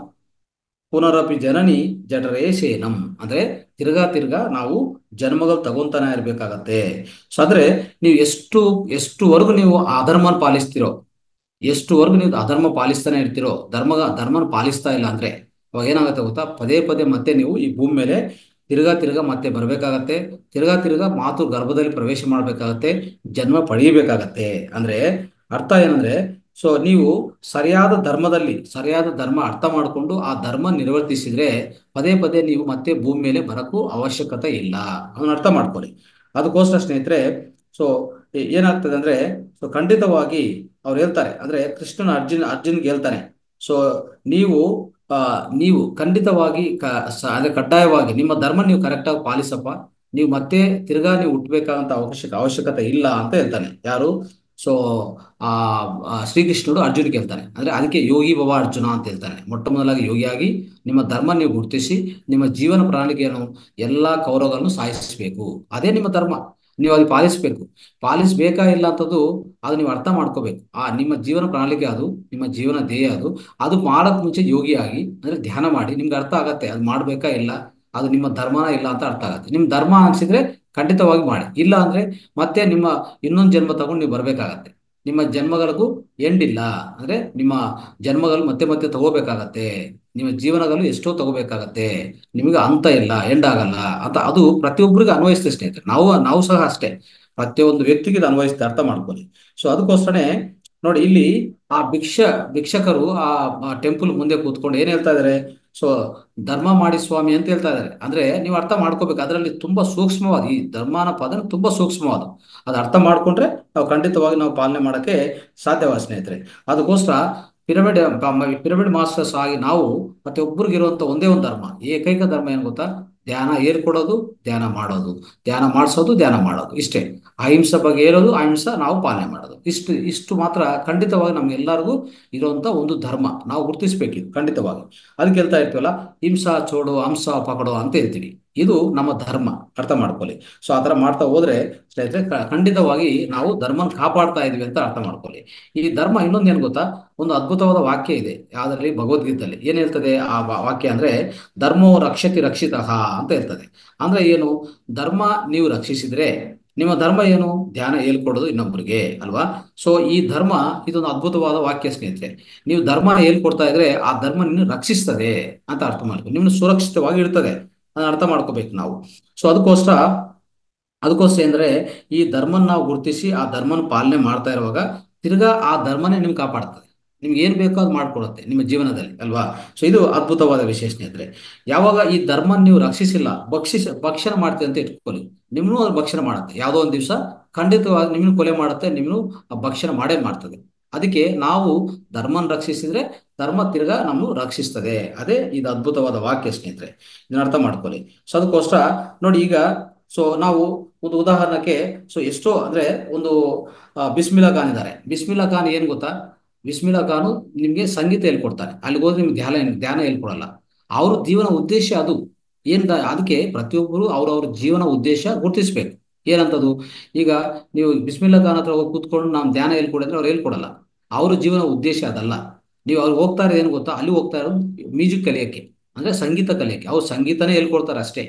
ಪುನರಪಿ ಜನನಿ ಜಠರೇಶೇನಂ ಅಂದ್ರೆ ತಿರ್ಗಾ ತಿರ್ಗಾ ನಾವು ಜನ್ಮಗಳು ತಗೊಂತಾನೆ ಇರ್ಬೇಕಾಗತ್ತೆ ಸೊ ಅಂದ್ರೆ ನೀವು ಎಷ್ಟು ಎಷ್ಟುವರೆಗೂ ನೀವು ಆ ಧರ್ಮನ ಪಾಲಿಸ್ತಿರೋ ಎಷ್ಟುವರೆಗೂ ನೀವು ಅಧರ್ಮ ಪಾಲಿಸ್ತಾನೆ ಇರ್ತೀರೋ ಧರ್ಮ ಧರ್ಮನ ಪಾಲಿಸ್ತಾ ಇಲ್ಲ ಅಂದ್ರೆ ಅವಾಗ ಏನಾಗುತ್ತೆ ಗೊತ್ತಾ ಪದೇ ಪದೇ ಮತ್ತೆ ನೀವು ಈ ಭೂಮಿ ಮೇಲೆ ತಿರ್ಗಾ ತಿರ್ಗಾ ಮತ್ತೆ ಬರ್ಬೇಕಾಗತ್ತೆ ತಿರ್ಗಾ ತಿರ್ಗಾ ಮಾತು ಗರ್ಭದಲ್ಲಿ ಪ್ರವೇಶ ಮಾಡ್ಬೇಕಾಗತ್ತೆ ಜನ್ಮ ಪಡೆಯಬೇಕಾಗತ್ತೆ ಅಂದ್ರೆ ಅರ್ಥ ಏನಂದ್ರೆ ಸೊ ನೀವು ಸರಿಯಾದ ಧರ್ಮದಲ್ಲಿ ಸರಿಯಾದ ಧರ್ಮ ಅರ್ಥ ಮಾಡಿಕೊಂಡು ಆ ಧರ್ಮ ನಿರ್ವರ್ತಿಸಿದ್ರೆ ಪದೇ ಪದೇ ನೀವು ಮತ್ತೆ ಭೂಮಿ ಮೇಲೆ ಬರಕ್ಕೂ ಅವಶ್ಯಕತೆ ಇಲ್ಲ ಅದನ್ನ ಅರ್ಥ ಮಾಡ್ಕೊಳ್ಳಿ ಅದಕ್ಕೋಸ್ಕರ ಸ್ನೇಹಿತರೆ ಸೊ ಏನಾಗ್ತದೆ ಅಂದ್ರೆ ಸೊ ಖಂಡಿತವಾಗಿ ಅವ್ರು ಹೇಳ್ತಾರೆ ಅಂದ್ರೆ ಕೃಷ್ಣನ ಅರ್ಜುನ್ ಅರ್ಜುನ್ಗೆ ಹೇಳ್ತಾನೆ ಸೊ ನೀವು ಆ ನೀವು ಖಂಡಿತವಾಗಿ ಕ ಸ- ಅಂದ್ರೆ ಕಡ್ಡಾಯವಾಗಿ ನಿಮ್ಮ ಧರ್ಮ ನೀವು ಕರೆಕ್ಟಾಗಿ ಪಾಲಿಸಪ್ಪ ನೀವು ಮತ್ತೆ ತಿರ್ಗಾ ನೀವು ಹುಟ್ಟಬೇಕಾದಂತ ಅವಶ್ಯಕ ಅವಶ್ಯಕತೆ ಇಲ್ಲ ಅಂತ ಹೇಳ್ತಾನೆ ಯಾರು ಸೊ ಆ ಆ, ಶ್ರೀಕೃಷ್ಣುಡು ಅರ್ಜುನ್ಗೆ ಹೇಳ್ತಾನೆ ಅಂದ್ರೆ ಅದಕ್ಕೆ ಯೋಗಿ ಭವ ಅರ್ಜುನ ಅಂತ ಹೇಳ್ತಾನೆ ಮೊಟ್ಟ ಮೊದಲಾಗಿ ಯೋಗಿಯಾಗಿ ನಿಮ್ಮ ಧರ್ಮ ನೀವು ಗುರುತಿಸಿ ನಿಮ್ಮ ಜೀವನ ಪ್ರಣಾಳಿಕೆಯನ್ನು ಎಲ್ಲಾ ಕೌರವಗಳನ್ನು ಸಾಯಿಸಬೇಕು ಅದೇ ನಿಮ್ಮ ಧರ್ಮ ನೀವು ಅದು ಪಾಲಿಸಬೇಕು ಪಾಲಿಸಬೇಕಾ ಇಲ್ಲ ಅಂತದ್ದು ಅದು ನೀವು ಅರ್ಥ ಮಾಡ್ಕೋಬೇಕು ಆ ನಿಮ್ಮ ಜೀವನ ಪ್ರಣಾಳಿಕೆ ಅದು ನಿಮ್ಮ ಜೀವನ ಧ್ಯೇಯ ಅದು ಅದು ಮಾಡಕ್ ಮುಂಚೆ ಯೋಗಿಯಾಗಿ ಅಂದ್ರೆ ಧ್ಯಾನ ಮಾಡಿ ನಿಮ್ಗೆ ಅರ್ಥ ಆಗತ್ತೆ ಅದು ಮಾಡ್ಬೇಕಾ ಇಲ್ಲ ಅದು ನಿಮ್ಮ ಧರ್ಮನ ಇಲ್ಲ ಅಂತ ಅರ್ಥ ಆಗತ್ತೆ ನಿಮ್ ಧರ್ಮ ಅನ್ಸಿದ್ರೆ ಖಂಡಿತವಾಗಿ ಮಾಡಿ ಇಲ್ಲ ಅಂದ್ರೆ ಮತ್ತೆ ನಿಮ್ಮ ಇನ್ನೊಂದು ಜನ್ಮ ತಗೊಂಡು ನೀವು ಬರ್ಬೇಕಾಗತ್ತೆ ನಿಮ್ಮ ಜನ್ಮಗಳಿಗೂ ಎಂಡ್ ಇಲ್ಲ ಅಂದ್ರೆ ನಿಮ್ಮ ಜನ್ಮಗಳು ಮತ್ತೆ ಮತ್ತೆ ತಗೋಬೇಕಾಗತ್ತೆ ನಿಮ್ಮ ಜೀವನಗಳು ಎಷ್ಟೋ ತಗೋಬೇಕಾಗತ್ತೆ ನಿಮಗೆ ಅಂತ ಇಲ್ಲ ಎಂಡ್ ಆಗಲ್ಲ ಅಂತ ಅದು ಪ್ರತಿಯೊಬ್ಬರಿಗೂ ಅನ್ವಯಿಸ್ತದೆ ಸ್ನೇಹಿತರೆ ನಾವು ನಾವು ಸಹ ಅಷ್ಟೇ ಪ್ರತಿಯೊಂದು ವ್ಯಕ್ತಿಗೆ ಇದು ಅನ್ವಯಿಸ್ತದೆ ಅರ್ಥ ಮಾಡ್ಕೊಳ್ಳಿ ಸೊ ಅದಕ್ಕೋಸ್ಕರನೇ ನೋಡಿ ಇಲ್ಲಿ ಆ ಭಿಕ್ಷ ಭಿಕ್ಷಕರು ಆ ಟೆಂಪಲ್ ಮುಂದೆ ಕೂತ್ಕೊಂಡು ಏನ್ ಹೇಳ್ತಾ ಇದಾರೆ ಸೊ ಧರ್ಮ ಮಾಡಿ ಸ್ವಾಮಿ ಅಂತ ಹೇಳ್ತಾ ಇದಾರೆ ಅಂದ್ರೆ ನೀವು ಅರ್ಥ ಮಾಡ್ಕೋಬೇಕು ಅದರಲ್ಲಿ ತುಂಬಾ ಸೂಕ್ಷ್ಮವಾದ ಈ ಧರ್ಮನ ಪದ ತುಂಬಾ ಸೂಕ್ಷ್ಮವಾದ ಅದು ಅರ್ಥ ಮಾಡ್ಕೊಂಡ್ರೆ ನಾವು ಖಂಡಿತವಾಗಿ ನಾವು ಪಾಲನೆ ಮಾಡಕ್ಕೆ ಸಾಧ್ಯವಾದ ಸ್ನೇಹಿತರೆ ಅದಕ್ಕೋಸ್ಕರ ಪಿರಮಿಡ್ ಪಿರಮಿಡ್ ಮಾಸ್ಟರ್ಸ್ ಆಗಿ ನಾವು ಮತ್ತೆ ಒಬ್ಬರಿಗಿರುವಂತ ಒಂದೇ ಒಂದು ಧರ್ಮ ಏಕೈಕ ಧರ್ಮ ಏನ್ ಗೊತ್ತಾ ಧ್ಯಾನ ಏರ್ಕೊಡೋದು ಧ್ಯಾನ ಮಾಡೋದು ಧ್ಯಾನ ಮಾಡಿಸೋದು ಧ್ಯಾನ ಮಾಡೋದು ಇಷ್ಟೇ ಅಹಿಂಸೆ ಬಗ್ಗೆ ಹೇಳೋದು ಅಹಿಂಸೆ ನಾವು ಪಾಲನೆ ಮಾಡೋದು ಇಷ್ಟು ಇಷ್ಟು ಮಾತ್ರ ಖಂಡಿತವಾಗಿ ನಮ್ಗೆಲ್ಲರಿಗೂ ಇರುವಂತ ಒಂದು ಧರ್ಮ ನಾವು ಗುರುತಿಸ್ಬೇಕಿದು ಖಂಡಿತವಾಗಿ ಅದಕ್ಕೆ ಹೇಳ್ತಾ ಇರ್ತೀವಲ್ಲ ಹಿಂಸಾ ಚೋಡು ಹಂಸ ಪಕಡೋ ಅಂತ ಹೇಳ್ತೀವಿ ಇದು ನಮ್ಮ ಧರ್ಮ ಅರ್ಥ ಮಾಡ್ಕೊಳ್ಳಿ ಸೊ ಆ ಥರ ಮಾಡ್ತಾ ಹೋದ್ರೆ ಸ್ನೇಹಿತರೆ ಕ- ಖಂಡಿತವಾಗಿ ನಾವು ಧರ್ಮನ ಕಾಪಾಡ್ತಾ ಇದೀವಿ ಅಂತ ಅರ್ಥ ಮಾಡ್ಕೊಳ್ಳಿ ಈ ಧರ್ಮ ಇನ್ನೊಂದು ಏನ್ ಗೊತ್ತಾ ಒಂದು ಅದ್ಭುತವಾದ ವಾಕ್ಯ ಇದೆ ಯಾವ್ದ್ರಲ್ಲಿ ಭಗವದ್ಗೀತೆಯಲ್ಲಿ ಏನ್ ಹೇಳ್ತದೆ ಆ ವಾ- ವಾಕ್ಯ ಅಂದ್ರೆ ಧರ್ಮೋ ರಕ್ಷತಿ ರಕ್ಷಿತಃ ಅಂತ ಹೇಳ್ತದೆ ಅಂದ್ರೆ ಏನು ಧರ್ಮ ನೀವು ರಕ್ಷಿಸಿದ್ರೆ ನಿಮ್ಮ ಧರ್ಮ ಏನು ಧ್ಯಾನ ಹೇಳ್ಕೊಡೋದು ಇನ್ನೊಬ್ಬರಿಗೆ ಅಲ್ವಾ ಸೊ ಈ ಧರ್ಮ ಇದೊಂದು ಅದ್ಭುತವಾದ ವಾಕ್ಯ ಸ್ನೇಹಿತರೆ ನೀವು ಧರ್ಮ ಹೇಳ್ಕೊಡ್ತಾ ಇದ್ರೆ ಆ ಧರ್ಮ ನಿನ್ನ ರಕ್ಷಿಸ್ತದೆ ಅಂತ ಅರ್ಥ ಮಾಡ್ಕೊ ನಿಮ್ಮನ್ನು ಸುರಕ್ಷಿತವಾಗಿ ಇರ್ತದೆ ಅದನ್ನ ಅರ್ಥ ಮಾಡ್ಕೋಬೇಕು ನಾವು ಸೊ ಅದಕ್ಕೋಸ್ಕರ ಅದಕ್ಕೋಸ್ಕರ ಅಂದ್ರೆ ಈ ಧರ್ಮನ ನಾವು ಗುರುತಿಸಿ ಆ ಧರ್ಮನ ಪಾಲನೆ ಮಾಡ್ತಾ ಇರುವಾಗ ತಿರ್ಗಾ ಆ ಧರ್ಮನೇ ನಿಮ್ಗೆ ಕಾಪಾಡ್ತದೆ ನಿಮ್ಗೆ ಏನ್ ಬೇಕೋ ಅದು ಮಾಡ್ಕೊಡುತ್ತೆ ನಿಮ್ಮ ಜೀವನದಲ್ಲಿ ಅಲ್ವಾ ಸೊ ಇದು ಅದ್ಭುತವಾದ ವಿಷಯ ಸ್ನೇಹಿತರೆ ಯಾವಾಗ ಈ ಧರ್ಮ ನೀವು ರಕ್ಷಿಸಿಲ್ಲ ಭಕ್ಷಿಸ ಭಕ್ಷಣ ಮಾಡ್ತೀವಿ ಅಂತ ಇಟ್ಕೊಳ್ಳಿ ನಿಮ್ಮನ್ನು ಅದು ಭಕ್ಷಣ ಮಾಡುತ್ತೆ ಯಾವುದೋ ಒಂದು ದಿವಸ ಖಂಡಿತವಾಗಿ ನಿಮ್ಮನ್ನು ಕೊಲೆ ಮಾಡುತ್ತೆ ನಿಮ್ಮನ್ನು ಭಕ್ಷಣ ಮಾಡೇ ಮಾಡ್ತದೆ ಅದಕ್ಕೆ ನಾವು ಧರ್ಮನ ರಕ್ಷಿಸಿದ್ರೆ ಧರ್ಮ ತಿರ್ಗಾ ನಮ್ಮನ್ನು ರಕ್ಷಿಸ್ತದೆ ಅದೇ ಇದು ಅದ್ಭುತವಾದ ವಾಕ್ಯ ಸ್ನೇಹಿತರೆ ಇದನ್ನ ಅರ್ಥ ಮಾಡ್ಕೊಳ್ಳಿ ಸೊ ಅದಕ್ಕೋಸ್ಕರ ನೋಡಿ ಈಗ ಸೊ ನಾವು ಒಂದು ಉದಾಹರಣೆಗೆ ಸೊ ಎಷ್ಟೋ ಅಂದ್ರೆ ಒಂದು ಆ, ಬಿಸ್ಮಿಲ್ಲಾ ಖಾನ್ ಇದ್ದಾರೆ ಬಿಸ್ಮಿಲ್ಲಾ ಖಾನ್ ಏನ್ ಗೊತ್ತಾ ಬಿಸ್ಮಿಲ್ಲಾ ಖಾನು ನಿಮ್ಗೆ ಸಂಗೀತ ಹೇಳ್ಕೊಡ್ತಾರೆ ಅಲ್ಲಿಗೆ ಹೋದ್ರೆ ನಿಮ್ಗೆ ಧ್ಯಾನ ಧ್ಯಾನ ಹೇಳ್ಕೊಡಲ್ಲ ಅವ್ರ ಜೀವನ ಉದ್ದೇಶ ಅದು ಏನ್ ದ- ಅದಕ್ಕೆ ಪ್ರತಿಯೊಬ್ಬರು ಅವ್ರವ್ರ ಜೀವನ ಉದ್ದೇಶ ಗುರುತಿಸ್ಬೇಕು ಏನಂತದು ಈಗ ನೀವು ಬಿಸ್ಮಿಲ್ಲಾ ಖಾನ್ ಹತ್ರ ಹೋಗಿ ಕೂತ್ಕೊಂಡು ನಾವು ಧ್ಯಾನ ಹೇಳ್ಕೊಡಿದ್ರೆ ಅವ್ರು ಹೇಳ್ಕೊಡಲ್ಲ ಅವ್ರ ಜೀವನ ಉದ್ದೇಶ ಅದಲ್ಲ ನೀವು ಅವ್ರು ಹೋಗ್ತಾ ಇರೋದು ಏನು ಗೊತ್ತಾ ಅಲ್ಲಿ ಹೋಗ್ತಾ ಇರೋದು ಮ್ಯೂಸಿಕ್ ಕಲಿಯಕ್ಕೆ ಅಂದ್ರೆ ಸಂಗೀತ ಕಲಿಯಕ್ಕೆ ಅವ್ರು ಸಂಗೀತನೇ ಹೇಳ್ಕೊಡ್ತಾರೆ ಅಷ್ಟೇ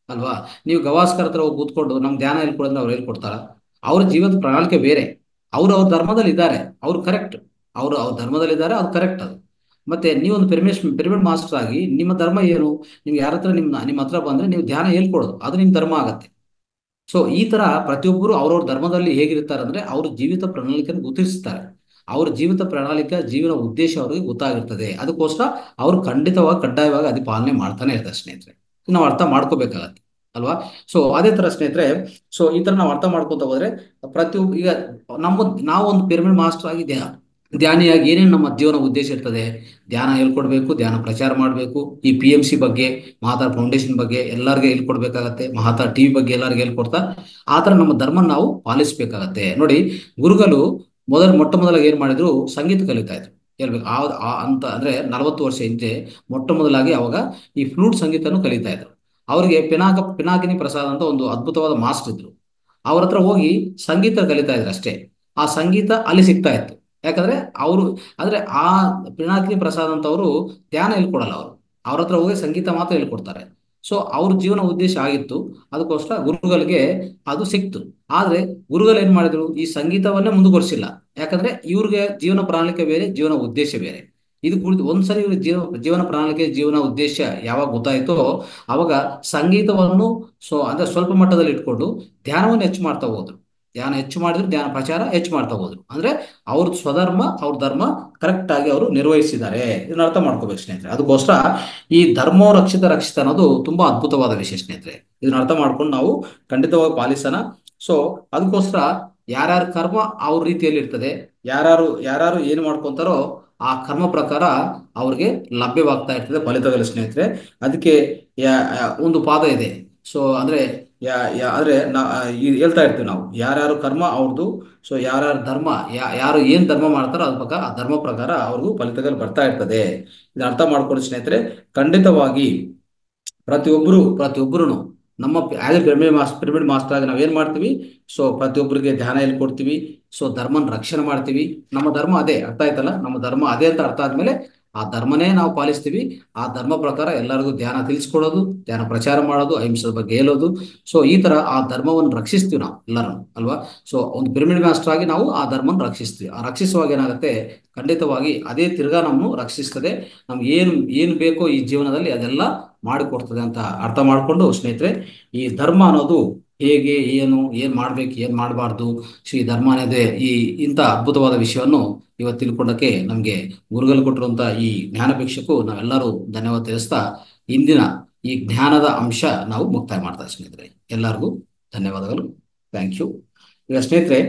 ಅಲ್ವಾ ನೀವು ಗವಾಸ್ಕರ್ ಹತ್ರ ಹೋಗಿ ಕೂತ್ಕೊಂಡು ನಮ್ಗೆ ಧ್ಯಾನ ಹೇಳ್ಕೊಡಂದ್ರೆ ಅವ್ರು ಹೇಳ್ಕೊಡ್ತಾರ ಅವ್ರ ಜೀವನದ ಪ್ರಣಾಳಿಕೆ ಬೇರೆ ಅವ್ರು ಅವ್ರ ಧರ್ಮದಲ್ಲಿ ಇದ್ದಾರೆ ಅವ್ರು ಕರೆಕ್ಟ್ ಅವರು ಅವ್ರ ಧರ್ಮದಲ್ಲಿ ಇದ್ದಾರೆ ಅದು ಕರೆಕ್ಟ್ ಅದು ಮತ್ತೆ ನೀವೊಂದು ಪಿರಮಿಡ್ ಪಿರಮಿಡ್ ಮಾಸ್ಟರ್ ಆಗಿ ನಿಮ್ಮ ಧರ್ಮ ಏನು ನೀವು ಯಾರ ಹತ್ರ ನಿಮ್ಮ ನಿಮ್ಮ ಹತ್ರ ಬಂದ್ರೆ ನೀವು ಧ್ಯಾನ ಹೇಳ್ಕೊಡೋದು ಅದು ನಿಮ್ಮ ಧರ್ಮ ಆಗತ್ತೆ ಸೊ ಈ ತರ ಪ್ರತಿಯೊಬ್ಬರು ಅವ್ರವ್ರ ಧರ್ಮದಲ್ಲಿ ಹೇಗಿರ್ತಾರೆ ಅಂದ್ರೆ ಅವ್ರ ಜೀವಿತ ಪ್ರಣಾಳಿಕೆಯನ್ನು ಗುರುತಿಸ್ತಾರೆ ಅವ್ರ ಜೀವಿತ ಪ್ರಣಾಳಿಕೆ ಜೀವನ ಉದ್ದೇಶ ಅವರಿಗೆ ಗೊತ್ತಾಗಿರ್ತದೆ ಅದಕ್ಕೋಸ್ಕರ ಅವ್ರು ಖಂಡಿತವಾಗಿ ಕಡ್ಡಾಯವಾಗಿ ಅದು ಪಾಲನೆ ಮಾಡ್ತಾನೆ ಇರ್ತಾರೆ ಸ್ನೇಹಿತರೆ ನಾವು ಅರ್ಥ ಮಾಡ್ಕೋಬೇಕಾಗತ್ತೆ ಅಲ್ವಾ ಸೊ ಅದೇ ತರ ಸ್ನೇಹಿತರೆ ಸೊ ಈ ತರ ನಾವು ಅರ್ಥ ಮಾಡ್ಕೊಂತ ಹೋದ್ರೆ ಪ್ರತಿಯೊಬ್ಬ ಈಗ ನಮ್ಮ ನಾವು ಒಂದು ಪಿರಮಿಡ್ ಮಾಸ್ಟರ್ ಆಗಿ ಧ್ಯಾನ ಧ್ಯಾನಿಯಾಗಿ ಏನೇನು ನಮ್ಮ ಜೀವನ ಉದ್ದೇಶ ಇರ್ತದೆ ಧ್ಯಾನ ಹೇಳ್ಕೊಡ್ಬೇಕು ಧ್ಯಾನ ಪ್ರಚಾರ ಮಾಡಬೇಕು ಈ ಪಿ ಎಂ ಸಿ ಬಗ್ಗೆ ಮಹಾತಾರ್ ಫೌಂಡೇಶನ್ ಬಗ್ಗೆ ಎಲ್ಲರಿಗೂ ಹೇಳ್ಕೊಡ್ಬೇಕಾಗತ್ತೆ ಮಹಾತಾರ್ ಟಿವಿ ಬಗ್ಗೆ ಎಲ್ಲರಿಗೂ ಹೇಳ್ಕೊಡ್ತಾ ಆ ಥರ ನಮ್ಮ ಧರ್ಮ ನಾವು ಪಾಲಿಸ್ಬೇಕಾಗತ್ತೆ ನೋಡಿ ಗುರುಗಳು ಮೊದಲು ಮೊಟ್ಟ ಮೊದಲಾಗಿ ಏನ್ ಮಾಡಿದ್ರು ಸಂಗೀತ ಕಲಿತಾ ಇದ್ರು ಹೇಳ್ಬೇಕು ಆ ಆ- ಅಂತ ಅಂದ್ರೆ ನಲವತ್ತು ವರ್ಷ ಹಿಂದೆ ಮೊಟ್ಟ ಮೊದಲಾಗಿ ಅವಾಗ ಈ ಫ್ಲೂಟ್ ಸಂಗೀತನು ಕಲಿತಾ ಇದ್ರು ಅವರಿಗೆ ಪಿನಾಕ ಪಿನಾಕಿನಿ ಪ್ರಸಾದ್ ಅಂತ ಒಂದು ಅದ್ಭುತವಾದ ಮಾಸ್ಟರ್ ಇದ್ರು ಅವ್ರ ಹತ್ರ ಹೋಗಿ ಸಂಗೀತ ಕಲಿತಾ ಇದ್ರು ಅಷ್ಟೇ ಆ ಸಂಗೀತ ಅಲ್ಲಿ ಸಿಗ್ತಾ ಇತ್ತು ಯಾಕಂದ್ರೆ ಅವರು ಅಂದ್ರೆ ಆ ಪಿನಾಕಿನಿ ಪ್ರಸಾದ್ ಅಂತ ಅವರು ಧ್ಯಾನ ಹೇಳ್ಕೊಡಲ್ಲ ಅವರು ಅವ್ರ ಹತ್ರ ಹೋಗಿ ಸಂಗೀತ ಮಾತ್ರ ಹೇಳ್ಕೊಡ್ತಾರೆ ಸೊ ಅವ್ರ ಜೀವನ ಉದ್ದೇಶ ಆಗಿತ್ತು ಅದಕ್ಕೋಸ್ಕರ ಗುರುಗಳಿಗೆ ಅದು ಸಿಕ್ತು ಆದ್ರೆ ಗುರುಗಳು ಏನ್ ಮಾಡಿದ್ರು ಈ ಸಂಗೀತವನ್ನೇ ಮುಂದುವರಿಸಿಲ್ಲ ಯಾಕಂದ್ರೆ ಇವ್ರಿಗೆ ಜೀವನ ಪ್ರಣಾಳಿಕೆ ಬೇರೆ ಜೀವನ ಉದ್ದೇಶ ಬೇರೆ ಇದು ಕುರಿತು ಒಂದ್ಸರಿ ಇವ್ರಿಗೆ ಜೀವ ಜೀವನ ಪ್ರಣಾಳಿಕೆ ಜೀವನ ಉದ್ದೇಶ ಯಾವಾಗ ಗೊತ್ತಾಯ್ತೋ ಅವಾಗ ಸಂಗೀತವನ್ನು ಸೊ ಅಂದ್ರೆ ಸ್ವಲ್ಪ ಮಟ್ಟದಲ್ಲಿ ಇಟ್ಕೊಂಡು ಧ್ಯಾನವನ್ನು ಹೆಚ್ಚು ಮಾಡ್ತಾ ಹೋದ್ರು ಧ್ಯಾನ ಹೆಚ್ಚು ಮಾಡಿದ್ರು ಧ್ಯಾನ ಪ್ರಚಾರ ಹೆಚ್ಚು ಮಾಡ್ತಾ ಹೋದ್ರು ಅಂದ್ರೆ ಅವ್ರ ಸ್ವಧರ್ಮ ಅವ್ರ ಧರ್ಮ ಕರೆಕ್ಟ್ ಆಗಿ ಅವರು ನಿರ್ವಹಿಸಿದ್ದಾರೆ ಇದನ್ನ ಅರ್ಥ ಮಾಡ್ಕೋಬೇಕು ಸ್ನೇಹಿತರೆ ಅದಕ್ಕೋಸ್ಕರ ಈ ಧರ್ಮೋ ರಕ್ಷಿತ ರಕ್ಷಿತ ಅನ್ನೋದು ತುಂಬಾ ಅದ್ಭುತವಾದ ವಿಷಯ ಸ್ನೇಹಿತರೆ ಇದನ್ನ ಅರ್ಥ ಮಾಡ್ಕೊಂಡು ನಾವು ಖಂಡಿತವಾಗಿ ಪಾಲಿಸೋಣ ಸೊ ಅದಕ್ಕೋಸ್ಕರ ಯಾರ್ಯಾರ ಕರ್ಮ ಅವ್ರ ರೀತಿಯಲ್ಲಿ ಇರ್ತದೆ ಯಾರ್ಯಾರು ಯಾರ್ಯಾರು ಏನು ಮಾಡ್ಕೊಂತಾರೋ ಆ ಕರ್ಮ ಪ್ರಕಾರ ಅವ್ರಿಗೆ ಲಭ್ಯವಾಗ್ತಾ ಇರ್ತದೆ ಫಲಿತಗಳು ಸ್ನೇಹಿತರೆ ಅದಕ್ಕೆ ಯಾ- ಯಾ- ಒಂದು ಪಾದ ಇದೆ ಸೊ ಅಂದ್ರೆ ಯಾ ಯಾ ಅಂದ್ರೆ ನಾ ಈ ಹೇಳ್ತಾ ಇರ್ತೀವಿ ನಾವು ಯಾರ್ಯಾರು ಕರ್ಮ ಅವ್ರದ್ದು ಸೊ ಯಾರ್ಯಾರ ಧರ್ಮ ಯಾ ಯಾರು ಏನ್ ಧರ್ಮ ಮಾಡ್ತಾರೋ ಅದ್ರ ಪ್ರಕಾರ ಆ ಧರ್ಮ ಪ್ರಕಾರ ಅವ್ರಿಗೂ ಫಲಿತಗಳು ಬರ್ತಾ ಇರ್ತದೆ ಇದನ್ನ ಅರ್ಥ ಮಾಡ್ಕೊಳ್ಳಿ ಸ್ನೇಹಿತರೆ ಖಂಡಿತವಾಗಿ ಪ್ರತಿಯೊಬ್ಬರು ಪ್ರತಿಯೊಬ್ಬರು ನಮ್ಮ ಆಸ್ ಎ ಪಿರಮಿಡ್ ಮಾಸ್ ಪಿರಮಿಡ್ ಮಾಸ್ಟರ್ ಆಗಿ ನಾವೇನ್ ಮಾಡ್ತೀವಿ ಸೊ ಪ್ರತಿಯೊಬ್ಬರಿಗೆ ಧ್ಯಾನ ಹೇಳ್ಕೊಡ್ತೀವಿ ಸೊ ಧರ್ಮನ ರಕ್ಷಣೆ ಮಾಡ್ತೀವಿ ನಮ್ಮ ಧರ್ಮ ಅದೇ ಅರ್ಥ ಆಯ್ತಲ್ಲ ನಮ್ಮ ಧರ್ಮ ಅದೇ ಅಂತ ಅರ್ಥ ಆದ್ಮೇಲೆ ಆ ಧರ್ಮನೇ ನಾವು ಪಾಲಿಸ್ತೀವಿ ಆ ಧರ್ಮ ಪ್ರಕಾರ ಎಲ್ಲರಿಗೂ ಧ್ಯಾನ ತಿಳಿಸ್ಕೊಡೋದು ಧ್ಯಾನ ಪ್ರಚಾರ ಮಾಡೋದು ಅಹಿಂಸದ ಬಗ್ಗೆ ಹೇಳೋದು ಸೊ ಈ ತರ ಆ ಧರ್ಮವನ್ನು ರಕ್ಷಿಸ್ತೀವಿ ನಾವು ಎಲ್ಲರೂ ಅಲ್ವಾ ಸೊ ಒಂದು ಪಿರಮಿಡ್ ಮಾಸ್ಟರ್ ಆಗಿ ನಾವು ಆ ಧರ್ಮನ ರಕ್ಷಿಸ್ತೀವಿ ಆ ರಕ್ಷಿಸುವಾಗ ಏನಾಗುತ್ತೆ ಖಂಡಿತವಾಗಿ ಅದೇ ತಿರ್ಗಾ ನಮ್ಮನ್ನು ರಕ್ಷಿಸ್ತದೆ ನಮ್ಗೆ ಏನು ಏನು ಬೇಕೋ ಈ ಜೀವನದಲ್ಲಿ ಅದೆಲ್ಲ ಮಾಡಿಕೊಡ್ತದೆ ಅಂತ ಅರ್ಥ ಮಾಡಿಕೊಂಡು ಸ್ನೇಹಿತರೆ ಈ ಧರ್ಮ ಅನ್ನೋದು ಹೇಗೆ ಏನು ಏನ್ ಮಾಡ್ಬೇಕು ಏನ್ ಮಾಡಬಾರ್ದು ಶ್ರೀ ಧರ್ಮ ಅನ್ನೋದೇ ಈ ಇಂಥ ಅದ್ಭುತವಾದ ವಿಷಯವನ್ನು ಇವತ್ತು ತಿಳ್ಕೊಂಡಕ್ಕೆ ನಮಗೆ ಗುರುಗಳು ಕೊಟ್ಟಿರುವಂತ ಈ ಜ್ಞಾನ ಭಿಕ್ಷಕ್ಕೂ ನಾವೆಲ್ಲರೂ ಧನ್ಯವಾದ ತಿಳಿಸ್ತಾ ಇಂದಿನ ಈ ಜ್ಞಾನದ ಅಂಶ ನಾವು ಮುಕ್ತಾಯ ಮಾಡ್ತಾ ಇದ್ದೀವಿ ಸ್ನೇಹಿತರೆ ಎಲ್ಲರಿಗೂ ಧನ್ಯವಾದಗಳು ಥ್ಯಾಂಕ್ ಯು ಈಗ ಸ್ನೇಹಿತರೆ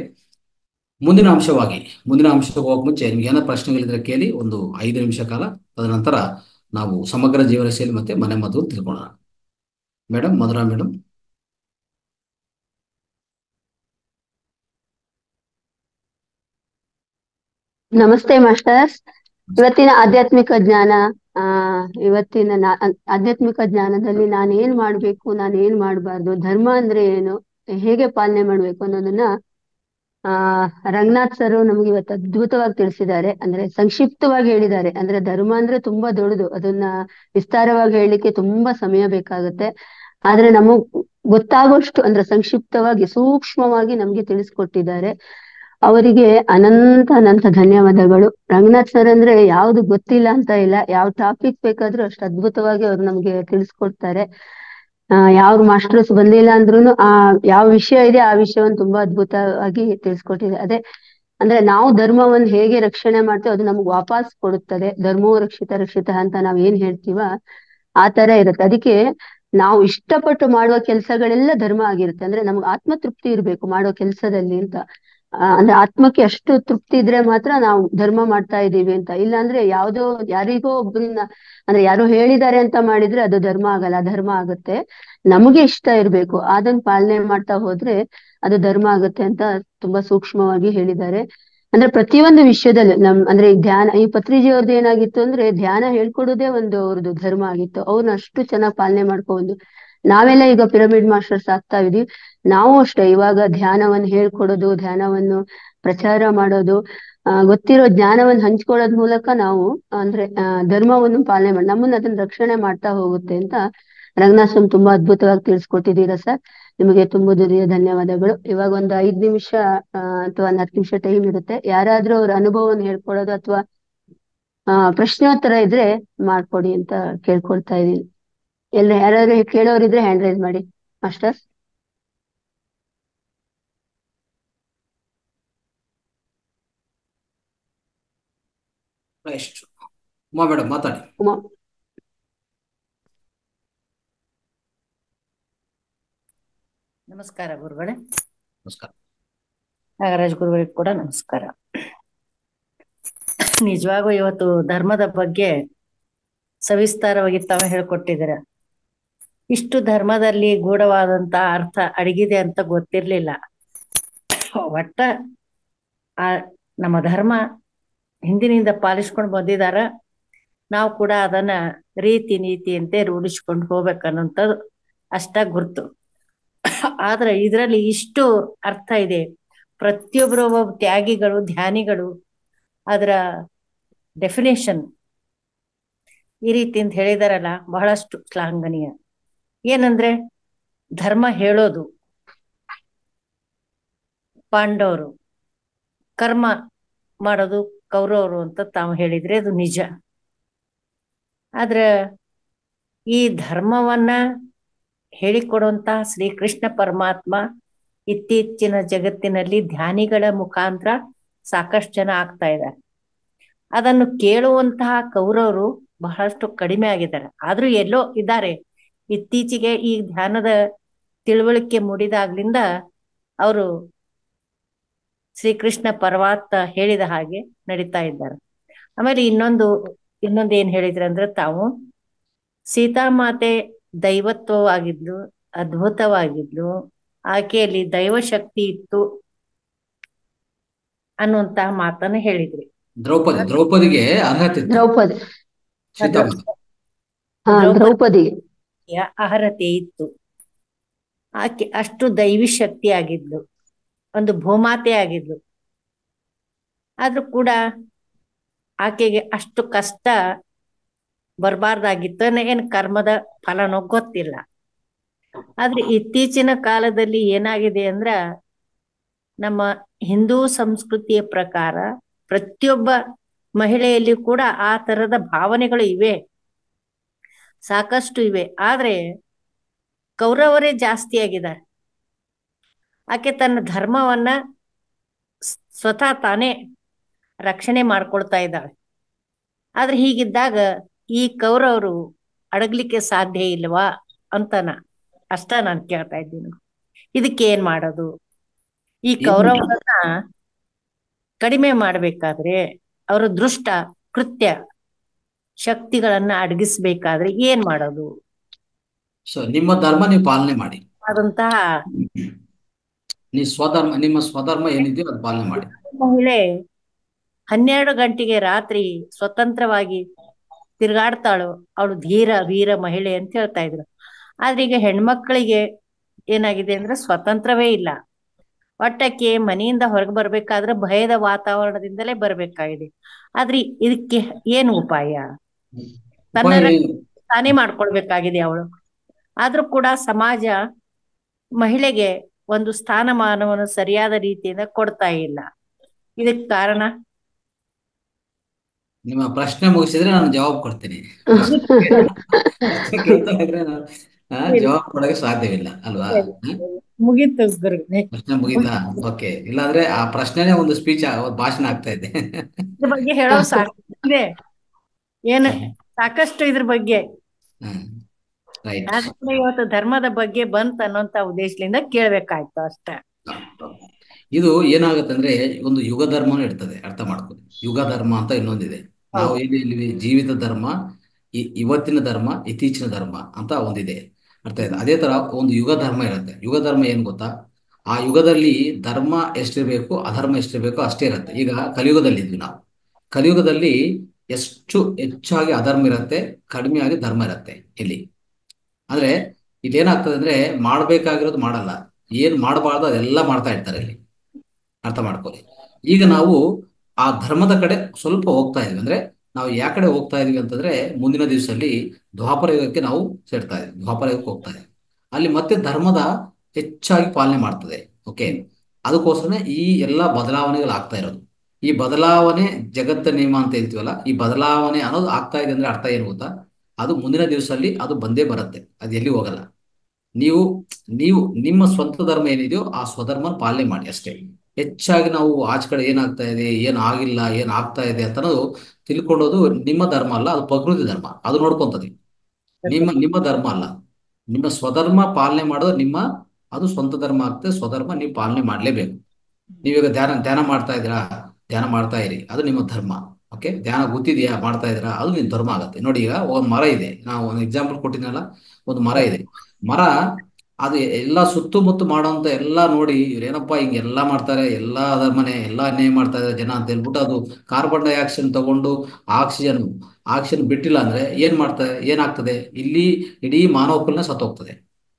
ಮುಂದಿನ ಅಂಶವಾಗಿ ಮುಂದಿನ ಅಂಶಕ್ಕೆ ಹೋಗಕ್ ಮುಂಚೆ ನಿಮ್ಗೆ ಏನಾದ್ರು ಪ್ರಶ್ನೆಗಳಿದ್ರೆ ಕೇಳಿ ಒಂದು ಐದು ನಿಮಿಷ ಕಾಲ ತದನಂತರ ನಾವು ಸಮಗ್ರ ಜೀವನ ಶೈಲಿ ಮತ್ತೆ ಮನೆ ಮದ್ದು ತಿಳ್ಕೊಳ್ಳೋಣ ಮೇಡಮ್ ಮಧುರಾ ಮೇಡಮ್ ನಮಸ್ತೆ ಮಾಸ್ಟರ್ಸ್ ಇವತ್ತಿನ ಆಧ್ಯಾತ್ಮಿಕ ಜ್ಞಾನ ಆ ಇವತ್ತಿನ ನಾ- ಆಧ್ಯಾತ್ಮಿಕ ಜ್ಞಾನದಲ್ಲಿ ನಾನು ಏನ್ ಮಾಡ್ಬೇಕು ನಾನು ಏನ್ ಮಾಡ್ಬಾರ್ದು ಧರ್ಮ ಅಂದ್ರೆ ಏನು ಹೇಗೆ ಪಾಲನೆ ಮಾಡ್ಬೇಕು ಅನ್ನೋದನ್ನ ಆ ರಂಗನಾಥ್ ಸರ್ ನಮ್ಗೆ ಇವತ್ತು ಅದ್ಭುತವಾಗಿ ತಿಳಿಸಿದ್ದಾರೆ ಅಂದ್ರೆ ಸಂಕ್ಷಿಪ್ತವಾಗಿ ಹೇಳಿದ್ದಾರೆ ಅಂದ್ರೆ ಧರ್ಮ ಅಂದ್ರೆ ತುಂಬಾ ದೊಡ್ಡದು ಅದನ್ನ ವಿಸ್ತಾರವಾಗಿ ಹೇಳಲಿಕ್ಕೆ ತುಂಬಾ ಸಮಯ ಬೇಕಾಗುತ್ತೆ ಆದ್ರೆ ನಮಗ್ ಗೊತ್ತಾಗೋಷ್ಟು ಅಂದ್ರೆ ಸಂಕ್ಷಿಪ್ತವಾಗಿ ಸೂಕ್ಷ್ಮವಾಗಿ ನಮ್ಗೆ ತಿಳಿಸ್ಕೊಟ್ಟಿದ್ದಾರೆ ಅವರಿಗೆ ಅನಂತ ಅನಂತ ಧನ್ಯವಾದಗಳು ರಂಗನಾಥ್ ಸರ್ ಅಂದ್ರೆ ಯಾವ್ದು ಗೊತ್ತಿಲ್ಲ ಅಂತ ಇಲ್ಲ ಯಾವ ಟಾಪಿಕ್ ಬೇಕಾದ್ರೂ ಅಷ್ಟು ಅದ್ಭುತವಾಗಿ ಅವ್ರು ನಮ್ಗೆ ತಿಳಿಸ್ಕೊಡ್ತಾರೆ ಆ ಯಾವ ಮಾಸ್ಟರ್ಸ್ ಬಂದಿಲ್ಲ ಅಂದ್ರೂನು ಆ ಯಾವ ವಿಷಯ ಇದೆ ಆ ವಿಷಯವನ್ನು ತುಂಬಾ ಅದ್ಭುತವಾಗಿ ತಿಳಿಸ್ಕೊಟ್ಟಿದೆ ಅದೇ ಅಂದ್ರೆ ನಾವು ಧರ್ಮವನ್ನು ಹೇಗೆ ರಕ್ಷಣೆ ಮಾಡ್ತೇವೆ ಅದು ನಮ್ಗೆ ವಾಪಸ್ ಕೊಡುತ್ತದೆ ಧರ್ಮೋ ರಕ್ಷಿತ ರಕ್ಷಿತ ಅಂತ ನಾವ್ ಏನ್ ಹೇಳ್ತೀವ ಆ ತರ ಇರುತ್ತೆ ಅದಕ್ಕೆ ನಾವು ಇಷ್ಟಪಟ್ಟು ಮಾಡುವ ಕೆಲಸಗಳೆಲ್ಲ ಧರ್ಮ ಆಗಿರುತ್ತೆ ಅಂದ್ರೆ ನಮ್ಗೆ ಆತ್ಮತೃಪ್ತಿ ಇರ್ಬೇಕು ಮಾಡೋ ಕೆಲಸದಲ್ಲಿ ಅಂತ ಆ, ಅಂದ್ರೆ ಆತ್ಮಕ್ಕೆ ಅಷ್ಟು ತೃಪ್ತಿ ಇದ್ರೆ ಮಾತ್ರ ನಾವು ಧರ್ಮ ಮಾಡ್ತಾ ಇದೀವಿ ಅಂತ ಇಲ್ಲ ಅಂದ್ರೆ ಯಾವ್ದೋ ಯಾರಿಗೋ ಒಬ್ಬರನ್ನ ಅಂದ್ರೆ ಯಾರೋ ಹೇಳಿದ್ದಾರೆ ಅಂತ ಮಾಡಿದ್ರೆ ಅದು ಧರ್ಮ ಆಗಲ್ಲ ಅಧರ್ಮ ಆಗುತ್ತೆ ನಮಗೆ ಇಷ್ಟ ಇರ್ಬೇಕು ಅದನ್ನ ಪಾಲನೆ ಮಾಡ್ತಾ ಹೋದ್ರೆ ಅದು ಧರ್ಮ ಆಗುತ್ತೆ ಅಂತ ತುಂಬಾ ಸೂಕ್ಷ್ಮವಾಗಿ ಹೇಳಿದ್ದಾರೆ ಅಂದ್ರೆ ಪ್ರತಿಯೊಂದು ವಿಷಯದಲ್ಲೂ ನಮ್ ಅಂದ್ರೆ ಈ ಧ್ಯಾನ ಈ ಪತ್ರಿಜಿ ಅವ್ರದ್ದು ಏನಾಗಿತ್ತು ಅಂದ್ರೆ ಧ್ಯಾನ ಹೇಳ್ಕೊಡೋದೇ ಒಂದು ಅವ್ರದ್ದು ಧರ್ಮ ಆಗಿತ್ತು ಅವ್ರನ್ನ ಅಷ್ಟು ಚೆನ್ನಾಗಿ ಪಾಲನೆ ಮಾಡ್ಕೊಂಡು ನಾವೆಲ್ಲ ಈಗ ಪಿರಮಿಡ್ ಮಾಸ್ಟರ್ಸ್ ಆಗ್ತಾ ಇದೀವಿ ನಾವು ಅಷ್ಟೇ ಇವಾಗ ಧ್ಯಾನವನ್ನು ಹೇಳ್ಕೊಡೋದು ಧ್ಯಾನವನ್ನು ಪ್ರಚಾರ ಮಾಡೋದು ಆ ಗೊತ್ತಿರೋ ಜ್ಞಾನವನ್ನು ಹಂಚ್ಕೊಳ್ಳೋದ್ ಮೂಲಕ ನಾವು ಅಂದ್ರೆ ಆ ಧರ್ಮವನ್ನು ಪಾಲನೆ ಮಾಡಿ ನಮ್ಮನ್ನ ಅದನ್ನ ರಕ್ಷಣೆ ಮಾಡ್ತಾ ಹೋಗುತ್ತೆ ಅಂತ ರಂಗನಾಥ್ ಸ್ವಾಮಿ ತುಂಬಾ ಅದ್ಭುತವಾಗಿ ತಿಳಿಸ್ಕೊಟ್ಟಿದ್ದೀರಾ ಸರ್ ನಿಮಗೆ ತುಂಬ ಹೃದಯ ಧನ್ಯವಾದಗಳು ಇವಾಗ ಒಂದು ಐದ್ ನಿಮಿಷ ಅಥವಾ ಒಂದು ಹತ್ತು ನಿಮಿಷ ಟೈಮ್ ಇರುತ್ತೆ ಯಾರಾದ್ರೂ ಅವ್ರ ಅನುಭವವನ್ನು ಹೇಳ್ಕೊಡೋದು ಅಥವಾ ಆ ಪ್ರಶ್ನೋತ್ತರ ಇದ್ರೆ ಮಾಡ್ಕೊಡಿ ಅಂತ ಕೇಳ್ಕೊಳ್ತಾ ಇದೀನಿ ಎಲ್ಲ ಯಾರಾದ್ರೂ ಕೇಳೋರಿದ್ರೆ ಹ್ಯಾಂಡ್ ರೈಸ್ ಮಾಡಿ ಮಾಸ್ಟರ್ಸ್ ಎಷ್ಟು ಉಮಾ ಮೇಡಮ್ ಮಾತಾಡಿ ಉಮಾ ನಮಸ್ಕಾರ ಗುರುಗಳೇ ನಮಸ್ಕಾರ ನಾಗರಾಜ್ ಗುರುಗಳಿಗೆ ಕೂಡ ನಮಸ್ಕಾರ ನಿಜವಾಗೂ ಇವತ್ತು ಧರ್ಮದ ಬಗ್ಗೆ ಸವಿಸ್ತಾರವಾಗಿ ತಾವು ಹೇಳ್ಕೊಟ್ಟಿದ್ದೀರ ಇಷ್ಟು ಧರ್ಮದಲ್ಲಿ ಗೂಢವಾದಂತ ಅರ್ಥ ಅಡಗಿದೆ ಅಂತ ಗೊತ್ತಿರ್ಲಿಲ್ಲ ಒಟ್ಟ ಆ ನಮ್ಮ ಧರ್ಮ ಹಿಂದಿನಿಂದ ಪಾಲಿಸ್ಕೊಂಡು ಬಂದಿದಾರ ನಾವು ಕೂಡ ಅದನ್ನ ರೀತಿ ನೀತಿಯಂತೆ ರೂಢಿಸ್ಕೊಂಡು ಹೋಗ್ಬೇಕನ್ನೋಂಥದ್ದು ಅಷ್ಟ ಗುರ್ತು ಆದ್ರೆ ಇದರಲ್ಲಿ ಇಷ್ಟು ಅರ್ಥ ಇದೆ ಪ್ರತಿಯೊಬ್ಬರು ಒಬ್ಬ ತ್ಯಾಗಿಗಳು ಧ್ಯಾನಿಗಳು ಅದರ ಡೆಫಿನೇಷನ್ ಈ ರೀತಿ ಅಂತ ಹೇಳಿದಾರಲ್ಲ ಬಹಳಷ್ಟು ಶ್ಲಾಘನೀಯ ಏನಂದ್ರೆ ಧರ್ಮ ಹೇಳೋದು ಪಾಂಡವರು ಕರ್ಮ ಮಾಡೋದು ಕೌರವರು ಅಂತ ತಾವು ಹೇಳಿದ್ರೆ ಅದು ನಿಜ ಆದ್ರೆ ಈ ಧರ್ಮವನ್ನ ಹೇಳಿಕೊಡುವಂತಹ ಶ್ರೀಕೃಷ್ಣ ಪರಮಾತ್ಮ ಇತ್ತೀಚಿನ ಜಗತ್ತಿನಲ್ಲಿ ಧ್ಯಾನಿಗಳ ಮುಖಾಂತರ ಸಾಕಷ್ಟು ಜನ ಆಗ್ತಾ ಇದ್ದಾರೆ ಅದನ್ನು ಕೇಳುವಂತಹ ಕೌರವರು ಬಹಳಷ್ಟು ಕಡಿಮೆ ಆಗಿದ್ದಾರೆ ಆದ್ರೂ ಎಲ್ಲೋ ಇದ್ದಾರೆ ಇತ್ತೀಚೆಗೆ ಈ ಧ್ಯಾನದ ತಿಳುವಳಿಕೆ ಮೂಡಿದಾಗ್ಲಿಂದ ಅವರು ಶ್ರೀಕೃಷ್ಣ ಪರಮಾತ್ಮ ಹೇಳಿದ ಹಾಗೆ ನಡೀತಾ ಇದ್ದಾರೆ ಆಮೇಲೆ ಇನ್ನೊಂದು ಇನ್ನೊಂದು ಏನ್ ಹೇಳಿದ್ರೆ ಅಂದ್ರೆ ತಾವು ಸೀತಾಮಾತೆ ದೈವತ್ವವಾಗಿದ್ಲು ಅದ್ಭುತವಾಗಿದ್ಲು ಆಕೆಯಲ್ಲಿ ದೈವಶಕ್ತಿ ಇತ್ತು ಅನ್ನುವಂತಹ ಮಾತನ್ನ ಹೇಳಿದ್ರಿ ದ್ರೌಪದಿ ದ್ರೌಪದಿಗೆ ಅರ್ಹತೆ ಇತ್ತು ದ್ರೌಪದಿ ಸೀತಾಮಾತೆ ಹಾ ದ್ರೌಪದಿ ಯ ಅರ್ಹತೆ ಇತ್ತು ಆಕೆ ಅಷ್ಟು ದೈವಿ ಶಕ್ತಿ ಆಗಿದ್ಲು ಒಂದು ಭೂಮಾತೆ ಆಗಿದ್ಲು ಆದ್ರೂ ಕೂಡ ಆಕೆಗೆ ಅಷ್ಟು ಕಷ್ಟ ಬರಬಾರ್ದಾಗಿತ್ತು ಏನ್ ಕರ್ಮದ ಫಲನೋ ಗೊತ್ತಿಲ್ಲ ಆದ್ರೆ ಇತ್ತೀಚಿನ ಕಾಲದಲ್ಲಿ ಏನಾಗಿದೆ ಅಂದ್ರ ನಮ್ಮ ಹಿಂದೂ ಸಂಸ್ಕೃತಿಯ ಪ್ರಕಾರ ಪ್ರತಿಯೊಬ್ಬ ಮಹಿಳೆಯಲ್ಲಿ ಕೂಡ ಆ ತರದ ಭಾವನೆಗಳು ಇವೆ ಸಾಕಷ್ಟು ಇವೆ ಆದ್ರೆ ಕೌರವರೇ ಜಾಸ್ತಿ ಆಗಿದ್ದಾರೆ ಆಕೆ ತನ್ನ ಧರ್ಮವನ್ನ ಸ್- ಸ್ವತಃ ತಾನೇ ರಕ್ಷಣೆ ಮಾಡ್ಕೊಳ್ತಾ ಇದ್ದಾಳೆ ಆದ್ರೆ ಹೀಗಿದ್ದಾಗ ಈ ಕೌರವರು ಅಡಗ್ಲಿಕ್ಕೆ ಸಾಧ್ಯ ಇಲ್ವಾ ಅಂತನ ಅಷ್ಟ ನಾನು ಕೇಳ್ತಾ ಇದ್ದೀನಿ ಇದಕ್ಕೆ ಏನ್ ಮಾಡೋದು ಈ ಏನು? ಕೌರವರನ್ನ ಕಡಿಮೆ ಮಾಡ್ಬೇಕಾದ್ರೆ ಅವರ ದೃಷ್ಟ ಕೃತ್ಯ ಶಕ್ತಿಗಳನ್ನ ಅಡಗಿಸ್ಬೇಕಾದ್ರೆ ಏನ್ ಮಾಡೋದು ಸೊ ನಿಮ್ಮ ಧರ್ಮ ನೀವು ಪಾಲನೆ ಮಾಡಿ ಆದಂತಹ ನೀವು ಸ್ವಧರ್ಮ ನಿಮ್ಮ ಸ್ವಧರ್ಮ ಏನಿದೆಯೋ ಅದು ಪಾಲನೆ ಮಾಡಿ ಮಹಿಳೆ ಹನ್ನೆರಡು ಗಂಟೆಗೆ ರಾತ್ರಿ ಸ್ವತಂತ್ರವಾಗಿ ತಿರುಗಾಡ್ತಾಳು ಅವಳು ಧೀರ ವೀರ ಮಹಿಳೆ ಅಂತ ಹೇಳ್ತಾ ಇದ್ರು ಆದ್ರೆ ಈಗ ಹೆಣ್ಮಕ್ಳಿಗೆ ಏನಾಗಿದೆ ಅಂದ್ರೆ ಸ್ವತಂತ್ರವೇ ಇಲ್ಲ ಒಟ್ಟಕ್ಕೆ ಮನೆಯಿಂದ ಹೊರಗೆ ಬರ್ಬೇಕಾದ್ರೆ ಭಯದ ವಾತಾವರಣದಿಂದಲೇ ಬರ್ಬೇಕಾಗಿದೆ ಆದ್ರೆ ಇದಕ್ಕೆ ಏನು ಉಪಾಯ ತನ್ನ ಉಪಾಯ ರಕ್ಷಣೆ ತಾನೇ ಮಾಡ್ಕೊಳ್ಬೇಕಾಗಿದೆ ಅವಳು ಆದ್ರೂ ಕೂಡ ಸಮಾಜ ಮಹಿಳೆಗೆ ಒಂದು ಸ್ಥಾನಮಾನವನ್ನು ಸರಿಯಾದ ರೀತಿಯಿಂದ ಕೊಡ್ತಾ ಇಲ್ಲ ಇದಕ್ಕೆ ಕಾರಣ ನಿಮ್ಮ ಪ್ರಶ್ನೆ ಮುಗಿಸಿದ್ರೆ ನಾನು ಜವಾಬ್ ಕೊಡ್ತೀನಿ ಪ್ರಶ್ನೆ ಕೇಳ್ತಾ ಇದ್ರೆ ನಾನು ಆ, ಜವಾಬ್ ಕೊಡೋಕೆ ಸಾಧ್ಯವಿಲ್ಲ ಅಲ್ವಾ ಹ? ಮುಗೀತು ಗುರು ಪ್ರಶ್ನೆ ಮುಗೀತಾ ಓಕೆ ಇಲ್ಲಾಂದ್ರೆ ಆ ಪ್ರಶ್ನೆನೇ ಒಂದು ಸ್ಪೀಚ್ ಭಾಷಣ ಆಗ್ತಾ ಇದೆ ಇದ್ರ ಬಗ್ಗೆ ಹೇಳೋ ಸಾಕಿದೆ ಏನು ಸಾಕಷ್ಟು ಇದ್ರ ಬಗ್ಗೆ ರೈಟ್ ಆದ್ರೆ ಇವತ್ತು ಧರ್ಮದ ಬಗ್ಗೆ ಬಂತ ಅನ್ನೋಂತ ಉದ್ದೇಶದಿಂದ ಕೇಳ್ಬೇಕಾಯ್ತು ಅಷ್ಟೇ ಇದು ಏನಾಗುತ್ತೆ ಅಂದ್ರೆ ಒಂದು ಯುಗ ಧರ್ಮನೂ ಇರ್ತದೆ ಅರ್ಥ ಮಾಡ್ಕೊಳ್ಳಿ ಯುಗ ಧರ್ಮ ಅಂತ ಇನ್ನೊಂದಿದೆ ನಾವು ಇಲ್ಲಿ ಇಲ್ಲಿ ಜೀವಿತ ಧರ್ಮ ಇ- ಇವತ್ತಿನ ಧರ್ಮ ಇತ್ತೀಚಿನ ಧರ್ಮ ಅಂತ ಒಂದಿದೆ ಅರ್ಥ ಇದೆ ಅದೇ ತರ ಒಂದು ಯುಗ ಧರ್ಮ ಇರುತ್ತೆ ಯುಗ ಧರ್ಮ ಏನ್ ಗೊತ್ತಾ ಆ ಯುಗದಲ್ಲಿ ಧರ್ಮ ಎಷ್ಟಿರ್ಬೇಕು ಅಧರ್ಮ ಎಷ್ಟಿರ್ಬೇಕು ಅಷ್ಟೇ ಇರುತ್ತೆ ಈಗ ಕಲಿಯುಗದಲ್ಲಿ ಇದ್ವಿ ನಾವು ಕಲಿಯುಗದಲ್ಲಿ ಎಷ್ಟು ಹೆಚ್ಚಾಗಿ ಅಧರ್ಮ ಇರುತ್ತೆ ಕಡಿಮೆಯಾಗಿ ಧರ್ಮ ಇರುತ್ತೆ ಇಲ್ಲಿ ಅಂದ್ರೆ ಇದೇನಾಗ್ತದೆ ಅಂದ್ರೆ ಮಾಡ್ಬೇಕಾಗಿರೋದು ಮಾಡಲ್ಲ ಏನ್ ಮಾಡಬಾರ್ದು ಅದೆಲ್ಲ ಮಾಡ್ತಾ ಇರ್ತಾರೆ ಇಲ್ಲಿ ಅರ್ಥ ಮಾಡ್ಕೊಳ್ಳಿ ಈಗ ನಾವು ಆ ಧರ್ಮದ ಕಡೆ ಸ್ವಲ್ಪ ಹೋಗ್ತಾ ಇದ್ವಿ ಅಂದ್ರೆ ನಾವು ಯಾವ ಕಡೆ ಹೋಗ್ತಾ ಇದೀವಿ ಅಂತಂದ್ರೆ ಮುಂದಿನ ದಿವಸದಲ್ಲಿ ದ್ವಾಪರ ಯುಗಕ್ಕೆ ನಾವು ಸೇರ್ತಾ ಇದ್ದೀವಿ ದ್ವಾಪರ ಯುಗಕ್ಕೆ ಹೋಗ್ತಾ ಇದ್ದೀವಿ ಅಲ್ಲಿ ಮತ್ತೆ ಧರ್ಮದ ಹೆಚ್ಚಾಗಿ ಪಾಲನೆ ಮಾಡ್ತದೆ ಓಕೆ ಅದಕ್ಕೋಸ್ಕರನೇ ಈ ಎಲ್ಲ ಬದಲಾವಣೆಗಳು ಆಗ್ತಾ ಇರೋದು ಈ ಬದಲಾವಣೆ ಜಗತ್ತ ನಿಯಮ ಅಂತ ಹೇಳ್ತೀವಲ್ಲ ಈ ಬದಲಾವಣೆ ಅನ್ನೋದು ಆಗ್ತಾ ಇದೆ ಅಂದ್ರೆ ಅರ್ಥ ಏನು ಗೊತ್ತಾ ಅದು ಮುಂದಿನ ದಿವಸದಲ್ಲಿ ಅದು ಬಂದೇ ಬರುತ್ತೆ ಅದು ಎಲ್ಲಿ ಹೋಗಲ್ಲ ನೀವು ನೀವು ನಿಮ್ಮ ಸ್ವಂತ ಧರ್ಮ ಏನಿದೆಯೋ ಆ ಸ್ವಧರ್ಮ ಪಾಲನೆ ಮಾಡಿ ಅಷ್ಟೇ ಹೆಚ್ಚಾಗಿ ನಾವು ಆಚೆ ಕಡೆ ಏನಾಗ್ತಾ ಇದೆ ಏನು ಆಗಿಲ್ಲ ಏನು ಆಗ್ತಾ ಇದೆ ಅಂತ ಅನ್ನೋದು ತಿಳ್ಕೊಳ್ಳೋದು ನಿಮ್ಮ ಧರ್ಮ ಅಲ್ಲ ಅದು ಪ್ರಕೃತಿ ಧರ್ಮ ಅದು ನೋಡ್ಕೊಂತದೆ ನಿಮ್ಮ ನಿಮ್ಮ ಧರ್ಮ ಅಲ್ಲ ನಿಮ್ಮ ಸ್ವಧರ್ಮ ಪಾಲನೆ ಮಾಡೋದು ನಿಮ್ಮ ಅದು ಸ್ವಂತ ಧರ್ಮ ಆಗ್ತದೆ ಸ್ವಧರ್ಮ ನೀವು ಪಾಲನೆ ಮಾಡಲೇಬೇಕು ನೀವೀಗ ಧ್ಯಾನ ಧ್ಯಾನ ಮಾಡ್ತಾ ಇದ್ದೀರಾ ಧ್ಯಾನ ಮಾಡ್ತಾ ಇರಿ ಅದು ನಿಮ್ಮ ಧರ್ಮ ಓಕೆ ಧ್ಯಾನ ಗೊತ್ತಿದೆಯಾ ಮಾಡ್ತಾ ಇದ್ದೀರಾ ಅದು ನಿಮ್ಮ ಧರ್ಮ ಆಗುತ್ತೆ ನೋಡಿ ಈಗ ಒಂದು ಮರ ಇದೆ ನಾವು ಒಂದು ಎಕ್ಸಾಂಪಲ್ ಕೊಟ್ಟಿದ್ನಲ್ಲ ಒಂದು ಮರ ಇದೆ ಮರ ಅದು ಎಲ್ಲ ಸುತ್ತಮುತ್ತ ಮಾಡೋಂಥ ಎಲ್ಲ ನೋಡಿ ಇವ್ರೇನಪ್ಪ ಹಿಂಗೆ ಎಲ್ಲ ಮಾಡ್ತಾರೆ ಎಲ್ಲ ಧರ್ಮನೆ ಎಲ್ಲ ಅನ್ಯಾಯ ಮಾಡ್ತಾ ಇದ್ದಾರೆ ಜನ ಅಂತ ಹೇಳ್ಬಿಟ್ಟು ಅದು ಕಾರ್ಬನ್ ಡೈಆಕ್ಸೈಡ್ ತಗೊಂಡು ಆಕ್ಸಿಜನ್ ಆಕ್ಸಿಜನ್ ಬಿಟ್ಟಿಲ್ಲ ಅಂದ್ರೆ ಏನ್ ಮಾಡ್ತಾರೆ ಏನಾಗ್ತದೆ ಇಲ್ಲಿ ಇಡೀ ಮಾನವ ಕುಲನ ಸತ್ತೋಗ್ತದೆ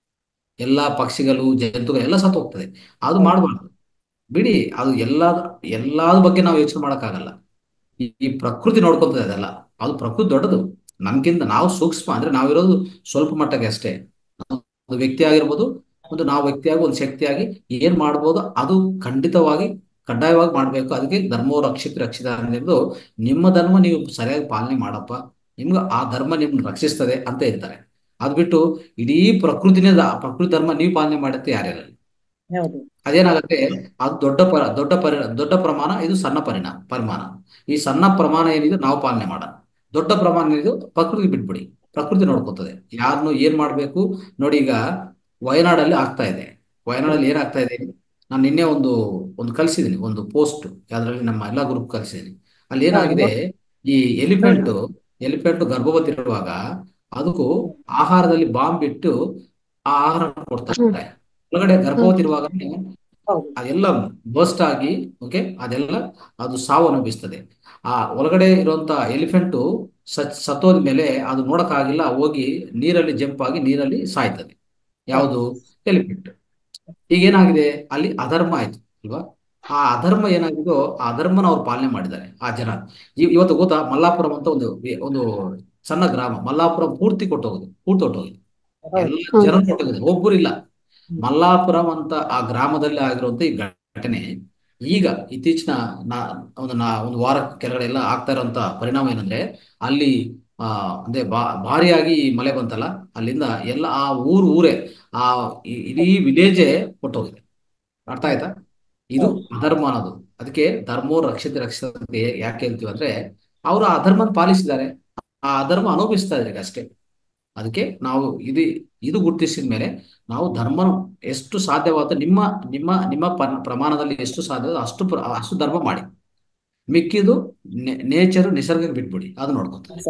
ಎಲ್ಲ ಪಕ್ಷಿಗಳು ಜಂತುಗಳು ಎಲ್ಲ ಸತ್ತೋಗ್ತದೆ ಅದು ಮಾಡಬಾರ್ದು ಬಿಡಿ ಅದು ಎಲ್ಲ ಎಲ್ಲಾದ ಬಗ್ಗೆ ನಾವು ಯೋಚನೆ ಮಾಡೋಕ್ಕಾಗಲ್ಲ ಈ ಈ ಪ್ರಕೃತಿ ನೋಡ್ಕೊಂತದೆ ಅದೆಲ್ಲ ಅದು ಪ್ರಕೃತಿ ದೊಡ್ಡದು ನಮ್ಗಿಂತ ನಾವು ಸೂಕ್ಷ್ಮ ಅಂದ್ರೆ ನಾವಿರೋದು ಸ್ವಲ್ಪ ಮಟ್ಟಕ್ಕೆ ಅಷ್ಟೇ ಒಂದು ವ್ಯಕ್ತಿ ಆಗಿರ್ಬೋದು ಒಂದು ನಾವು ವ್ಯಕ್ತಿಯಾಗಿ ಒಂದು ಶಕ್ತಿಯಾಗಿ ಏನ್ ಮಾಡ್ಬೋದು ಅದು ಖಂಡಿತವಾಗಿ ಕಡ್ಡಾಯವಾಗಿ ಮಾಡ್ಬೇಕು ಅದಕ್ಕೆ ಧರ್ಮೋ ರಕ್ಷಿತ ರಕ್ಷಿತ ಅನ್ನೋದು ನಿಮ್ಮ ಧರ್ಮ ನೀವು ಸರಿಯಾಗಿ ಪಾಲನೆ ಮಾಡಪ್ಪ ನಿಮ್ಗೆ ಆ ಧರ್ಮ ನಿಮ್ಗೆ ರಕ್ಷಿಸ್ತದೆ ಅಂತ ಹೇಳ್ತಾರೆ ಅದ್ ಬಿಟ್ಟು ಇಡೀ ಪ್ರಕೃತಿನೇ ದ- ಪ್ರಕೃತಿ ಧರ್ಮ ನೀವು ಪಾಲನೆ ಮಾಡುತ್ತೆ ಯಾರಿಲ್ಲ ಹೌದು ಅದೇನಾಗುತ್ತೆ ಅದು ದೊಡ್ಡ ಪರ ದೊಡ್ಡ ಪರಿ ದೊಡ್ಡ ಪ್ರಮಾಣ ಇದು ಸಣ್ಣ ಪರಿಣಾಮ ಪರಿಮಾಣ ಈ ಸಣ್ಣ ಪ್ರಮಾಣ ಏನಿದೆ ನಾವು ಪಾಲನೆ ಮಾಡೋಣ ದೊಡ್ಡ ಪ್ರಮಾಣ ಏನಿದೆ ಪ್ರಕೃತಿ ಬಿಟ್ಬಿಡಿ ಪ್ರಕೃತಿ ನೋಡ್ಕೊತದೆ ಯಾರನ್ನು ಏನ್ ಮಾಡ್ಬೇಕು ನೋಡಿ ಈಗ ವಯನಾಡಲ್ಲಿ ಆಗ್ತಾ ಇದೆ ವಯನಾಡಲ್ಲಿ ಏನಾಗ್ತಾ ಇದೆ ನಾನು ನಿನ್ನೆ ಒಂದು ಒಂದು ಕಳಿಸಿದ್ದೀನಿ ಒಂದು ಪೋಸ್ಟ್ ಅದರಲ್ಲಿ ನಮ್ಮ ಎಲ್ಲಾ ಗ್ರೂಪ್ ಕಳಿಸಿದ್ದೀನಿ ಅಲ್ಲಿ ಏನಾಗಿದೆ ಈ ಎಲಿಫೆಂಟ್ ಎಲಿಫೆಂಟ್ ಗರ್ಭವತಿ ಇರುವಾಗ ಅದಕ್ಕೂ ಆಹಾರದಲ್ಲಿ ಬಾಂಬ್ ಬಿಟ್ಟು ಆ ಆಹಾರ ಕೊಡ್ತಾರೆ ಒಳಗಡೆ ಗರ್ಭವತಿ ಇರುವಾಗ ಹೌದು ಅದೆಲ್ಲ ಬರ್ಸ್ಟ್ ಆಗಿ ಓಕೆ ಅದೆಲ್ಲ ಅದು ಸಾವು ಅನುಭವಿಸ್ತದೆ ಆ ಒಳಗಡೆ ಇರುವಂತ ಎಲಿಫೆಂಟು ಸತ್ ಸತ್ತೋದ ಮೇಲೆ ಅದು ನೋಡಕ್ಕಾಗಿಲ್ಲ ಹೋಗಿ ನೀರಲ್ಲಿ ಜಂಪ್ ಆಗಿ ನೀರಲ್ಲಿ ಸಾಯ್ತದೆ ಯಾವುದು ಎಲಿಫೆಂಟ್ ಈಗ ಏನಾಗಿದೆ ಅಲ್ಲಿ ಅಧರ್ಮ ಆಯ್ತು ಅಲ್ವಾ ಆ ಅಧರ್ಮ ಏನಾಗಿದೋ ಆ ಅಧರ್ಮನ ಅವ್ರು ಪಾಲನೆ ಮಾಡಿದ್ದಾರೆ ಆ ಜನ ಇವ್- ಇವತ್ತು ಗೊತ್ತಾ ಮಲ್ಲಾಪುರಂ ಅಂತ ಒಂದು ಒಂದು ಸಣ್ಣ ಗ್ರಾಮ ಮಲ್ಲಾಪುರಂ ಪೂರ್ತಿ ಕೊಟ್ಟೋಗುದು ಪೂರ್ತಿ ಹೊಟ್ಟೋಗಿದೆ ಎಲ್ಲ ಜನ ಕೊಟ್ಟೋಗಿದೆ ಒಬ್ಬರು ಇಲ್ಲ ಮಲ್ಲಾಪುರಂ ಅಂತ ಆ ಗ್ರಾಮದಲ್ಲಿ ಆಗಿರುವಂತ ಈ ಘಟನೆ ಈಗ ಇತ್ತೀಚಿನ ನಾ ಒಂದು ನಾ ಒಂದು ವಾರ ಕೆಳಗಡೆ ಎಲ್ಲ ಆಗ್ತಾ ಇರುವಂತ ಪರಿಣಾಮ ಏನಂದ್ರೆ ಅಲ್ಲಿ ಆ ಅಂದ್ರೆ ಬಾ ಭಾರಿಯಾಗಿ ಮಳೆ ಬಂತಲ್ಲ ಅಲ್ಲಿಂದ ಎಲ್ಲ ಆ ಊರು ಊರೇ ಆ ಇ- ಇಡೀ ವಿಲೇಜೇ ಹೊಟ್ಟೋಗಿದೆ ಅರ್ಥ ಆಯ್ತಾ ಇದು ಅಧರ್ಮ ಅನ್ನೋದು ಅದಕ್ಕೆ ಧರ್ಮೋ ರಕ್ಷಿತ ರಕ್ಷಿತ ಅಂತ ಯಾ- ಯಾಕೆ ಹೇಳ್ತೀವಿ ಅಂದ್ರೆ ಅವರು ಆ ಧರ್ಮನ ಪಾಲಿಸಿದ್ದಾರೆ ಆ ಅಧರ್ಮ ಅನುಭವಿಸ್ತಾ ಇದ್ದಾರೆ ಈಗ ಅಷ್ಟೇ ಅದಕ್ಕೆ ನಾವು ಇದು ಇದು ಗುರುತಿಸಿದ ಮೇಲೆ ನಾವು ಧರ್ಮ ಎಷ್ಟು ಸಾಧ್ಯವಾದ ನಿಮ್ಮ ನಿಮ್ಮ ನಿಮ್ಮ ಪ- ಪ್ರಮಾಣದಲ್ಲಿ ಎಷ್ಟು ಸಾಧ್ಯ ಅಷ್ಟು ಪ್ರ- ಅಷ್ಟು ಧರ್ಮ ಮಾಡಿ ಮಿಕ್ಕಿದು ನೇಚರ್ ನಿಸರ್ಗಕ್ಕೆ ಬಿಟ್ಬಿಡಿ ಅದು ನೋಡ್ಕೊಂತಾರೆ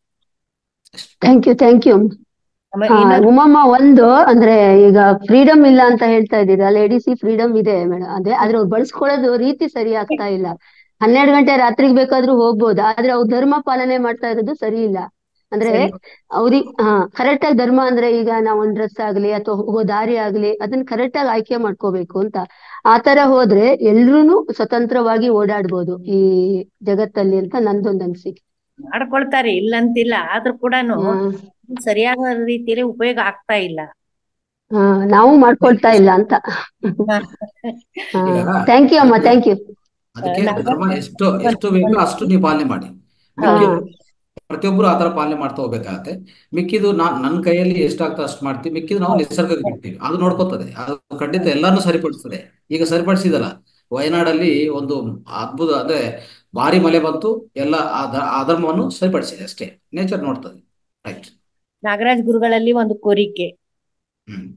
ಥ್ಯಾಂಕ್ ಯು ಥ್ಯಾಂಕ್ ಯು ಆಮೇಲೆ ಹಾ, ಇನ್ನೊಂದು ಉಮಮ್ಮ ಒಂದು ಅಂದ್ರೆ ಈಗ ಫ್ರೀಡಮ್ ಇಲ್ಲ ಅಂತ ಹೇಳ್ತಾ ಇದ್ದೀರಾ ಲೇಡೀಸ್ ಫ್ರೀಡಮ್ ಇದೆ ಮೇಡಮ್ ಅದೇ ಆದ್ರೆ ಅವ್ರು ಬಳಸ್ಕೊಳ್ಳೋದು ರೀತಿ ಸರಿ ಆಗ್ತಾ ಇಲ್ಲ ಹನ್ನೆರಡು ಗಂಟೆ ರಾತ್ರಿಗೆ ಬೇಕಾದ್ರೂ ಹೋಗ್ಬೋದು ಆದ್ರೆ ಅವ್ರು ಧರ್ಮ ಪಾಲನೆ ಮಾಡ್ತಾ ಇರೋದು ಸರಿ ಇಲ್ಲ ಅಂದ್ರೆ ಸರಿ ಅವ್ರಿಗೆ ಹಾ ಕರೆಕ್ಟ್ ಆಗಿ ಧರ್ಮ ಅಂದ್ರೆ ಈಗ ನಾವು ಒಂದ್ ಡ್ರೆಸ್ ಆಗ್ಲಿ ಅಥವಾ ಹೋಗೋ ದಾರಿ ಆಗ್ಲಿ ಅದನ್ನ ಕರೆಕ್ಟ್ ಆಗಿ ಆಯ್ಕೆ ಮಾಡ್ಕೋಬೇಕು ಅಂತ ಆ ತರ ಹೋದ್ರೆ ಎಲ್ರೂನು ಸ್ವತಂತ್ರವಾಗಿ ಓಡಾಡ್ಬೋದು ಈ ಜಗತ್ತಲ್ಲಿ ಅಂತ ನಂದೊಂದು ಅನಿಸಿಕೆ ಮಾಡ್ಕೊಳ್ತಾರೆ ಇಲ್ಲ ಅಂತಿಲ್ಲ ಆದ್ರೂ ಕೂಡ ಹಾ ಸರಿಯಾದ ರೀತಿಯಲ್ಲಿ ಉಪಯೋಗ ಆಗ್ತಾ ಇಲ್ಲ ಹಾ ನಾವು ಮಾಡ್ಕೊಳ್ತಾ ಇಲ್ಲ ಅಂತ ಹಾ ಈಗ ಥ್ಯಾಂಕ್ ಯು ಅಮ್ಮ ಥ್ಯಾಂಕ್ ಯು ಅದಕ್ಕೆ ನಾವು- ಧರ್ಮ ಎಷ್ಟು ಎಷ್ಟು ಬೇಕೋ ಅಷ್ಟು ನೀವು ಪಾಲನೆ ಮಾಡಿ ಹಾ ಮಿಕ್ಕಿದ್ದು ಪ್ರತಿಯೊಬ್ಬರು ಆತರ ಪಾಲನೆ ಮಾಡ್ತಾ ಹೋಗ್ಬೇಕಾಗತ್ತೆ ಮಿಕ್ಕಿದು ನಾನ್ ನನ್ನ ಕೈಯಲ್ಲಿ ಎಷ್ಟಾಗ್ತದೆ ಅಷ್ಟು ಮಾಡ್ತೀವಿ ಮಿಕ್ಕಿದು ನಾವು ನಿಸರ್ಗಕ್ಕೆ ಬಿಡ್ತೀವಿ ಅದು ನೋಡ್ಕೋತದೆ ಅದು ಖಂಡಿತ ಎಲ್ಲಾನು ಸರಿಪಡಿಸ್ತದೆ ಈಗ ಸರಿಪಡಿಸಿದಲ್ಲ ವಯನಾಡಲ್ಲಿ ಒಂದು ಅದ್ಭುತ ಅಂದ್ರೆ ಭಾರಿ ಮಳೆ ಬಂತು ಎಲ್ಲ ಆ ಧ- ಆ ಧರ್ಮವನ್ನು ಸರಿಪಡಿಸಿದೆ ಅಷ್ಟೇ ನೇಚರ್ ನೋಡ್ತದೆ ರೈಟ್ ನಾಗರಾಜ್ ಗುರುಗಳಲ್ಲಿ ಒಂದು ಕೋರಿಕೆ ಹ್ಮ್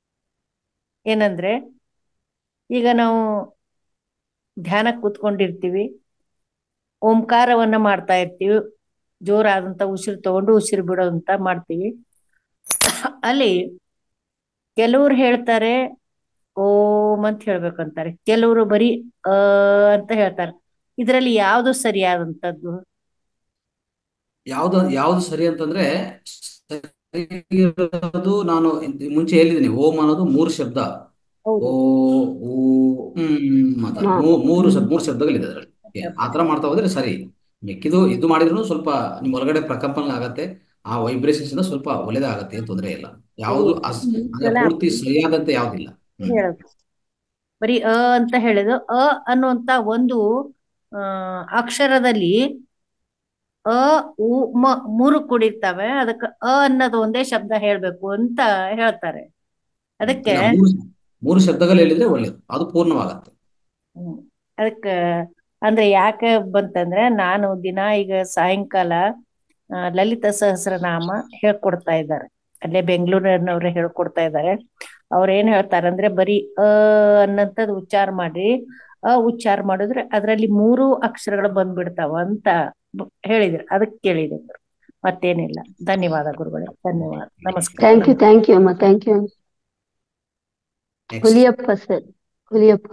ಏನಂದ್ರೆ ಈಗ ನಾವು ಧ್ಯಾನಕ್ಕೆ ಕೂತ್ಕೊಂಡಿರ್ತೀವಿ ಓಂಕಾರವನ್ನ ಮಾಡ್ತಾ ಇರ್ತೀವಿ ಜೋರಾದಂತ ಉಸಿರು ತಗೊಂಡು ಉಸಿರು ಬಿಡೋದಂತ ಮಾಡ್ತೀವಿ ಅಲ್ಲಿ ಕೆಲವ್ರು ಹೇಳ್ತಾರೆ ಓಂ ಅಂತ ಹೇಳ್ಬೇಕಂತಾರೆ ಕೆಲವರು ಬರೀ ಅ ಅಂತ ಹೇಳ್ತಾರೆ ಇದರಲ್ಲಿ ಯಾವುದು ಸರಿಯಾದಂತದ್ದು ಯಾವ್ದು ಯಾವ್ದು ಸರಿ ಅಂತಂದ್ರೆ ಸರಿ ಇರೋದು ನಾನು ಮುಂಚೆ ಹೇಳಿದ್ದೀನಿ ಓಂ ಅನ್ನೋದು ಮೂರು ಶಬ್ದ ಹೌದು ಓ ಊ ಹ್ಮ್ ಅಂತ ಹಾ. ಮೂ- ಮೂರು ಶಬ್ದ ಮೂರು ಶಬ್ದಗಳಿದೆ ಅದರಲ್ಲಿ ಆ ತರ ಮಾಡ್ತಾ ಹೋದ್ರೆ ಸರಿ ಮಿಕ್ಕಿದು ಇದು ಮಾಡಿದ್ರು ಸ್ವಲ್ಪ ನಿಮ್ಮ ಒಳಗಡೆ ಪ್ರಕಂಪನ ಆಗತ್ತೆ ಆ ವೈಬ್ರೇಷನ್ಸ್ ಇಂದ ಸ್ವಲ್ಪ ಒಳ್ಳೇದಾಗತ್ತೆ ಏನು ತೊಂದರೆ ಇಲ್ಲ ಯಾವುದು ಅಸ್ ಅಂದ್ರೆ ಸಲ ಪೂರ್ತಿ ಸರಿಯಾದಂತೆ ಯಾವುದಿಲ್ಲ ಹ್ಮ್ ಹೇಳೋದು ಬರೀ ಅ ಅಂತ ಹೇಳಿದ್ರು ಅ ಅನ್ನುವಂತ ಒಂದು ಆ ಅಕ್ಷರದಲ್ಲಿ ಅ ಉ ಮ ಮೂರು ಕೂಡಿರ್ತವೆ ಅದಕ್ಕೆ ಅ ಅನ್ನೋದು ಒಂದೇ ಶಬ್ದ ಹೇಳ್ಬೇಕು ಅಂತ ಹೇಳ್ತಾರೆ ಅದಕ್ಕೆ ಇಲ್ಲ ಮೂರು ಮೂರು ಶಬ್ದಗಳು ಹೇಳಿದ್ರೆ ಒಳ್ಳೇದು ಅದು ಪೂರ್ಣವಾಗತ್ತೆ ಹ್ಮ್. ಅದಕ್ಕ ಅಂದ್ರೆ ಯಾಕೆ ಬಂತಂದ್ರೆ ನಾನು ದಿನ ಈಗ ಸಾಯಂಕಾಲ ಆ, ಲಲಿತ ಸಹಸ್ರನಾಮ ಹೇಳ್ಕೊಡ್ತಾ ಇದ್ದಾರೆ ಅಲ್ಲೇ ಬೆಂಗಳೂರಿನವ್ರೆ ಹೇಳ್ಕೊಡ್ತಾ ಇದ್ದಾರೆ ಅವ್ರ ಏನ್ ಹೇಳ್ತಾರೆ ಅಂದ್ರೆ ಬರೀ ಅ ಅನ್ನಂತದ್ ಉಚ್ಚಾರ ಮಾಡ್ರಿ ಅ ಉಚ್ಚಾರ ಮಾಡಿದ್ರೆ ಅದರಲ್ಲಿ ಮೂರು ಅಕ್ಷರಗಳು ಬಂದ್ಬಿಡ್ತಾವ ಅಂತ ಬ- ಹೇಳಿದ್ರು ಅದಕ್ಕೆ ಕೇಳಿದೆ ಮತ್ತೇನಿಲ್ಲ ಧನ್ಯವಾದ ಗುರುಗಳೇ ಧನ್ಯವಾದ ನಮಸ್ಕಾರ ಥ್ಯಾಂಕ್ ಯು ಥ್ಯಾಂಕ್ ಯು ಅಮ್ಮ thank you next Huliyappa sir Huliyappa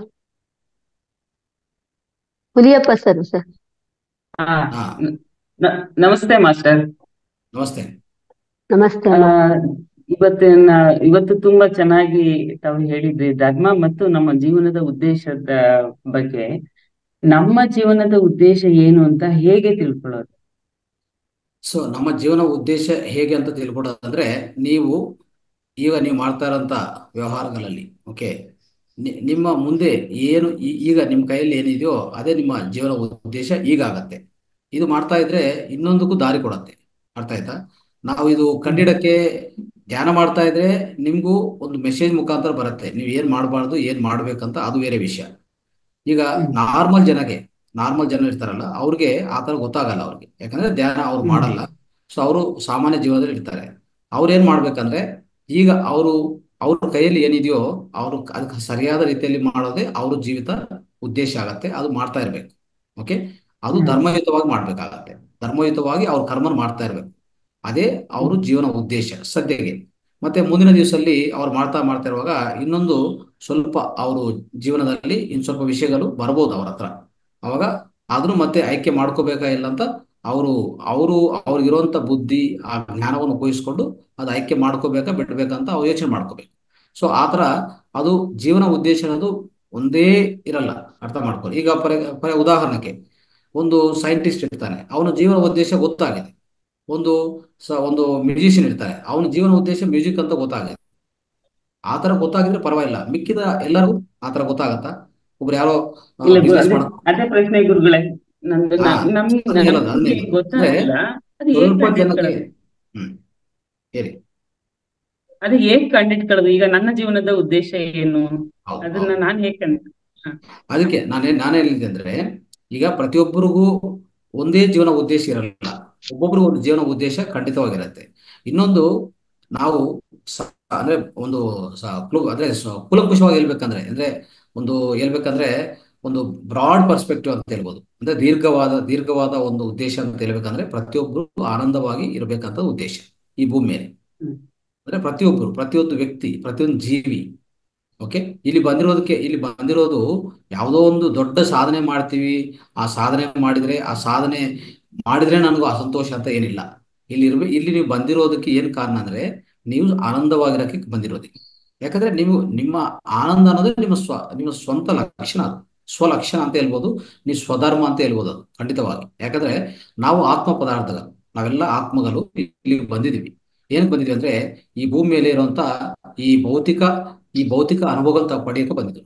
Huliyappa sir sir ಹಾ ಹಾ ನ- ನ- ನಮಸ್ತೆ ಮಾಸ್ಟರ್ ನಮಸ್ತೆ ನಮಸ್ತೆ ಆ, ಅಮ್ಮ ಇವತ್ತಿನ ಇವತ್ತು ತುಂಬಾ ಚೆನ್ನಾಗಿ ತಾವು ಹೇಳಿದ್ರಿ ಧರ್ಮ ಮತ್ತು ನಮ್ಮ ಜೀವನದ ಉದ್ದೇಶದ ಬಗ್ಗೆ ನಮ್ಮ ಜೀವನದ ಉದ್ದೇಶ ಏನು ಅಂತ ಹೇಗೆ ತಿಳ್ಕೊಳ್ಳೋದು ಸೊ ನಮ್ಮ ಜೀವನ ಉದ್ದೇಶ ಹೇಗೆ ಅಂತ ತಿಳ್ಕೊಡೋದಂದ್ರೆ ನೀವು ಈಗ ನೀವು ಮಾಡ್ತಾ ಇರೋಂಥ ವ್ಯವಹಾರಗಳಲ್ಲಿ ಓಕೆ ನಿಮ್ಮ ಮುಂದೆ ಏನು ಈ- ಈಗ ನಿಮ್ಮ ಕೈಯಲ್ಲಿ ಏನಿದೆಯೋ ಅದೇ ನಿಮ್ಮ ಜೀವನ ಉದ್ದೇಶ ಈಗ ಆಗತ್ತೆ ಇದು ಮಾಡ್ತಾ ಇದ್ರೆ ಇನ್ನೊಂದಕ್ಕೂ ದಾರಿ ಕೊಡತ್ತೆ ಅರ್ಥ ಆಯ್ತಾ ನಾವು ಇದು ಕಂಡಿಡಕ್ಕೆ ಧ್ಯಾನ ಮಾಡ್ತಾ ಇದ್ರೆ ನಿಮಗೂ ಒಂದು ಮೆಸೇಜ್ ಮುಖಾಂತರ ಬರುತ್ತೆ ನೀವು ಏನ್ ಮಾಡಬಾರ್ದು ಏನ್ ಮಾಡ್ಬೇಕಂತ ಅದು ಬೇರೆ ವಿಷಯ ಈಗ ಹ್ಮ್ ನಾರ್ಮಲ್ ಜನಗೆ ನಾರ್ಮಲ್ ಜನ ಇರ್ತಾರಲ್ಲ ಅವ್ರಿಗೆ ಆ ಥರ ಗೊತ್ತಾಗಲ್ಲ ಅವ್ರಿಗೆ ಯಾಕಂದ್ರೆ ಧ್ಯಾನ ಅವ್ರು ಹ್ಮ್ ಮಾಡಲ್ಲ ಸೊ ಅವರು ಸಾಮಾನ್ಯ ಜೀವನದಲ್ಲಿ ಇರ್ತಾರೆ ಅವ್ರು ಏನ್ ಮಾಡ್ಬೇಕಂದ್ರೆ ಈಗ ಅವರು ಅವ್ರ ಕೈಯಲ್ಲಿ ಏನಿದೆಯೋ ಅವರು ಅದಕ್ಕೆ ಸರಿಯಾದ ರೀತಿಯಲ್ಲಿ ಮಾಡೋದೇ ಅವ್ರ ಜೀವಿತ ಉದ್ದೇಶ ಆಗತ್ತೆ ಅದು ಮಾಡ್ತಾ ಇರ್ಬೇಕು ಓಕೆ ಅದು ಹ್ಮ್ ಧರ್ಮಯುತವಾಗಿ ಮಾಡ್ಬೇಕಾಗತ್ತೆ ಧರ್ಮಯುತವಾಗಿ ಅವ್ರ ಕರ್ಮ ಮಾಡ್ತಾ ಇರ್ಬೇಕು ಅದೇ ಅವ್ರ ಹ್ಮ್ ಜೀವನ ಉದ್ದೇಶ ಸದ್ಯಗೆ ಮತ್ತೆ ಮುಂದಿನ ದಿವಸದಲ್ಲಿ ಅವ್ರು ಮಾಡ್ತಾ ಮಾಡ್ತಾ ಇರುವಾಗ ಇನ್ನೊಂದು ಸ್ವಲ್ಪ ಅವರು ಜೀವನದಲ್ಲಿ ಇನ್ ಸ್ವಲ್ಪ ವಿಷಯಗಳು ಬರ್ಬೋದು ಅವ್ರ ಹತ್ರ ಅವಾಗ ಆದ್ರೂ ಮತ್ತೆ ಆಯ್ಕೆ ಮಾಡ್ಕೋಬೇಕಾ ಇಲ್ಲ ಅಂತ ಅವರು ಅವರು ಅವ್ರಿಗಿರುವಂತ ಬುದ್ಧಿ ಆ ಜ್ಞಾನವನ್ನು ಉಪಯೋಗಿಸ್ಕೊಂಡು ಅದು ಆಯ್ಕೆ ಮಾಡ್ಕೋಬೇಕಾ ಬಿಡ್ಬೇಕಂತ ಅವ್ರು ಯೋಚನೆ ಮಾಡ್ಕೋಬೇಕು ಸೊ ಆ ಥರ ಅದು ಜೀವನ ಉದ್ದೇಶ ಅನ್ನೋದು ಒಂದೇ ಇರಲ್ಲ ಅರ್ಥ ಮಾಡ್ಕೊಳ್ಳಿ ಈಗ ಪರ ಪರ ಉದಾಹರಣೆಗೆ ಒಂದು ಸೈಂಟಿಸ್ಟ್ ಇರ್ತಾನೆ ಅವನ ಜೀವನ ಉದ್ದೇಶ ಗೊತ್ತಾಗಿದೆ ಒಂದು ಸ ಒಂದು ಮ್ಯೂಸಿಷಿಯನ್ ಇರ್ತಾರೆ ಅವನ ಜೀವನ ಉದ್ದೇಶ ಮ್ಯೂಸಿಕ್ ಅಂತ ಗೊತ್ತಾಗಿದೆ ಆ ಥರ ಗೊತ್ತಾಗಿದ್ರೆ ಪರವಾಗಿಲ್ಲ ಮಿಕ್ಕಿದ ಎಲ್ಲರಿಗೂ ಆ ಥರ ಗೊತ್ತಾಗತ್ತಾ ಒಬ್ರು ಯಾರೋ ಇಲ್ಲ ಗು- ಬಿಸ್ನೆಸ್ ಅದೇ ಮಾಡ ಅದೇ ಪ್ರಶ್ನೆ ಗುರುಗಳೇ ನಂದು ಹಾ ನ- ನಮ್ ಅದನ್ನ ಹೇಳೋದು ಅದನ್ನೇ ನಮ್ಗೆ ಹೇಳೋದು ಅಂದ್ರೆ ಗೊತ್ತಾಗಿಲ್ಲ ಅದು ಹೇಗ್ ಸ್ವಲ್ಪ ಜನಕ್ಕೆ ಕಂಡಿಡ್ಕೊಳ್ಳೋದು ಹ್ಮ್ ಹೇಳಿ ಅದು ಹೇಗ್ ಕಂಡಿಡ್ಕೊಳ್ಳೋದು ಈಗ ನನ್ನ ಜೀವನದ ಉದ್ದೇಶ ಏನು ಹೌದು ಅದನ್ನ ಹೌದು ನಾನ್ ಹೇಗ್ ಕಂಡ್ ಹ. ಅದಕ್ಕೆ ನಾನೇ ನಾನೇ ಹೇಳಿದೆ ಅಂದ್ರೆ ಈಗ ಪ್ರತಿಯೊಬ್ಬರಿಗೂ ಒಂದೇ ಜೀವನ ಉದ್ದೇಶ ಇರಲ್ಲ ಒಬ್ಬೊಬ್ರಿಗೂ ಒಂದು ಜೀವನ ಉದ್ದೇಶ ಖಂಡಿತವಾಗಿರುತ್ತೆ ಇನ್ನೊಂದು ನಾವು ಸ- ಅಂದ್ರೆ ಒಂದು ಸ- ಕ್ಲು- ಅಂದ್ರೆ ಸ- ಕೂಲಂಕುಷವಾಗಿ ಹೇಳ್ಬೇಕಂದ್ರೆ ಅಂದ್ರೆ ಒಂದು ಹೇಳ್ಬೇಕಂದ್ರೆ ಒಂದು ಬ್ರಾಡ್ ಪರ್ಸ್ಪೆಕ್ಟಿವ್ ಅಂತ ಹೇಳ್ಬೋದು ಅಂದ್ರೆ ದೀರ್ಘವಾದ ದೀರ್ಘವಾದ ಒಂದು ಉದ್ದೇಶ ಅಂತ ಹೇಳ್ಬೇಕಂದ್ರೆ ಪ್ರತಿಯೊಬ್ಬರು ಆನಂದವಾಗಿ ಇರಬೇಕಂತ ಉದ್ದೇಶ ಈ ಭೂಮಿ ಮೇಲೆ ಹ್ಮ್ ಅಂದ್ರೆ ಪ್ರತಿಯೊಬ್ಬರು ಪ್ರತಿಯೊಂದು ವ್ಯಕ್ತಿ ಪ್ರತಿಯೊಂದು ಜೀವಿ ಓಕೆ ಇಲ್ಲಿ ಬಂದಿರೋದಕ್ಕೆ ಇಲ್ಲಿ ಬಂದಿರೋದು ಯಾವುದೋ ಒಂದು ದೊಡ್ಡ ಸಾಧನೆ ಮಾಡ್ತೀವಿ ಆ ಸಾಧನೆ ಮಾಡಿದ್ರೆ ಆ ಸಾಧನೆ ಮಾಡಿದ್ರೆ ನನಗೂ ಅಸಂತೋಷ ಅಂತ ಏನಿಲ್ಲ ಇಲ್ಲಿ ಇರ್ಬೇ ಇಲ್ಲಿ ನೀವು ಬಂದಿರೋದಕ್ಕೆ ಏನ್ ಕಾರಣ ಅಂದ್ರೆ ನೀವು ಆನಂದವಾಗಿರಕ್ಕೆ ಬಂದಿರೋದಕ್ಕೆ ಯಾಕಂದ್ರೆ ನೀವು ನಿಮ್ಮ ಆನಂದ ಅನ್ನೋದು ನಿಮ್ಮ ಸ್ವ ನಿಮ್ಮ ಸ್ವಂತ ಲಕ್ಷಣ ಅದು ಸ್ವಲಕ್ಷಣ ಅಂತ ಹೇಳ್ಬೋದು ನೀವು ಸ್ವಧರ್ಮ ಅಂತ ಹೇಳ್ಬೋದು ಅದು ಖಂಡಿತವಾಗಿ ಯಾಕಂದ್ರೆ ನಾವು ಆತ್ಮ ಪದಾರ್ಥಗಳು ನಾವೆಲ್ಲ ಆತ್ಮಗಳು ಇಲ್ಲಿ ಬಂದಿದ್ದೀವಿ ಏನಕ್ಕೆ ಬಂದಿದ್ವಿ ಅಂದ್ರೆ ಈ ಭೂಮಿ ಮೇಲೆ ಇರುವಂತ ಈ ಭೌತಿಕ ಈ ಭೌತಿಕ ಅನುಭವಗಳು ತಾವು ಪಡೆಯಕ್ಕೆ ಬಂದಿದ್ದು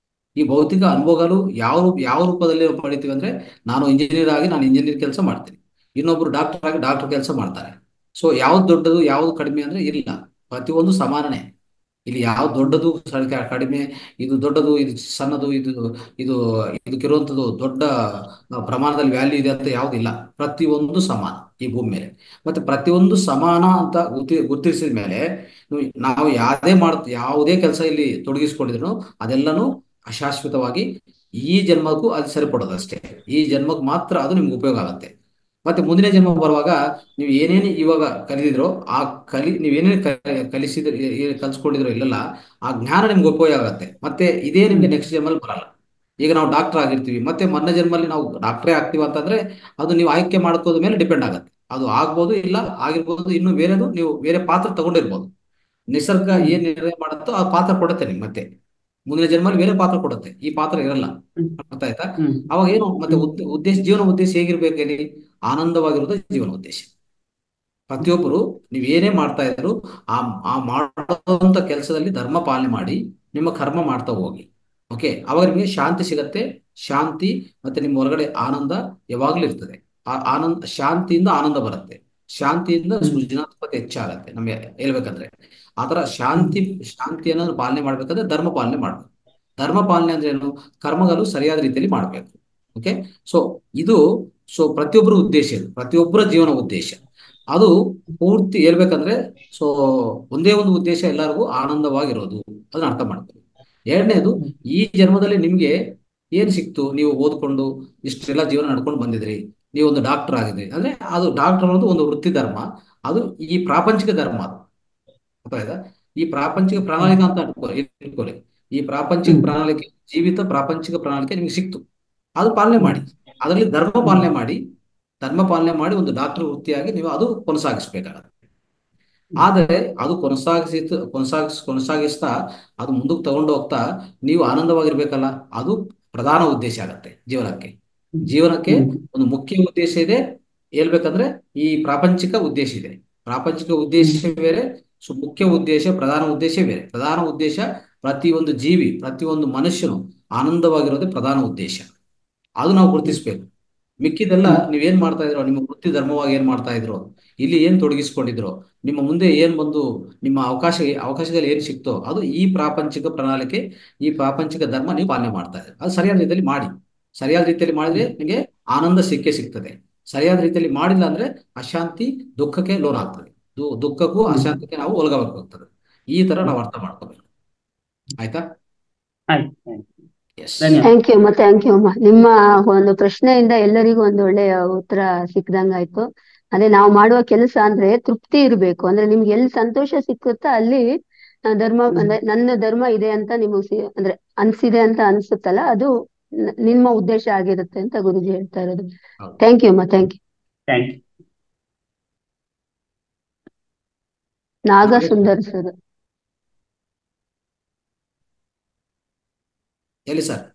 ಈ ಭೌತಿಕ ಅನುಭವಗಳು ಯಾವ ರೂಪ ಯಾವ ರೂಪದಲ್ಲಿ ನಾವು ಪಡಿತೀವಿ ಅಂದ್ರೆ ನಾನು ಇಂಜಿನಿಯರ್ ಆಗಿ ನಾನು ಇಂಜಿನಿಯರ್ ಕೆಲಸ ಮಾಡ್ತೀನಿ ಇನ್ನೊಬ್ರು ಡಾಕ್ಟರ್ ಆಗಿ ಡಾಕ್ಟರ್ ಕೆಲಸ ಮಾಡ್ತಾರೆ ಸೊ ಯಾವ್ದು ದೊಡ್ಡದು ಯಾವ್ದು ಕಡಿಮೆ ಅಂದ್ರೆ ಇಲ್ಲ ಪ್ರತಿಯೊಂದು ಸಮಾನನೇ ಇಲ್ಲಿ ಯಾವ ದೊಡ್ಡದು ಸಣ್ಣ- ಕಡಿಮೆ ಇದು ದೊಡ್ಡದು ಇದು ಸಣ್ಣದು ಇದು ಇದು ಇದಕ್ಕಿರುವಂಥದ್ದು ದೊಡ್ಡ ಆ, ಪ್ರಮಾಣದಲ್ಲಿ ವ್ಯಾಲ್ಯೂ ಇದೆ ಅಂತ ಯಾವುದಿಲ್ಲ ಪ್ರತಿಯೊಂದು ಸಮಾನ ಈ ಭೂಮಿ ಮೇಲೆ ಮತ್ತೆ ಪ್ರತಿಯೊಂದು ಸಮಾನ ಅಂತ ಗುರ್ತಿ ಗುರ್ತಿಸಿದ ಮೇಲೆ ನೀವು- ನಾವು ಯಾವುದೇ ಮಾಡ್ ಯಾವುದೇ ಕೆಲಸ ಇಲ್ಲಿ ತೊಡಗಿಸ್ಕೊಂಡಿದ್ರು ಅದೆಲ್ಲನೂ ಅಶಾಶ್ವತವಾಗಿ ಈ ಜನ್ಮಕ್ಕೂ ಅದು ಸರಿಪಡೋದು ಅಷ್ಟೇ ಈ ಜನ್ಮಕ್ಕೆ ಮಾತ್ರ ಅದು ನಿಮ್ಗೆ ಉಪಯೋಗ ಆಗುತ್ತೆ ಮತ್ತೆ ಮುಂದಿನ ಜನ್ಮ ಬರುವಾಗ ನೀವು ಏನೇನು ಇವಾಗ ಕಲಿದಿದ್ರೋ ಆ ಕಲಿ ನೀವೇನೇನು ಕಲಿಸಿದ ಕಲಿಸ್ಕೊಂಡಿದ್ರೋ ಇಲ್ಲಲ್ಲ ಆ ಜ್ಞಾನ ನಿಮ್ಗೆ ಉಪಯೋಗ ಆಗುತ್ತೆ ಮತ್ತೆ ಇದೇ ನಿಮ್ಗೆ ನೆಕ್ಸ್ಟ್ ಜನ್ಮಲ್ಲಿ ಬರಲ್ಲ ಈಗ ನಾವು ಡಾಕ್ಟರ್ ಆಗಿರ್ತೀವಿ ಮತ್ತೆ ಮೊನ್ನೆ ಜನ್ಮಲ್ಲಿ ನಾವು ಡಾಕ್ಟ್ರೇ ಆಗ್ತೀವಿ ಅಂತಂದ್ರೆ ಅದು ನೀವು ಆಯ್ಕೆ ಮಾಡ್ಕೋದ ಮೇಲೆ ಡಿಪೆಂಡ್ ಆಗುತ್ತೆ ಅದು ಆಗ್ಬೋದು ಇಲ್ಲ ಆಗಿರ್ಬೋದು ಇನ್ನು ಬೇರೆದು ನೀವು ಬೇರೆ ಪಾತ್ರ ತಗೊಂಡಿರ್ಬೋದು ನಿಸರ್ಗ ಏನ್ ನಿರ್ಣಯ ಮಾಡುತ್ತೋ ಆ ಪಾತ್ರ ಕೊಡುತ್ತೆ ನಿಮ್ಗೆ ಮತ್ತೆ ಮುಂದಿನ ಜನ್ಮದಲ್ಲಿ ಬೇರೆ ಪಾತ್ರ ಕೊಡುತ್ತೆ ಈ ಪಾತ್ರ ಇರಲ್ಲ ಹ್ಮ್. ಅರ್ಥ ಆಯ್ತಾ ಹ್ಮ್ ಅವಾಗ ಏನು ಮತ್ತೆ ಹ್ಮ್. ಉದ್ದ- ಉದ್ದೇಶ ಜೀವನ ಉದ್ದೇಶ ಹೇಗಿರ್ಬೇಕು ಹೇಳಿ ಆನಂದವಾಗಿರೋದು ಜೀವನ ಉದ್ದೇಶ ಪ್ರತಿಯೊಬ್ಬರು ನೀವು ಏನೇ ಮಾಡ್ತಾ ಇದ್ರು ಆ ಆ ಮಾಡುವಂತ ಕೆಲಸದಲ್ಲಿ ಧರ್ಮ ಪಾಲನೆ ಮಾಡಿ ನಿಮ್ಮ ಕರ್ಮ ಮಾಡ್ತಾ ಹೋಗಿ ಓಕೆ ಅವಾಗ ನಿಮಗೆ ಶಾಂತಿ ಸಿಗತ್ತೆ ಶಾಂತಿ ಮತ್ತೆ ನಿಮ್ಮ ಹೊರಗಡೆ ಆನಂದ ಯಾವಾಗ್ಲೂ ಇರ್ತದೆ ಆ ಆನಂದ ಶಾಂತಿಯಿಂದ ಆನಂದ ಬರುತ್ತೆ ಶಾಂತಿಯಿಂದ ಹ್ಮ್. ಸೃಜನಾತ್ಮಕತೆ ಹೆಚ್ಚಾಗತ್ತೆ ನಮಗೆ ಹೇಳ್ಬೇಕಂದ್ರೆ ಆತರ ಶಾಂತಿ ಶಾಂತಿಯನ್ನು ಪಾಲನೆ ಮಾಡ್ಬೇಕಂದ್ರೆ ಧರ್ಮ ಪಾಲನೆ ಮಾಡ್ಬೇಕು ಧರ್ಮ ಪಾಲನೆ ಅಂದ್ರೆ ಏನು ಕರ್ಮಗಳು ಸರಿಯಾದ ರೀತಿಯಲ್ಲಿ ಮಾಡ್ಬೇಕು ಓಕೆ ಸೊ ಇದು ಸೊ ಪ್ರತಿಯೊಬ್ಬರ ಉದ್ದೇಶ ಇದು ಪ್ರತಿಯೊಬ್ಬರ ಜೀವನ ಉದ್ದೇಶ ಅದು ಪೂರ್ತಿ ಹೇಳ್ಬೇಕಂದ್ರೆ ಸೊ ಒಂದೇ ಒಂದು ಉದ್ದೇಶ ಎಲ್ಲರಿಗೂ ಆನಂದವಾಗಿರೋದು ಅದನ್ನ ಅರ್ಥ ಮಾಡ್ಕೊಳ್ಳಿ ಎರಡನೇದು ಈ ಜನ್ಮದಲ್ಲಿ ನಿಮ್ಗೆ ಏನ್ ಸಿಕ್ತು ನೀವು ಓದ್ಕೊಂಡು ಇಷ್ಟೆಲ್ಲ ಜೀವನ ನಡ್ಕೊಂಡು ಬಂದಿದ್ರಿ ನೀವು ಒಂದು ಡಾಕ್ಟರ್ ಆಗಿದ್ರಿ ಅಂದ್ರೆ ಅದು ಡಾಕ್ಟರ್ ಅನ್ನೋದು ಒಂದು ವೃತ್ತಿ ಧರ್ಮ ಅದು ಈ ಪ್ರಾಪಂಚಿಕ ಧರ್ಮ ಅದು ಗೊತ್ತಾಯ್ತಾ ಈ ಪ್ರಾಪಂಚಿಕ ಪ್ರಣಾಳಿಕೆ ಅಂತ ಇಟ್ಕೊಳ್ಳಿ ಇಟ್ಕೊಳ್ಳಿ ಈ ಪ್ರಾಪಂಚಿಕ ಹ್ಮ್. ಪ್ರಣಾಳಿಕೆ ಜೀವಿತ ಪ್ರಾಪಂಚಿಕ ಪ್ರಣಾಳಿಕೆ ನಿಮ್ಗೆ ಸಿಕ್ತು ಅದು ಪಾಲನೆ ಮಾಡಿ ಅದರಲ್ಲಿ ಧರ್ಮ ಪಾಲನೆ ಮಾಡಿ ಧರ್ಮ ಪಾಲನೆ ಮಾಡಿ ಒಂದು ಡಾಕ್ಟರ್ ವೃತ್ತಿಯಾಗಿ ನೀವು ಅದು ಕೊನಸಾಗಿಸ್ಬೇಕಾಗತ್ತೆ ಆದರೆ ಅದು ಕೊನಸಾಗಿಸಿತು ಕೊನಸಾಗಿಸ್ ಕೊನಸಾಗಿಸ್ತಾ ಅದು ಮುಂದಕ್ಕೆ ತಗೊಂಡು ಹೋಗ್ತಾ ನೀವು ಆನಂದವಾಗಿರ್ಬೇಕಲ್ಲ ಅದು ಪ್ರಧಾನ ಉದ್ದೇಶ ಆಗತ್ತೆ ಜೀವನಕ್ಕೆ ಜೀವನಕ್ಕೆ ಹ್ಮ್. ಒಂದು ಮುಖ್ಯ ಉದ್ದೇಶ ಇದೆ ಹೇಳ್ಬೇಕಂದ್ರೆ ಈ ಪ್ರಾಪಂಚಿಕ ಉದ್ದೇಶ ಇದೆ ಪ್ರಾಪಂಚಿಕ ಉದ್ದೇಶ ಬೇರೆ ಸೊ ಮುಖ್ಯ ಉದ್ದೇಶ ಪ್ರಧಾನ ಉದ್ದೇಶ ಬೇರೆ ಪ್ರಧಾನ ಉದ್ದೇಶ ಪ್ರತಿಯೊಂದು ಜೀವಿ ಪ್ರತಿಯೊಂದು ಮನುಷ್ಯನು ಆನಂದವಾಗಿರೋದೇ ಪ್ರಧಾನ ಉದ್ದೇಶ ಅದು ನಾವು ಗುರುತಿಸ್ಬೇಕು ಮಿಕ್ಕಿದೆಲ್ಲ ನೀವೇನ್ ಮಾಡ್ತಾ ಇದ್ರೋ ನಿಮ್ಮ ವೃತ್ತಿ ಧರ್ಮವಾಗಿ ಏನ್ ಮಾಡ್ತಾ ಇದ್ರೋ ಇಲ್ಲಿ ಏನ್ ತೊಡಗಿಸ್ಕೊಂಡಿದ್ರೋ ನಿಮ್ಮ ಮುಂದೆ ಏನ್ ಬಂದು ನಿಮ್ಮ ಅವಕಾಶ ಅವಕಾಶದಲ್ಲಿ ಏನ್ ಸಿಕ್ತೋ ಅದು ಈ ಪ್ರಾಪಂಚಿಕ ಪ್ರಣಾಳಿಕೆ ಈ ಪ್ರಾಪಂಚಿಕ ಧರ್ಮ ನೀವು ಪಾಲನೆ ಮಾಡ್ತಾ ಇದ್ದೀರಿ ಅದು ಸರಿಯಾದ ರೀತಿಯಲ್ಲಿ ಮಾಡಿ ಸರಿಯಾದ ರೀತಿಯಲ್ಲಿ ಮಾಡಿದ್ರೆ ನಿಮಗೆ ಆನಂದ ಸಿಕ್ಕೇ ಸಿಗ್ತದೆ ಸರಿಯಾದ ರೀತಿಯಲ್ಲಿ ಮಾಡಿಲ್ಲ ಅಂದ್ರೆ ಅಶಾಂತಿ ದುಃಖಕ್ಕೆ ಲೋನ್ ಆಗ್ತದೆ ದು- ದುಃಖಕ್ಕೂ ಅಶಾಂತಿಗೆ ನಾವು ಒಳಗಬೇಕಾಗ್ತದೆ ಈ ತರ ನಾವು ಅರ್ಥ ಮಾಡ್ಕೋಬೇಕು ಆಯ್ತಾ ಆಯ್ತು ಆಯ್ತು ಎಸ್ ಧನ್ಯವಾದ ಥ್ಯಾಂಕ್ ಯು ಅಮ್ಮ ಥ್ಯಾಂಕ್ ಯು ಅಮ್ಮ ನಿಮ್ಮ ಒಂದು ಪ್ರಶ್ನೆಯಿಂದ ಎಲ್ಲರಿಗೂ ಒಂದು ಒಳ್ಳೆಯ ಉತ್ತರ ಸಿಕ್ದಂಗಾಯ್ತು ಅದೇ ನಾವು ಮಾಡುವ ಕೆಲಸ ಅಂದ್ರೆ ತೃಪ್ತಿ ಇರಬೇಕು ಅಂದ್ರೆ ನಿಮ್ಗೆ ಎಲ್ಲಿ ಸಂತೋಷ ಸಿಕ್ಕುತ್ತೋ ಅಲ್ಲಿ ಆ, ಧರ್ಮ ಅಂದ್ರೆ ನನ್ನ ಧರ್ಮ ಇದೆ ಅಂತ ನಿಮಗೆ ಸಿ- ಅಂದ್ರೆ ಅನ್ಸಿದೆ ಅಂತ ಅನ್ಸುತ್ತಲ್ಲ ಅದು ನ- ನಿಮ್ಮ ಉದ್ದೇಶ ಆಗಿರುತ್ತೆ ಅಂತ ಗುರುಜಿ ಹೇಳ್ತಾ ಇರೋದು ಹೌದು. ಥ್ಯಾಂಕ್ ಯು ಅಮ್ಮ thank you thank you Naga Sundar sir ಎಲ್ಲಿ ಸರ್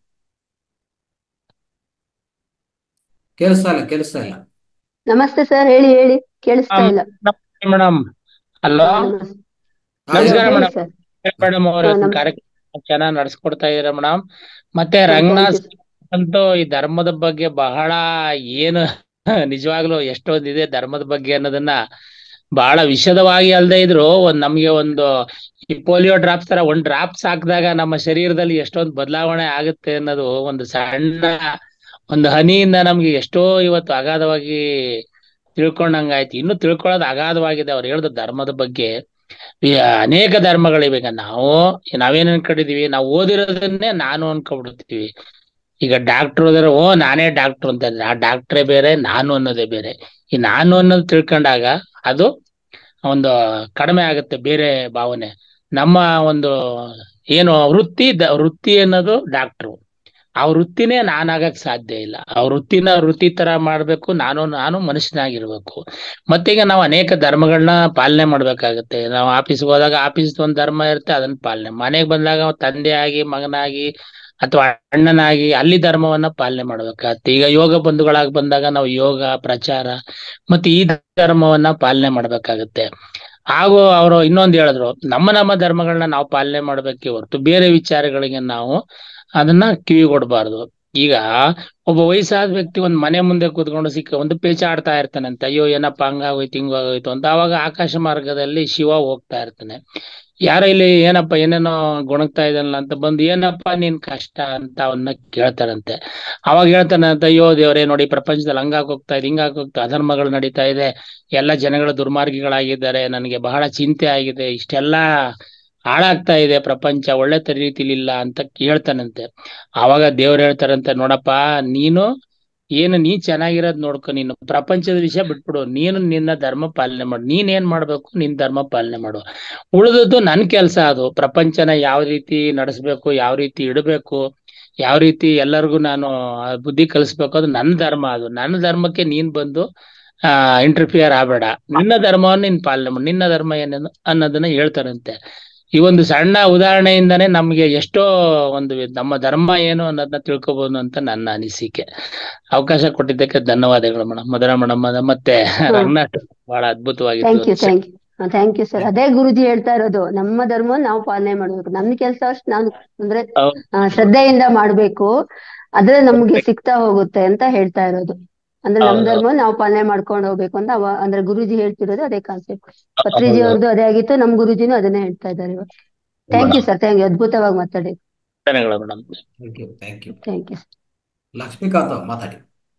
ಕೇಳಿಸ್ತಾ ಇಲ್ಲ ಕೇಳಿಸ್ತಾ ಇಲ್ಲ ನಮಸ್ತೆ ಸರ್ ಹೇಳಿ ಹೇಳಿ ಕೇಳಿಸ್ತಾ ಇಲ್ಲ ಮೇಡಮ್ ಹಲೋ ಹಾ, ನಮಸ್- ಹಾ, ನಮಸ್ಕಾರ ಹೇಳಿ ಮೇಡಮ್ ಸರ್ ಮೇಡಮ್ ಅವ್ರ ಹಾ, ನಮಸ್ತೆ. ಕಾರ್ಯಕ್ರಮ ಚೆನ್ನಾಗಿ ನಡ್ಸ್ಕೊಡ್ತಾ ಇದೀರ ಮೇಡಮ್ ಮತ್ತೆ ಹಾ, thank ರಂಗನಾಥ್ you. ಅಂತೂ ಈ ಧರ್ಮದ ಬಗ್ಗೆ ಬಹಳ ಏನು ನಿಜವಾಗ್ಲೂ ಎಷ್ಟೊಂದಿದೆ ಧರ್ಮದ ಬಗ್ಗೆ ಅನ್ನೋದನ್ನ ಬಹಳ ವಿಶದವಾಗಿ ಅಲ್ದೇ ಇದ್ರು ಒಂದ್ ನಮ್ಗೆ ಒಂದು ಈ ಪೋಲಿಯೋ ಡ್ರಾಪ್ಸ್ ತರ ಒಂದ್ ಡ್ರಾಪ್ಸ್ ಹಾಕಿದಾಗ ನಮ್ಮ ಶರೀರದಲ್ಲಿ ಎಷ್ಟೊಂದು ಬದಲಾವಣೆ ಆಗುತ್ತೆ ಅನ್ನೋದು ಒಂದು ಸಣ್ಣ ಒಂದು ಹನಿಯಿಂದ ನಮ್ಗೆ ಎಷ್ಟೋ ಇವತ್ತು ಅಗಾಧವಾಗಿ ತಿಳ್ಕೊಂಡಂಗಾಯ್ತು ಇನ್ನು ತಿಳ್ಕೊಳ್ಳೋದು ಅಗಾಧವಾಗಿದೆ ಅವ್ರು ಹೇಳಿದ ಧರ್ಮದ ಬಗ್ಗೆ ಈ ಅನೇಕ ಧರ್ಮಗಳಿವೆ ಈಗ ನಾವು ನಾವೇನ್ ಅನ್ಕೊಂಡಿದೀವಿ ನಾವು ಓದಿರೋದನ್ನೇ ನಾನು ಅನ್ಕೊಂಡ್ಬಿಡ್ತೀವಿ ಈಗ ಡಾಕ್ಟರ್ ಹೋದ್ರೆ ಓ ನಾನೇ ಡಾಕ್ಟರ್ ಅಂತ ಇದ್ರೆ ಆ ಡಾಕ್ಟ್ರೇ ಬೇರೆ ನಾನು ಅನ್ನೋದೇ ಬೇರೆ ಈ ನಾನು ಅನ್ನೋದು ತಿಳ್ಕೊಂಡಾಗ ಅದು ಒಂದು ಕಡಿಮೆ ಆಗುತ್ತೆ ಬೇರೆ ಭಾವನೆ ನಮ್ಮ ಒಂದು ಏನು ವೃತ್ತಿ ದ- ವೃತ್ತಿ ಅನ್ನೋದು ಡಾಕ್ಟ್ರು ಆ ವೃತ್ತಿನೇ ನಾನಾಗಕ್ ಸಾಧ್ಯ ಇಲ್ಲ ಆ ವೃತ್ತಿನ ವೃತ್ತಿ ತರ ಮಾಡ್ಬೇಕು ನಾನು ನಾನು ಮನುಷ್ಯನಾಗಿರ್ಬೇಕು ಮತ್ತೀಗ ನಾವು ಅನೇಕ ಧರ್ಮಗಳನ್ನ ಪಾಲನೆ ಮಾಡ್ಬೇಕಾಗತ್ತೆ ನಾವು ಆಫೀಸ್ಗೆ ಹೋದಾಗ ಆಫೀಸ್ ಒಂದ್ ಧರ್ಮ ಇರುತ್ತೆ ಅದನ್ನ ಪಾಲನೆ ಮನೆಗೆ ಬಂದಾಗ ತಂದೆಯಾಗಿ ಮಗನಾಗಿ ಅಥವಾ ಅಣ್ಣನಾಗಿ ಅಲ್ಲಿ ಧರ್ಮವನ್ನ ಪಾಲನೆ ಮಾಡ್ಬೇಕಾಗತ್ತೆ ಈಗ ಯೋಗ ಬಂಧುಗಳಾಗಿ ಬಂದಾಗ ನಾವು ಯೋಗ ಪ್ರಚಾರ ಮತ್ತೆ ಈ ಧರ್ಮವನ್ನ ಪಾಲನೆ ಮಾಡ್ಬೇಕಾಗತ್ತೆ ಹಾಗೂ ಅವರು ಇನ್ನೊಂದು ಹೇಳಿದ್ರು ನಮ್ಮ ನಮ್ಮ ಧರ್ಮಗಳನ್ನ ನಾವು ಪಾಲನೆ ಮಾಡ್ಬೇಕೇ ಹೊರತು ಬೇರೆ ವಿಚಾರಗಳಿಗೆ ನಾವು ಅದನ್ನ ಕಿವಿ ಕೊಡಬಾರ್ದು ಈಗ ಒಬ್ಬ ವಯಸ್ಸಾದ ವ್ಯಕ್ತಿ ಒಂದ್ ಮನೆ ಮುಂದೆ ಕೂತ್ಕೊಂಡು ಸಿಕ್ಕ ಒಂದು ಪೇಚಾಡ್ತಾ ಇರ್ತಾನಂತೆ ಅಯ್ಯೋ ಏನಪ್ಪ ಹಂಗಾಗೋಯ್ತು ಹಿಂಗಾಗೋಯ್ತು ಅಂತ ಅವಾಗ ಆಕಾಶ ಮಾರ್ಗದಲ್ಲಿ ಶಿವ ಹೋಗ್ತಾ ಇರ್ತಾನೆ ಯಾರೋ ಇಲ್ಲಿ ಏನಪ್ಪ ಏನೇನೋ ಗೊಣಗ್ತಾ ಇದ್ದಾನಲ್ಲ ಅಂತ ಬಂದು ಏನಪ್ಪ ನಿನ್ ಕಷ್ಟ ಅಂತ ಅವನ್ನ ಕೇಳ್ತಾರಂತೆ ಅವಾಗ ಹೇಳ್ತಾನಂತ ಅಯ್ಯೋ ದೇವ್ರೇ ನೋಡಿ ಪ್ರಪಂಚದಲ್ಲಿ ಹಂಗಾಗ್ ಹೋಗ್ತಾ ಇದೆ ಹಿಂಗಾಗ್ ಹೋಗ್ತಾ ಅಧರ್ಮಗಳು ನಡೀತಾ ಇದೆ ಎಲ್ಲ ಜನಗಳು ದುರ್ಮಾರ್ಗಿಗಳಾಗಿದ್ದಾರೆ ನನಗೆ ಬಹಳ ಚಿಂತೆ ಆಗಿದೆ ಇಷ್ಟೆಲ್ಲಾ ಹಾಳಾಗ್ತಾ ಇದೆ ಪ್ರಪಂಚ ಒಳ್ಳೆ ರೀತಿಲಿ ಇಲ್ಲ ಅಂತ ಕೇಳ್ತಾನಂತೆ ಅವಾಗ ದೇವ್ರು ಹೇಳ್ತಾರಂತೆ ನೋಡಪ್ಪ ನೀನು ಏನು ನೀ ಚೆನ್ನಾಗಿರೋದ್ ನೋಡ್ಕೊ ನೀನು ಪ್ರಪಂಚದ ವಿಷಯ ಬಿಟ್ಬಿಡು ನೀನು ನಿನ್ನ ಧರ್ಮ ಪಾಲನೆ ಮಾಡು ನೀನ್ ಏನ್ ಮಾಡ್ಬೇಕು ನಿನ್ ಧರ್ಮ ಪಾಲನೆ ಮಾಡು ಉಳಿದದ್ದು ನನ್ ಕೆಲ್ಸ ಅದು ಪ್ರಪಂಚನ ಯಾವ ರೀತಿ ನಡೆಸ್ಬೇಕು ಯಾವ ರೀತಿ ಇಡಬೇಕು ಯಾವ ರೀತಿ ಎಲ್ಲರಿಗೂ ನಾನು ಆ ಬುದ್ಧಿ ಕಲಿಸ್ಬೇಕು ಅದು ನನ್ನ ಧರ್ಮ ಅದು ನನ್ನ ಧರ್ಮಕ್ಕೆ ನೀನ್ ಬಂದು ಆ ಇಂಟರ್ಫಿಯರ್ ಆಗ್ಬೇಡ ನಿನ್ನ ಧರ್ಮವನ್ನು ನೀನ್ ಪಾಲನೆ ಮಾಡು ನಿನ್ನ ಧರ್ಮ ಏನೇನು ಅನ್ನೋದನ್ನ ಹೇಳ್ತಾರಂತೆ ಈ ಒಂದು ಸಣ್ಣ ಉದಾಹರಣೆಯಿಂದಾನೇ ನಮ್ಗೆ ಎಷ್ಟೋ ಒಂದು ನಮ್ಮ ಧರ್ಮ ಏನು ಅನ್ನೋದನ್ನ ತಿಳ್ಕೊಬಹುದು ಅಂತ ನನ್ನ ಅನಿಸಿಕೆ ಅವಕಾಶ ಕೊಟ್ಟಿದ್ದಕ್ಕೆ ಧನ್ಯವಾದಗಳು ಮೇಡಮ್ ಮಧುರ ಮೇಡಮ್ ಮತ್ತೆ ರಂಗನಾಥ್ ಬಹಳ ಅದ್ಭುತವಾಗಿತ್ತು thank you thank you thank you sir ಅದೇ ಗುರುಜಿ ಹೇಳ್ತಾ ಇರೋದು ನಮ್ಮ ಧರ್ಮ ನಾವು ಪಾಲನೆ ಮಾಡ್ಬೇಕು ನಮ್ ಕೆಲಸ ಅಷ್ಟು ನಾನು ಅಂದ್ರೆ ಹೌದು. ಆ, ಶ್ರದ್ಧೆಯಿಂದ ಮಾಡ್ಬೇಕು ಅದ್ರೆ ನಮ್ಗೆ ಸಿಗ್ತಾ ಹೋಗುತ್ತೆ ಅಂತ ಹೇಳ್ತಾ ಇರೋದು ಅಂದ್ರೆ ನಮ್ ಹೌದು. ಧರ್ಮ ನಾವು ಪಾಲನೆ ಮಾಡ್ಕೊಂಡು ಹೋಗ್ಬೇಕು ಅಂತ ಅವ ಅಂದ್ರೆ ಗುರುಜಿ ಹೇಳ್ತಿರೋದು ಅದೇ ಕಾನ್ಸೆಪ್ಟ್ ಪತ್ರಿಜಿ ಅವ್ರದ್ದು ಅದೇ ಆಗಿತ್ತು ನಮ್ ಗುರುಜಿನೂ ಅದನ್ನೇ ಹೇಳ್ತಾ ಇದ್ದಾರೆ ಇವಾಗ thank you sir thank you ಅದ್ಭುತವಾಗಿ ಮಾತಾಡಿ ಧನ್ಯವಾದಗಳು madam thank you thank you thank you Lakshmikanth ಅವ್ರು ಮಾತಾಡಿ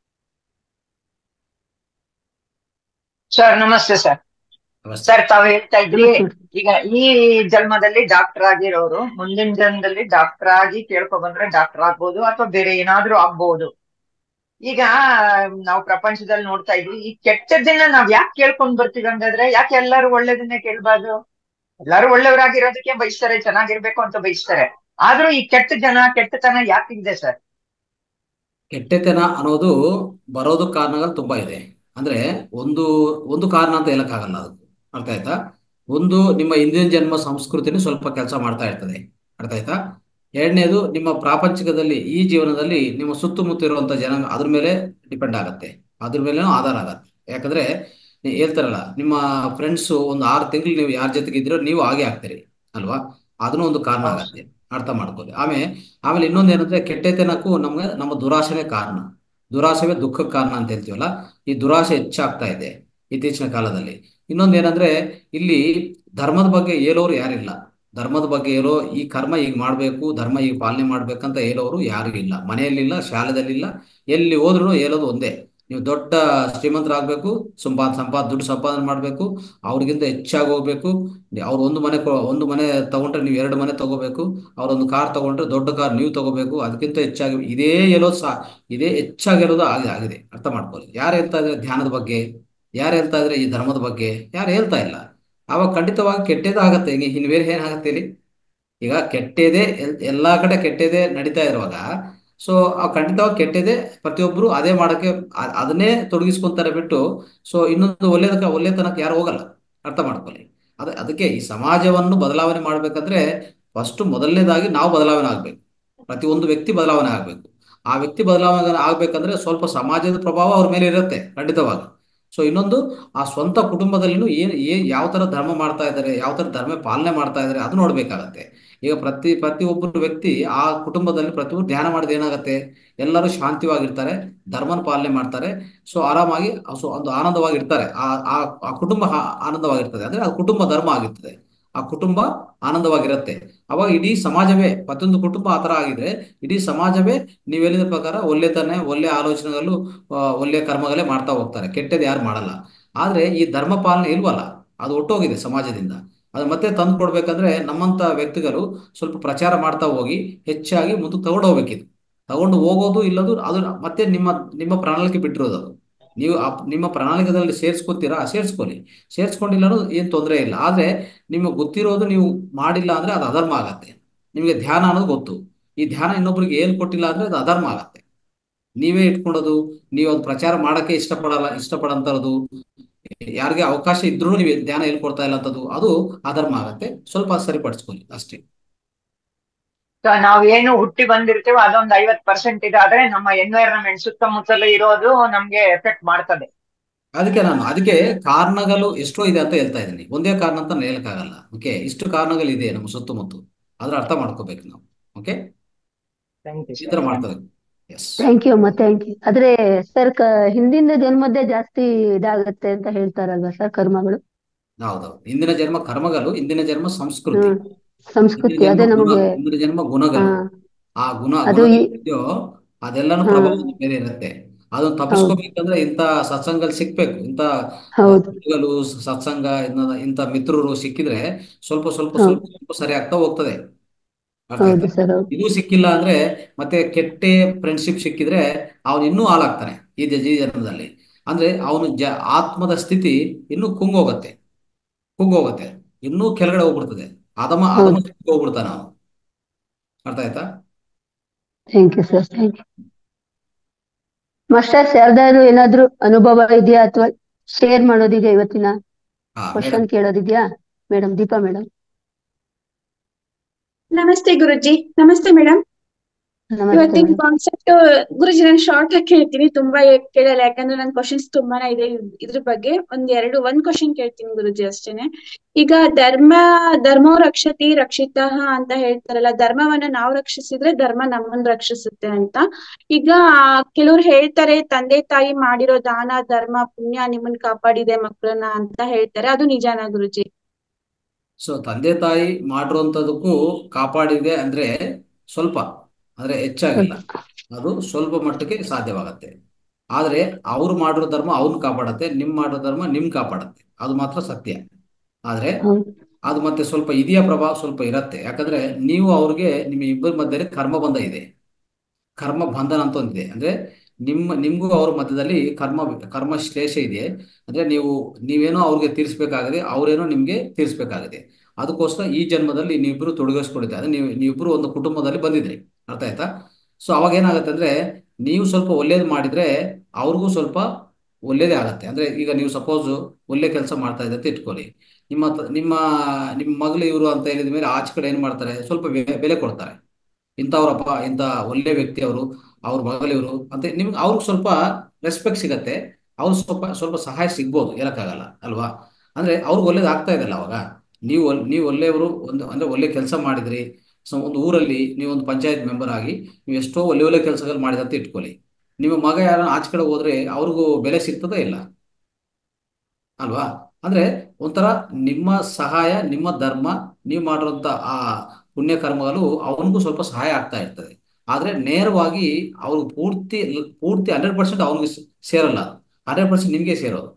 ಸರ್ ನಮಸ್ತೆ ಸರ್ ನಮಸ್ತೆ ಸರ್ ತಾವು ಹೇಳ್ತಾ ಇದ್ರಿ ನಮಸ್ತೆ. ಈಗ ಈ ಜನ್ಮದಲ್ಲಿ ಡಾಕ್ಟರ್ ಆಗಿರೋರು ಮುಂದಿನ ಜನ್ಮದಲ್ಲಿ ಡಾಕ್ಟರ್ ಆಗಿ ಕೇಳ್ಕೊ ಬಂದ್ರೆ ಡಾಕ್ಟರ್ ಆಗ್ಬೋದು ಅಥವಾ ಬೇರೆ ಏನಾದ್ರೂ ಆಗ್ಬೋದು ಈಗ ನಾವು ಪ್ರಪಂಚದಲ್ಲಿ ನೋಡ್ತಾ ಇದ್ವಿ ಈ ಕೆಟ್ಟದ್ದನ್ನ ನಾವ್ ಯಾಕೆ ಕೇಳ್ಕೊಂಡ್ ಬರ್ತೀವಿ ಹಂಗಾದ್ರೆ ಯಾಕೆ ಎಲ್ಲರೂ ಒಳ್ಳೇದನ್ನೇ ಕೇಳ್ಬಾರ್ದು ಎಲ್ಲರೂ ಒಳ್ಳೆಯವರಾಗಿರೋದಕ್ಕೆ ಬಯಸ್ತಾರೆ ಚೆನ್ನಾಗಿರ್ಬೇಕು ಅಂತ ಬಯಸ್ತಾರೆ ಆದ್ರೂ ಈ ಕೆಟ್ಟ ಜನ ಕೆಟ್ಟತನ ಯಾಕಿದೆ ಸರ್ ಕೆಟ್ಟತನ ಅನ್ನೋದು ಬರೋದು ಕಾರಣಗಳು ತುಂಬಾ ಇದೆ ಅಂದ್ರೆ ಒಂದು ಒಂದು ಕಾರಣ ಅಂತ ಹೇಳಕ್ಕಾಗಲ್ಲ ಅದಕ್ಕೆ ಅರ್ಥ ಆಯ್ತಾ ಒಂದು ನಿಮ್ಮ ಹಿಂದಿನ ಜನ್ಮ ಸಂಸ್ಕೃತಿನೂ ಸ್ವಲ್ಪ ಕೆಲಸ ಮಾಡ್ತಾ ಇರ್ತದೆ ಅರ್ಥ ಆಯ್ತಾ ಎರಡನೇದು ನಿಮ್ಮ ಪ್ರಾಪಂಚಿಕದಲ್ಲಿ ಈ ಜೀವನದಲ್ಲಿ ನಿಮ್ಮ ಸುತ್ತಮುತ್ತ ಇರುವಂತ ಜನ ಅದ್ರ ಮೇಲೆ ಡಿಪೆಂಡ್ ಆಗತ್ತೆ ಅದ್ರ ಮೇಲೇನೂ ಆಧಾರ ಆಗತ್ತೆ ಯಾಕಂದ್ರೆ ನೀ ಹೇಳ್ತಾರಲ್ಲ ನಿಮ್ಮ ಫ್ರೆಂಡ್ಸ್ ಒಂದು ಆರು ತಿಂಗಳು ನೀವು ಯಾರ ಜೊತೆಗೆ ಇದ್ದೀರೋ ನೀವು ಹಾಗೆ ಆಗ್ತೀರಿ ಅಲ್ವಾ ಅದನ್ನೂ ಒಂದು ಕಾರಣ ಆಗತ್ತೆ ಅರ್ಥ ಮಾಡ್ಕೊಳ್ಳಿ ಆಮೇಲೆ ಆಮೇಲೆ ಇನ್ನೊಂದು ಏನಂದ್ರೆ ಕೆಟ್ಟತನಕ್ಕೂ ನಮ್ಗೆ ನಮ್ಮ ದುರಾಶೆನೇ ಕಾರಣ ದುರಾಶೆವೇ ದುಃಖಕ್ಕೆ ಕಾರಣ ಅಂತ ಹೇಳ್ತೀವಲ್ಲ ಈ ದುರಾಶೆ ಹೆಚ್ಚಾಗ್ತಾ ಇದೆ ಇತ್ತೀಚಿನ ಕಾಲದಲ್ಲಿ ಇನ್ನೊಂದು ಏನಂದ್ರೆ ಇಲ್ಲಿ ಧರ್ಮದ ಬಗ್ಗೆ ಹೇಳೋರು ಯಾರಿಲ್ಲ ಧರ್ಮದ ಬಗ್ಗೆ ಹೇಳೋ ಈ ಕರ್ಮ ಈಗ ಮಾಡ್ಬೇಕು ಧರ್ಮ ಈಗ ಪಾಲನೆ ಮಾಡ್ಬೇಕಂತ ಹೇಳೋರು ಯಾರು ಇಲ್ಲ ಮನೆಯಲ್ಲಿಲ್ಲ ಶಾಲೆದಲ್ಲಿಲ್ಲ ಎಲ್ಲಿ ಹೋದ್ರು ಹೇಳೋದು ಒಂದೇ ನೀವು ದೊಡ್ಡ ಶ್ರೀಮಂತರಾಗಬೇಕು ಸಂಪಾದ ಸಂಪಾದ ದುಡ್ಡು ಸಂಪಾದನೆ ಮಾಡಬೇಕು ಅವ್ರಿಗಿಂತ ಹೆಚ್ಚಾಗಿ ಹೋಗ್ಬೇಕು ಅವ್ರು ಒಂದು ಮನೆ ಕೊ- ಒಂದು ಮನೆ ತಗೊಂಡ್ರೆ ನೀವು ಎರಡು ಮನೆ ತಗೋಬೇಕು ಅವ್ರೊಂದು ಕಾರ್ ತಗೊಂಡ್ರೆ ದೊಡ್ಡ ಕಾರ್ ನೀವು ತಗೋಬೇಕು ಅದಕ್ಕಿಂತ ಹೆಚ್ಚಾಗಿ ಇದೇ ಹೇಳೋದು ಸಹ ಇದೇ ಹೆಚ್ಚಾಗಿರೋದು ಆಗಿದೆ ಆಗಿದೆ ಅರ್ಥ ಮಾಡ್ಕೊಳ್ಳಿ ಯಾರು ಹೇಳ್ತಾ ಇದ್ರೆ ಧ್ಯಾನದ ಬಗ್ಗೆ ಯಾರು ಹೇಳ್ತಾ ಇದ್ರೆ ಈ ಧರ್ಮದ ಬಗ್ಗೆ ಯಾರು ಹೇಳ್ತಾ ಇಲ್ಲ ಆವಾಗ ಖಂಡಿತವಾಗಿ ಕೆಟ್ಟದೇ ಆಗತ್ತೆ ಹಿಂಗೆ ಇನ್ನು ಬೇರೆ ಏನಾಗತ್ತೆ ಇಲ್ಲಿ ಈಗ ಕೆಟ್ಟದೇ ಎಲ್- ಎಲ್ಲಾ ಕಡೆ ಕೆಟ್ಟದೇ ನಡೀತಾ ಇರುವಾಗ ಸೊ ಆ ಖಂಡಿತವಾಗಿ ಕೆಟ್ಟದೇ ಪ್ರತಿಯೊಬ್ಬರು ಅದೇ ಮಾಡಕ್ಕೆ ಅ- ಅದನ್ನೇ ತೊಡಗಿಸ್ಕೊಂತಾರೆ ಬಿಟ್ಟು ಸೊ ಇನ್ನೊಂದು ಒಳ್ಳೇದಕ್ಕೆ ಒಳ್ಳೆತನಕ್ಕೆ ಯಾರು ಹೋಗಲ್ಲ ಅರ್ಥ ಮಾಡ್ಕೊಳ್ಳಿ ಅದ ಅದಕ್ಕೆ ಈ ಸಮಾಜವನ್ನು ಬದಲಾವಣೆ ಮಾಡ್ಬೇಕಂದ್ರೆ ಫಸ್ಟ್ ಮೊದಲನೇದಾಗಿ ನಾವು ಬದಲಾವಣೆ ಆಗ್ಬೇಕು ಪ್ರತಿಯೊಂದು ವ್ಯಕ್ತಿ ಬದಲಾವಣೆ ಆಗ್ಬೇಕು ಆ ವ್ಯಕ್ತಿ ಬದಲಾವಣೆ ಆಗ್ಬೇಕಂದ್ರೆ ಸ್ವಲ್ಪ ಸಮಾಜದ ಪ್ರಭಾವ ಅವ್ರ ಮೇಲೆ ಇರುತ್ತೆ ಖಂಡಿತವಾಗಿ ಸೊ ಇನ್ನೊಂದು ಆ ಸ್ವಂತ ಕುಟುಂಬದಲ್ಲಿನೂ ಏನ್ ಏನ್ ಯಾವ ತರ ಧರ್ಮ ಮಾಡ್ತಾ ಇದ್ದಾರೆ ಯಾವ ತರ ಧರ್ಮ ಪಾಲನೆ ಮಾಡ್ತಾ ಇದ್ದಾರೆ ಅದು ನೋಡ್ಬೇಕಾಗತ್ತೆ ಈಗ ಪ್ರತಿ ಪ್ರತಿಯೊಬ್ಬರು ವ್ಯಕ್ತಿ ಆ ಕುಟುಂಬದಲ್ಲಿ ಪ್ರತಿಯೊಬ್ಬರು ಧ್ಯಾನ ಮಾಡಿದ ಏನಾಗುತ್ತೆ ಎಲ್ಲರೂ ಶಾಂತಿವಾಗಿರ್ತಾರೆ ಧರ್ಮನ ಪಾಲನೆ ಮಾಡ್ತಾರೆ ಸೊ ಆರಾಮಾಗಿ ಸೊ ಒಂದು ಆನಂದವಾಗಿರ್ತಾರೆ ಆ ಆ ಆ ಕುಟುಂಬ ಆ- ಆನಂದವಾಗಿರ್ತದೆ ಅಂದ್ರೆ ಆ ಕುಟುಂಬ ಧರ್ಮ ಆಗಿರ್ತದೆ ಆ ಕುಟುಂಬ ಆನಂದವಾಗಿರುತ್ತೆ ಅವಾಗ ಇಡೀ ಸಮಾಜವೇ ಪ್ರತಿಯೊಂದು ಕುಟುಂಬ ಆ ತರ ಆಗಿದ್ರೆ ಇಡೀ ಸಮಾಜವೇ ನೀವು ಹೇಳಿದ ಪ್ರಕಾರ ಒಳ್ಳೆತನ ಒಳ್ಳೆ ಆಲೋಚನೆಗಳು ಆ, ಒಳ್ಳೆ ಕರ್ಮಗಳೇ ಮಾಡ್ತಾ ಹೋಗ್ತಾರೆ ಕೆಟ್ಟದ್ದು ಯಾರು ಮಾಡಲ್ಲ ಆದ್ರೆ ಈ ಧರ್ಮ ಪಾಲನೆ ಇಲ್ವಲ್ಲ ಅದು ಒಟ್ಟೋಗಿದೆ ಸಮಾಜದಿಂದ ಅದು ಮತ್ತೆ ತಂದು ಕೊಡ್ಬೇಕಂದ್ರೆ ನಮ್ಮಂತ ವ್ಯಕ್ತಿಗಳು ಸ್ವಲ್ಪ ಪ್ರಚಾರ ಮಾಡ್ತಾ ಹೋಗಿ ಹೆಚ್ಚಾಗಿ ಮುಂದಕ್ಕೆ ತಗೊಂಡು ಹೋಗ್ಬೇಕಿದು ತಗೊಂಡು ಹೋಗೋದು ಇಲ್ಲದು ಅದು ಮತ್ತೆ ನಿಮ್ಮ ನಿಮ್ಮ ಪ್ರಣಾಳಿಕೆ ಬಿಟ್ಟಿರೋದು ಅದು ನೀವು ಆ ನಿಮ್ಮ ಪ್ರಣಾಳಿಕೆದಲ್ಲಿ ಸೇರ್ಸ್ಕೊತೀರಾ ಸೇರ್ಸ್ಕೊಳ್ಳಿ ಸೇರ್ಸ್ಕೊಂಡಿಲ್ಲ ಅನ್ನೋದು ಏನ್ ತೊಂದರೆ ಇಲ್ಲ ಆದ್ರೆ ನಿಮಗೆ ಗೊತ್ತಿರೋದು ನೀವು ಮಾಡಿಲ್ಲ ಅಂದ್ರೆ ಅದು ಅಧರ್ಮ ಆಗತ್ತೆ ನಿಮಗೆ ಧ್ಯಾನ ಅನ್ನೋದು ಗೊತ್ತು ಈ ಧ್ಯಾನ ಇನ್ನೊಬ್ರಿಗೆ ಏನ್ ಕೊಟ್ಟಿಲ್ಲ ಅಂದ್ರೆ ಅದು ಅಧರ್ಮ ಆಗತ್ತೆ ನೀವೇ ಇಟ್ಕೊಳ್ಳೋದು ನೀವು ಅದು ಪ್ರಚಾರ ಮಾಡಕ್ಕೆ ಇಷ್ಟಪಡಲ್ಲ ಇಷ್ಟಪಡಂತರದು ಯಾರಿಗೆ ಅವಕಾಶ ಇದ್ರೂ ನೀವು ಧ್ಯಾನ ಹೇಳ್ಕೊಡ್ತಾ ಇಲ್ಲ ಅಂತದ್ದು ಅದು ಅಧರ್ಮ ಆಗತ್ತೆ ಸ್ವಲ್ಪ ಸರಿಪಡಿಸ್ಕೊಳ್ಳಿ ಅಷ್ಟೇ ಸೊ ನಾವೇನು ಹುಟ್ಟಿ ಬಂದಿರ್ತೀವೋ ಅದೊಂದು ಐವತ್ ಪರ್ಸೆಂಟ್ ಇದಾದ್ರೆ ನಮ್ಮ ಎನ್ವೈರನ್ಮೆಂಟ್ ಸುತ್ತಮುತ್ತಲು ಇರೋದು ನಮ್ಗೆ ಎಫೆಕ್ಟ್ ಮಾಡ್ತದೆ ಅದಕ್ಕೆ ನಾನು ಅದಕ್ಕೆ ಕಾರಣಗಳು ಎಷ್ಟೋ ಇದೆ ಅಂತ ಹೇಳ್ತಾ ಇದ್ದೀನಿ ಒಂದೇ ಕಾರಣ ಅಂತ ನಾನು ಹೇಳಕ್ಕಾಗಲ್ಲ ಓಕೆ ಇಷ್ಟು ಕಾರಣಗಳಿದೆ ನಮ್ಮ ಸುತ್ತಮುತ್ತ ಅದ್ರ ಅರ್ಥ ಮಾಡ್ಕೋಬೇಕು ನಾವು ಓಕೆ ಥ್ಯಾಂಕ್ ಯು ಈ ತರ ಮಾಡ್ತದೆ ಎಸ್ ಥ್ಯಾಂಕ್ ಯು ಅಮ್ಮ ಥ್ಯಾಂಕ್ ಯು ಆದ್ರೆ ಸರ್ ಹಿಂದಿನ ಜನ್ಮದ್ದೇ ಜಾಸ್ತಿ ಇದಾಗತ್ತೆ ಅಂತ ಹೇಳ್ತಾರಲ್ವಾ ಸರ್ ಕರ್ಮಗಳು ಹೌದೌದು ಇಂದಿನ ಜನ್ಮ ಕರ್ಮಗಳು ಇಂದಿನ ಜನ್ಮ ಸಂಸ್ಕೃತಿ ಹ್ಮ್ ಸಂಸ್ಕೃತಿ ಇಂದಿನ ಅದೇ ಜನ್ಮ ಗುಣ ನಮಗೆ ಇಂದಿನ ಜನ್ಮ ಹಾ ಗುಣಗಳು ಆ ಗುಣ ಅದು ಈ ಗುಣಗಳಿದೆಯೋ ಅದೆಲ್ಲನೂ ಹಾ ಪ್ರಭಾವ ಬೇರೆ ಇರುತ್ತೆ ಅದನ್ನ ಹೌದು ತಪ್ಪಿಸ್ಕೋಬೇಕಂದ್ರೆ ಇಂಥ ಸತ್ಸಂಗಲ್ಲಿ ಸಿಕ್ಬೇಕು ಇಂಥ ಆ, ಹೌದು ಗುರುಗಳು ಸತ್ಸಂಗ ಇನ್ನ- ಇಂಥ ಮಿತ್ರರು ಸಿಕ್ಕಿದ್ರೆ ಸ್ವಲ್ಪ ಸ್ವಲ್ಪ ಹೌದು ಸ್ವಲ್ಪ ಸ್ವಲ್ಪ ಸರಿ ಆಗ್ತಾ ಹೋಗ್ತದೆ ಅರ್ಥ ಹೌದು ಆಯ್ತಾ ಸರ್ ಹೌದು ಇದು ಸಿಕ್ಕಿಲ್ಲ ಅಂದ್ರೆ ಮತ್ತೆ ಕೆಟ್ಟ ಫ್ರೆಂಡ್ಶಿಪ್ ಸಿಕ್ಕಿದ್ರೆ ಅವನು ಇನ್ನೂ ಹಾಳಾಗ್ತಾನೆ ಈ ಜ- ಈ ಜನ್ಮದಲ್ಲಿ ಅಂದ್ರೆ ಅವನು ಜ ಆತ್ಮದ ಸ್ಥಿತಿ ಇನ್ನೂ ಕುಂಗೋಗತ್ತೆ ಕುಗ್ಗೋಗತ್ತೆ ಇನ್ನೂ ಕೆಳಗಡೆ ಹೋಗ್ಬಿಡ್ತದೆ ಅದಮ ಅದಮ ಹೌದು ಸ್ಥಿತಿಗೆ ಹೋಗ್ಬಿಡ್ತಾನೆ ಅವನು ಅರ್ಥ ಆಯ್ತಾ thank you sir thank you masters ಯಾರ್ದಾದ್ರು ಏನಾದ್ರು ಅನುಭವ ಇದೆಯಾ ಅಥವಾ ಶೇರ್ ಮಾಡೋದಿದೆಯಾ ಇವತ್ತಿನ ಹಾ ಕ್ವಶನ್ ಮೇಡಮ್ ಕೇಳೋದಿದ್ಯಾ ಮೇಡಮ್ ದೀಪಾ ಮೇಡಮ್ ನಮಸ್ತೆ ಗುರುಜಿ ನಮಸ್ತೆ ಮೇಡಮ್ ನಮಸ್ತೆ ಇವತ್ತಿನ ಮೇಡಮ್ ಕಾನ್ಸೆಪ್ಟ್ ಗುರುಜಿ ನಾನು ಶಾರ್ಟ್ ಆಗಿ ಕೇಳ್ತೀನಿ ತುಂಬಾ ಕೇಳಲ್ಲ ಯಾಕಂದ್ರೆ ನನ್ ಕ್ವಶನ್ಸ್ ತುಂಬಾನೇ ಇದೆ ಇದ್- ಇದ್ರ ಬಗ್ಗೆ ಒಂದ್ ಎರಡು ಒಂದ್ ಕ್ವಶನ್ ಕೇಳ್ತೀನಿ ಗುರುಜಿ ಅಷ್ಟೇನೆ ಈಗ ಧರ್ಮ ಧರ್ಮೋ ರಕ್ಷತಿ ರಕ್ಷಿತಃ ಅಂತ ಹೇಳ್ತಾರಲ್ಲ ಧರ್ಮವನ್ನ ನಾವು ರಕ್ಷಿಸಿದ್ರೆ ಧರ್ಮ ನಮ್ಮನ್ನ ರಕ್ಷಿಸುತ್ತೆ ಅಂತ ಈಗ ಕೆಲವ್ರು ಹೇಳ್ತಾರೆ ತಂದೆ ತಾಯಿ ಮಾಡಿರೋ ದಾನ ಧರ್ಮ ಪುಣ್ಯ ನಿಮ್ಮನ್ನ ಕಾಪಾಡಿದೆ ಮಕ್ಕಳನ್ನ ಅಂತ ಹೇಳ್ತಾರೆ ಅದು ನಿಜಾನಾ ಗುರುಜಿ ಸೊ ತಂದೆ ತಾಯಿ ಮಾಡಿರುವಂಥದ್ದಕ್ಕೂ ಕಾಪಾಡಿದೆ ಅಂದ್ರೆ ಸ್ವಲ್ಪ ಅಂದ್ರೆ ಹೆಚ್ಚಾಗಿಲ್ಲ ಅದು ಸ್ವಲ್ಪ ಮಟ್ಟಕ್ಕೆ ಸಾಧ್ಯವಾಗತ್ತೆ ಆದ್ರೆ ಅವ್ರು ಮಾಡಿರೋ ಧರ್ಮ ಅವ್ರನ್ನ ಕಾಪಾಡತ್ತೆ ನಿಮ್ ಮಾಡಿರೋ ಧರ್ಮ ನಿಮ್ ಕಾಪಾಡತ್ತೆ ಅದು ಮಾತ್ರ ಸತ್ಯ ಆದ್ರೆ ಹೌದು ಅದು ಮತ್ತೆ ಸ್ವಲ್ಪ ಇದೆಯ ಪ್ರಭಾವ ಸ್ವಲ್ಪ ಇರತ್ತೆ ಯಾಕಂದ್ರೆ ನೀವು ಅವ್ರಿಗೆ ನಿಮ್ಮ ಇಬ್ಬರ ಮಧ್ಯದಲ್ಲಿ ಕರ್ಮ ಬಂಧ ಇದೆ ಕರ್ಮ ಬಂಧನ ಅಂತ ಒಂದಿದೆ ಅಂದ್ರೆ ನಿಮ್ಮ ನಿಮ್ಗೂ ಅವ್ರ ಮಧ್ಯದಲ್ಲಿ ಕರ್ಮ ಕರ್ಮ ಶ್ಲೇಷ ಇದೆ ಅಂದ್ರೆ ನೀವು ನೀವೇನೋ ಅವ್ರಿಗೆ ತೀರಿಸ್ಬೇಕಾಗಿದೆ ಅವ್ರೇನೋ ನಿಮ್ಗೆ ತೀರಿಸ್ಬೇಕಾಗಿದೆ ಅದಕ್ಕೋಸ್ಕರ ಈ ಜನ್ಮದಲ್ಲಿ ನೀವಿಬ್ರು ತೊಡಗಿಸ್ಕೊಂಡಿದ್ದೆ ಅಂದ್ರೆ ನೀವು ನೀವಿಬ್ರು ಒಂದು ಕುಟುಂಬದಲ್ಲಿ ಬಂದಿದ್ರಿ ಅರ್ಥ ಆಯ್ತಾ ಸೊ ಅವಾಗ ಏನಾಗುತ್ತೆ ಅಂದ್ರೆ ನೀವು ಸ್ವಲ್ಪ ಒಳ್ಳೇದು ಮಾಡಿದ್ರೆ ಅವ್ರಿಗೂ ಸ್ವಲ್ಪ ಒಳ್ಳೇದೇ ಆಗತ್ತೆ ಅಂದ್ರೆ ಈಗ ನೀವು ಸಪೋಸ್ ಒಳ್ಳೆ ಕೆಲಸ ಮಾಡ್ತಾ ಇದ್ದಂತ ಇಟ್ಕೊಳ್ಳಿ ನಿಮ್ಮ ತ- ನಿಮ್ಮ ನಿಮ್ಮ ಮಗಳು ಇವರು ಅಂತ ಹೇಳಿದ ಮೇಲೆ ಆಚೆ ಕಡೆ ಏನ್ ಮಾಡ್ತಾರೆ ಸ್ವಲ್ಪ ಬೆ- ಬೆಲೆ ಕೊಡ್ತಾರೆ ಇಂಥವ್ರಪ್ಪ ಇಂಥ ಒಳ್ಳೆ ವ್ಯಕ್ತಿ ಅವರು ಅವ್ರ ಮಗಳಿವರು ಅಂತ ನಿಮ್ಗೆ ಅವ್ರಿಗೆ ಸ್ವಲ್ಪ ರೆಸ್ಪೆಕ್ಟ್ ಸಿಗತ್ತೆ ಅವ್ರು ಸ್ವಲ್ಪ ಸ್ವಲ್ಪ ಸಹಾಯ ಸಿಗ್ಬೋದು ಹೇಳಕ್ಕಾಗಲ್ಲ ಅಲ್ವಾ ಅಂದ್ರೆ ಅವ್ರಿಗೆ ಒಳ್ಳೇದು ಆಗ್ತಾ ಇದೆಯಲ್ಲ ಅವಾಗ ನೀವು ಒಲ್- ನೀವು ಒಳ್ಳೆಯವರು ಒಂದು ಅಂದ್ರೆ ಒಳ್ಳೆ ಕೆಲಸ ಮಾಡಿದ್ರಿ ಸೊ ಒಂದು ಊರಲ್ಲಿ ನೀವು ಒಂದು ಪಂಚಾಯತ್ ಮೆಂಬರ್ ಆಗಿ ನೀವು ಎಷ್ಟೋ ಒಳ್ಳೆ ಒಳ್ಳೆ ಕೆಲಸಗಳು ಮಾಡಿದಂತ ಇಟ್ಕೊಳ್ಳಿ ನಿಮ್ಮ ಮಗ ಯಾರ ಆಚೆ ಕಡೆ ಹೋದ್ರೆ ಅವ್ರಿಗೂ ಬೆಲೆ ಸಿಗ್ತದ ಇಲ್ಲ ಅಲ್ವಾ ಅಂದ್ರೆ ಒಂಥರ ನಿಮ್ಮ ಸಹಾಯ ನಿಮ್ಮ ಧರ್ಮ ನೀವು ಮಾಡಿರುವಂತ ಆ ಪುಣ್ಯ ಕರ್ಮಗಳು ಅವನಿಗೂ ಸ್ವಲ್ಪ ಸಹಾಯ ಆಗ್ತಾ ಇರ್ತದೆ ಆದ್ರೆ ನೇರವಾಗಿ ಅವ್ರಿಗೆ ಪೂರ್ತಿ ಪೂರ್ತಿ ಹಂಡ್ರೆಡ್ ಪರ್ಸೆಂಟ್ ಅವನಿಗೆ ಸೇರಲ್ಲ ಹಂಡ್ರೆಡ್ ಪರ್ಸೆಂಟ್ ನಿಮ್ಗೆ ಸೇರೋದು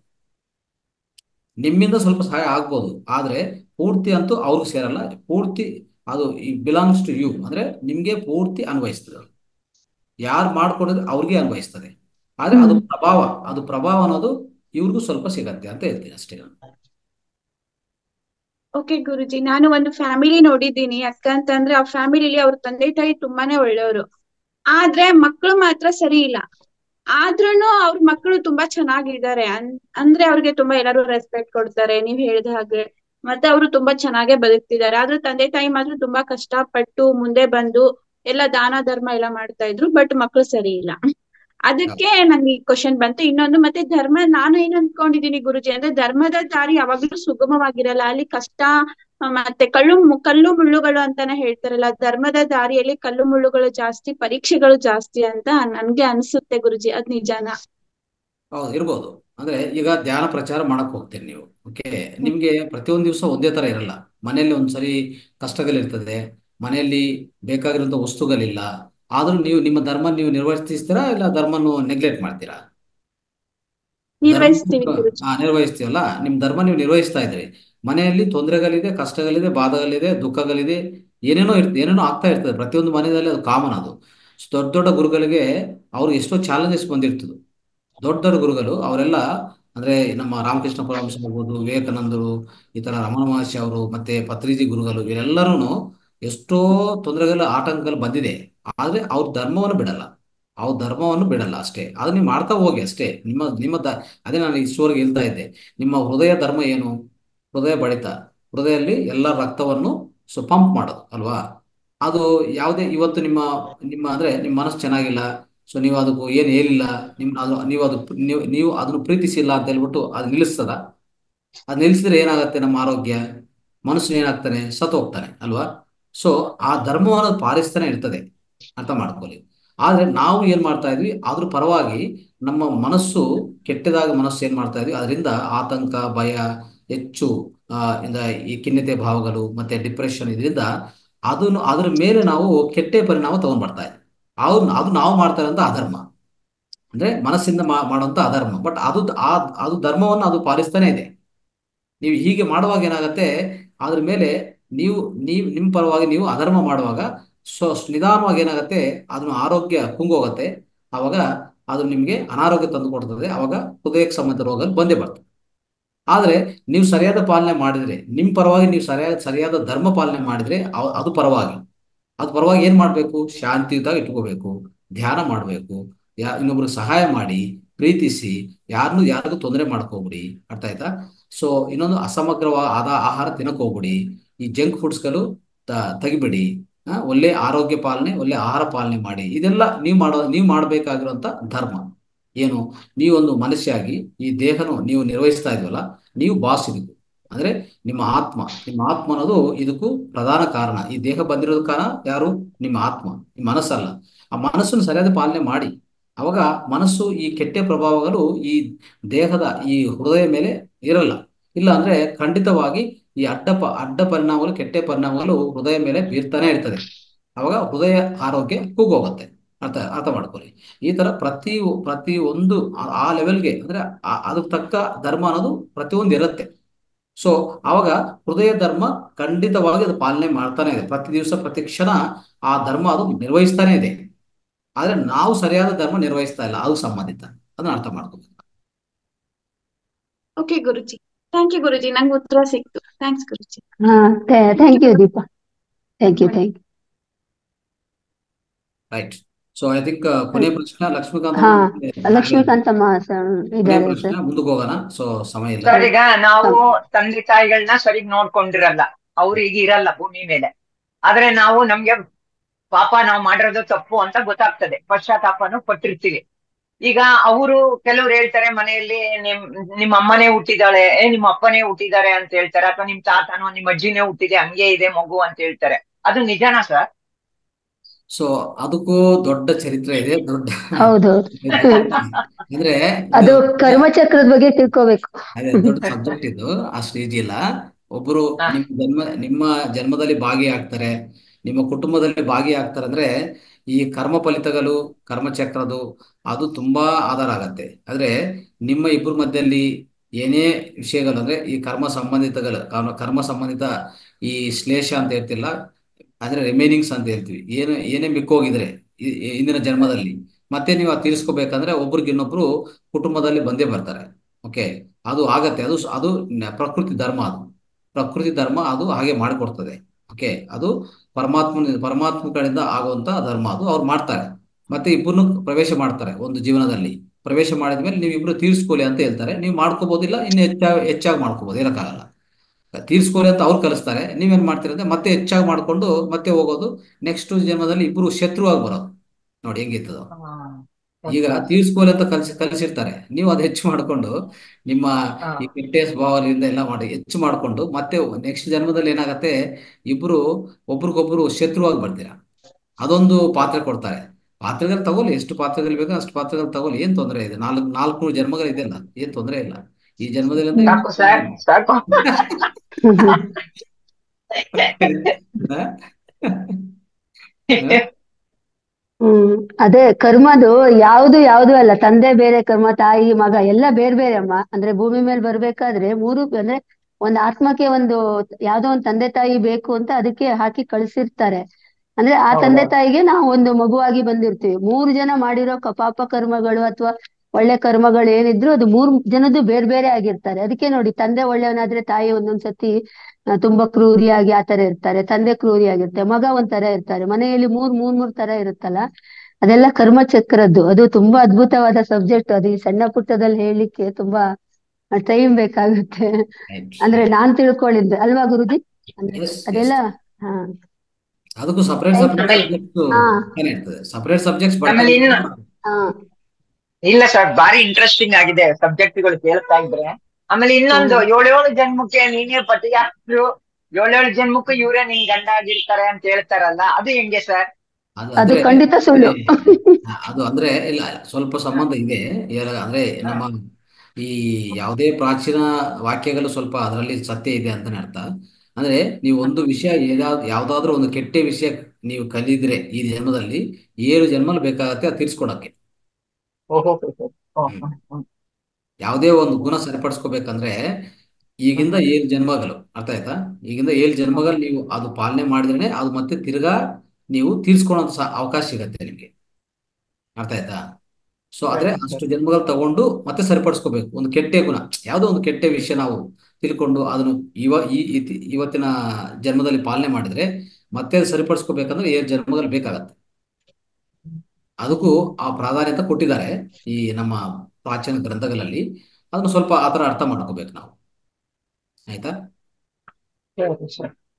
ನಿಮ್ಮಿಂದ ಸ್ವಲ್ಪ ಸಹಾಯ ಆಗ್ಬೋದು ಆದ್ರೆ ಪೂರ್ತಿ ಅಂತೂ ಅವ್ರಿಗೆ ಸೇರಲ್ಲ ಪೂರ್ತಿ ಅದು ಬಿಲಾಂಗ್ಸ್ ಟು ಯು ಅಂದ್ರೆ ನಿಮ್ಗೆ ಪೂರ್ತಿ ಅನ್ವಯಿಸ್ತದೆ ಯಾರು ಮಾಡ್ಕೊಡಿದ್ರೆ ಅವ್ರಿಗೆ ಅನ್ವಯಿಸ್ತದೆ ಆದ್ರೆ ಅದು ಹ್ಮ್ ಪ್ರಭಾವ ಅದು ಪ್ರಭಾವ ಅನ್ನೋದು ಇವ್ರಿಗೂ ಸ್ವಲ್ಪ ಸಿಗತ್ತೆ ಅಂತ ಹೇಳ್ತೀನಿ ಅಷ್ಟೇ ನಾನು ಓಕೆ ಗುರುಜಿ ನಾನು ಒಂದು ಫ್ಯಾಮಿಲಿ ನೋಡಿದ್ದೀನಿ ಯಾಕಂತಂದ್ರೆ ಆ ಫ್ಯಾಮಿಲಿಲಿ ಅವ್ರ ತಂದೆ ತಾಯಿ ತುಂಬಾನೇ ಒಳ್ಳೆಯವರು ಆದ್ರೆ ಮಕ್ಕಳು ಮಾತ್ರ ಸರಿ ಇಲ್ಲ ಆದ್ರೂನು ಅವ್ರ ಮಕ್ಕಳು ತುಂಬಾ ಚೆನ್ನಾಗಿದ್ದಾರೆ ಅನ್- ಅಂದ್ರೆ ಅವ್ರಿಗೆ ತುಂಬಾ ಎಲ್ಲರೂ ರೆಸ್ಪೆಕ್ಟ್ ಕೊಡ್ತಾರೆ ನೀವ್ ಹೇಳಿದ ಹಾಗೆ ಮತ್ತೆ ಅವರು ತುಂಬಾ ಚೆನ್ನಾಗೇ ಬದುಕ್ತಿದ್ದಾರೆ ಆದ್ರೆ ತಂದೆ ತಾಯಿ ಮಾತ್ರ ತುಂಬಾ ಕಷ್ಟಪಟ್ಟು ಮುಂದೆ ಬಂದು ಎಲ್ಲ ದಾನ ಧರ್ಮ ಎಲ್ಲ ಮಾಡ್ತಾ ಇದ್ರು ಬಟ್ ಮಕ್ಕಳು ಸರಿ ಇಲ್ಲ ಅದಕ್ಕೆ ನಂಗೆ ಈ ಕ್ವಶನ್ ಬಂತು ಇನ್ನೊಂದು ಮತ್ತೆ ಧರ್ಮ ನಾನು ಏನ್ ಅನ್ಕೊಂಡಿದೀನಿ ಗುರುಜಿ ಅಂದ್ರೆ ಧರ್ಮದ ದಾರಿ ಯಾವಾಗ್ಲೂ ಸುಗಮವಾಗಿರಲ್ಲ ಅಲ್ಲಿ ಕಷ್ಟ ಆ, ಮತ್ತೆ ಕಳ್ಳು ಮು- ಕಲ್ಲು ಮುಳ್ಳುಗಳು ಅಂತಾನೆ ಹೇಳ್ತಾರಲ್ಲ ಧರ್ಮದ ದಾರಿಯಲ್ಲಿ ಕಲ್ಲು ಮುಳ್ಳುಗಳು ಜಾಸ್ತಿ ಪರೀಕ್ಷೆಗಳು ಜಾಸ್ತಿ ಅಂತ ನನ್ಗೆ ಅನ್ಸುತ್ತೆ ಗುರುಜಿ ಅದ್ ನಿಜಾನಾ ಹೌದು ಇರ್ಬೋದು ಅಂದ್ರೆ ಈಗ ಧ್ಯಾನ ಪ್ರಚಾರ ಮಾಡಕ್ ಹೋಗ್ತೀರಿ ನೀವು ಓಕೆ ನಿಮ್ಗೆ ಪ್ರತಿಯೊಂದು ದಿವಸ ಒಂದೇ ತರ ಇರಲ್ಲ ಮನೆಯಲ್ಲಿ ಒಂದ್ಸರಿ ಕಷ್ಟಗಳಿರ್ತದೆ ಮನೆಯಲ್ಲಿ ಬೇಕಾಗಿರುವಂತ ವಸ್ತುಗಳಿಲ್ಲ ಆದ್ರೂ ನೀವು ನಿಮ್ಮ ಧರ್ಮ ನೀವು ನಿರ್ವಹಿಸ್ತೀರಾ ಇಲ್ಲ ಧರ್ಮನು ನೆಗ್ಲೆಕ್ಟ್ ಮಾಡ್ತೀರಾ ಧರ್ಮ ನಿರ್ವಹಿಸ್ತೀವಿ ಗುರುಜಿ ಹಾ ನಿರ್ವಹಿಸ್ತೀವಲ್ಲ ನಿಮ್ ಧರ್ಮ ನೀವು ನಿರ್ವಹಿಸ್ತಾ ಇದ್ರಿ ಮನೆಯಲ್ಲಿ ತೊಂದರೆಗಳಿದೆ ಕಷ್ಟಗಳಿದೆ ಬಾಧಗಳಿದೆ ದುಃಖಗಳಿದೆ ಏನೇನೋ ಇರ್ತ ಏನೇನೋ ಆಗ್ತಾ ಇರ್ತದೆ ಪ್ರತಿಯೊಂದು ಮನೆಯಲ್ಲಿ ಅದು ಕಾಮನ್ ಅದು ದೊಡ್ಡ ದೊಡ್ಡ ಗುರುಗಳಿಗೆ ಅವ್ರಿಗೆ ಎಷ್ಟೋ ಚಾಲೆಂಜಸ್ ಬಂದಿರ್ತದೆ ದೊಡ್ಡ ದೊಡ್ಡ ಗುರುಗಳು ಅವರೆಲ್ಲ ಅಂದ್ರೆ ನಮ್ಮ ರಾಮಕೃಷ್ಣ ಪರಮಹಂಸ ಆಗ್ಬೋದು ವಿವೇಕಾನಂದರು ಈ ತರ ರಮಣ ಮಹರ್ಷಿ ಅವರು ಮತ್ತೆ ಪತ್ರಿಜಿ ಗುರುಗಳು ಇವರೆಲ್ಲರೂ ಎಷ್ಟೋ ತೊಂದರೆಗಳ ಆತಂಕಗಳು ಬಂದಿದೆ ಆದ್ರೆ ಅವ್ರ ಧರ್ಮವನ್ನು ಬಿಡಲ್ಲ ಅವ್ರ ಧರ್ಮವನ್ನು ಬಿಡಲ್ಲ ಅಷ್ಟೇ ಅದು ನೀವು ಮಾಡ್ತಾ ಹೋಗಿ ಅಷ್ಟೇ ನಿಮ್ಮ ನಿಮ್ಮ ದ ಅದೇ ನಾನು ಇಷ್ಟವರೆಗೆ ಹೇಳ್ತಾ ಇದ್ದೆ ನಿಮ್ಮ ಹೃದಯ ಧರ್ಮ ಏನು ಹೃದಯ ಬಡಿತ ಹೃದಯದಲ್ಲಿ ಎಲ್ಲ ರಕ್ತವನ್ನು ಸೊ ಪಂಪ್ ಮಾಡೋದು ಅಲ್ವಾ ಅದು ಯಾವುದೇ ಇವತ್ತು ನಿಮ್ಮ ನಿಮ್ಮ ಅಂದ್ರೆ ನಿಮ್ಮ ಮನಸ್ಸು ಚೆನ್ನಾಗಿಲ್ಲ ಸೊ ನೀವು ಅದಕ್ಕೂ ಏನು ಹೇಳಿಲ್ಲ ನಿಮ್ ಅದು ನೀವು ಅದು ನೀವು ನೀವು ಅದನ್ನು ಪ್ರೀತಿಸಿಲ್ಲ ಅಂತ ಹೇಳ್ಬಿಟ್ಟು ಅದು ನಿಲ್ಲಿಸ್ತದ ಅದು ನಿಲ್ಲಿಸಿದ್ರೆ ಏನಾಗುತ್ತೆ ನಮ್ಮ ಆರೋಗ್ಯ ಮನಸ್ಸು ಏನಾಗ್ತಾನೆ ಸತ್ತು ಹೋಗ್ತಾನೆ ಅಲ್ವಾ ಸೊ ಆ ಧರ್ಮವನ್ನು ಅದು ಪಾಲಿಸ್ತಾನೆ ಇರ್ತದೆ ಅರ್ಥ ಮಾಡ್ಕೊಳ್ಳಿ ಆದ್ರೆ ನಾವು ಏನ್ ಮಾಡ್ತಾ ಇದ್ವಿ ಅದ್ರ ಪರವಾಗಿ ನಮ್ಮ ಮನಸ್ಸು ಕೆಟ್ಟದಾಗ ಮನಸ್ಸು ಏನ್ ಮಾಡ್ತಾ ಇದ್ವಿ ಅದರಿಂದ ಆತಂಕ ಭಯ ಹೆಚ್ಚು ಆ ಇಂದ ಈ ಖಿನ್ನತೆ ಭಾವಗಳು ಮತ್ತೆ ಡಿಪ್ರೆಷನ್ ಇದರಿಂದ ಅದನ್ನು ಅದ್ರ ಮೇಲೆ ನಾವು ಕೆಟ್ಟ ಪರಿಣಾಮ ತಗೊಂಡ್ ಬರ್ತಾ ಇದ್ವಿ ಅವ್ರು ಅದು ನಾವು ಮಾಡ್ತಾ ಇರೋಂಥ ಅಧರ್ಮ ಅಂದ್ರೆ ಮನಸ್ಸಿಂದ ಮಾ ಮಾಡುವಂತ ಅಧರ್ಮ ಬಟ್ ಅದು ಆ ಅದು ಧರ್ಮವನ್ನು ಅದು ಪಾಲಿಸ್ತಾನೆ ಇದೆ ನೀವು ಹೀಗೆ ಮಾಡುವಾಗ ಏನಾಗುತ್ತೆ ಅದ್ರ ಮೇಲೆ ನೀವು ನೀವು ನಿಮ್ಮ ಪರವಾಗಿ ನೀವು ಅಧರ್ಮ ಮಾಡುವಾಗ ಸೊ ನಿಧಾನವಾಗಿ ಏನಾಗುತ್ತೆ ಅದನ್ನ ಆರೋಗ್ಯ ಕುಂಗೋಗತ್ತೆ ಆವಾಗ ಅದು ನಿಮಗೆ ಅನಾರೋಗ್ಯ ತಂದು ಕೊಡ್ತದೆ ಅವಾಗ ಹೃದಯಕ್ಕೆ ಸಂಬಂಧಿತ ರೋಗಗಳು ಬಂದೇ ಬರ್ತದೆ ಆದ್ರೆ ನೀವು ಸರಿಯಾದ ಪಾಲನೆ ಮಾಡಿದ್ರೆ ನಿಮ್ಮ ಪರವಾಗಿ ನೀವು ಸರಿಯಾದ ಸರಿಯಾದ ಧರ್ಮ ಪಾಲನೆ ಮಾಡಿದ್ರೆ ಅವ- ಅದು ಪರವಾಗಿ ಅದು ಪರವಾಗಿ ಏನ್ ಮಾಡ್ಬೇಕು ಶಾಂತಿಯುತವಾಗಿ ಇಟ್ಕೋಬೇಕು ಧ್ಯಾನ ಮಾಡ್ಬೇಕು ಯಾ ಇನ್ನೊಬ್ರಿಗೆ ಸಹಾಯ ಮಾಡಿ ಪ್ರೀತಿಸಿ ಯಾರನ್ನು ಯಾರಿಗೂ ತೊಂದರೆ ಮಾಡ್ಕೋಬಿಡಿ ಅರ್ಥ ಆಯ್ತಾ ಸೊ ಇನ್ನೊಂದು ಅಸಮಗ್ರವಾದ ಆದ ಆಹಾರ ತಿನ್ನಕ್ ಹೋಗ್ಬಿಡಿ ಈ ಜಂಕ್ ಫುಡ್ಸ್ಗಳು ತ- ತೆಗಿಬೇಡಿ ಆ, ಒಳ್ಳೆ ಆರೋಗ್ಯ ಪಾಲನೆ ಒಳ್ಳೆ ಆಹಾರ ಪಾಲನೆ ಮಾಡಿ ಇದೆಲ್ಲ ನೀವು ಮಾಡೋ ನೀವು ಮಾಡಬೇಕಾಗಿರುವಂತ ಧರ್ಮ ಏನು ನೀವೊಂದು ಮನುಷ್ಯಾಗಿ ಈ ದೇಹನು ನೀವು ನಿರ್ವಹಿಸ್ತಾ ಇದೀವಲ್ಲ ನೀವು ಬಾಸ್ ಇದಕ್ಕೆ ಅಂದ್ರೆ ನಿಮ್ಮ ಆತ್ಮ ನಿಮ್ಮ ಆತ್ಮ ಅನ್ನೋದು ಇದಕ್ಕೂ ಪ್ರಧಾನ ಕಾರಣ ಈ ದೇಹ ಬಂದಿರೋದ ಕಾರಣ ಯಾರು ನಿಮ್ಮ ಆತ್ಮ ನಿಮ್ಮ ಮನಸ್ಸಲ್ಲ ಆ ಮನಸ್ಸನ್ನು ಸರಿಯಾದ ಪಾಲನೆ ಮಾಡಿ ಅವಾಗ ಮನಸ್ಸು ಈ ಕೆಟ್ಟ ಪ್ರಭಾವಗಳು ಈ ದೇಹದ ಈ ಹೃದಯ ಮೇಲೆ ಇರಲ್ಲ ಇಲ್ಲ ಅಂದ್ರೆ ಖಂಡಿತವಾಗಿ ಈ ಅಡ್ಡ ಪ ಅಡ್ಡ ಪರಿಣಾಮಗಳು ಕೆಟ್ಟ ಪರಿಣಾಮಗಳು ಹೃದಯ ಮೇಲೆ ಬೀರ್ತಾನೆ ಇರ್ತದೆ ಅವಾಗ ಹೃದಯ ಆರೋಗ್ಯ ಕುಗ್ಗೋಗುತ್ತೆ ಅರ್ಥ ಅರ್ಥ ಮಾಡ್ಕೊಳ್ಳಿ ಈ ತರ ಪ್ರತಿ ಪ್ರತಿ ಒಂದು ಆ- ಆ ಲೆವೆಲ್ಗೆ ಅಂದ್ರೆ ಆ- ಅದಕ್ಕೆ ತಕ್ಕ ಧರ್ಮ ಅನ್ನೋದು ಪ್ರತಿಯೊಂದು ಇರುತ್ತೆ ಸೊ ಅವಾಗ ಹೃದಯ ಧರ್ಮ ಖಂಡಿತವಾಗಿ ಅದು ಪಾಲನೆ ಮಾಡ್ತಾನೆ ಇದೆ ಪ್ರತಿ ದಿವಸ ಪ್ರತಿ ಕ್ಷಣ ಆ ಧರ್ಮ ಅದು ನಿರ್ವಹಿಸ್ತಾನೆ ಇದೆ ಆದ್ರೆ ನಾವು ಸರಿಯಾದ ಧರ್ಮ ನಿರ್ವಹಿಸ್ತಾ ಇಲ್ಲ ಅದು ಸಂಬಂಧಿತ ಅದನ್ನ ಅರ್ಥ ಮಾಡ್ಕೋಬೇಕು okay guruji thank you guruji ನಂಗೆ ಉತ್ತರ ಸಿಕ್ತು ಥ್ಯಾಂಕ್ಸ್ ಗುರುಜಿ ಹಾ thank you Deepa thank you thank you right so I think ಕೊನೆ ಪ್ರಶ್ನೆ ಲಕ್ಷ್ಮೀಕಾಂತ್ ಹಾ ಅವ್ರಿಗೆ ಹಾಗೆ ಲಕ್ಷ್ಮೀಕಾಂತಮ್ಮ ಸ- ಕೊನೆ ಇದ್ದಾರೆ ಪ್ರಶ್ನೆ ಸರ್ ಮುಂದಕ್ಕೆ ಹೋಗೋಣ ಸೊ ಸಮಯ ಇಲ್ಲ ಸರ್ ಈಗ ನಾವು ತಂದೆ ತಾಯಿಗಳನ್ನ ಸರಿಗ್ ನೋಡ್ಕೊಂಡಿರಲ್ಲ ಅವ್ರು ಈಗ ಇರಲ್ಲ ಭೂಮಿ ಮೇಲೆ ಆದ್ರೆ ನಾವು ನಮ್ಗೆ ಪಾಪ ನಾವು ಮಾಡಿರೋದು ತಪ್ಪು ಅಂತ ಗೊತ್ತಾಗ್ತದೆ ಪಶ್ಚಾತ್ತಾಪನು ಪಟ್ಟಿರ್ತೀವಿ ಈಗ ಅವರು ಕೆಲವ್ರು ಹೇಳ್ತಾರೆ ಮನೆಯಲ್ಲಿ ನಿಮ್ ನಿಮ್ಮ ಅಮ್ಮನೇ ಹುಟ್ಟಿದಾಳೆ ಏ ನಿಮ್ಮ ಅಪ್ಪನೇ ಹುಟ್ಟಿದ್ದಾರೆ ಅಂತ ಹೇಳ್ತಾರೆ ಅಥವಾ ನಿಮ್ ತಾತನೋ ನಿಮ್ ಅಜ್ಜಿನೇ ಹುಟ್ಟಿದೆ ಹಂಗೆ ಇದೆ ಮಗು ಅಂತ ಹೇಳ್ತಾರೆ ಅದು ನಿಜನಾ ಸರ್ ಸೊ ಅದಕ್ಕೂ ದೊಡ್ಡ ಚರಿತ್ರೆ ಇದೆ ದೊಡ್ಡ ಹೌದೌದು ಅಂದ್ರೆ ಅದು ಇದು ಕರ್ಮಚಕ್ರದ ಬಗ್ಗೆ ತಿಳ್ಕೋಬೇಕು ಅದೇ ದೊಡ್ಡ ಸಬ್ಜೆಕ್ಟ್ ಇದು ಅಷ್ಟು ಈಜಿ ಇಲ್ಲ ಒಬ್ಬರು ಹಾ. ನಿಮ್ಮ ಜನ್ಮ ನಿಮ್ಮ ಜನ್ಮದಲ್ಲಿ ಭಾಗಿಯಾಗ್ತಾರೆ ನಿಮ್ಮ ಕುಟುಂಬದಲ್ಲಿ ಭಾಗಿಯಾಗ್ತಾರೆ ಅಂದ್ರೆ ಈ ಕರ್ಮ ಫಲಿತಗಳು ಕರ್ಮಚಕ್ರದು ಅದು ತುಂಬಾ ಆಧಾರ ಆಗತ್ತೆ ಆದ್ರೆ ನಿಮ್ಮ ಇಬ್ಬರ ಮಧ್ಯದಲ್ಲಿ ಏನೇ ವಿಷಯಗಳು ಅಂದ್ರೆ ಈ ಕರ್ಮ ಸಂಬಂಧಿತಗಳು ಕರ್ಮ ಕರ್ಮ ಸಂಬಂಧಿತ ಈ ಶ್ಲೇಷ ಅಂತ ಹೇಳ್ತಿಲ್ಲ ಅಂದ್ರೆ ರಿಮೈನಿಂಗ್ಸ್ ಅಂತ ಹೇಳ್ತೀವಿ ಏನು ಏನೇ ಮಿಕ್ಕೋಗಿದ್ರೆ ಈ- ಈ ಹಿಂದಿನ ಜನ್ಮದಲ್ಲಿ ಮತ್ತೆ ನೀವು ಅದು ತೀರಿಸ್ಕೋಬೇಕಂದ್ರೆ ಒಬ್ರಿಗೆ ಇನ್ನೊಬ್ರು ಕುಟುಂಬದಲ್ಲಿ ಬಂದೇ ಬರ್ತಾರೆ ಓಕೆ ಅದು ಆಗತ್ತೆ ಅದು ಅದು ನ- ಪ್ರಕೃತಿ ಧರ್ಮ ಅದು ಪ್ರಕೃತಿ ಧರ್ಮ ಅದು ಹಾಗೆ ಮಾಡಿಕೊಡ್ತದೆ ಓಕೆ ಅದು ಪರಮಾತ್ಮ ಪರಮಾತ್ಮ ಕಡೆಯಿಂದ ಆಗುವಂತ ಧರ್ಮ ಅದು ಅವ್ರು ಮಾಡ್ತಾರೆ ಮತ್ತೆ ಇಬ್ಬರನ್ನು ಪ್ರವೇಶ ಮಾಡ್ತಾರೆ ಒಂದು ಜೀವನದಲ್ಲಿ ಪ್ರವೇಶ ಮಾಡಿದ್ಮೇಲೆ ನೀವು ಇಬ್ರು ತೀರಿಸ್ಕೊಳ್ಳಿ ಅಂತ ಹೇಳ್ತಾರೆ ನೀವು ಮಾಡ್ಕೋಬಹುದಿಲ್ಲ ಇನ್ನು ಹೆಚ್ಚಾಗಿ ಹೆಚ್ಚಾಗಿ ಮಾಡ್ಕೋಬಹುದು ಇರಕ್ಕಾಗಲ್ಲ ತೀರ್ಸ್ಕೊಳ್ಳಿ ಅಂತ ಅವ್ರು ಕಲಿಸ್ತಾರೆ ನೀವೇನ್ ಮಾಡ್ತೀರಿ ಅಂದ್ರೆ ಮತ್ತೆ ಹೆಚ್ಚಾಗಿ ಮಾಡ್ಕೊಂಡು ಮತ್ತೆ ಹೋಗೋದು ನೆಕ್ಸ್ಟ್ ಜನ್ಮದಲ್ಲಿ ಇಬ್ರು ಶತ್ರುವಾಗಿ ಬರೋದು ನೋಡಿ ಹೆಂಗಿರ್ತದ ಈಗ ತೀರ್ಸ್ಕೊಳ್ಳಿ ಅಂತ ಕಲಿಸಿ ಕಲಿಸಿರ್ತಾರೆ ನೀವು ಅದು ಹೆಚ್ಚು ಮಾಡ್ಕೊಂಡು ನಿಮ್ಮ ಹಾ. ಈ ಕೆಟ್ಟ ಸ್ವಭಾವದಿಂದ ಎಲ್ಲ ಮಾಡಿ ಹೆಚ್ಚು ಮಾಡ್ಕೊಂಡು ಮತ್ತೆ ನೆಕ್ಸ್ಟ್ ಜನ್ಮದಲ್ಲಿ ಏನಾಗತ್ತೆ ಇಬ್ರು ಒಬ್ರಿಗೊಬ್ರು ಶತ್ರುವಾಗಿ ಬರ್ತೀರಾ ಅದೊಂದು ಪಾತ್ರ ಕೊಡ್ತಾರೆ ಪಾತ್ರಗಳು ತಗೊಳ್ಳಿ ಎಷ್ಟು ಪಾತ್ರಗಳು ಬೇಕೋ ಅಷ್ಟು ಪಾತ್ರಗಳು ತಗೊಳ್ಳಿ ಏನ್ ತೊಂದರೆ ಇದೆ ನಾಲ್ಕು ನಾಲ್ಕುನೂರು ಜನ್ಮಗಳು ಇದೆಯಲ್ಲ ಏನ್ ತೊಂದರೆ ಇಲ್ಲ ಈ ಜನ್ಮದಲ್ಲಿ ಅಂದ್ರೆ ಸಾಕು ಸರ್ ಸಾಕು ಹಾ? ಹ್ಮ್ ಅದೇ ಕರ್ಮದು ಯಾವುದು ಯಾವುದು ಅಲ್ಲ ತಂದೆ ಬೇರೆ ಕರ್ಮ ತಾಯಿ ಮಗ ಎಲ್ಲ ಬೇರೆ ಬೇರೆ ಅಮ್ಮ ಅಂದ್ರೆ ಭೂಮಿ ಮೇಲೆ ಬರ್ಬೇಕಾದ್ರೆ ಮೂರು ಅಂದ್ರೆ ಒಂದ್ ಆತ್ಮಕ್ಕೆ ಒಂದು ಯಾವ್ದೋ ಒಂದು ತಂದೆ ತಾಯಿ ಬೇಕು ಅಂತ ಅದಕ್ಕೆ ಹಾಕಿ ಕಳ್ಸಿರ್ತಾರೆ ಅಂದ್ರೆ ಆ ತಂದೆ ಹೌದೌದು. ತಾಯಿಗೆ ನಾವು ಒಂದು ಮಗುವಾಗಿ ಬಂದಿರ್ತೀವಿ ಮೂರು ಜನ ಮಾಡಿರೋ ಕ- ಪಾಪ ಕರ್ಮಗಳು ಅಥವಾ ಒಳ್ಳೆ ಕರ್ಮಗಳು ಏನಿದ್ರು ಅದು ಮೂರು ಜನದ್ದು ಬೇರೆ ಬೇರೆ ಆಗಿರ್ತಾರೆ ಅದಕ್ಕೆ ನೋಡಿ ತಂದೆ ಒಳ್ಳೆಯವನಾದ್ರೆ ತಾಯಿ ಒಂದೊಂದ್ಸತಿ ಆ, ತುಂಬಾ ಕ್ರೂರಿಯಾಗಿ ಆತರ ಇರ್ತಾರೆ ತಂದೆ ಕ್ರೂರಿಯಾಗಿರ್ತಾರೆ ಮಗ ಒಂಥರ ಇರ್ತಾರೆ ಮನೆಯಲ್ಲಿ ಮೂರ್ ಮೂರ್ ಮೂರ್ ತರ ಇರುತ್ತಲ್ಲ ಅದೆಲ್ಲ ಕರ್ಮಚಕ್ರದ್ದು ಅದು ತುಂಬಾ ಅದ್ಭುತವಾದ ಸಬ್ಜೆಕ್ಟ್ ಅದು ಈ ಸಣ್ಣ ಪುಟ್ಟದಲ್ಲಿ ಹೇಳಲಿಕ್ಕೆ ತುಂಬಾ ಟೈಮ್ ಬೇಕಾಗುತ್ತೆ Right. ಅಂದ್ರೆ ನಾನ್ ತಿಳ್ಕೊಳ್ಳಿದ್ದು ಅಲ್ವಾ ಗುರುಜಿ ಅಂದ್ರೆ Yes, yes. ಅದೆಲ್ಲ ಹಾ ಅದಕ್ಕೂ ಸಪರೇಟ್ Right. ಸಬ್ಜೆಕ್ಟ್ ಸಬ್ಜೆಕ್ಟ್ಸ್ ಹಾ ಇರ್ತದೆ ಸಪರೇಟ್ ಸಬ್ಜೆಕ್ಟ್ಸ್ ಆಮೇಲೆ ಇನ್ನು ಹಾ ಇಲ್ಲ ಸರ್ ಬಾರಿ ಇಂಟ್ರೆಸ್ಟಿಂಗ್ ಆಗಿದೆ ಸಬ್ಜೆಕ್ಟ್ಗಳು ಕೇಳ್ತಾ ಇದ್ರೆ ಆಮೇಲೆ ಇನ್ನೊಂದು ಏಳೇಳು ಜನ್ಮಕ್ಕೆ ನೀನೇ ಪತಿಯಾದ್ರು ಏಳೇಳು ಜನ್ಮಕ್ಕೂ ಇವರೇ ನಿನ್ ಗಂಡ ಆಗಿರ್ತಾರೆ ಅಂತ ಹೇಳ್ತಾರಲ್ಲ ಅದು ಹೆಂಗೆ ಸರ್ ಅದು ಅದು ಅಂದ್ರೆ ಖಂಡಿತ ಸುಳ್ಳು ಹಾ, ಅದು ಅಂದ್ರೆ ಇಲ್ಲ ಸ್ವಲ್ಪ ಸಂಬಂಧ ಇದೆ ಏನ- ಅಂದ್ರೆ ನಮ್ಮ ಈ ಯಾವುದೇ ಪ್ರಾಚೀನ ವಾಕ್ಯಗಳು ಸ್ವಲ್ಪ ಅದರಲ್ಲಿ ಸತ್ಯ ಇದೆ ಅಂತಾನೆ ಅರ್ಥ ಅಂದ್ರೆ ನೀವು ಒಂದು ವಿಷಯ ಏದಾವ್ ಯಾವ್ದಾದ್ರು ಒಂದು ಕೆಟ್ಟ ವಿಷಯ ನೀವು ಕಲಿದ್ರೆ ಈ ಜನ್ಮದಲ್ಲಿ ಏಳು ಜನ್ಮలు ಬೇಕಾಗತ್ತೆ ಅದು ತೀರ್ಸ್ಕೊಡಕ್ಕೆ ಓಹೋ ಹ್ಮ್. ಯಾವುದೇ ಒಂದು ಗುಣ ಸರಿಪಡಿಸ್ಕೋಬೇಕಂದ್ರೆ ಈಗಿಂದ ಏಳು ಜನ್ಮಗಳು ಅರ್ಥ ಆಯ್ತಾ ಈಗಿಂದ ಏಳು ಜನ್ಮಗಳು ನೀವು ಅದು ಪಾಲನೆ ಮಾಡಿದ್ರೆ ಅದು ಮತ್ತೆ ತಿರ್ಗಾ ನೀವು ತೀರ್ಸ್ಕೊಳ್ಳೋ ಅವಕಾಶ ಸಿಗತ್ತೆ ನಿಮಗೆ ಅರ್ಥ ಆಯ್ತಾ ಸೊ ಆದ್ರೆ ಅಷ್ಟು ಜನ್ಮಗಳು ತಗೊಂಡು ಮತ್ತೆ ಸರಿಪಡಿಸ್ಕೋಬೇಕು ಒಂದು ಕೆಟ್ಟ ಗುಣ ಯಾವುದೋ ಒಂದು ಕೆಟ್ಟ ವಿಷಯ ನಾವು ತಿಳ್ಕೊಂಡು ಅದನ್ನು ಇವ ಈ ಇತಿ- ಇವತ್ತಿನ ಜನ್ಮದಲ್ಲಿ ಪಾಲನೆ ಮಾಡಿದ್ರೆ ಮತ್ತೆ ಅದು ಸರಿಪಡಿಸ್ಕೋಬೇಕಂದ್ರೆ ಏಳು ಜನ್ಮಗಳು ಬೇಕಾಗತ್ತೆ ಅದಕ್ಕೂ ಆ ಪ್ರಾಧಾನ್ಯತೆ ಕೊಟ್ಟಿದ್ದಾರೆ ಈ ನಮ್ಮ ಪ್ರಾಚೀನ ಗ್ರಂಥಗಳಲ್ಲಿ ಅದನ್ನು ಸ್ವಲ್ಪ ಆತರ ಅರ್ಥ ಮಾಡ್ಕೋಬೇಕು ನಾವು ಆಯ್ತಾ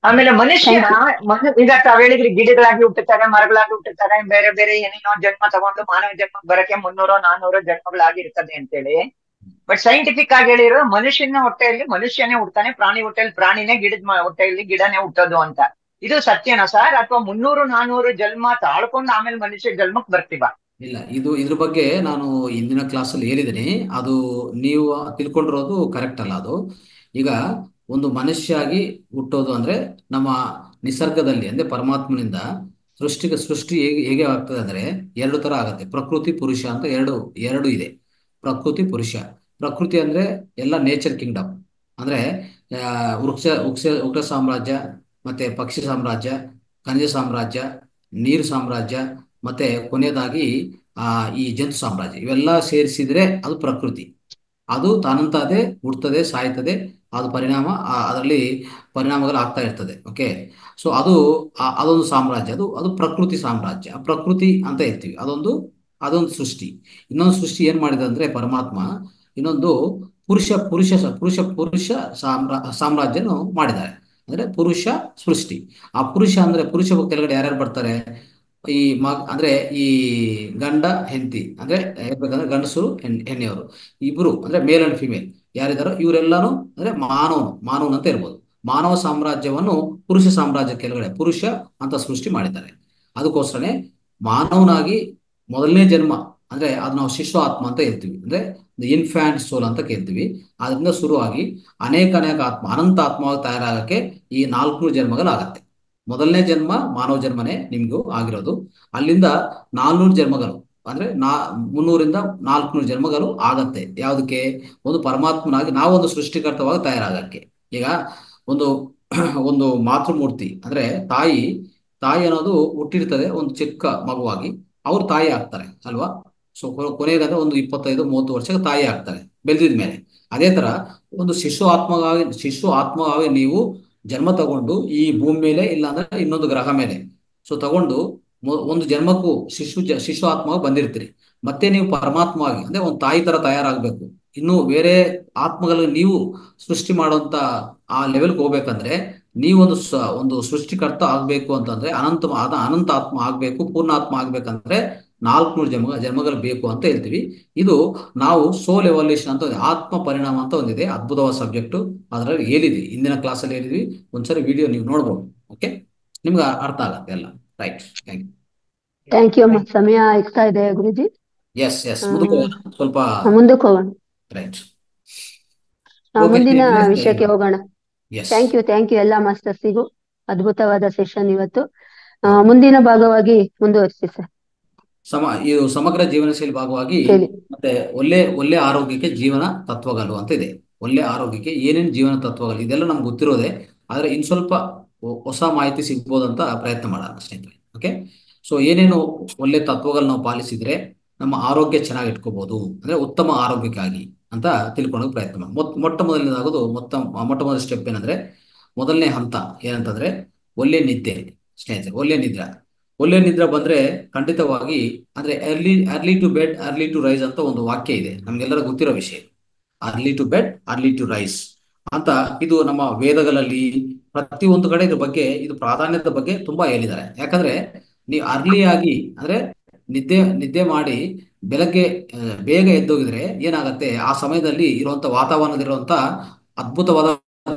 ಆಮೇಲೆ ಮನುಷ್ಯ ಮನು ಈಗ ತಾವ್ ಹೇಳಿದ್ರಿ ಗಿಡಗಳಾಗಿ ಹುಟ್ಟುತ್ತಾರೆ ಮರಗಳಾಗಿ ಹುಟ್ಟುತ್ತಾರೆ ಬೇರೆ ಬೇರೆ ಏನೇನೋ ಜನ್ಮ ತಗೊಂಡು ಮಾನವ ಜನ್ಮ ಬರಕ್ಕೆ ಮುನ್ನೂರೋ ನಾನ್ನೂರೋ ಜನ್ಮಗಳಾಗಿರ್ತದೆ ಅಂತೇಳಿ ಬಟ್ ಸೈಂಟಿಫಿಕ್ ಆಗಿ ಹೇಳಿರೋ ಮನುಷ್ಯನ ಹೊಟ್ಟೆಯಲ್ಲಿ ಮನುಷ್ಯನೇ ಹುಡ್ತಾನೆ ಪ್ರಾಣಿ ಹೊಟ್ಟೆಯಲ್ಲಿ ಪ್ರಾಣಿನೇ ಗಿಡದ ಮ- ಹೊಟ್ಟೆಯಲ್ಲಿ ಗಿಡನೇ ಹುಟ್ಟೋದು ಅಂತ ಇದು ಸತ್ಯನಾ ಸರ್ ಅಥವಾ ಮುನ್ನೂರು ನಾನ್ನೂರು ಜನ್ಮ ತಾಳ್ಕೊಂಡು ಆಮೇಲೆ ಮನುಷ್ಯ ಜನ್ಮಕ್ ಬರ್ತೀವ ಇಲ್ಲ ಇದು ಇದ್ರ ಬಗ್ಗೆ ನಾನು ಇಂದಿನ ಕ್ಲಾಸಲ್ಲಿ ಹೇಳಿದ್ದೀನಿ ಅದು ನೀವು ತಿಳ್ಕೊಂಡಿರೋದು ಕರೆಕ್ಟ್ ಅಲ್ಲ ಅದು ಈಗ ಒಂದು ಮನುಷ್ಯಾಗಿ ಹುಟ್ಟೋದು ಅಂದ್ರೆ ನಮ್ಮ ನಿಸರ್ಗದಲ್ಲಿ ಅಂದ್ರೆ ಪರಮಾತ್ಮನಿಂದ ಸೃಷ್ಟಿಗೆ ಸೃಷ್ಟಿ ಹೇಗೆ ಹೇಗೆ ಆಗ್ತದೆ ಅಂದ್ರೆ ಎರಡು ತರ ಆಗತ್ತೆ ಪ್ರಕೃತಿ ಪುರುಷ ಅಂತ ಎರಡು ಎರಡು ಇದೆ ಪ್ರಕೃತಿ ಪುರುಷ ಪ್ರಕೃತಿ ಅಂದ್ರೆ ಎಲ್ಲ ನೇಚರ್ ಕಿಂಗ್ಡಮ್ ಅಂದ್ರೆ ಆ, ವೃಕ್ಷ ವೃಕ್ಷ ವೃಕ್ಷ ಸಾಮ್ರಾಜ್ಯ ಮತ್ತೆ ಪಕ್ಷಿ ಸಾಮ್ರಾಜ್ಯ ಖನಿಜ ಸಾಮ್ರಾಜ್ಯ ನೀರು ಸಾಮ್ರಾಜ್ಯ ಮತ್ತೆ ಕೊನೆಯದಾಗಿ ಆ ಈ ಜಂತು ಸಾಮ್ರಾಜ್ಯ ಇವೆಲ್ಲ ಸೇರಿಸಿದ್ರೆ ಅದು ಪ್ರಕೃತಿ ಅದು ತಾನಂತಾದೆ ಹುಡ್ತದೆ ಸಾಯ್ತದೆ ಅದು ಪರಿಣಾಮ ಆ- ಅದರಲ್ಲಿ ಪರಿಣಾಮಗಳು ಆಗ್ತಾ ಇರ್ತದೆ ಓಕೆ ಸೊ ಅದು ಆ- ಅದೊಂದು ಸಾಮ್ರಾಜ್ಯ ಅದು ಅದು ಪ್ರಕೃತಿ ಸಾಮ್ರಾಜ್ಯ ಆ ಪ್ರಕೃತಿ ಅಂತ ಹೇಳ್ತೀವಿ ಅದೊಂದು ಅದೊಂದು ಸೃಷ್ಟಿ ಇನ್ನೊಂದು ಸೃಷ್ಟಿ ಏನ್ ಮಾಡಿದೆ ಅಂದ್ರೆ ಪರಮಾತ್ಮ ಇನ್ನೊಂದು ಪುರುಷ ಪುರುಷ ಪುರುಷ ಪುರುಷ ಸಾಮ್ರಾ ಸಾಮ್ರಾಜ್ಯನು ಮಾಡಿದ್ದಾರೆ ಅಂದ್ರೆ ಪುರುಷ ಸೃಷ್ಟಿ ಆ ಪುರುಷ ಅಂದ್ರೆ ಪುರುಷ ಕೆಳಗಡೆ ಯಾರ್ಯಾರು ಬರ್ತಾರೆ ಈ ಮಗ್ ಅಂದ್ರೆ ಈ ಗಂಡ ಹೆಂಡತಿ ಅಂದ್ರೆ ಹೇಳ್ಬೇಕಂದ್ರೆ ಗಂಡಸರು ಹೆಣ್ ಹೆಣ್ಣೆಯವರು ಇಬ್ರು ಅಂದ್ರೆ ಮೇಲ್ ಅಂಡ್ ಫಿಮೇಲ್ ಯಾರಿದಾರೋ ಇವರೆಲ್ಲಾನು ಅಂದ್ರೆ ಮಾನವನು ಮಾನವನು ಅಂತ ಇರ್ಬೋದು ಮಾನವ ಸಾಮ್ರಾಜ್ಯವನ್ನು ಪುರುಷ ಸಾಮ್ರಾಜ್ಯ ಕೆಳಗಡೆ ಪುರುಷ ಅಂತ ಸೃಷ್ಟಿ ಮಾಡಿದ್ದಾರೆ ಅದಕ್ಕೋಸ್ಕರನೇ ಮಾನವನಾಗಿ ಮೊದಲನೇ ಜನ್ಮ ಅಂದ್ರೆ ಅದು ನಾವು ಶಿಶು ಆತ್ಮ ಅಂತ ಹೇಳ್ತೀವಿ ಅಂದ್ರೆ ಇನ್ಫ್ಯಾಂಟ್ ಸೋಲ್ ಅಂತ ಕೇಳ್ತೀವಿ ಅದರಿಂದ ಶುರುವಾಗಿ ಅನೇಕ ಅನೇಕ ಆತ್ಮ ಅನಂತ ಆತ್ಮವಾಗಿ ತಯಾರಾಗಕ್ಕೆ ಈ ನಾಲ್ಕು ಜನ್ಮಗಳಾಗತ್ತೆ ಮೊದಲನೇ ಜನ್ಮ ಮಾನವ ಜನ್ಮನೇ ನಿಮ್ಗೂ ಆಗಿರೋದು ಅಲ್ಲಿಂದ ನಾಲ್ನೂರು ಜನ್ಮಗಳು ಅಂದ್ರೆ ನಾ ಮುನ್ನೂರಿಂದ ನಾಲ್ಕುನೂರು ಜನ್ಮಗಳು ಆಗತ್ತೆ ಯಾವುದಕ್ಕೆ ಒಂದು ಪರಮಾತ್ಮನಾಗಿ ನಾವೊಂದು ಸೃಷ್ಟಿಕರ್ತವಾಗಿ ತಯಾರಾಗಕ್ಕೆ ಈಗ ಒಂದು ಒಂದು ಮಾತೃಮೂರ್ತಿ ಅಂದ್ರೆ ತಾಯಿ ತಾಯಿ ಅನ್ನೋದು ಹುಟ್ಟಿರ್ತದೆ ಒಂದು ಚಿಕ್ಕ ಮಗುವಾಗಿ ಅವ್ರು ತಾಯಿ ಆಗ್ತಾರೆ ಅಲ್ವಾ ಸೊ ಕೊನೆಗಾದ್ರೆ ಒಂದು ಇಪ್ಪತ್ತೈದು ಮೂವತ್ತು ವರ್ಷಕ್ಕೆ ತಾಯಿ ಆಗ್ತಾರೆ ಬೆಳೆದಿದ ಮೇಲೆ ಅದೇ ತರ ಒಂದು ಶಿಶು ಆತ್ಮವಾಗಿ ಶಿಶು ಆತ್ಮವಾಗಿ ನೀವು ಜನ್ಮ ತಗೊಂಡು ಈ ಭೂಮಿ ಮೇಲೆ ಇಲ್ಲ ಅಂದ್ರೆ ಇನ್ನೊಂದು ಗ್ರಹ ಮೇಲೆ ಸೊ ತಗೊಂಡು ಮೊ- ಒಂದು ಜನ್ಮಕ್ಕೂ ಶಿಶು ಜ ಶಿಶು ಆತ್ಮವಾಗಿ ಬಂದಿರ್ತೀರಿ ಮತ್ತೆ ನೀವು ಪರಮಾತ್ಮವಾಗಿ ಅಂದ್ರೆ ಒಂದು ತಾಯಿ ತರ ತಯಾರಾಗಬೇಕು ಇನ್ನು ಬೇರೆ ಆತ್ಮಗಳಿಗೆ ನೀವು ಸೃಷ್ಟಿ ಮಾಡುವಂತ ಆ ಲೆವೆಲ್ಗೆ ಹೋಗ್ಬೇಕಂದ್ರೆ ನೀವೊಂದು ಸ ಒಂದು ಸೃಷ್ಟಿಕರ್ತ ಆಗ್ಬೇಕು ಅಂತಂದ್ರೆ ಅನಂತ ಅದ ಅನಂತ ಆತ್ಮ ಆಗ್ಬೇಕು ಪೂರ್ಣಾತ್ಮ ಆಗ್ಬೇಕಂದ್ರೆ ನಾಲ್ಕುನೂರು ಜನ್ಮ ಜನ್ಮಗಳು ಬೇಕು ಅಂತ ಹೇಳ್ತೀವಿ ಇದು ನಾವು ಸೋಲ್ ಎವಲ್ಯೂಷನ್ ಅಂತ ಒಂದು ಆತ್ಮ ಪರಿಣಾಮ ಅಂತ ಒಂದಿದೆ ಅದ್ಭುತವಾದ ಸಬ್ಜೆಕ್ಟ್ ಅದರಲ್ಲಿ ಹೇಳಿದ್ವಿ ಇಂದಿನ ಕ್ಲಾಸಲ್ಲಿ ಹೇಳಿದ್ವಿ ಒಂದ್ಸರಿ ವಿಡಿಯೋ ನೀವು ನೋಡ್ಬೋದು ಓಕೆ ನಿಮ್ಗೆ ಅರ್ಥ ಆಗತ್ತೆ ಎಲ್ಲ right thank you thank you ಅಮ್ಮ ಸಮಯ ಆಗ್ತಾ ಇದೆ ಗುರುಜಿ ಎಸ್ ಎಸ್ ಮುಂದಕ್ಕೆ ಹೋಗೋಣ. ಸ್ವಲ್ಪ ಮುಂದಕ್ಕೆ ಹೋಗೋಣ ರೈಟ್ ಆ, Okay, ಮುಂದಿನ ಸ್ನೇಹಿತರೆ, ವಿಷಯಕ್ಕೆ ಹೋಗೋಣ yes thank you thank you ಎಲ್ಲ ಮಾಸ್ಟರ್ಸಿಗೂ ಅದ್ಭುತವಾದ ಸೆಷನ್ ಇವತ್ತು ಆ, ಮುಂದಿನ ಭಾಗವಾಗಿ ಮುಂದುವರಿಸಿ ಸರ್ ಸಮ ಇದು ಸಮಗ್ರ ಜೀವನ ಶೈಲಿ ಭಾಗವಾಗಿ ಹೇಳಿ ಮತ್ತೆ ಒಳ್ಳೆ ಒಳ್ಳೆ ಆರೋಗ್ಯಕ್ಕೆ ಜೀವನ ತತ್ವಗಳು ಅಂತ ಇದೆ ಒಳ್ಳೆ ಆರೋಗ್ಯಕ್ಕೆ ಏನೇನು ಜೀವನ ತತ್ವಗಳು ಇದೆಲ್ಲ ನಮ್ಗೆ ಗೊತ್ತಿರೋದೆ ಆದ್ರೆ ಇನ್ ಸ್ವಲ್ಪ ಹೊ- ಹೊಸ ಮಾಹಿತಿ ಸಿಗ್ಬೋದಂತ ಪ್ರಯತ್ನ ಮಾಡೋಣ ಸ್ನೇಹಿತರೆ ಓಕೆ ಸೊ ಏನೇನು ಒಳ್ಳೆ ತತ್ವಗಳು ನಾವು ಪಾಲಿಸಿದ್ರೆ ನಮ್ಮ ಆರೋಗ್ಯ ಚೆನ್ನಾಗಿ ಇಟ್ಕೋಬಹುದು ಅಂದ್ರೆ ಉತ್ತಮ ಆರೋಗ್ಯಕ್ಕಾಗಿ ಅಂತ ತಿಳ್ಕೊಳ್ಳೋಕೆ ಪ್ರಯತ್ನ ಮಾಡಿ ಮೊತ್ ಮೊಟ್ಟ ಮೊದಲನೇದಾಗೋದು ಮೊತ್ತ ಮೊಟ್ಟ ಮೊದಲ ಸ್ಟೆಪ್ ಏನಂದ್ರೆ ಮೊದಲನೇ ಹಂತ ಏನಂತಂದ್ರೆ ಒಳ್ಳೆ ನಿದ್ದೆ ಸ್ನೇಹಿತರೆ ಒಳ್ಳೆ ನಿದ್ರೆ ಒಳ್ಳೆ ನಿದ್ರೆ ಬಂದ್ರೆ ಖಂಡಿತವಾಗಿ ಅಂದ್ರೆ early early to bed early to rise ಅಂತ ಒಂದು ವಾಕ್ಯ ಇದೆ ನಮ್ಗೆಲ್ಲರೂ ಗೊತ್ತಿರೋ ವಿಷಯ early to bed early to rise ಅಂತ ಇದು ನಮ್ಮ ವೇದಗಳಲ್ಲಿ ಪ್ರತಿಯೊಂದು ಕಡೆ ಇದ್ರ ಬಗ್ಗೆ ಇದು ಪ್ರಾಧಾನ್ಯತೆ ಬಗ್ಗೆ ತುಂಬಾ ಹೇಳಿದ್ದಾರೆ ಯಾಕಂದ್ರೆ ನೀವು ಅರ್ಲಿ ಆಗಿ ಅಂದ್ರೆ ನಿದ್ದೆ ನಿದ್ದೆ ಮಾಡಿ ಬೆಳಗ್ಗೆ ಆ, ಬೇಗ ಎದ್ದೋಗಿದ್ರೆ ಏನಾಗತ್ತೆ ಆ ಸಮಯದಲ್ಲಿ ಇರುವಂತ ವಾತಾವರಣದಲ್ಲಿರುವಂತ ಅದ್ಭುತವಾದ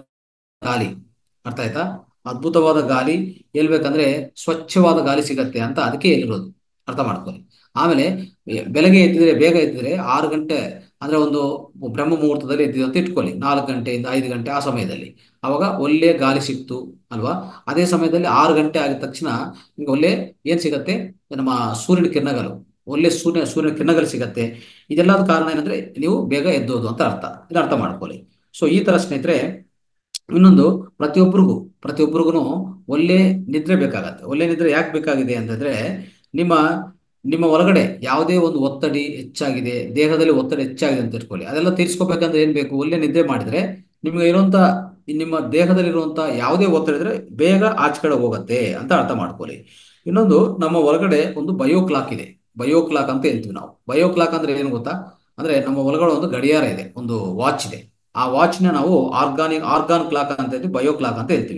ಗಾಳಿ ಅರ್ಥ ಆಯ್ತಾ ಅದ್ಭುತವಾದ ಗಾಳಿ ಹೇಳ್ಬೇಕಂದ್ರೆ ಸ್ವಚ್ಛವಾದ ಗಾಳಿ ಸಿಗತ್ತೆ ಅಂತ ಅದಕ್ಕೆ ಹೇಳಿರೋದು ಅರ್ಥ ಮಾಡ್ಕೊಳ್ಳಿ ಆಮೇಲೆ ಎ- ಬೆಳಗ್ಗೆ ಎದ್ದಿದ್ರೆ ಬೇಗ ಎದ್ದಿದ್ರೆ ಆರು ಗಂಟೆ ಅಂದ್ರೆ ಒಂದು ಬ್ರಹ್ಮ ಮುಹೂರ್ತದಲ್ಲಿ ಎದ್ದಿದ್ದು ಅಂತ ಇಟ್ಕೊಳ್ಳಿ ನಾಲ್ಕು ಗಂಟೆಯಿಂದ ಐದು ಗಂಟೆ ಆ ಸಮಯದಲ್ಲಿ ಅವಾಗ ಒಳ್ಳೆ ಗಾಳಿ ಸಿಕ್ತು ಅಲ್ವಾ ಅದೇ ಸಮಯದಲ್ಲಿ ಆರು ಗಂಟೆ ಆಗಿದ ತಕ್ಷಣ ನಿಮ್ಗೆ ಒಳ್ಳೆ ಏನ್ ಸಿಗತ್ತೆ ನಮ್ಮ ಸೂರ್ಯನ ಕಿರಣಗಳು ಒಳ್ಳೆ ಸೂರ್ಯ ಸೂರ್ಯನ ಕಿರಣಗಳು ಸಿಗತ್ತೆ ಇದೆಲ್ಲದ ಕಾರಣ ಏನಂದ್ರೆ ನೀವು ಬೇಗ ಎದ್ದೋದು ಅಂತ ಅರ್ಥ ಇದು ಅರ್ಥ ಮಾಡ್ಕೊಳ್ಳಿ ಸೊ ಈ ತರ ಸ್ನೇಹಿತರೆ ಇನ್ನೊಂದು ಪ್ರತಿಯೊಬ್ಬರಿಗೂ ಪ್ರತಿಯೊಬ್ಬರಿಗೂ ಒಳ್ಳೆ ನಿದ್ರೆ ಬೇಕಾಗತ್ತೆ ಒಳ್ಳೆ ನಿದ್ರೆ ಯಾಕೆ ಬೇಕಾಗಿದೆ ಅಂತಂದ್ರೆ ನಿಮ್ಮ ನಿಮ್ಮ ಒಳಗಡೆ ಯಾವುದೇ ಒಂದು ಒತ್ತಡಿ ಹೆಚ್ಚಾಗಿದೆ ದೇಹದಲ್ಲಿ ಒತ್ತಡ ಹೆಚ್ಚಾಗಿದೆ ಅಂತ ಇಟ್ಕೊಳ್ಳಿ ಅದೆಲ್ಲ ತೀರ್ಸ್ಕೋಬೇಕಂದ್ರೆ ಏನ್ ಬೇಕು ಒಳ್ಳೆ ನಿದ್ರೆ ಮಾಡಿದ್ರೆ ನಿಮ್ಗೆ ಇರುವಂತ ನಿಮ್ಮ ದೇಹದಲ್ಲಿರುವಂತ ಯಾವುದೇ ಒತ್ತಡ ಇದ್ರೆ ಬೇಗ ಆಚೆ ಕಡೆ ಹೋಗತ್ತೆ ಅಂತ ಅರ್ಥ ಮಾಡ್ಕೊಳ್ಳಿ ಇನ್ನೊಂದು ನಮ್ಮ ಒಳಗಡೆ ಒಂದು ಬಯೋ ಕ್ಲಾಕ್ ಇದೆ ಬಯೋ ಕ್ಲಾಕ್ ಅಂತ ಹೇಳ್ತೀವಿ ನಾವು ಬಯೋ ಕ್ಲಾಕ್ ಅಂದ್ರೆ ಏನು ಗೊತ್ತಾ ಅಂದ್ರೆ ನಮ್ಮ ಒಳಗಡೆ ಒಂದು ಗಡಿಯಾರ ಇದೆ ಒಂದು ವಾಚ್ ಇದೆ ಆ ವಾಚ್ನ ನಾವು ಆರ್ಗಾನಿಕ್ ಆರ್ಗಾನ್ ಕ್ಲಾಕ್ ಅಂತ ಹೇಳ್ತೀವಿ ಬಯೋ ಕ್ಲಾಕ್ ಅಂತ ಹೇಳ್ತೀವಿ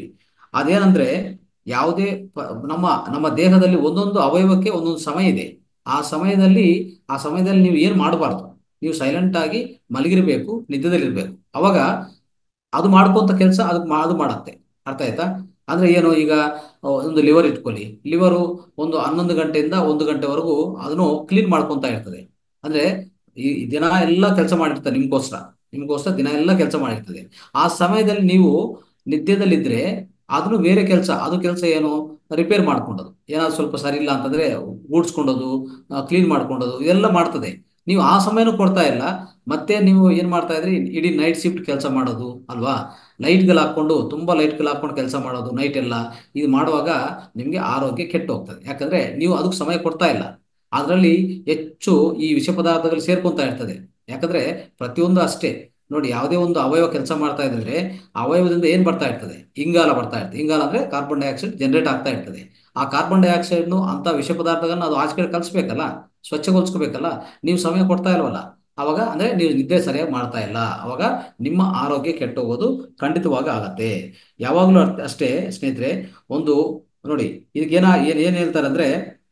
ಅದೇನಂದ್ರೆ ಯಾವುದೇ ಪ- ನಮ್ಮ ನಮ್ಮ ದೇಹದಲ್ಲಿ ಒಂದೊಂದು ಅವಯವಕ್ಕೆ ಒಂದೊಂದು ಸಮಯ ಇದೆ ಆ ಸಮಯದಲ್ಲಿ ಆ ಸಮಯದಲ್ಲಿ ನೀವು ಏನು ಮಾಡಬಾರ್ದು ನೀವು ಸೈಲೆಂಟ್ ಆಗಿ ಮಲಗಿರ್ಬೇಕು ನಿದ್ದೆದಲ್ಲಿರ್ಬೇಕು ಅವಾಗ ಅದು ಮಾಡ್ಕೊಂತ ಕೆಲಸ ಅದು ಮಾ- ಅದು ಮಾಡತ್ತೆ ಅರ್ಥ ಆಯ್ತಾ ಅಂದ್ರೆ ಏನು ಈಗ ಆ, ಒಂದು ಲಿವರ್ ಇಟ್ಕೊಳ್ಳಿ ಲಿವರು ಒಂದು ಹನ್ನೊಂದು ಗಂಟೆಯಿಂದ ಒಂದು ಗಂಟೆವರೆಗೂ ಅದನ್ನು ಕ್ಲೀನ್ ಮಾಡ್ಕೊಂತ ಇರ್ತದೆ ಅಂದ್ರೆ ಈ ಈ ದಿನ ಎಲ್ಲ ಕೆಲಸ ಮಾಡಿರ್ತದೆ ನಿಮ್ಗೋಸ್ಕರ ನಿಮ್ಗೋಸ್ಕರ ದಿನ ಎಲ್ಲ ಕೆಲಸ ಮಾಡಿರ್ತದೆ ಆ ಸಮಯದಲ್ಲಿ ನೀವು ನಿದ್ದೆದಲ್ಲಿದ್ರೆ ಅದನ್ನು ಬೇರೆ ಕೆಲಸ ಅದು ಕೆಲಸ ಏನು ರಿಪೇರ್ ಮಾಡ್ಕೊಂಡದು ಏನಾದ್ರು ಸ್ವಲ್ಪ ಸರಿ ಇಲ್ಲ ಅಂತಂದ್ರೆ ಗೂಡ್ಸ್ಕೊಂಡೋದು ಕ್ಲೀನ್ ಮಾಡ್ಕೊಂಡೋದು ಇದೆಲ್ಲ ಮಾಡ್ತದೆ ನೀವು ಆ ಸಮಯನೂ ಕೊಡ್ತಾ ಇಲ್ಲ ಮತ್ತೆ ನೀವು ಏನ್ ಮಾಡ್ತಾ ಇದ್ರಿ ಇಡೀ ನೈಟ್ ಶಿಫ್ಟ್ ಕೆಲಸ ಮಾಡೋದು ಅಲ್ವಾ ಲೈಟ್ಗಳು ಹಾಕೊಂಡು ತುಂಬಾ ಲೈಟ್ಗಳು ಹಾಕೊಂಡು ಕೆಲಸ ಮಾಡೋದು ನೈಟ್ ಎಲ್ಲ ಇದು ಮಾಡುವಾಗ ನಿಮಗೆ ಆರೋಗ್ಯ ಕೆಟ್ಟು ಹೋಗ್ತದೆ ಯಾಕಂದ್ರೆ ನೀವು ಅದಕ್ಕೆ ಸಮಯ ಕೊಡ್ತಾ ಇಲ್ಲ ಅದರಲ್ಲಿ ಹೆಚ್ಚು ಈ ವಿಷ ಪದಾರ್ಥಗಳು ಸೇರ್ಕೊಂತಾ ಇರ್ತದೆ ಯಾಕಂದ್ರೆ ಪ್ರತಿಯೊಂದು ಅಷ್ಟೇ ನೋಡಿ ಯಾವುದೇ ಒಂದು ಅವಯವ ಕೆಲಸ ಮಾಡ್ತಾ ಇದ್ರೆ ಆ ಅವಯವದಿಂದ ಏನ್ ಬರ್ತಾ ಇರ್ತದೆ ಇಂಗಾಲ ಬರ್ತಾ ಇರ್ತದೆ ಇಂಗಾಲ ಅಂದ್ರೆ ಕಾರ್ಬನ್ ಡೈಆಕ್ಸೈಡ್ ಜನರೇಟ್ ಆಗ್ತಾ ಇರ್ತದೆ ಆ ಕಾರ್ಬನ್ ಡೈಆಕ್ಸೈಡ್ ಅಂತ ವಿಷ ಪದಾರ್ಥಗಳನ್ನ ಅದು ಆಚೆ ಕಡೆ ಕಲಿಸ್ಬೇಕಲ್ಲ ಸ್ವಚ್ಛಗೊಳಿಸ್ಕೋಬೇಕಲ್ಲ ನೀವು ಸಮಯ ಕೊಡ್ತಾ ಇಲ್ವಲ್ಲ ಅವಾಗ ಅಂದ್ರೆ ನೀವು ನಿದ್ದೆ ಸರಿಯಾಗಿ ಮಾಡ್ತಾ ಇಲ್ಲ ಅವಾಗ ನಿಮ್ಮ ಆರೋಗ್ಯ ಕೆಟ್ಟೋಗೋದು ಖಂಡಿತವಾಗಿ ಆಗತ್ತೆ ಯಾವಾಗಲೂ ಅಷ್ಟೇ ಅಷ್ಟೇ ಸ್ನೇಹಿತರೆ ಒಂದು ನೋಡಿ ಇದಕ್ಕೇನ ಏನ್ ಏನ್ ಹೇಳ್ತಾರೆ ಅಂದ್ರೆ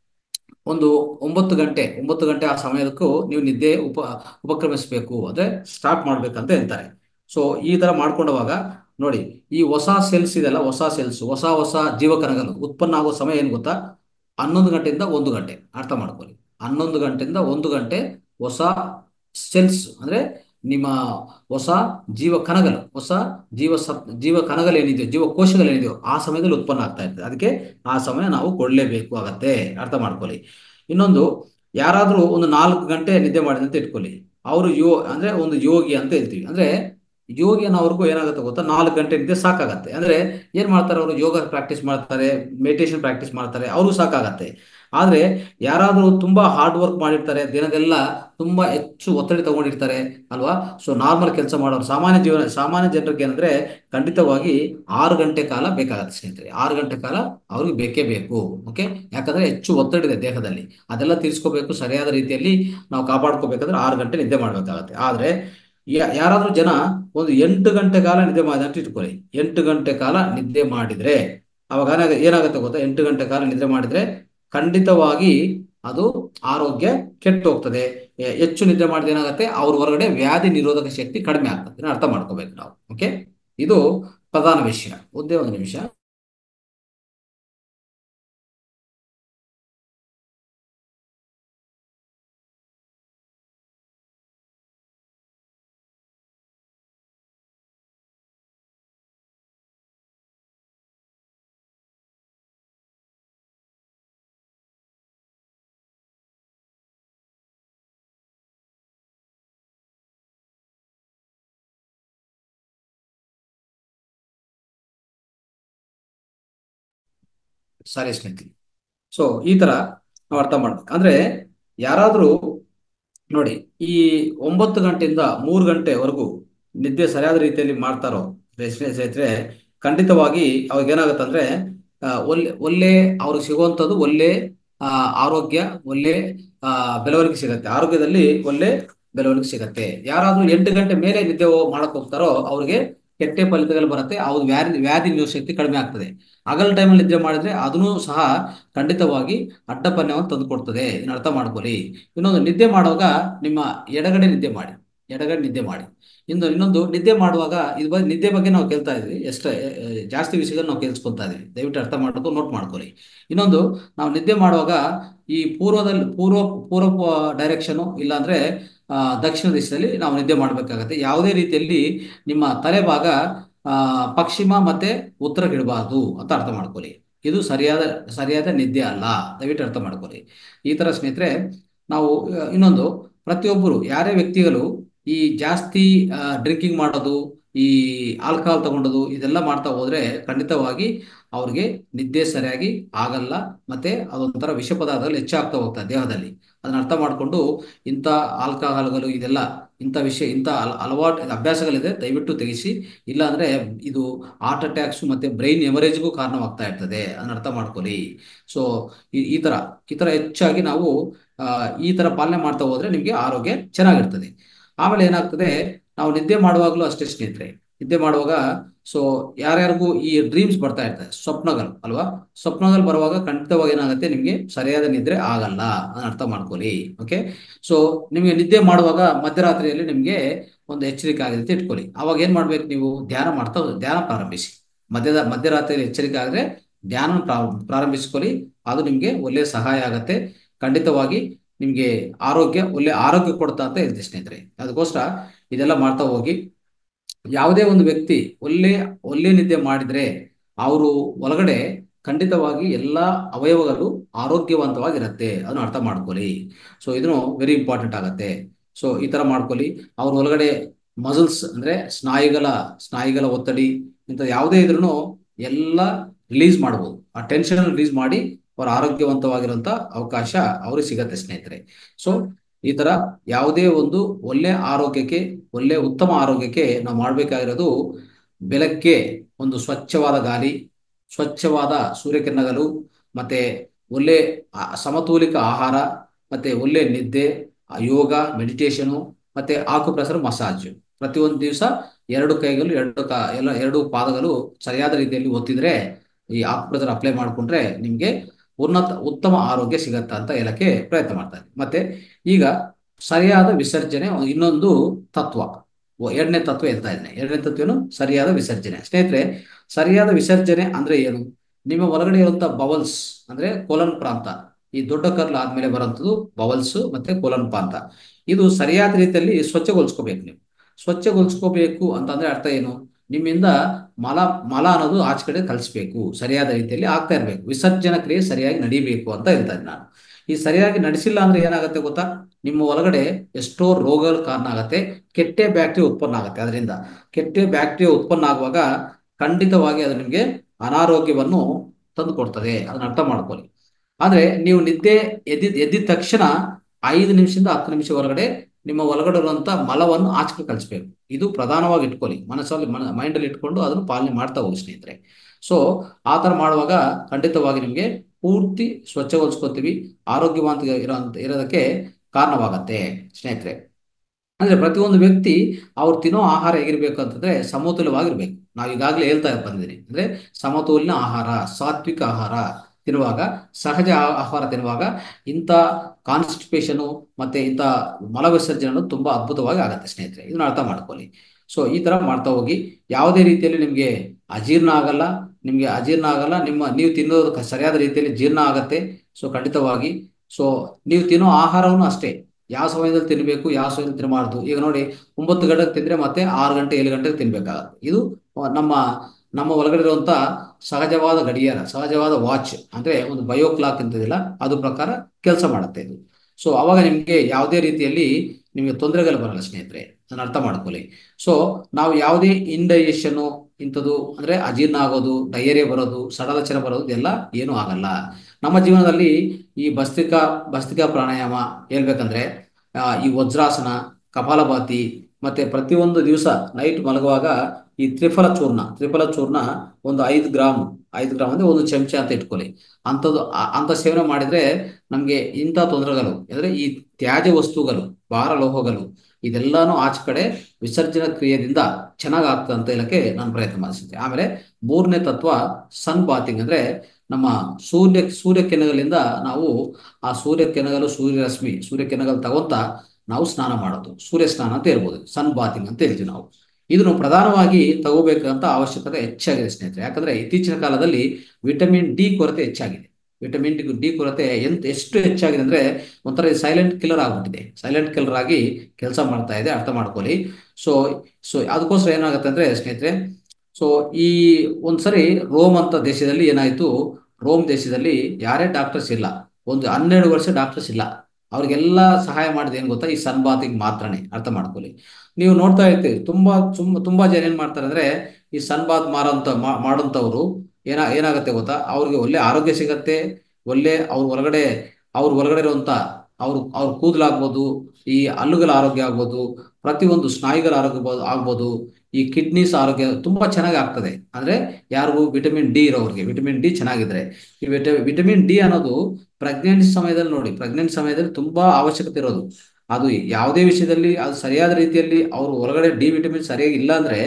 ಒಂದು ಒಂಬತ್ತು ಗಂಟೆ ಒಂಬತ್ತು ಗಂಟೆ ಆ ಸಮಯಕ್ಕೂ ನೀವು ನಿದ್ದೆ ಉಪ ಉಪಕ್ರಮಿಸಬೇಕು ಅಂದ್ರೆ ಸ್ಟಾರ್ಟ್ ಮಾಡ್ಬೇಕಂತ ಹೇಳ್ತಾರೆ ಸೊ ಈ ತರ ಮಾಡ್ಕೊಂಡವಾಗ ನೋಡಿ ಈ ಹೊಸ ಸೆಲ್ಸ್ ಇದೆಲ್ಲ ಹೊಸ ಸೆಲ್ಸ್ ಹೊಸ ಹೊಸ ಜೀವಕಣಗಳು ಉತ್ಪನ್ನ ಆಗೋ ಸಮಯ ಏನು ಗೊತ್ತಾ ಹನ್ನೊಂದು ಗಂಟೆಯಿಂದ ಒಂದು ಗಂಟೆ ಅರ್ಥ ಮಾಡ್ಕೊಳ್ಳಿ ಹನ್ನೊಂದು ಗಂಟೆಯಿಂದ ಒಂದು ಗಂಟೆ ಹೊಸ ಸೆಲ್ಸ್ ಅಂದ್ರೆ ನಿಮ್ಮ ಹೊಸ ಜೀವ ಕಣಗಳು ಹೊಸ ಜೀವ ಸತ್ ಜೀವ ಕಣಗಳು ಏನಿದೆಯೋ ಜೀವ ಕೋಶಗಳು ಏನಿದೆಯೋ ಆ ಸಮಯದಲ್ಲಿ ಉತ್ಪನ್ನ ಆಗ್ತಾ ಇರ್ತದೆ ಅದಕ್ಕೆ ಆ ಸಮಯ ನಾವು ಕೊಡಲೇಬೇಕು ಆಗತ್ತೆ ಅರ್ಥ ಮಾಡ್ಕೊಳ್ಳಿ ಇನ್ನೊಂದು ಯಾರಾದ್ರೂ ಒಂದು ನಾಲ್ಕು ಗಂಟೆ ನಿದ್ದೆ ಮಾಡಿದೆ ಅಂತ ಇಟ್ಕೊಳ್ಳಿ ಅವರು ಯೋ ಅಂದ್ರೆ ಒಂದು ಯೋಗಿ ಅಂತ ಹೇಳ್ತೀವಿ ಅಂದ್ರೆ ಯೋಗಿ ಅನ್ನೋರ್ಗೂ ಏನಾಗುತ್ತೆ ಗೊತ್ತಾ ನಾಲ್ಕು ಗಂಟೆ ನಿದ್ದೆ ಸಾಕಾಗತ್ತೆ ಅಂದ್ರೆ ಏನ್ ಮಾಡ್ತಾರೆ ಅವರು ಯೋಗ ಪ್ರಾಕ್ಟೀಸ್ ಮಾಡ್ತಾರೆ ಮೆಡಿಟೇಷನ್ ಪ್ರಾಕ್ಟೀಸ್ ಮಾಡ್ತಾರೆ ಅವ್ರಿಗೂ ಸಾಕಾಗತ್ತೆ ಆದ್ರೆ ಯಾರಾದ್ರೂ ತುಂಬಾ ಹಾರ್ಡ್ ವರ್ಕ್ ಮಾಡಿರ್ತಾರೆ ದಿನದೆಲ್ಲ ತುಂಬಾ ಹೆಚ್ಚು ಒತ್ತಡ ತಗೊಂಡಿರ್ತಾರೆ ಅಲ್ವಾ ಸೊ ನಾರ್ಮಲ್ ಕೆಲಸ ಮಾಡೋರು ಸಾಮಾನ್ಯ ಜೀವನ ಸಾಮಾನ್ಯ ಜನರಿಗೆ ಏನಂದ್ರೆ ಖಂಡಿತವಾಗಿ ಆರು ಗಂಟೆ ಕಾಲ ಬೇಕಾಗತ್ತೆ ಸ್ನೇಹಿತರೆ ಆರು ಗಂಟೆ ಕಾಲ ಅವ್ರಿಗೆ ಬೇಕೇ ಬೇಕು ಓಕೆ ಯಾಕಂದ್ರೆ ಹೆಚ್ಚು ಒತ್ತಡ ಇದೆ ದೇಹದಲ್ಲಿ ಅದೆಲ್ಲ ತೀರ್ಸ್ಕೋಬೇಕು ಸರಿಯಾದ ರೀತಿಯಲ್ಲಿ ನಾವು ಕಾಪಾಡ್ಕೋಬೇಕಂದ್ರೆ ಆರು ಗಂಟೆ ನಿದ್ದೆ ಮಾಡ್ಬೇಕಾಗತ್ತೆ ಆದ್ರೆ ಯಾ- ಯಾರಾದ್ರೂ ಜನ ಒಂದು ಎಂಟು ಗಂಟೆ ಕಾಲ ನಿದ್ದೆ ಮಾಡಿದ ಅಂತ ಇಟ್ಕೊಳ್ಳಿ ಎಂಟು ಗಂಟೆ ಕಾಲ ನಿದ್ದೆ ಮಾಡಿದ್ರೆ ಅವಾಗ ಏನಾಗ- ಏನಾಗುತ್ತೆ ಗೊತ್ತಾ ಎಂಟು ಗಂಟೆ ಕಾಲ ನಿದ್ದೆ ಮಾಡಿದ್ರೆ ಖಂಡಿತವಾಗಿ ಅದು ಆರೋಗ್ಯ ಕೆಟ್ಟು ಹೋಗ್ತದೆ ಎ- ಹೆಚ್ಚು ನಿದ್ದೆ ಮಾಡಿದ್ರೆ ಏನಾಗುತ್ತೆ ಅವ್ರ ಹೊರಗಡೆ ವ್ಯಾಧಿ ನಿರೋಧಕ ಶಕ್ತಿ ಕಡಿಮೆ ಆಗ್ತದೆ ಇದನ್ನ ಅರ್ಥ ಮಾಡ್ಕೋಬೇಕು ನಾವು ಓಕೆ ಇದು ಪ್ರಧಾನ ವಿಷಯ ಒಂದೇ ಒಂದು ನಿಮಿಷ ಸರಿ ಸ್ನೇಹಿತರೆ ಸೊ ಈ ತರ ನಾವು ಅರ್ಥ ಮಾಡ್ಬೇಕು ಅಂದ್ರೆ ಯಾರಾದ್ರೂ ನೋಡಿ ಈ ಒಂಬತ್ತು ಗಂಟೆಯಿಂದ ಮೂರು ಗಂಟೆವರೆಗೂ ನಿದ್ದೆ ಸರಿಯಾದ ರೀತಿಯಲ್ಲಿ ಮಾಡ್ತಾರೋ ಸ್ನೇ- ಸ್ನೇಹಿತರೆ ಖಂಡಿತವಾಗಿ ಅವಾಗ ಏನಾಗುತ್ತಂದ್ರೆ ಆ, ಒಳ್ಳೆ ಒಳ್ಳೆ ಅವ್ರಿಗೆ ಸಿಗುವಂಥದ್ದು ಒಳ್ಳೆ ಆ, ಆರೋಗ್ಯ ಒಳ್ಳೆ ಆ, ಬೆಳವಣಿಗೆ ಸಿಗತ್ತೆ ಆರೋಗ್ಯದಲ್ಲಿ ಒಳ್ಳೆ ಬೆಳವಣಿಗೆ ಸಿಗತ್ತೆ ಯಾರಾದ್ರೂ ಎಂಟು ಗಂಟೆ ಮೇಲೆ ನಿದ್ದೆ ಹೋ- ಮಾಡಕ್ ಹೋಗ್ತಾರೋ ಅವ್ರಿಗೆ ಕೆಟ್ಟ ಫಲಿತಗಳು ಬರುತ್ತೆ ಅವ್ರ ವ್ಯಾಧಿ ವ್ಯಾಧಿ ನಿರೋಧಕ ಶಕ್ತಿ ಕಡಿಮೆ ಆಗ್ತದೆ ಹಗಲ್ ಟೈಮಲ್ಲಿ ನಿದ್ರೆ ಮಾಡಿದ್ರೆ ಅದನ್ನು ಸಹ ಖಂಡಿತವಾಗಿ ಅಡ್ಡಪನ್ಯವನ್ನು ತಂದು ಕೊಡ್ತದೆ ಇದನ್ನ ಅರ್ಥ ಮಾಡ್ಕೊಳ್ಳಿ ಇನ್ನೊಂದು ನಿದ್ದೆ ಮಾಡುವಾಗ ನಿಮ್ಮ ಎಡಗಡೆ ನಿದ್ದೆ ಮಾಡಿ ಎಡಗಡೆ ನಿದ್ದೆ ಮಾಡಿ ಇನ್ನು ಇನ್ನೊಂದು ನಿದ್ದೆ ಮಾಡುವಾಗ ಇದು ಬಗ್ಗೆ ನಿದ್ದೆ ಬಗ್ಗೆ ನಾವು ಕೇಳ್ತಾ ಇದ್ವಿ ಎಷ್ಟೇ ಜಾಸ್ತಿ ವಿಷಯಗಳು ನಾವು ಕೇಳಿಸ್ಕೊತಾ ಇದೀವಿ ದಯವಿಟ್ಟು ಅರ್ಥ ಮಾಡ್ಕೊಂಡು ನೋಟ್ ಮಾಡ್ಕೊಳ್ಳಿ ಇನ್ನೊಂದು ನಾವು ನಿದ್ದೆ ಮಾಡುವಾಗ ಈ ಪೂರ್ವದಲ್ಲಿ ಪೂರ್ವ ಪೂರ್ವ ಡೈರೆಕ್ಷನು ಇಲ್ಲಾಂದ್ರೆ ಆ, ದಕ್ಷಿಣ ದಿಶೆಯಲ್ಲಿ ನಾವು ನಿದ್ದೆ ಮಾಡಬೇಕಾಗತ್ತೆ ಯಾವುದೇ ರೀತಿಯಲ್ಲಿ ನಿಮ್ಮ ತಲೆ ಭಾಗ ಆ, ಪಶ್ಚಿಮ ಮತ್ತೆ ಉತ್ತರಕ್ಕೆ ಇಡಬಾರ್ದು ಅಂತ ಅರ್ಥ ಮಾಡ್ಕೊಳ್ಳಿ ಇದು ಸರಿಯಾದ ಸರಿಯಾದ ನಿದ್ದೆ ಅಲ್ಲ ದಯವಿಟ್ಟು ಅರ್ಥ ಮಾಡ್ಕೊಳ್ಳಿ ಈ ತರ ಸ್ನೇಹಿತರೆ ನಾವು ಆ, ಇನ್ನೊಂದು ಪ್ರತಿಯೊಬ್ಬರು ಯಾರೇ ವ್ಯಕ್ತಿಗಳು ಈ ಜಾಸ್ತಿ ಡ್ರಿಂಕಿಂಗ್ ಮಾಡೋದು ಈ ಆಲ್ಕಹಾಲ್ ತಗೊಂಡದು ಇದೆಲ್ಲ ಮಾಡ್ತಾ ಹೋದ್ರೆ ಖಂಡಿತವಾಗಿ ಅವ್ರಿಗೆ ನಿದ್ದೆ ಸರಿಯಾಗಿ ಆಗಲ್ಲ ಮತ್ತೆ ಅದೊಂಥರ ವಿಷ ಪದಾರ್ಥಗಳು ಹೆಚ್ಚಾಗ್ತಾ ಹೋಗ್ತದೆ ದೇಹದಲ್ಲಿ ಅದನ್ನ ಅರ್ಥ ಮಾಡಿಕೊಂಡು ಇಂಥ ಆಲ್ಕಹಾಲ್ಗಳು ಇದೆಲ್ಲ ಇಂಥ ವಿಷಯ ಇಂಥ ಹಲ ಹಲವಾರು ಅಭ್ಯಾಸಗಳಿದೆ ದಯವಿಟ್ಟು ತೆಗಿಸಿ ಇಲ್ಲಾಂದ್ರೆ ಇದು ಹಾರ್ಟ್ ಅಟ್ಯಾಕ್ಸ್ ಮತ್ತೆ ಬ್ರೈನ್ ಎಮರೇಜ್ಗೂ ಕಾರಣವಾಗ್ತಾ ಇರ್ತದೆ ಅದನ್ನ ಅರ್ಥ ಮಾಡ್ಕೊಳ್ಳಿ ಸೊ ಈ ಈ ತರ ಈ ತರ ಹೆಚ್ಚಾಗಿ ನಾವು ಆ, ಈ ತರ ಪಾಲನೆ ಮಾಡ್ತಾ ಹೋದ್ರೆ ನಿಮಗೆ ಆರೋಗ್ಯ ಚೆನ್ನಾಗಿರ್ತದೆ ಆಮೇಲೆ ಏನಾಗ್ತದೆ ನಾವು ನಿದ್ದೆ ಮಾಡುವಾಗಲೂ ಅಷ್ಟೇ ಸ್ನೇಹಿತರೆ ನಿದ್ದೆ ಮಾಡುವಾಗ ಸೊ ಯಾರ್ಯಾರಿಗೂ ಈ ಡ್ರೀಮ್ಸ್ ಬರ್ತಾ ಇರ್ತದೆ ಸ್ವಪ್ನಗಳು ಅಲ್ವಾ ಸ್ವಪ್ನಗಳು ಬರುವಾಗ ಖಂಡಿತವಾಗಿ ಏನಾಗುತ್ತೆ ನಿಮಗೆ ಸರಿಯಾದ ನಿದ್ರೆ ಆಗಲ್ಲ ಅದನ್ನ ಅರ್ಥ ಮಾಡ್ಕೊಳ್ಳಿ ಓಕೆ ಸೊ ನಿಮಗೆ ನಿದ್ದೆ ಮಾಡುವಾಗ ಮಧ್ಯರಾತ್ರಿಯಲ್ಲಿ ನಿಮಗೆ ಒಂದು ಎಚ್ಚರಿಕೆ ಆಗಿದೆ ಅಂತ ಇಟ್ಕೊಳ್ಳಿ ಅವಾಗ ಏನ್ ಮಾಡ್ಬೇಕು ನೀವು ಧ್ಯಾನ ಮಾಡ್ತಾ ಧ್ಯಾನ ಪ್ರಾರಂಭಿಸಿ ಮಧ್ಯದ ಮಧ್ಯರಾತ್ರಿಯಲ್ಲಿ ಎಚ್ಚರಿಕೆ ಆದರೆ ಧ್ಯಾನ ಪ್ರಾರಂಭ ಪ್ರಾರಂಭಿಸ್ಕೊಳ್ಳಿ ಅದು ನಿಮಗೆ ಒಳ್ಳೆಯ ಸಹಾಯ ಆಗತ್ತೆ ಖಂಡಿತವಾಗಿ ನಿಮಗೆ ಆರೋಗ್ಯ ಒಳ್ಳೆ ಆರೋಗ್ಯ ಕೊಡ್ತಾ ಅಂತ ಹೇಳ್ತೀನಿ ಸ್ನೇಹಿತರೆ ಅದಕ್ಕೋಸ್ಕರ ಇದೆಲ್ಲ ಮಾಡ್ತಾ ಹೋಗಿ ಯಾವುದೇ ಒಂದು ವ್ಯಕ್ತಿ ಒಳ್ಳೆ ಒಳ್ಳೆ ನಿದ್ದೆ ಮಾಡಿದ್ರೆ ಅವರು ಒಳಗಡೆ ಖಂಡಿತವಾಗಿ ಎಲ್ಲ ಅವಯವಗಳು ಆರೋಗ್ಯವಂತವಾಗಿರುತ್ತೆ ಅದನ್ನು ಅರ್ಥ ಮಾಡ್ಕೊಳ್ಳಿ ಸೊ ಇದನ್ನು ವೆರಿ ಇಂಪಾರ್ಟೆಂಟ್ ಆಗತ್ತೆ ಸೊ ಈ ತರ ಮಾಡ್ಕೊಳ್ಳಿ ಅವ್ರ ಒಳಗಡೆ ಮಸಲ್ಸ್ ಅಂದ್ರೆ ಸ್ನಾಯುಗಳ ಸ್ನಾಯುಗಳ ಒತ್ತಡಿ ಇಂಥ ಯಾವುದೇ ಇದ್ರೂ ಎಲ್ಲ ರಿಲೀಸ್ ಮಾಡ್ಬೋದು ಆ ಟೆನ್ಷನ್ ರಿಲೀಸ್ ಮಾಡಿ ಅವರ ಆರೋಗ್ಯವಂತವಾಗಿರುವಂತ ಅವಕಾಶ ಅವ್ರಿಗೆ ಸಿಗತ್ತೆ ಸ್ನೇಹಿತರೆ ಸೊ ಈ ತರ ಯಾವುದೇ ಒಂದು ಒಳ್ಳೆ ಆರೋಗ್ಯಕ್ಕೆ ಒಳ್ಳೆ ಉತ್ತಮ ಆರೋಗ್ಯಕ್ಕೆ ನಾವು ಮಾಡಬೇಕಾಗಿರೋದು ಬೆಳಗ್ಗೆ ಒಂದು ಸ್ವಚ್ಛವಾದ ಗಾಳಿ ಸ್ವಚ್ಛವಾದ ಸೂರ್ಯಕಿರಣಗಳು ಮತ್ತೆ ಒಳ್ಳೆ ಆ, ಸಮತೋಲಿತ ಆಹಾರ ಮತ್ತೆ ಒಳ್ಳೆ ನಿದ್ದೆ ಆ, ಯೋಗ ಮೆಡಿಟೇಷನು ಮತ್ತೆ ಆಕುಪ್ರೆಸರ್ ಮಸಾಜ್ ಪ್ರತಿಯೊಂದು ದಿವಸ ಎರಡು ಕೈಗಳು ಎರಡು ಕಾ ಎಲ್ಲ ಎರಡು ಪಾದಗಳು ಸರಿಯಾದ ರೀತಿಯಲ್ಲಿ ಒತ್ತಿದ್ರೆ ಈ ಆಕುಪ್ರೆಸರ್ ಅಪ್ಲೈ ಮಾಡ್ಕೊಂಡ್ರೆ ನಿಮ್ಗೆ ಉನ್ನತ ಉತ್ತಮ ಆರೋಗ್ಯ ಸಿಗತ್ತ ಅಂತ ಹೇಳಕ್ಕೆ ಪ್ರಯತ್ನ ಮಾಡ್ತಾರೆ ಮತ್ತೆ ಈಗ ಸರಿಯಾದ ವಿಸರ್ಜನೆ ಇನ್ನೊಂದು ತತ್ವ ಓ, ಎರಡನೇ ತತ್ವ ಹೇಳ್ತಾ ಇದ್ದೇನೆ ಎರಡನೇ ತತ್ವ ಏನು ಸರಿಯಾದ ವಿಸರ್ಜನೆ ಸ್ನೇಹಿತರೆ ಸರಿಯಾದ ವಿಸರ್ಜನೆ ಅಂದ್ರೆ ಏನು ನಿಮ್ಮ ಹೊರಗಡೆ ಇರುವಂತ ಬವಲ್ಸ್ ಅಂದ್ರೆ ಕೋಲನ್ ಪ್ರಾಂತ ಈ ದೊಡ್ಡ ಕರ್ಲ್ ಆದ್ಮೇಲೆ ಬರುವಂತದ್ದು ಬವಲ್ಸ್ ಮತ್ತೆ ಕೋಲನ್ ಪ್ರಾಂತ ಇದು ಸರಿಯಾದ ರೀತಿಯಲ್ಲಿ ಸ್ವಚ್ಛಗೊಳಿಸ್ಕೋಬೇಕು ನೀವು ಸ್ವಚ್ಛಗೊಳಿಸ್ಕೋಬೇಕು ಅಂತಂದ್ರೆ ಅರ್ಥ ಏನು ನಿಮ್ಮಿಂದ ಮಲ ಮಲ ಅನ್ನೋದು ಆಚೆ ಕಡೆ ಕಳಿಸ್ಬೇಕು ಸರಿಯಾದ ರೀತಿಯಲ್ಲಿ ಆಗ್ತಾ ಇರಬೇಕು ವಿಸರ್ಜನಾ ಕ್ರಿಯೆ ಸರಿಯಾಗಿ ನಡಿಬೇಕು ಅಂತ ಹೇಳ್ತಾ ಇದ್ದೀನಿ ನಾನು ಈ ಸರಿಯಾಗಿ ನಡೆಸಿಲ್ಲ ಅಂದ್ರೆ ಏನಾಗುತ್ತೆ ಗೊತ್ತಾ ನಿಮ್ಮ ಒಳಗಡೆ ಎಷ್ಟೋ ರೋಗಗಳು ಕಾರಣ ಆಗತ್ತೆ ಕೆಟ್ಟ ಬ್ಯಾಕ್ಟೀರಿಯಾ ಉತ್ಪನ್ನ ಆಗುತ್ತೆ ಅದರಿಂದ ಕೆಟ್ಟ ಬ್ಯಾಕ್ಟೀರಿಯಾ ಉತ್ಪನ್ನ ಆಗುವಾಗ ಖಂಡಿತವಾಗಿ ಅದು ನಿಮಗೆ ಅನಾರೋಗ್ಯವನ್ನು ತಂದು ಕೊಡ್ತದೆ ಅದನ್ನ ಅರ್ಥ ಮಾಡ್ಕೊಳ್ಳಿ ಆದ್ರೆ ನೀವು ನಿದ್ದೆ ಎದ್ದಿದ ಎದ್ದಿದ ತಕ್ಷಣ ಐದು ನಿಮಿಷದಿಂದ ಹತ್ತು ನಿಮಿಷ ಹೊರಗಡೆ ನಿಮ್ಮ ಒಳಗಡೆ ಇರುವಂತ ಮಲವನ್ನು ಆಚೆಗೆ ಕಳಿಸ್ಬೇಕು ಇದು ಪ್ರಧಾನವಾಗಿ ಇಟ್ಕೊಳ್ಳಿ ಮನಸ್ಸಲ್ಲಿ ಮನ ಮೈಂಡಲ್ಲಿ ಇಟ್ಕೊಂಡು ಅದನ್ನು ಪಾಲನೆ ಮಾಡ್ತಾ ಹೋಗಿ ಸ್ನೇಹಿತರೆ ಸೊ ಆ ಥರ ಮಾಡುವಾಗ ಖಂಡಿತವಾಗಿ ನಿಮಗೆ ಪೂರ್ತಿ ಸ್ವಚ್ಛಗೊಳಿಸ್ಕೊತೀವಿ ಆರೋಗ್ಯವಂತ ಇರೋಂತ ಇರೋದಕ್ಕೆ ಕಾರಣವಾಗತ್ತೆ ಸ್ನೇಹಿತರೆ ಅಂದ್ರೆ ಪ್ರತಿಯೊಂದು ವ್ಯಕ್ತಿ ಅವ್ರು ತಿನ್ನೋ ಆಹಾರ ಹೇಗಿರ್ಬೇಕು ಅಂತಂದ್ರೆ ಸಮತೋಲವಾಗಿರ್ಬೇಕು ನಾವು ಈಗಾಗಲೇ ಹೇಳ್ತಾ ಬಂದಿದ್ದೀನಿ ಅಂದ್ರೆ ಸಮತೋಲಿನ ಆಹಾರ ಸಾತ್ವಿಕ ಆಹಾರ ತಿನ್ನುವಾಗ ಸಹಜ ಆ- ಆಹಾರ ತಿನ್ನುವಾಗ ಇಂಥ ಕಾನ್ಸ್ಟಿಪೇಷನು ಮತ್ತೆ ಇಂಥ ಮಲ ವಿಸರ್ಜನೆ ತುಂಬಾ ಅದ್ಭುತವಾಗಿ ಆಗತ್ತೆ ಸ್ನೇಹಿತರೆ ಇದನ್ನ ಅರ್ಥ ಮಾಡ್ಕೊಳ್ಳಿ ಸೊ ಈ ತರ ಮಾಡ್ತಾ ಹೋಗಿ ಯಾವುದೇ ರೀತಿಯಲ್ಲಿ ನಿಮಗೆ ಅಜೀರ್ಣ ಆಗಲ್ಲ ನಿಮಗೆ ಅಜೀರ್ಣ ಆಗಲ್ಲ ನಿಮ್ಮ ನೀವು ತಿನ್ನೋದು ಕ- ಸರಿಯಾದ ರೀತಿಯಲ್ಲಿ ಜೀರ್ಣ ಆಗತ್ತೆ ಸೊ ಖಂಡಿತವಾಗಿ ಸೊ ನೀವು ತಿನ್ನೋ ಆಹಾರವನ್ನು ಅಷ್ಟೇ ಯಾವ ಸಮಯದಲ್ಲಿ ತಿನ್ನಬೇಕು ಯಾವ ಸಮಯದಲ್ಲಿ ತಿನ್ನಬಾರ್ದು ಈಗ ನೋಡಿ ಒಂಬತ್ತು ಗಂಟೆಗೆ ತಿಂದ್ರೆ ಮತ್ತೆ ಆರು ಗಂಟೆ ಏಳು ಗಂಟೆಗೆ ತಿನ್ಬೇಕಾಗತ್ತೆ ಇದು ಆ, ನಮ್ಮ ನಮ್ಮ ಒಳಗಡೆ ಇರುವಂತ ಸಹಜವಾದ ಗಡಿಯಾರ ಸಹಜವಾದ ವಾಚ್ ಅಂದ್ರೆ ಒಂದು ಬಯೋ ಕ್ಲಾಕ್ ಅಂತದಿಲ್ಲ ಅದು ಪ್ರಕಾರ ಕೆಲಸ ಮಾಡುತ್ತೆ ಇದು ಸೊ ಅವಾಗ ನಿಮ್ಗೆ ಯಾವುದೇ ರೀತಿಯಲ್ಲಿ ನಿಮಗೆ ತೊಂದರೆಗಳು ಬರಲ್ಲ ಸ್ನೇಹಿತರೆ ಅದನ್ನ ಅರ್ಥ ಮಾಡ್ಕೊಳ್ಳಿ ಸೊ ನಾವು ಯಾವುದೇ ಇಂಡೈಜೆಷನ್ ಇಂಥದ್ದು ಅಂದ್ರೆ ಅಜೀರ್ಣ ಆಗೋದು ಡಯೇರಿಯಾ ಬರೋದು ಸಡಲಚರ ಬರೋದು ಇದೆಲ್ಲ ಏನೂ ಆಗಲ್ಲ ನಮ್ಮ ಜೀವನದಲ್ಲಿ ಈ ಭಸ್ತ್ರಿಕಾ ಭಸ್ತ್ರಿಕಾ ಪ್ರಾಣಾಯಾಮ ಹೇಳ್ಬೇಕಂದ್ರೆ ಆ, ಈ ವಜ್ರಾಸನ ಕಪಾಲಭಾತಿ ಮತ್ತೆ ಪ್ರತಿಯೊಂದು ದಿವಸ ನೈಟ್ ಮಲಗುವಾಗ ಈ ತ್ರಿಫಲ ಚೂರ್ಣ ತ್ರಿಫಲ ಚೂರ್ಣ ಒಂದು ಐದು ಗ್ರಾಮ್ ಐದು ಗ್ರಾಮ್ ಅಂದ್ರೆ ಒಂದು ಚಮಚ ಅಂತ ಇಟ್ಕೊಳ್ಳಿ ಅಂಥದ್ದು ಆ- ಅಂಥ ಸೇವನೆ ಮಾಡಿದ್ರೆ ನಮ್ಗೆ ಇಂಥ ತೊಂದರೆಗಳು ಅಂದ್ರೆ ಈ ತ್ಯಾಜ್ಯ ವಸ್ತುಗಳು ಭಾರ ಲೋಹಗಳು ಇದೆಲ್ಲಾನು ಆಚೆ ಕಡೆ ವಿಸರ್ಜನಾ ಕ್ರಿಯೆಯಿಂದ ಚೆನ್ನಾಗ್ ಆಗ್ತದೆ ಅಂತ ಹೇಳಕ್ಕೆ ನಾನು ಪ್ರಯತ್ನ ಮಾಡಿಸಿದ್ದೆ ಆಮೇಲೆ ಮೂರನೇ ತತ್ವ ಸನ್ ಬಾತಿಂಗ್ ಅಂದ್ರೆ ನಮ್ಮ ಸೂರ್ಯ ಸೂರ್ಯ ಕಿರಣಗಳಿಂದ ನಾವು ಆ ಸೂರ್ಯ ಕಿರಣಗಳು ಸೂರ್ಯರಶ್ಮಿ ಸೂರ್ಯ ಕಿರಣಗಳು ತಗೊಂತ ನಾವು ಸ್ನಾನ ಮಾಡೋದು ಸೂರ್ಯ ಸ್ನಾನ ಅಂತ ಹೇಳ್ಬೋದು ಸನ್ ಬಾತಿಂಗ್ ಅಂತ ಹೇಳ್ತೀವಿ ನಾವು ಇದನ್ನು ಪ್ರಧಾನವಾಗಿ ತಗೋಬೇಕಂತ ಅವಶ್ಯಕತೆ ಹೆಚ್ಚಾಗಿದೆ ಸ್ನೇಹಿತರೆ ಯಾಕಂದ್ರೆ ಇತ್ತೀಚಿನ ಕಾಲದಲ್ಲಿ ವಿಟಮಿನ್ ಡಿ ಕೊರತೆ ಹೆಚ್ಚಾಗಿದೆ ವಿಟಮಿನ್ ಡಿ ಡಿ ಕೊರತೆ ಎಂತ ಎಷ್ಟು ಹೆಚ್ಚಾಗಿದೆ ಅಂದ್ರೆ ಒಂಥರ ಸೈಲೆಂಟ್ ಕಿಲ್ಲರ್ ಆಗ್ಬಿಟ್ಟಿದೆ ಸೈಲೆಂಟ್ ಕಿಲ್ಲರ್ ಆಗಿ ಕೆಲಸ ಮಾಡ್ತಾ ಇದೆ ಅರ್ಥ ಮಾಡ್ಕೊಳ್ಳಿ ಸೊ ಸೊ ಅದಕ್ಕೋಸ್ಕರ ಏನಾಗುತ್ತೆ ಅಂದ್ರೆ ಸ್ನೇಹಿತರೆ ಸೊ ಈ ಒಂದ್ಸರಿ ರೋಮ್ ಅಂತ ದೇಶದಲ್ಲಿ ಏನಾಯ್ತು ರೋಮ್ ದೇಶದಲ್ಲಿ ಯಾರೇ ಡಾಕ್ಟರ್ಸ್ ಇಲ್ಲ ಒಂದು ಹನ್ನೆರಡು ವರ್ಷ ಡಾಕ್ಟರ್ಸ್ ಇಲ್ಲ ಅವ್ರಿಗೆಲ್ಲ ಸಹಾಯ ಮಾಡಿದ ಏನ್ ಗೊತ್ತಾ ಈ ಸನ್ ಬಾತಿಂಗ್ ಮಾತ್ರನೇ ಅರ್ಥ ಮಾಡ್ಕೊಳ್ಳಿ ನೀವು ನೋಡ್ತಾ ಇರ್ತೀವಿ ತುಂಬಾ ತುಂಬ ತುಂಬಾ ಜನ ಏನ್ ಮಾಡ್ತಾರೆ ಅಂದ್ರೆ ಈ ಸನ್ ಬಾತ್ ಮಾರೋಂತ ಮಾ- ಮಾಡೋಂಥವ್ರು ಏನ ಏನಾಗುತ್ತೆ ಗೊತ್ತಾ ಅವ್ರಿಗೆ ಒಳ್ಳೆ ಆರೋಗ್ಯ ಸಿಗತ್ತೆ ಒಳ್ಳೆ ಅವ್ರ ಹೊರಗಡೆ ಅವ್ರ ಹೊರಗಡೆ ಇರುವಂತ ಅವ್ರ ಅವ್ರ ಕೂದಲಾಗ್ಬೋದು ಈ ಹಲ್ಲುಗಳ ಆರೋಗ್ಯ ಆಗ್ಬೋದು ಪ್ರತಿಯೊಂದು ಸ್ನಾಯುಗಳ ಆರೋಗ್ಯ ಆಗ್ಬೋದು- ಆಗ್ಬೋದು ಈ ಕಿಡ್ನೀಸ್ ಆರೋಗ್ಯ ತುಂಬಾ ಚೆನ್ನಾಗಿ ಆಗ್ತದೆ ಅಂದ್ರೆ ಯಾರಿಗೂ ವಿಟಮಿನ್ ಡಿ ಇರೋರಿಗೆ ವಿಟಮಿನ್ ಡಿ ಚೆನ್ನಾಗಿದ್ರೆ ಈ ವಿಟ ವಿಟಮಿನ್ ಡಿ ಅನ್ನೋದು ಪ್ರೆಗ್ನೆನ್ಸಿ ಸಮಯದಲ್ಲಿ ನೋಡಿ ಪ್ರೆಗ್ನೆನ್ಸಿ ಸಮಯದಲ್ಲಿ ತುಂಬಾ ಅವಶ್ಯಕತೆ ಇರೋದು ಅದು ಯಾವುದೇ ವಿಷಯದಲ್ಲಿ ಅದು ಸರಿಯಾದ ರೀತಿಯಲ್ಲಿ ಅವ್ರ ಹೊರಗಡೆ ಡಿ ವಿಟಮಿನ್ ಸರಿಯಾಗಿ ಇಲ್ಲ ಅಂದ್ರೆ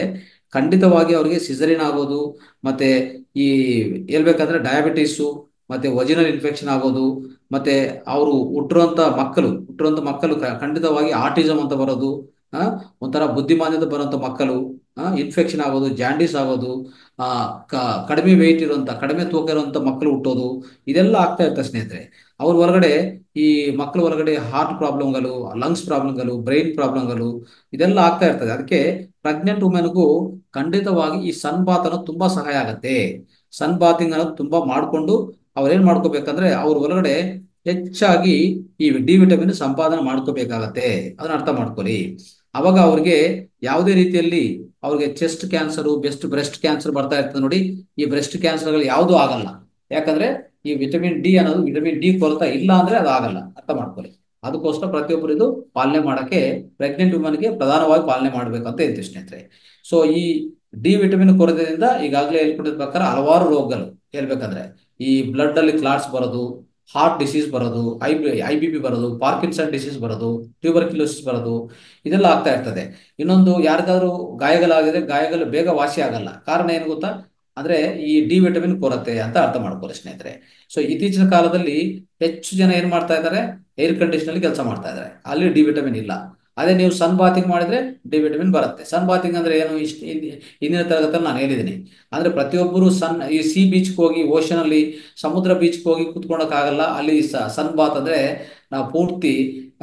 ಖಂಡಿತವಾಗಿ ಅವರಿಗೆ ಸಿಸರಿನ್ ಆಗೋದು ಮತ್ತೆ ಈ ಹೇಳ್ಬೇಕಂದ್ರೆ ಡಯಾಬಿಟಿಸು ಮತ್ತೆ ವಜಿನಲ್ ಇನ್ಫೆಕ್ಷನ್ ಆಗೋದು ಮತ್ತೆ ಅವರು ಹುಟ್ಟಿರುವಂತ ಮಕ್ಕಳು ಹುಟ್ಟಿರುವಂತ ಮಕ್ಕಳು ಕ- ಖಂಡಿತವಾಗಿ ಆಟಿಸಮ್ ಅಂತ ಬರೋದು ಆ ಒಂಥರ ಬುದ್ಧಿಮಾಂದ್ಯತೆ ಬರುವಂತ ಮಕ್ಕಳು ಆ ಇನ್ಫೆಕ್ಷನ್ ಆಗೋದು ಜಾಂಡೀಸ್ ಆಗೋದು ಆ ಕ- ಕಡಿಮೆ ವೆಯ್ಟ್ ಇರುವಂತ ಕಡಿಮೆ ತೂಕ ಇರುವಂತ ಮಕ್ಕಳು ಹುಟ್ಟೋದು ಇದೆಲ್ಲ ಆಗ್ತಾ ಇರ್ತದೆ ಸ್ನೇಹಿತರೆ ಅವ್ರ ಹೊರಗಡೆ ಈ ಮಕ್ಕಳ ಹೊರಗಡೆ ಹಾರ್ಟ್ ಪ್ರಾಬ್ಲಮ್ಗಳು ಲಂಗ್ಸ್ ಪ್ರಾಬ್ಲಮ್ಗಳು ಬ್ರೈನ್ ಪ್ರಾಬ್ಲಮ್ಗಳು ಇದೆಲ್ಲ ಆಗ್ತಾ ಇರ್ತದೆ ಅದಕ್ಕೆ ಪ್ರೆಗ್ನೆಂಟ್ ವುಮೆನ್ಗೂ ಖಂಡಿತವಾಗಿ ಈ ಸನ್ ಬಾತ್ ಅನ್ನೋದು ತುಂಬಾ ಸಹಾಯ ಆಗತ್ತೆ ಸನ್ ಬಾತಿಂಗ್ ಅನ್ನೋದು ತುಂಬಾ ಮಾಡ್ಕೊಂಡು ಅವ್ರೇನ್ ಮಾಡ್ಕೋಬೇಕಂದ್ರೆ ಅವ್ರ ಒಳಗಡೆ ಹೆಚ್ಚಾಗಿ ಈ ಡಿ ವಿಟಮಿನ್ ಸಂಪಾದನೆ ಮಾಡ್ಕೋಬೇಕಾಗತ್ತೆ ಅದನ್ನ ಅರ್ಥ ಮಾಡ್ಕೊಳ್ಳಿ ಅವಾಗ ಅವ್ರಿಗೆ ಯಾವುದೇ ರೀತಿಯಲ್ಲಿ ಅವ್ರಿಗೆ chest cancer best breast cancer ಬರ್ತಾ ಇರ್ತದೆ ನೋಡಿ ಈ ಬ್ರೆಸ್ಟ್ ಕ್ಯಾನ್ಸರ್ಗಳು ಯಾವುದೂ ಆಗಲ್ಲ ಯಾಕಂದ್ರೆ ಈ ವಿಟಮಿನ್ ಡಿ ಅನ್ನೋದು ವಿಟಮಿನ್ ಡಿ ಕೊರತೆ ಇಲ್ಲ ಅಂದ್ರೆ ಅದು ಆಗಲ್ಲ ಅರ್ಥ ಮಾಡ್ಕೊಳ್ಳಿ ಅದಕ್ಕೋಸ್ಕರ ಪ್ರತಿಯೊಬ್ಬರು ಇದು ಪಾಲನೆ ಮಾಡಕ್ಕೆ ಪ್ರೆಗ್ನೆಂಟ್ ವುಮನ್ಗೆ ಪ್ರಧಾನವಾಗಿ ಪಾಲನೆ ಮಾಡ್ಬೇಕು ಅಂತ ಹೇಳ್ತೀವಿ ಸ್ನೇಹಿತರೆ ಸೊ ಈ ಡಿ ವಿಟಮಿನ್ ಕೊರತೆಯಿಂದ ಈಗಾಗಲೇ ಹೇಳ್ಕೊಟ್ಟಿದ ಪ್ರಕಾರ ಹಲವಾರು ರೋಗಗಳು ಹೇಳ್ಬೇಕಂದ್ರೆ ಈ ಬ್ಲಡ್ ಅಲ್ಲಿ ಕ್ಲಾಟ್ಸ್ ಬರೋದು ಹಾರ್ಟ್ ಡಿಸೀಸ್ ಬರೋದು I B I B P ಬರೋದು ಪಾರ್ಕಿನ್ಸನ್ ಡಿಸೀಸ್ ಬರೋದು ಟ್ಯೂಬರ್ಕ್ಯುಲೋಸಿಸ್ ಬರೋದು ಇದೆಲ್ಲ ಆಗ್ತಾ ಇರ್ತದೆ ಇನ್ನೊಂದು ಯಾರಿಗಾದ್ರೂ ಗಾಯಗಳಾಗಿದ್ರೆ ಗಾಯಗಳು ಬೇಗ ವಾಸಿ ಆಗಲ್ಲ ಕಾರಣ ಏನು ಗೊತ್ತಾ ಅಂದ್ರೆ ಈ ಡಿ ವಿಟಮಿನ್ ಕೊರತೆ ಅಂತ ಅರ್ಥ ಮಾಡ್ಕೊಳ್ಳಿ ಸ್ನೇಹಿತರೆ ಸೊ ಇತ್ತೀಚಿನ ಕಾಲದಲ್ಲಿ ಹೆಚ್ಚು ಜನ ಏನ್ ಮಾಡ್ತಾ ಇದ್ದಾರೆ ಏರ್ ಕಂಡೀಷನ್ ಅಲ್ಲಿ ಕೆಲಸ ಮಾಡ್ತಾ ಇದ್ದಾರೆ ಅಲ್ಲಿ ಡಿ ವಿಟಮಿನ್ ಇಲ್ಲ ಅದೇ ನೀವು ಸನ್ ಬಾತಿಂಗ್ ಮಾಡಿದ್ರೆ ಡಿ ವಿಟಮಿನ್ ಬರುತ್ತೆ ಸನ್ ಬಾತಿಂಗ್ ಅಂದ್ರೆ ಏನು ಇಷ್ಟ ಹಿಂದಿನ ತರಗತಿಯಲ್ಲಿ ನಾನು ಹೇಳಿದ್ದೀನಿ ಅಂದ್ರೆ ಪ್ರತಿಯೊಬ್ಬರು ಸನ್ ಈ ಸಿ ಬೀಚ್ಗೆ ಹೋಗಿ ಓಷನ್ ಅಲ್ಲಿ ಸಮುದ್ರ ಬೀಚ್ಗೆ ಹೋಗಿ ಕೂತ್ಕೊಳ್ಳೋಕ್ಕಾಗಲ್ಲ ಅಲ್ಲಿ ಸನ್ ಬಾತ್ ಅಂದ್ರೆ ನಾವು ಪೂರ್ತಿ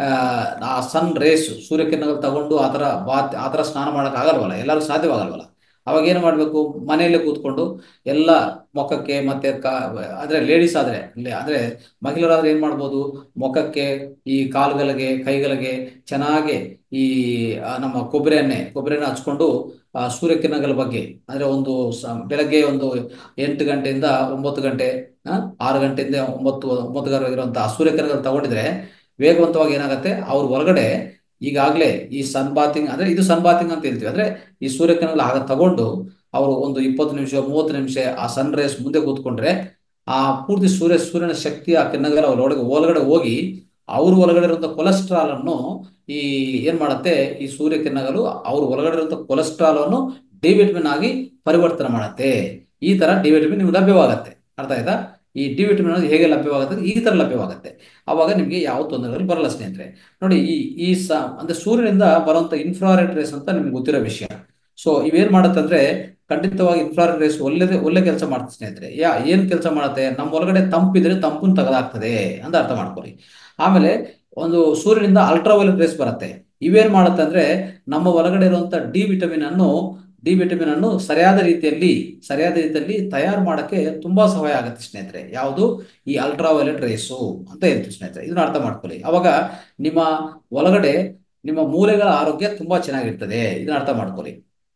ಆ ಸನ್ ರೇಸ್ ಸೂರ್ಯಕಿರಣಗಳು ತಗೊಂಡು ಆ ಥರ ಬಾತ್ ಆ ಥರ ಸ್ನಾನ ಮಾಡಕ್ ಆಗಲ್ವಲ್ಲ ಎಲ್ಲರಿಗೂ ಸಾಧ್ಯವಾಗಲ್ವಲ್ಲ ಅವಾಗ ಏನು ಮಾಡಬೇಕು ಮನೆಯಲ್ಲೇ ಕೂತ್ಕೊಂಡು ಎಲ್ಲ ಮುಖಕ್ಕೆ ಮತ್ತೆ ಕ ಅಂದ್ರೆ ಲೇಡೀಸ್ ಆದ್ರೆ ಲೇ- ಅಂದ್ರೆ ಮಹಿಳೆಯರಾದ್ರೆ ಏನ್ ಮಾಡ್ಬೋದು ಮುಖಕ್ಕೆ ಈ ಕಾಲುಗಳಿಗೆ ಕೈಗಳಿಗೆ ಚೆನ್ನಾಗಿ ಈ ಆ, ನಮ್ಮ ಕೊಬ್ಬರಿ ಎಣ್ಣೆ ಕೊಬ್ಬರಿ ಎಣ್ಣೆ ಹಚ್ಕೊಂಡು ಆ, ಸೂರ್ಯಕಿರಣಗಳ ಬಗ್ಗೆ ಅಂದ್ರೆ ಒಂದು ಸ- ಬೆಳಗ್ಗೆ ಒಂದು ಎಂಟು ಗಂಟೆಯಿಂದ ಒಂಬತ್ತು ಗಂಟೆ ಆ, ಆರು ಗಂಟೆಯಿಂದ ಒಂಬತ್ತು ಒಂಬತ್ತು ಇರುವಂತಹ ಸೂರ್ಯಕಿರಣಗಳು ತಗೊಂಡಿದ್ರೆ ವೇಗವಂತವಾಗಿ ಏನಾಗುತ್ತೆ ಅವ್ರ ಹೊರಗಡೆ ಈಗಾಗಲೇ ಈ ಸನ್ ಬಾತಿಂಗ್ ಅಂದ್ರೆ ಇದು ಸನ್ ಬಾತಿಂಗ್ ಅಂತ ಹೇಳ್ತೀವಿ ಅಂದ್ರೆ ಈ ಸೂರ್ಯಕಿರಣಗಳು ಆಗ ತಗೊಂಡು ಅವರು ಒಂದು ಇಪ್ಪತ್ತು ನಿಮಿಷ ಮೂವತ್ತು ನಿಮಿಷ ಆ ಸನ್ ರೇಸ್ ಮುಂದೆ ಕೂತ್ಕೊಂಡ್ರೆ ಆ ಪೂರ್ತಿ ಸೂರ್ಯ ಸೂರ್ಯನ ಶಕ್ತಿ ಆ ಕಿರಣಗಳು ಅವ್ರ ಒಳಗೆ ಒಳಗಡೆ ಹೋಗಿ ಅವ್ರ ಒಳಗಡೆ ಇರುವಂತ ಕೊಲೆಸ್ಟ್ರಾಲ್ ಅನ್ನು ಈ ಏನ್ ಮಾಡುತ್ತೆ ಈ ಸೂರ್ಯ ಕಿರಣಗಳು ಅವ್ರ ಒಳಗಡೆ ಇರುವಂತ ಕೊಲೆಸ್ಟ್ರಾಲ್ ಅನ್ನು ಡಿ ವಿಟಮಿನ್ ಆಗಿ ಪರಿವರ್ತನೆ ಮಾಡುತ್ತೆ ಈ ತರ ಡಿ ವಿಟಮಿನ್ ನಿಮ್ಗೆ ಲಭ್ಯವಾಗುತ್ತೆ ಅರ್ಥ ಆಯ್ತಾ ಈ ಡಿ ವಿಟಮಿನ್ ಅನ್ನೋದು ಹೇಗೆ ಲಭ್ಯವಾಗುತ್ತೆ ಈ ತರ ಲಭ್ಯವಾಗುತ್ತೆ ಅವಾಗ ನಿಮ್ಗೆ ಯಾವ ತೊಂದರೆಗಳು ಬರಲ್ಲ ಸ್ನೇಹಿತರೆ ನೋಡಿ ಈ ಈ ಸ ಅಂದ್ರೆ ಸೂರ್ಯನಿಂದ ಬರುವಂತ ಇನ್ಫ್ರಾರೆಡ್ ರೇಸ್ ಅಂತ ನಿಮ್ಗೆ ಗೊತ್ತಿರೋ ವಿಷಯ ಸೊ ಇವೇನ್ ಮಾಡುತ್ತೆ ಅಂದ್ರೆ ಖಂಡಿತವಾಗಿ ಇನ್ಫ್ರಾರೆಡ್ ರೇಸ್ ಒಳ್ಳೆ ಒಳ್ಳೆ ಕೆಲಸ ಮಾಡುತ್ತೆ ಸ್ನೇಹಿತರೆ ಯಾ ಏನ್ ಕೆಲಸ ಮಾಡುತ್ತೆ ನಮ್ಮ ಒಳಗಡೆ ತಂಪಿದ್ರೆ ತಂಪನ್ನು ತೆಗೆದಾಕ್ತದೆ ಅಂತ ಅರ್ಥ ಮಾಡ್ಕೊಳ್ಳಿ ಆಮೇಲೆ ಒಂದು ಸೂರ್ಯನಿಂದ ಅಲ್ಟ್ರಾವೈಲೆಟ್ ರೇಸ್ ಬರುತ್ತೆ ಇವೇನ್ ಮಾಡುತ್ತೆ ಅಂದ್ರೆ ನಮ್ಮ ಒಳಗಡೆ ಇರುವಂತ ಡಿ ವಿಟಮಿನ್ ಅನ್ನು ಡಿ ವಿಟಮಿನ್ ಅನ್ನು ಸರಿಯಾದ ರೀತಿಯಲ್ಲಿ ಸರಿಯಾದ ರೀತಿಯಲ್ಲಿ ತಯಾರು ಮಾಡಕ್ಕೆ ತುಂಬಾ ಸಹಾಯ ಆಗುತ್ತೆ ಸ್ನೇಹಿತರೆ ಯಾವುದು ಈ ಅಲ್ಟ್ರಾವೈಲೆಟ್ ರೇಸು ಅಂತ ಹೇಳ್ತೀವಿ ಸ್ನೇಹಿತರೆ ಇದನ್ನ ಅರ್ಥ ಮಾಡ್ಕೊಳ್ಳಿ ಅವಾಗ ನಿಮ್ಮ ಒಳಗಡೆ ನಿಮ್ಮ ಮೂಳೆಗಳ ಆರೋಗ್ಯ ತುಂಬಾ ಚೆನ್ನಾಗಿರ್ತದೆ ಇದನ್ನ ಅರ್ಥ ಮಾಡ್ಕೊಳ್ಳಿ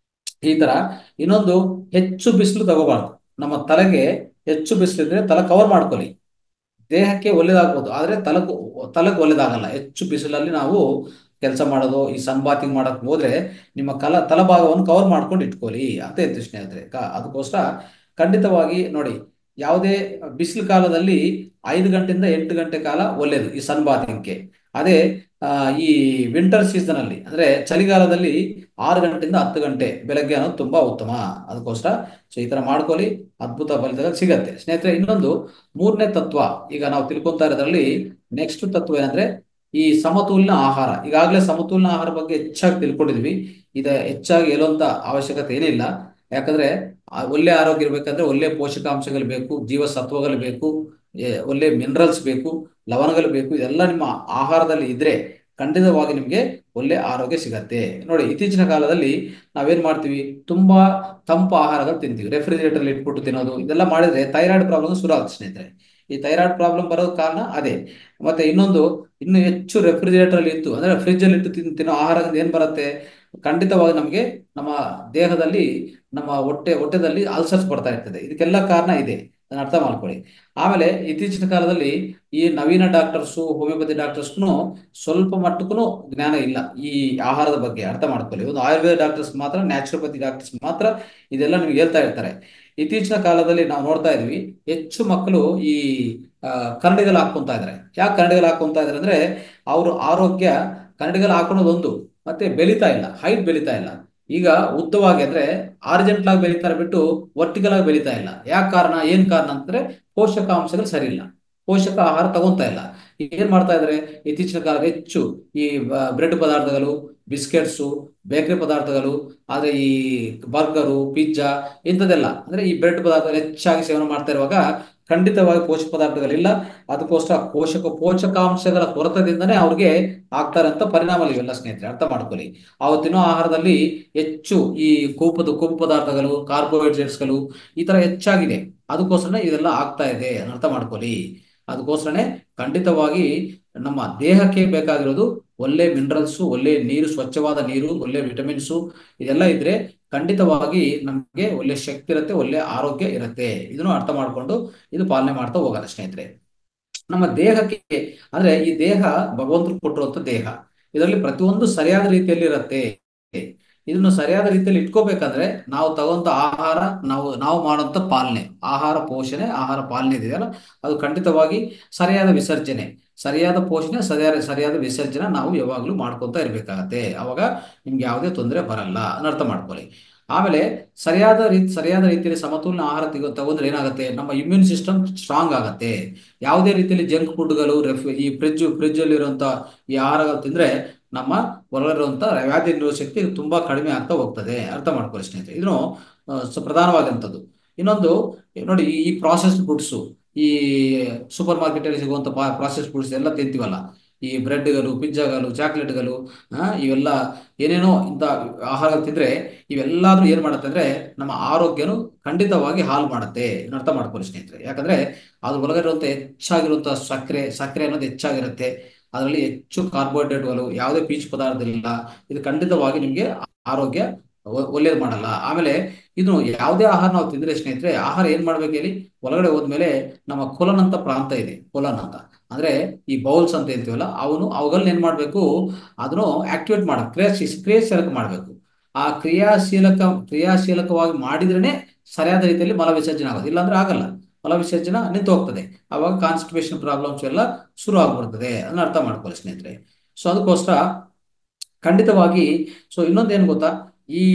ಈ ತರ ಇನ್ನೊಂದು ಹೆಚ್ಚು ಬಿಸಿಲು ತಗೋಬಾರ್ದು ನಮ್ಮ ತಲೆಗೆ ಹೆಚ್ಚು ಬಿಸಿಲಿದ್ರೆ ತಲೆ ಕವರ್ ಮಾಡ್ಕೊಳ್ಳಿ ದೇಹಕ್ಕೆ ಒಳ್ಳೇದಾಗ್ಬೋದು ಆದ್ರೆ ತಲಕ್ ತಲೆಗೆ ಒಳ್ಳೇದಾಗಲ್ಲ ಹೆಚ್ಚು ಬಿಸಿಲಲ್ಲಿ ನಾವು ಕೆಲಸ ಮಾಡೋದು ಈ ಸನ್ ಬಾತಿಂಗ್ ಮಾಡಕ್ ಹೋದ್ರೆ ನಿಮ್ಮ ಕಲ ತಲಭಾಗವನ್ನು ಕವರ್ ಮಾಡ್ಕೊಂಡು ಇಟ್ಕೊಳ್ಳಿ ಅಂತ ಹೇಳ್ತೀವಿ ಸ್ನೇಹಿತರೆ ಕ- ಅದಕ್ಕೋಸ್ಕರ ಖಂಡಿತವಾಗಿ ನೋಡಿ ಯಾವುದೇ ಬಿಸಿಲು ಕಾಲದಲ್ಲಿ ಐದು ಗಂಟೆಯಿಂದ ಎಂಟು ಗಂಟೆ ಕಾಲ ಒಳ್ಳೇದು ಈ ಸನ್ ಬಾತಿಂಗ್ಗೆ ಅದೇ ಆ, ಈ ವಿಂಟರ್ ಸೀಸನ್ ಅಲ್ಲಿ ಅಂದ್ರೆ ಚಳಿಗಾಲದಲ್ಲಿ ಆರು ಗಂಟೆಯಿಂದ ಹತ್ತು ಗಂಟೆ ಬೆಳಗ್ಗೆ ಅನ್ನೋದು ತುಂಬಾ ಉತ್ತಮ ಅದಕ್ಕೋಸ್ಕರ ಸೊ ಈ ತರ ಮಾಡ್ಕೊಳ್ಳಿ ಅದ್ಭುತ ಫಲಿತಗಳು ಸಿಗತ್ತೆ ಸ್ನೇಹಿತರೆ ಇನ್ನೊಂದು ಮೂರನೇ ತತ್ವ ಈಗ ನಾವು ತಿಳ್ಕೊಂತಾ ಇರೋದ್ರಲ್ಲಿ ನೆಕ್ಸ್ಟ್ ತತ್ವ ಏನಂದ್ರೆ ಈ ಸಮತೋಲನ ಆಹಾರ ಈಗಾಗಲೇ ಸಮತೋಲನ ಆಹಾರ ಬಗ್ಗೆ ಹೆಚ್ಚಾಗಿ ತಿಳ್ಕೊಂಡಿದ್ವಿ ಇದ ಹೆಚ್ಚಾಗಿ ಹೇಳುವಂತ ಅವಶ್ಯಕತೆ ಏನಿಲ್ಲ ಯಾಕಂದ್ರೆ ಆ ಒಳ್ಳೆ ಆರೋಗ್ಯ ಇರ್ಬೇಕಂದ್ರೆ ಒಳ್ಳೆ ಪೋಷಕಾಂಶಗಳು ಬೇಕು ಜೀವಸತ್ವಗಳು ಬೇಕು ಏ, ಒಳ್ಳೆ ಮಿನರಲ್ಸ್ ಬೇಕು ಲವಣಗಳು ಬೇಕು ಇದೆಲ್ಲ ನಿಮ್ಮ ಆಹಾರದಲ್ಲಿ ಇದ್ರೆ ಖಂಡಿತವಾಗಿ ನಿಮ್ಗೆ ಒಳ್ಳೆ ಆರೋಗ್ಯ ಸಿಗತ್ತೆ ನೋಡಿ ಇತ್ತೀಚಿನ ಕಾಲದಲ್ಲಿ ನಾವೇನ್ ಮಾಡ್ತೀವಿ ತುಂಬಾ ತಂಪು ಆಹಾರಗಳು ತಿಂತೀವಿ ರೆಫ್ರಿಜರೇಟರ್ ಇಟ್ಬಿಟ್ಟು ತಿನ್ನೋದು ಇದೆಲ್ಲ ಮಾಡಿದ್ರೆ ಥೈರಾಯ್ಡ್ ಪ್ರಾಬ್ಲಮ್ ಶುರು ಆಗುತ್ತೆ ಸ್ನೇಹಿತರೆ ಈ ಥೈರಾಯ್ಡ್ ಪ್ರಾಬ್ಲಮ್ ಬರೋದ್ ಕಾರಣ ಅದೇ ಮತ್ತೆ ಇನ್ನೊಂದು ಇನ್ನು ಹೆಚ್ಚು ರೆಫ್ರಿಜರೇಟರ್ ಅಲ್ಲಿ ಇತ್ತು ಅಂದ್ರೆ ಫ್ರಿಜ್ ಅಲ್ಲಿ ಇಟ್ಟು ತಿನ್- ತಿನ್ನೋ ಆಹಾರದಿಂದ ಏನ್ ಬರುತ್ತೆ ಖಂಡಿತವಾಗಿ ನಮಗೆ ನಮ್ಮ ದೇಹದಲ್ಲಿ ನಮ್ಮ ಹೊಟ್ಟೆ ಹೊಟ್ಟೆದಲ್ಲಿ ಅಲ್ಸರ್ಸ್ ಬರ್ತಾ ಇರ್ತದೆ ಇದಕ್ಕೆಲ್ಲ ಕಾರಣ ಇದೆ ಅದನ್ನ ಅರ್ಥ ಮಾಡ್ಕೊಳ್ಳಿ ಆಮೇಲೆ ಇತ್ತೀಚಿನ ಕಾಲದಲ್ಲಿ ಈ ನವೀನ ಡಾಕ್ಟರ್ಸು ಹೋಮಿಯೋಪತಿ ಡಾಕ್ಟರ್ಸ್ನು ಸ್ವಲ್ಪ ಮಟ್ಟಕ್ಕೂ ಜ್ಞಾನ ಇಲ್ಲ ಈ ಆಹಾರದ ಬಗ್ಗೆ ಅರ್ಥ ಮಾಡ್ಕೊಳ್ಳಿ ಒಂದು ಆಯುರ್ವೇದ ಡಾಕ್ಟರ್ಸ್ ಮಾತ್ರ ನ್ಯಾಚುರೋಪತಿ ಡಾಕ್ಟರ್ಸ್ ಮಾತ್ರ ಇದೆಲ್ಲ ನಿಮ್ಗೆ ಹೇಳ್ತಾ ಇರ್ತಾರೆ ಇತ್ತೀಚಿನ ಕಾಲದಲ್ಲಿ ನಾವು ನೋಡ್ತಾ ಇದೀವಿ ಹೆಚ್ಚು ಮಕ್ಕಳು ಈ ಆ, ಕನ್ನಡಿಗಳು ಹಾಕೊಂತಾ ಇದಾರೆ ಯಾಕೆ ಕನ್ನಡಿಗಳು ಹಾಕೊಂತಾ ಇದಾರೆ ಅಂದ್ರೆ ಅವ್ರ ಆರೋಗ್ಯ ಕನ್ನಡಿಗಳು ಹಾಕೊಳ್ಳೋದು ಒಂದು ಮತ್ತೆ ಬೆಳೀತಾ ಇಲ್ಲ ಹೈಟ್ ಬೆಳೀತಾ ಇಲ್ಲ ಈಗ ಉದ್ದವಾಗಿ ಅಂದ್ರೆ ಆರ್ಜೆಂಟ್ ಆಗಿ ಬೆಳೀತಾರೆ ಬಿಟ್ಟು ವರ್ಟಿಕಲ್ ಆಗಿ ಬೆಳೀತಾ ಇಲ್ಲ ಯಾಕೆ ಕಾರಣ ಏನ್ ಕಾರಣ ಅಂತಂದ್ರೆ ಪೋಷಕಾಂಶಗಳು ಸರಿ ಇಲ್ಲ ಪೋಷಕ ಆಹಾರ ತಗೊಂತಾ ಇಲ್ಲ ಏನ್ ಮಾಡ್ತಾ ಇದಾರೆ ಇತ್ತೀಚಿನ ಕಾಲ ಹೆಚ್ಚು ಈ ಬ್ರೆಡ್ ಪದಾರ್ಥಗಳು ಬಿಸ್ಕೆಟ್ಸು ಬೇಕರಿ ಪದಾರ್ಥಗಳು ಆದ್ರೆ ಈ ಬರ್ಗರು ಪಿಜ್ಜಾ ಇಂಥದ್ದೆಲ್ಲ ಅಂದ್ರೆ ಈ ಬ್ರೆಡ್ ಪದಾರ್ಥಗಳು ಹೆಚ್ಚಾಗಿ ಸೇವನೆ ಮಾಡ್ತಾ ಇರುವಾಗ ಖಂಡಿತವಾಗಿ ಪೋಷಕ ಪದಾರ್ಥಗಳಿಲ್ಲ ಅದಕ್ಕೋಸ್ಕರ ಪೋಷಕ ಪೋಷಕಾಂಶಗಳ ಕೊರತದಿಂದನೇ ಅವ್ರಿಗೆ ಆಗ್ತಾರೆ ಅಂತ ಪರಿಣಾಮ ಇವೆಲ್ಲ ಸ್ನೇಹಿತರೆ ಅರ್ಥ ಮಾಡ್ಕೊಳ್ಳಿ ಅವ್ರು ತಿನ್ನೋ ಆಹಾರದಲ್ಲಿ ಹೆಚ್ಚು ಈ ಕೊಬ್ಬು ಕೊಬ್ಬು ಪದಾರ್ಥಗಳು ಕಾರ್ಬೋಹೈಡ್ರೇಟ್ಸ್ಗಳು ಈ ತರ ಹೆಚ್ಚಾಗಿದೆ ಅದಕ್ಕೋಸ್ಕರನೇ ಇದೆಲ್ಲ ಆಗ್ತಾ ಇದೆ ಅದನ್ನ ಅರ್ಥ ಮಾಡ್ಕೊಳ್ಳಿ ಅದಕ್ಕೋಸ್ಕರನೇ ಖಂಡಿತವಾಗಿ ನಮ್ಮ ದೇಹಕ್ಕೆ ಬೇಕಾಗಿರೋದು ಒಳ್ಳೆ ಮಿನರಲ್ಸು ಒಳ್ಳೆ ನೀರು ಸ್ವಚ್ಛವಾದ ನೀರು ಒಳ್ಳೆ ವಿಟಮಿನ್ಸು ಇದೆಲ್ಲ ಇದ್ರೆ ಖಂಡಿತವಾಗಿ ನಮಗೆ ಒಳ್ಳೆ ಶಕ್ತಿ ಇರುತ್ತೆ ಒಳ್ಳೆ ಆರೋಗ್ಯ ಇರುತ್ತೆ ಇದನ್ನು ಅರ್ಥ ಮಾಡ್ಕೊಂಡು ಇದು ಪಾಲನೆ ಮಾಡ್ತಾ ಹೋಗೋಣ ಸ್ನೇಹಿತರೆ ನಮ್ಮ ದೇಹಕ್ಕೆ ಅಂದ್ರೆ ಈ ದೇಹ ಭಗವಂತರು ಕೊಟ್ಟಿರುವಂತ ದೇಹ ಇದರಲ್ಲಿ ಪ್ರತಿಯೊಂದು ಸರಿಯಾದ ರೀತಿಯಲ್ಲಿ ಇರುತ್ತೆ ಇದನ್ನು ಸರಿಯಾದ ರೀತಿಯಲ್ಲಿ ಇಟ್ಕೋಬೇಕಂದ್ರೆ ನಾವು ತಗೊಂತ ಆಹಾರ ನಾವು ನಾವು ಮಾಡುವಂತ ಪಾಲನೆ ಆಹಾರ ಪೋಷಣೆ ಆಹಾರ ಪಾಲನೆ ಇದೆಯಲ್ಲ ಅದು ಖಂಡಿತವಾಗಿ ಸರಿಯಾದ ವಿಸರ್ಜನೆ ಸರಿಯಾದ ಪೋಷಣೆ ಸರಿಯಾದ ಸರಿಯಾದ ವಿಸರ್ಜನೆ ನಾವು ಯಾವಾಗಲೂ ಮಾಡ್ಕೊತಾ ಇರ್ಬೇಕಾಗತ್ತೆ ಅವಾಗ ನಿಮ್ಗೆ ಯಾವುದೇ ತೊಂದರೆ ಬರಲ್ಲ ಅದನ್ನ ಅರ್ಥ ಮಾಡ್ಕೊಳ್ಳಿ ಆಮೇಲೆ ಸರಿಯಾದ ರೀತಿ ಸರಿಯಾದ ರೀತಿಯಲ್ಲಿ ಸಮತೋಲನ ಆಹಾರ ತೆಗೊ ತಗೊಂಡ್ರೆ ಏನಾಗುತ್ತೆ ನಮ್ಮ ಇಮ್ಯೂನ್ ಸಿಸ್ಟಮ್ ಸ್ಟ್ರಾಂಗ್ ಆಗುತ್ತೆ ಯಾವುದೇ ರೀತಿಯಲ್ಲಿ ಜಂಕ್ ಫುಡ್ಗಳು ರೆಫ್ ಈ ಫ್ರಿಜ್ ಫ್ರಿಜ್ ಅಲ್ಲಿ ಇರುವಂತ ಈ ಆಹಾರಗಳು ತಿಂದ್ರೆ ನಮ್ಮ ಒಳಗಿರುವಂತ ವ್ಯಾಧಿ ನಿರೋಧಕ ಶಕ್ತಿ ತುಂಬಾ ಕಡಿಮೆ ಆಗ್ತಾ ಹೋಗ್ತದೆ ಅರ್ಥ ಮಾಡ್ಕೊಳ್ಳಿ ಸ್ನೇಹಿತರೆ ಇದನ್ನು ಪ್ರಧಾನವಾದಂಥದ್ದು ಇನ್ನೊಂದು ನೋಡಿ ಈ ಪ್ರಾಸೆಸ್ಡ್ ಫುಡ್ಸು ಈ ಸೂಪರ್ ಮಾರ್ಕೆಟ್ ಅಲ್ಲಿ ಸಿಗುವಂತ ಪ್ರಾಸೆಸ್ ಫುಡ್ಸ್ ಎಲ್ಲ ತಿಂತೀವಲ್ಲ ಈ ಬ್ರೆಡ್ಗಳು ಪಿಜ್ಜಾಗಳು ಚಾಕ್ಲೇಟ್ಗಳು ಇವೆಲ್ಲ ಏನೇನೋ ಇಂಥ ಆಹಾರಗಳು ತಿಂದ್ರೆ ಇವೆಲ್ಲಾದ್ರೂ ಏನ್ ಮಾಡುತ್ತೆ ಅಂದ್ರೆ ನಮ್ಮ ಆರೋಗ್ಯನು ಖಂಡಿತವಾಗಿ ಹಾಳು ಮಾಡುತ್ತೆ ಅರ್ಥ ಮಾಡ್ಕೊಳ್ಳಿ ಸ್ನೇಹಿತರೆ ಯಾಕಂದ್ರೆ ಅದ್ರ ಒಳಗಡೆ ಇರುವಂತ ಹೆಚ್ಚಾಗಿರುವಂತ ಸಕ್ಕರೆ ಸಕ್ಕರೆ ಅನ್ನೋದು ಹೆಚ್ಚಾಗಿರುತ್ತೆ ಅದರಲ್ಲಿ ಹೆಚ್ಚು ಕಾರ್ಬೋಹೈಡ್ರೇಟ್ಗಳು ಯಾವುದೇ ಪೀಚ್ ಪದಾರ್ಥ ಇಲ್ಲ ಇದು ಖಂಡಿತವಾಗಿ ನಿಮಗೆ ಆರೋಗ್ಯ ಒಳ್ಳೇದು ಮಾಡಲ್ಲ ಆಮೇಲೆ ಇದು ಯಾವುದೇ ಆಹಾರ ನಾವು ತಿಂದ್ರೆ ಸ್ನೇಹಿತರೆ ಆಹಾರ ಏನ್ ಮಾಡ್ಬೇಕು ಹೇಳಿ ಒಳಗಡೆ ಹೋದ್ಮೇಲೆ ನಮ್ಮ ಕೊಲನ್ ಅಂತ ಪ್ರಾಂತ ಇದೆ ಕೊಲನ್ ಅಂತ ಅಂದ್ರೆ ಈ ಬೌಲ್ಸ್ ಅಂತ ಹೇಳ್ತೀವಲ್ಲ ಅವನು ಅವುಗಳನ್ನ ಏನ್ ಮಾಡ್ಬೇಕು ಅದನ್ನು ಆಕ್ಟಿವೇಟ್ ಮಾಡ ಕ್ರಿಯಾಶೀ ಕ್ರಿಯಾಶೀಲಕ ಮಾಡ್ಬೇಕು ಆ ಕ್ರಿಯಾಶೀಲಕ ಕ್ರಿಯಾಶೀಲಕವಾಗಿ ಮಾಡಿದ್ರೇನೆ ಸರಿಯಾದ ರೀತಿಯಲ್ಲಿ ಮಲ ವಿಸರ್ಜನೆ ಆಗೋದು ಇಲ್ಲಾಂದ್ರೆ ಆಗಲ್ಲ ಮಲ ವಿಸರ್ಜನೆ ನಿಂತು ಹೋಗ್ತದೆ ಅವಾಗ ಕಾನ್ಸ್ಟಿಪೇಷನ್ ಪ್ರಾಬ್ಲಮ್ಸ್ ಎಲ್ಲ ಶುರು ಆಗ್ಬಿಡ್ತದೆ ಅದನ್ನ ಅರ್ಥ ಮಾಡ್ಕೊಳ್ಳಿ ಸ್ನೇಹಿತರೆ ಸೊ ಅದಕ್ಕೋಸ್ಕರ ಖಂಡಿತವಾಗಿ ಸೊ ಇನ್ನೊಂದೇನು ಗೊತ್ತಾ ಈ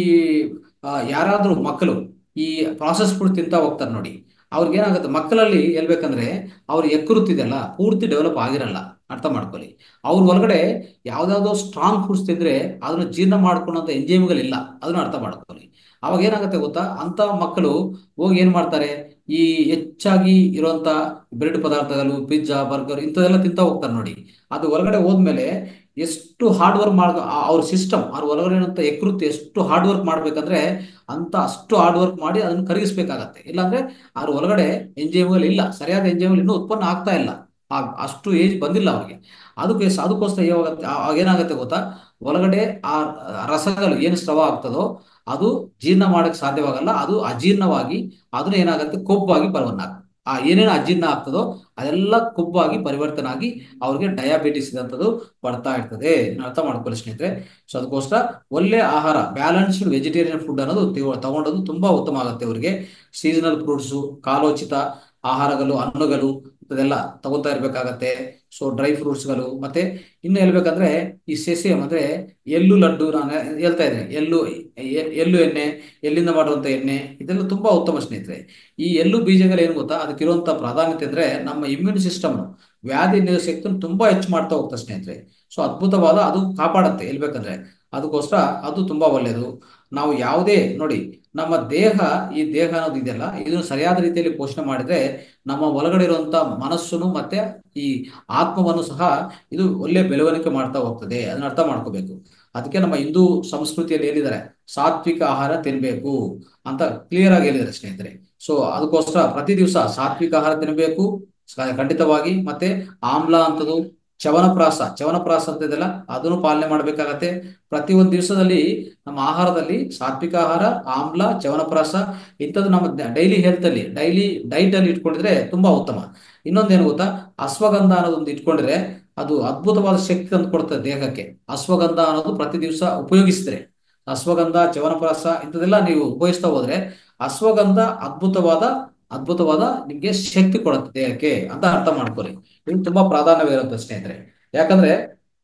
ಯಾರಾದ್ರೂ ಮಕ್ಕಳು ಈ ಪ್ರಾಸೆಸ್ ಫುಡ್ ತಿಂತ ಹೋಗ್ತಾರೆ ನೋಡಿ ಅವ್ರಿಗೆ ಏನಾಗುತ್ತೆ ಮಕ್ಕಳಲ್ಲಿ ಹೇಳ್ಬೇಕಂದ್ರೆ ಅವ್ರ ಯಕೃತ್ತಿದೆಲ್ಲ ಪೂರ್ತಿ ಡೆವಲಪ್ ಆಗಿರಲ್ಲ ಅರ್ಥ ಮಾಡ್ಕೊಳ್ಳಿ ಅವ್ರ ಒಳಗಡೆ ಯಾವ್ದಾವ್ದೋ ಸ್ಟ್ರಾಂಗ್ ಫುಡ್ಸ್ ತಿಂದ್ರೆ ಅದನ್ನ ಜೀರ್ಣ ಮಾಡ್ಕೊಳ್ಳೋಂಥ ಎಂಜೈಮ್ಗಳಿಲ್ಲ ಅದನ್ನ ಅರ್ಥ ಮಾಡ್ಕೊಳ್ಳಿ ಅವಾಗ ಏನಾಗುತ್ತೆ ಗೊತ್ತಾ ಅಂತ ಮಕ್ಕಳು ಹೋಗಿ ಏನ್ ಮಾಡ್ತಾರೆ ಈ ಹೆಚ್ಚಾಗಿ ಇರುವಂತ ಬ್ರೆಡ್ ಪದಾರ್ಥಗಳು ಪಿಜ್ಜಾ ಬರ್ಗರ್ ಇಂಥದೆಲ್ಲ ತಿಂತ ಹೋಗ್ತಾರೆ ನೋಡಿ ಅದು ಹೊರಗಡೆ ಹೋದ್ಮೇಲೆ ಎಷ್ಟು ಹಾರ್ಡ್ ವರ್ಕ್ ಮಾಡ ಅವ್ರ ಸಿಸ್ಟಮ್ ಅವ್ರ ಹೊರಗಡೆ ಇರುವಂತ ಯಕೃತಿ ಎಷ್ಟು ಹಾರ್ಡ್ ವರ್ಕ್ ಮಾಡ್ಬೇಕಂದ್ರೆ ಅಂತ ಅಷ್ಟು ಹಾರ್ಡ್ ವರ್ಕ್ ಮಾಡಿ ಅದನ್ನ ಕರಗಿಸ್ಬೇಕಾಗತ್ತೆ ಇಲ್ಲಾಂದ್ರೆ ಅವ್ರ ಒಳಗಡೆ ಎಂಜೈಮ್ಗಳು ಇಲ್ಲ ಸರಿಯಾದ ಎಂಜೈಮ್ಗಳು ಇನ್ನೂ ಉತ್ಪನ್ನ ಆಗ್ತಾ ಇಲ್ಲ ಆ ಅಷ್ಟು ಏಜ್ ಬಂದಿಲ್ಲ ಅವ್ರಿಗೆ ಅದಕ್ಕೆ ಅದಕ್ಕೋಸ್ಕರ ಏನಾಗುತ್ತೆ ಏನಾಗುತ್ತೆ ಗೊತ್ತಾ ಒಳಗಡೆ ಆ ರಸಗಳು ಏನು ಸ್ರವ ಆಗ್ತದೋ ಅದು ಜೀರ್ಣ ಮಾಡಕ್ ಸಾಧ್ಯವಾಗಲ್ಲ ಅದು ಅಜೀರ್ಣವಾಗಿ ಅದನ್ನ ಏನಾಗುತ್ತೆ ಕೊಬ್ಬಾಗಿ ಪರಿವರ್ತನೆ ಆಗ್ತದೆ ಆ ಏನೇನು ಅಜೀರ್ಣ ಆಗ್ತದೋ ಅದೆಲ್ಲ ಕೊಬ್ಬಾಗಿ ಪರಿವರ್ತನೆ ಆಗಿ ಅವ್ರಿಗೆ ಡಯಾಬಿಟಿಸ್ ಇದಂಥದ್ದು ಬರ್ತಾ ಇರ್ತದೆ ಅರ್ಥ ಮಾಡ್ಕೊಳ್ಳಿ ಸ್ನೇಹಿತರೆ ಸೊ ಅದಕ್ಕೋಸ್ಕರ ಒಳ್ಳೆ ಆಹಾರ ಬ್ಯಾಲೆನ್ಸ್ಡ್ ವೆಜಿಟೇರಿಯನ್ ಫುಡ್ ಅನ್ನೋದು ತಗೊಂಡೋದು ತುಂಬಾ ಉತ್ತಮ ಆಗುತ್ತೆ ಅವರಿಗೆ ಸೀಸನಲ್ ಫ್ರೂಟ್ಸು ಕಾಲೋಚಿತ ಆಹಾರಗಳು ಹಣ್ಣುಗಳು ಇದೆಲ್ಲ ತಗೋತಾ ಇರ್ಬೇಕಾಗತ್ತೆ ಸೊ ಡ್ರೈ ಫ್ರೂಟ್ಸ್ಗಳು ಮತ್ತೆ ಇನ್ನು ಹೇಳ್ಬೇಕಂದ್ರೆ ಈ ಸೆಸೆಮ್ ಅಂದ್ರೆ ಎಳ್ಳು ಲಡ್ಡು ನಾನು ಹೇಳ್ತಾ ಇದ್ದೇನೆ ಎಳ್ಳು ಎಳ್ಳು ಎಣ್ಣೆ ಎಲ್ಲಿಂದ ಮಾಡುವಂತ ಎಣ್ಣೆ ಇದೆಲ್ಲ ತುಂಬಾ ಉತ್ತಮ ಸ್ನೇಹಿತರೆ ಈ ಎಳ್ಳು ಬೀಜಗಳು ಏನು ಗೊತ್ತಾ ಅದಕ್ಕಿರುವಂತ ಪ್ರಾಧಾನ್ಯತೆ ಅಂದ್ರೆ ನಮ್ಮ ಇಮ್ಯೂನ್ ಸಿಸ್ಟಮ್ ವ್ಯಾಧಿ ನಿರೋಧಕ ಶಕ್ತಿಯನ್ನು ತುಂಬಾ ಹೆಚ್ಚು ಮಾಡ್ತಾ ಹೋಗ್ತಾ ಸ್ನೇಹಿತರೆ ಸೊ ಅದ್ಭುತವಾದ ಅದು ಕಾಪಾಡತ್ತೆ ಹೇಳ್ಬೇಕಂದ್ರೆ ಅದಕ್ಕೋಸ್ಕರ ಅದು ತುಂಬಾ ಒಳ್ಳೆಯದು ನಾವು ಯಾವುದೇ ನೋಡಿ ನಮ್ಮ ದೇಹ ಈ ದೇಹ ಅನ್ನೋದು ಇದೆಯಲ್ಲ ಇದನ್ನು ಸರಿಯಾದ ರೀತಿಯಲ್ಲಿ ಪೋಷಣೆ ಮಾಡಿದ್ರೆ ನಮ್ಮ ಒಳಗಡೆ ಇರುವಂತ ಮನಸ್ಸುನು ಮತ್ತೆ ಈ ಆತ್ಮವನ್ನು ಸಹ ಇದು ಒಳ್ಳೆ ಬೆಳವಣಿಗೆ ಮಾಡ್ತಾ ಹೋಗ್ತದೆ ಅದನ್ನ ಅರ್ಥ ಮಾಡ್ಕೋಬೇಕು ಅದಕ್ಕೆ ನಮ್ಮ ಹಿಂದೂ ಸಂಸ್ಕೃತಿಯಲ್ಲಿ ಹೇಳಿದ್ದಾರೆ ಸಾತ್ವಿಕ ಆಹಾರ ತಿನ್ಬೇಕು ಅಂತ ಕ್ಲಿಯರ್ ಆಗಿ ಹೇಳಿದ್ದಾರೆ ಸ್ನೇಹಿತರೆ ಸೊ ಅದಕ್ಕೋಸ್ಕರ ಪ್ರತಿ ದಿವಸ ಸಾತ್ವಿಕ ಆಹಾರ ತಿನ್ನಬೇಕು ಖಂಡಿತವಾಗಿ ಮತ್ತೆ ಆಮ್ಲ ಅಂತದು ಚವನಪ್ರಾಸ ಚವನಪ್ರಾಸ ಅಂತ ಇದೆಲ್ಲ ಅದನ್ನು ಪಾಲನೆ ಮಾಡ್ಬೇಕಾಗತ್ತೆ ಪ್ರತಿ ಒಂದು ದಿವಸದಲ್ಲಿ ನಮ್ಮ ಆಹಾರದಲ್ಲಿ ಸಾತ್ವಿಕ ಆಹಾರ ಆಮ್ಲ ಚವನಪ್ರಾಸ ಇಂಥದ್ದು ನಮ್ಮ ಡೈಲಿ ಹೆಲ್ತ್ ಅಲ್ಲಿ ಡೈಲಿ ಡೈಟ್ ಅಲ್ಲಿ ಇಟ್ಕೊಂಡಿದ್ರೆ ತುಂಬಾ ಉತ್ತಮ ಇನ್ನೊಂದೇನು ಗೊತ್ತಾ ಅಶ್ವಗಂಧ ಅನ್ನೋದೊಂದು ಇಟ್ಕೊಂಡ್ರೆ ಅದು ಅದ್ಭುತವಾದ ಶಕ್ತಿ ತಂದು ಕೊಡ್ತದೆ ದೇಹಕ್ಕೆ ಅಶ್ವಗಂಧ ಅನ್ನೋದು ಪ್ರತಿ ದಿವಸ ಉಪಯೋಗಿಸಿದ್ರೆ ಅಶ್ವಗಂಧ ಚವನಪ್ರಾಸ ಇಂಥದೆಲ್ಲ ನೀವು ಉಪಯೋಗಿಸ್ತಾ ಹೋದ್ರೆ ಅಶ್ವಗಂಧ ಅದ್ಭುತವಾದ ಅದ್ಭುತವಾದ ನಿಮ್ಗೆ ಶಕ್ತಿ ಕೊಡುತ್ತೆ ದೇಹಕ್ಕೆ ಅಂತ ಅರ್ಥ ಮಾಡ್ಕೊಳ್ಳಿ ಇದು ತುಂಬಾ ಪ್ರಾಧಾನ್ಯವಿರುತ್ತೆ ಸ್ನೇಹಿತರೆ ಯಾಕಂದ್ರೆ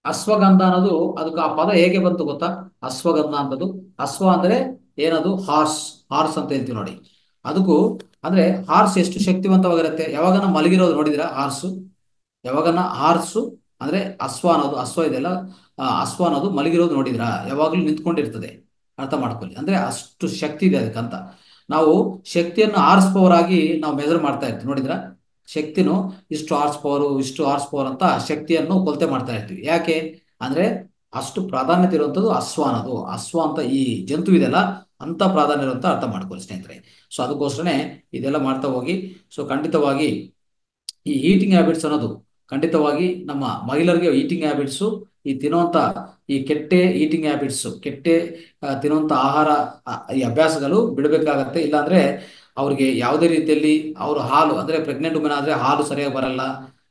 ಅಶ್ವಗಂಧ ಅನ್ನೋದು ಅದಕ್ಕೆ ಆ ಪದ ಹೇಗೆ ಬಂತು ಗೊತ್ತಾ ಅಶ್ವಗಂಧ ಅಂತದ್ದು ಅಶ್ವ ಅಂದ್ರೆ ಏನದು ಹಾರ್ಸ್ ಹಾರ್ಸ್ ಅಂತ ಹೇಳ್ತೀವಿ ನೋಡಿ ಅದಕ್ಕೂ ಅಂದ್ರೆ ಹಾರ್ಸ್ ಎಷ್ಟು ಶಕ್ತಿವಂತವಾಗಿರುತ್ತೆ ಯಾವಾಗನ ಮಲಗಿರೋದು ನೋಡಿದಿರಾ ಹಾರ್ಸು ಯಾವಾಗನ ಹಾರ್ಸು ಅಂದ್ರೆ ಅಶ್ವ ಅನ್ನೋದು ಅಶ್ವ ಇದೆಯಲ್ಲ ಆ ಅಶ್ವ ಅನ್ನೋದು ಮಲಗಿರೋದು ನೋಡಿದ್ರಾ ಯಾವಾಗಲೂ ನಿಂತ್ಕೊಂಡಿರ್ತದೆ ಅರ್ಥ ಮಾಡ್ಕೊಳ್ಳಿ ಅಂದ್ರೆ ಅಷ್ಟು ಶಕ್ತಿ ಇದೆ ಅದಕ್ಕಂತ ನಾವು ಶಕ್ತಿಯನ್ನು ಹಾರ್ಸ್ ಪವರ್ ಆಗಿ ನಾವು ಮೆಜರ್ ಮಾಡ್ತಾ ಇರ್ತೀವಿ ನೋಡಿದ್ರ ಶಕ್ತಿನೂ ಇಷ್ಟು ಹಾರ್ಸ್ ಪವರ್ ಇಷ್ಟು ಹಾರ್ಸ್ ಪವರ್ ಅಂತ ಶಕ್ತಿಯನ್ನು ಕೊಲ್ತೆ ಮಾಡ್ತಾ ಇರ್ತೀವಿ ಯಾಕೆ ಅಂದ್ರೆ ಅಷ್ಟು ಪ್ರಾಧಾನ್ಯತೆ ಇರುವಂತದ್ದು ಅಶ್ವ ಅನ್ನೋದು ಅಶ್ವ ಅಂತ ಈ ಜಂತು ಇದೆಯಲ್ಲ ಅಂತ ಪ್ರಾಧಾನ್ಯ ಇರುವಂತ ಅರ್ಥ ಮಾಡ್ಕೊಳ್ಳಿ ಸ್ನೇಹಿತರೆ ಸೊ ಅದಕ್ಕೋಸ್ಕರನೇ ಇದೆಲ್ಲ ಮಾಡ್ತಾ ಹೋಗಿ ಸೊ ಖಂಡಿತವಾಗಿ ಈ ಈಟಿಂಗ್ ಹ್ಯಾಬಿಟ್ಸ್ ಅನ್ನೋದು ಖಂಡಿತವಾಗಿ ನಮ್ಮ ಮಹಿಳೆಯರಿಗೆ ಈಟಿಂಗ್ ಹ್ಯಾಬಿಟ್ಸು ಈ ತಿನ್ನುವಂತ ಈ ಕೆಟ್ಟೆ ಈಟಿಂಗ್ ಹ್ಯಾಬಿಟ್ಸ್ ಕೆಟ್ಟೆ ಆ, ತಿನ್ನುವಂತ ಆಹಾರ ಆ, ಈ ಅಭ್ಯಾಸಗಳು ಬಿಡಬೇಕಾಗತ್ತೆ ಇಲ್ಲಾಂದ್ರೆ ಅವ್ರಿಗೆ ಯಾವುದೇ ರೀತಿಯಲ್ಲಿ ಅವರು ಹಾಲು ಅಂದ್ರೆ ಪ್ರೆಗ್ನೆಂಟ್ ವುಮೆನ್ ಆದ್ರೆ ಹಾಲು ಸರಿಯಾಗಿ ಬರಲ್ಲ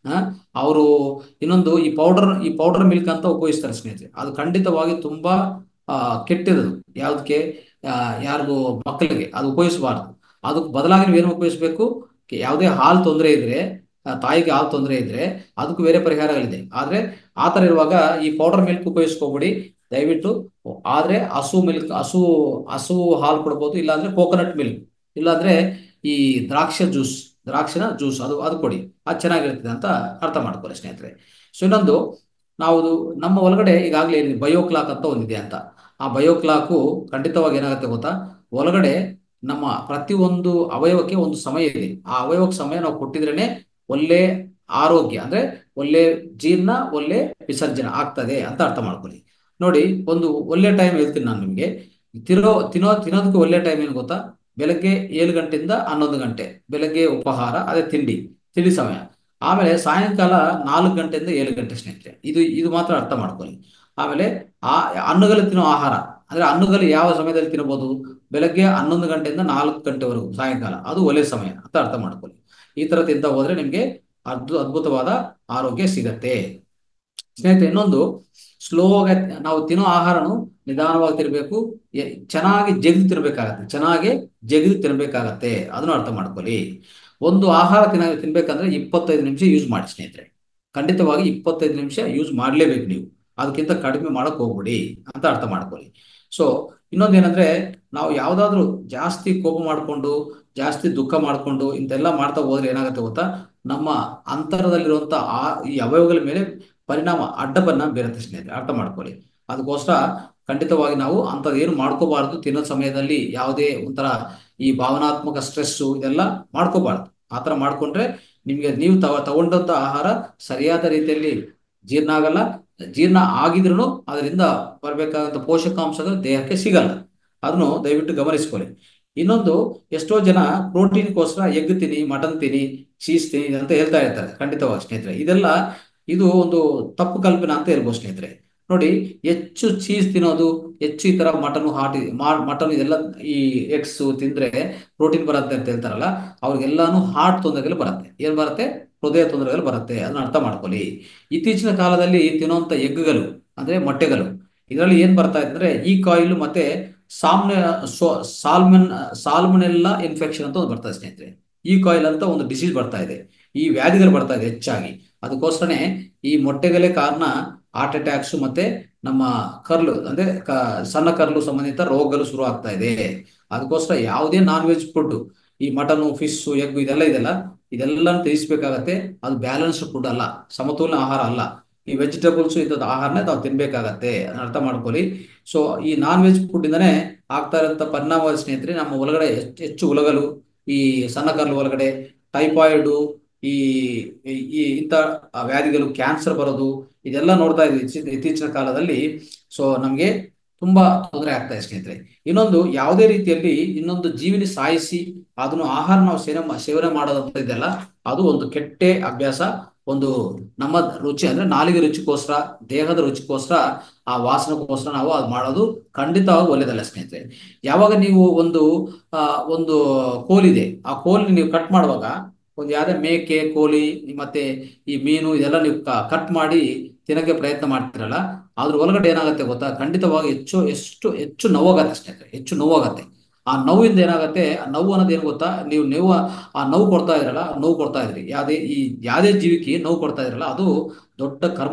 ಅವರು ಇನ್ನೊಂದು ಈ ಪೌಡರ್ ಈ ಪೌಡರ್ ಮಿಲ್ಕ್ ಅಂತ ಉಪಯೋಗಿಸ್ತಾರೆ ಸ್ನೇಹಿತರೆ ಅದು ಖಂಡಿತವಾಗಿ ತುಂಬಾ ಆ, ಕೆಟ್ಟದದು ಯಾವುದಕ್ಕೆ ಯಾರಿಗೂ ಮಕ್ಕಳಿಗೆ ಅದು ಉಪಯೋಗಿಸಬಾರ್ದು ಅದಕ್ಕೆ ಬದಲಾಗಿ ನೀವೇನು ಉಪಯೋಗಿಸ್ಬೇಕು ಕೆ- ಯಾವುದೇ ಹಾಲು ತೊಂದರೆ ಇದ್ರೆ ಆ, ತಾಯಿಗೆ ಹಾಲು ತೊಂದರೆ ಇದ್ರೆ ಅದಕ್ಕೂ ಬೇರೆ ಪರಿಹಾರಗಳಿದೆ ಆದ್ರೆ ಆ ಥರ ಇರುವಾಗ ಈ ಪೌಡರ್ ಮಿಲ್ಕ್ ಉಪಯೋಗಿಸ್ಕೋಬೇಡಿ ದಯವಿಟ್ಟು ಆದ್ರೆ ಹಸು ಮಿಲ್ಕ್ ಹಸು ಹಸು ಹಾಲು ಕೊಡ್ಬೋದು ಇಲ್ಲಾಂದ್ರೆ ಕೋಕೋನಟ್ ಮಿಲ್ಕ್ ಇಲ್ಲಾಂದ್ರೆ ಈ ದ್ರಾಕ್ಷ ಜ್ಯೂಸ್ ದ್ರಾಕ್ಷಿನ ಜ್ಯೂಸ್ ಅದು ಅದು ಕೊಡಿ ಅದು ಚೆನ್ನಾಗಿರ್ತದೆ ಅಂತ ಅರ್ಥ ಮಾಡ್ಕೊಳ್ಳಿ ಸ್ನೇಹಿತರೆ ಸೊ ಇನ್ನೊಂದು ನಾವು ನಮ್ಮ ಒಳಗಡೆ ಈಗಾಗಲೇ ಬಯೋ ಕ್ಲಾಕ್ ಅಂತ ಒಂದಿದೆ ಅಂತ ಆ ಬಯೋ ಕ್ಲಾಕು ಖಂಡಿತವಾಗಿ ಏನಾಗುತ್ತೆ ಗೊತ್ತಾ ಒಳಗಡೆ ನಮ್ಮ ಪ್ರತಿಯೊಂದು ಅವಯವಕ್ಕೆ ಒಂದು ಸಮಯ ಇದೆ ಆ ಅವಯವಕ್ಕೆ ಸಮಯ ನಾವು ಕೊಟ್ಟಿದ್ರೇನೆ ಒಳ್ಳೆ ಆರೋಗ್ಯ ಅಂದ್ರೆ ಒಳ್ಳೆ ಜೀರ್ಣ ಒಳ್ಳೆ ವಿಸರ್ಜನೆ ಆಗ್ತದೆ ಅಂತ ಅರ್ಥ ಮಾಡ್ಕೊಳ್ಳಿ ನೋಡಿ ಒಂದು ಒಳ್ಳೆ ಟೈಮ್ ಹೇಳ್ತೀನಿ ನಾನು ನಿಮಗೆ ತಿನ್ನೋ ತಿನ್ನೋ ತಿನ್ನೋದಕ್ಕೆ ಒಳ್ಳೆ ಟೈಮ್ ಏನು ಗೊತ್ತಾ ಬೆಳಗ್ಗೆ ಏಳು ಗಂಟೆಯಿಂದ ಹನ್ನೊಂದು ಗಂಟೆ ಬೆಳಗ್ಗೆ ಉಪಹಾರ ಅದೇ ತಿಂಡಿ ತಿಂಡಿ ಸಮಯ ಆಮೇಲೆ ಸಾಯಂಕಾಲ ನಾಲ್ಕು ಗಂಟೆಯಿಂದ ಏಳು ಗಂಟೆ ಸ್ನೇಹಿತರೆ ಇದು ಇದು ಮಾತ್ರ ಅರ್ಥ ಮಾಡ್ಕೊಳ್ಳಿ ಆಮೇಲೆ ಆ ಹಣ್ಣುಗಳು ತಿನ್ನೋ ಆಹಾರ ಅಂದ್ರೆ ಹಣ್ಣುಗಳು ಯಾವ ಸಮಯದಲ್ಲಿ ತಿನ್ನಬಹುದು ಬೆಳಗ್ಗೆ ಹನ್ನೊಂದು ಗಂಟೆಯಿಂದ ನಾಲ್ಕು ಗಂಟೆವರೆಗೂ ಸಾಯಂಕಾಲ ಅದು ಒಳ್ಳೆ ಸಮಯ ಅಂತ ಅರ್ಥ ಮಾಡ್ಕೊಳ್ಳಿ ಈ ತರ ತಿಂತ ಹೋದ್ರೆ ನಿಮ್ಗೆ ಅದ್ಭು ಅದ್ಭುತವಾದ ಆರೋಗ್ಯ ಸಿಗತ್ತೆ ಸ್ನೇಹಿತರೆ ಇನ್ನೊಂದು ಸ್ಲೋ ಆಗಿ ನಾವು ತಿನ್ನೋ ಆಹಾರನು ನಿಧಾನವಾಗಿ ತಿನ್ಬೇಕು ಎ- ಚೆನ್ನಾಗಿ ಜಗಿದು ತಿನ್ಬೇಕಾಗತ್ತೆ ಚೆನ್ನಾಗಿ ಜಗಿದು ತಿನ್ಬೇಕಾಗತ್ತೆ ಅದನ್ನು ಅರ್ಥ ಮಾಡ್ಕೊಳ್ಳಿ ಒಂದು ಆಹಾರ ತಿನ್ನ ತಿನ್ಬೇಕಂದ್ರೆ ಇಪ್ಪತ್ತೈದು ನಿಮಿಷ ಯೂಸ್ ಮಾಡಿ ಸ್ನೇಹಿತರೆ ಖಂಡಿತವಾಗಿ ಇಪ್ಪತ್ತೈದು ನಿಮಿಷ ಯೂಸ್ ಮಾಡಲೇಬೇಕು ನೀವು ಅದಕ್ಕಿಂತ ಕಡಿಮೆ ಮಾಡಕ್ ಹೋಗ್ಬಿಡಿ ಅಂತ ಅರ್ಥ ಮಾಡ್ಕೊಳ್ಳಿ ಸೊ ಇನ್ನೊಂದೇನಂದ್ರೆ ನಾವು ಯಾವ್ದಾದ್ರು ಜಾಸ್ತಿ ಕೋಪ ಮಾಡ್ಕೊಂಡು ಜಾಸ್ತಿ ದುಃಖ ಮಾಡ್ಕೊಂಡು ಇಂತೆಲ್ಲ ಮಾಡ್ತಾ ಹೋದ್ರೆ ಏನಾಗುತ್ತೆ ಗೊತ್ತಾ ನಮ್ಮ ಅಂತರದಲ್ಲಿರುವಂತ ಆ ಈ ಅವಯವಗಳ ಮೇಲೆ ಪರಿಣಾಮ ಅಡ್ಡ ಪರಿಣಾಮ ಬೀರುತ್ತೆ ಸ್ನೇಹಿತರೆ ಅರ್ಥ ಮಾಡ್ಕೊಳ್ಳಿ ಅದಕ್ಕೋಸ್ಕರ ಖಂಡಿತವಾಗಿ ನಾವು ಅಂಥದ್ದು ಏನು ಮಾಡ್ಕೋಬಾರ್ದು ತಿನ್ನೋ ಸಮಯದಲ್ಲಿ ಯಾವುದೇ ಒಂಥರ ಈ ಭಾವನಾತ್ಮಕ ಸ್ಟ್ರೆಸ್ಸು ಇದೆಲ್ಲ ಮಾಡ್ಕೋಬಾರ್ದು ಆ ಥರ ಮಾಡ್ಕೊಂಡ್ರೆ ನಿಮಗೆ ನೀವು ತಗ ತಗೊಂಡಂತ ಆಹಾರ ಸರಿಯಾದ ರೀತಿಯಲ್ಲಿ ಜೀರ್ಣ ಆಗಲ್ಲ ಜೀರ್ಣ ಆಗಿದ್ರೂ ಅದರಿಂದ ಬರಬೇಕಾದಂಥ ಪೋಷಕಾಂಶಗಳು ದೇಹಕ್ಕೆ ಸಿಗಲ್ಲ ಅದನ್ನು ದಯವಿಟ್ಟು ಗಮನಿಸ್ಕೊಳ್ಳಿ ಇನ್ನೊಂದು ಎಷ್ಟೋ ಜನ ಪ್ರೋಟೀನ್ಗೋಸ್ಕರ ಎಗ್ ತಿನ್ನಿ ಮಟನ್ ತಿನ್ನಿ ಚೀಸ್ ತಿನ್ನಿ ಅಂತ ಹೇಳ್ತಾ ಇರ್ತಾರೆ ಖಂಡಿತವಾಗಿ ಸ್ನೇಹಿತರೆ ಇದೆಲ್ಲ ಇದು ಒಂದು ತಪ್ಪು ಕಲ್ಪನೆ ಅಂತ ಇರ್ಬೋದು ಸ್ನೇಹಿತರೆ ನೋಡಿ ಹೆಚ್ಚು ಚೀಸ್ ತಿನ್ನೋದು ಹೆಚ್ಚು ಈ ತರ ಮಟನ್ ಹಾಟ್ ಮಟನ್ ಇದೆಲ್ಲ ಈ ಎಗ್ಸ್ ತಿಂದ್ರೆ ಪ್ರೋಟೀನ್ ಬರುತ್ತೆ ಅಂತ ಹೇಳ್ತಾರಲ್ಲ ಅವ್ರಿಗೆಲ್ಲಾನು ಹಾರ್ಟ್ ತೊಂದರೆಗಳು ಬರುತ್ತೆ ಏನ್ ಬರುತ್ತೆ ಹೃದಯ ತೊಂದರೆಗಳು ಬರುತ್ತೆ ಅದನ್ನ ಅರ್ಥ ಮಾಡ್ಕೊಳ್ಳಿ ಇತ್ತೀಚಿನ ಕಾಲದಲ್ಲಿ ತಿನ್ನುವಂತ ಎಗ್ಗಳು ಅಂದ್ರೆ ಮೊಟ್ಟೆಗಳು ಇದರಲ್ಲಿ ಏನ್ ಬರ್ತಾ ಇದೆ ಅಂದ್ರೆ ಈ ಕಾಯಿಲ್ ಮತ್ತೆ ಸಾಮ್ನೆ ಸಾಲ್ಮನ್ ಸಾಲ್ಮನೆಲ್ಲಾ ಇನ್ಫೆಕ್ಷನ್ ಅಂತ ಒಂದು ಬರ್ತಾ ಇದೆ ಸ್ನೇಹಿತರೆ ಈ ಕಾಯಿಲ್ ಅಂತ ಒಂದು ಡಿಸೀಸ್ ಬರ್ತಾ ಇದೆ ಈ ವ್ಯಾಧಿಗಳು ಬರ್ತಾ ಇದೆ ಹೆಚ್ಚಾಗಿ ಅದಕ್ಕೋಸ್ಕರನೇ ಈ ಮೊಟ್ಟೆಗಳೇ ಕಾರಣ ಹಾರ್ಟ್ ಅಟ್ಯಾಕ್ಸ್ ಮತ್ತೆ ನಮ್ಮ ಕರ್ಲು ಅಂದ್ರೆ ಕ- ಸಣ್ಣ ಕರ್ಲು ಸಂಬಂಧಿತ ರೋಗಗಳು ಶುರು ಆಗ್ತಾ ಇದೆ ಅದಕ್ಕೋಸ್ಕರ ಯಾವುದೇ ನಾನ್ ವೆಜ್ ಫುಡ್ ಈ ಮಟನ್ ಫಿಶ್ ಎಗ್ ಇದೆಲ್ಲ ಇದೆಲ್ಲ ಇದೆಲ್ಲ ತ್ಯಜಿಸ್ಬೇಕಾಗತ್ತೆ ಅದು ಬ್ಯಾಲೆನ್ಸ್ ಫುಡ್ ಅಲ್ಲ ಸಮತೋಲನ ಆಹಾರ ಅಲ್ಲ ಈ ವೆಜಿಟೇಬಲ್ಸ್ ಇಂಥದ್ದು ಆಹಾರನೇ ನಾವು ತಿನ್ಬೇಕಾಗತ್ತೆ ಅದನ್ನ ಅರ್ಥ ಮಾಡ್ಕೊಳ್ಳಿ ಸೊ ಈ ನಾನ್ ವೆಜ್ ಫುಡ್ ಇಂದನೇ ಆಗ್ತಾ ಇರೋಂಥ ಪರಿಣಾಮ ಸ್ನೇಹಿತರೆ ನಮ್ಮ ಒಳಗಡೆ ಹೆಚ್ಚು ಹೆಚ್ಚು ಹುಳಗಳು ಈ ಸಣ್ಣ ಕರ್ಲು ಒಳಗಡೆ ಟೈಫಾಯ್ಡು ಈ ಈ- ಈ ಇಂಥ ವ್ಯಾಧಿಗಳು ಕ್ಯಾನ್ಸರ್ ಬರೋದು ಇದೆಲ್ಲ ನೋಡ್ತಾ ಇದ್ವಿ ಇತ್ತೀಚಿನ ಇತ್ತೀಚಿನ ಕಾಲದಲ್ಲಿ ಸೊ ನಮಗೆ ತುಂಬಾ ತೊಂದರೆ ಆಗ್ತಾ ಇದೆ ಸ್ನೇಹಿತರೆ ಇನ್ನೊಂದು ಯಾವುದೇ ರೀತಿಯಲ್ಲಿ ಇನ್ನೊಂದು ಜೀವಿನಿ ಸಾಯಿಸಿ ಅದನ್ನು ಆಹಾರ ನಾವು ಸೇವನೆ ಮಾ- ಸೇವನೆ ಮಾಡೋದಂತ ಇದೆಯಲ್ಲ ಅದು ಒಂದು ಕೆಟ್ಟೆ ಅಭ್ಯಾಸ ಒಂದು ನಮ್ಮ ರುಚಿ ಅಂದ್ರೆ ನಾಲಿಗೆ ರುಚಿಗೋಸ್ಕರ ದೇಹದ ರುಚಿಗೋಸ್ಕರ ಆ ವಾಸನಕ್ಕೋಸ್ಕರ ನಾವು ಅದು ಮಾಡೋದು ಖಂಡಿತವಾಗಿ ಒಳ್ಳೇದಲ್ಲ ಸ್ನೇಹಿತರೆ ಯಾವಾಗ ನೀವು ಒಂದು ಆ ಒಂದು ಕೋಲಿದೆ ಆ ಕೋಲಿ ನೀವು ಕಟ್ ಮಾಡುವಾಗ ಒಂದು ಯಾವುದೇ ಮೇಕೆ ಕೋಳಿ ಮತ್ತೆ ಈ ಮೀನು ಇದೆಲ್ಲ ನೀವು ಕಟ್ ಮಾಡಿ ತಿನ್ನಕ್ಕೆ ಪ್ರಯತ್ನ ಮಾಡ್ತಿರಲ್ಲ ಅದ್ರ ಒಳಗಡೆ ಏನಾಗುತ್ತೆ ಗೊತ್ತಾ ಖಂಡಿತವಾಗಿ ಹೆಚ್ಚು ಎಷ್ಟು ಹೆಚ್ಚು ನೋವಾಗತ್ತೆ ಸ್ನೇಹಿತರೆ ಹೆಚ್ಚು ನೋವಾಗತ್ತೆ ಆ ನೋವಿಂದ ಏನಾಗುತ್ತೆ ಆ ನೋವು ಅನ್ನೋದು ಏನು ಗೊತ್ತಾ ನೀವು ನೋವು ಆ ನೋವು ಕೊಡ್ತಾ ಇದ್ರಲ್ಲ ಆ ನೋವು ಕೊಡ್ತಾ ಇದ್ರಿ ಯಾವುದೇ ಈ ಯಾವುದೇ ಜೀವಿಗೆ ನೋವು ಕೊಡ್ತಾ ಇದ್ರಲ್ಲ ಅದು ದೊಡ್ಡ ಕರ್ಮ ಆಗತ್ತೆ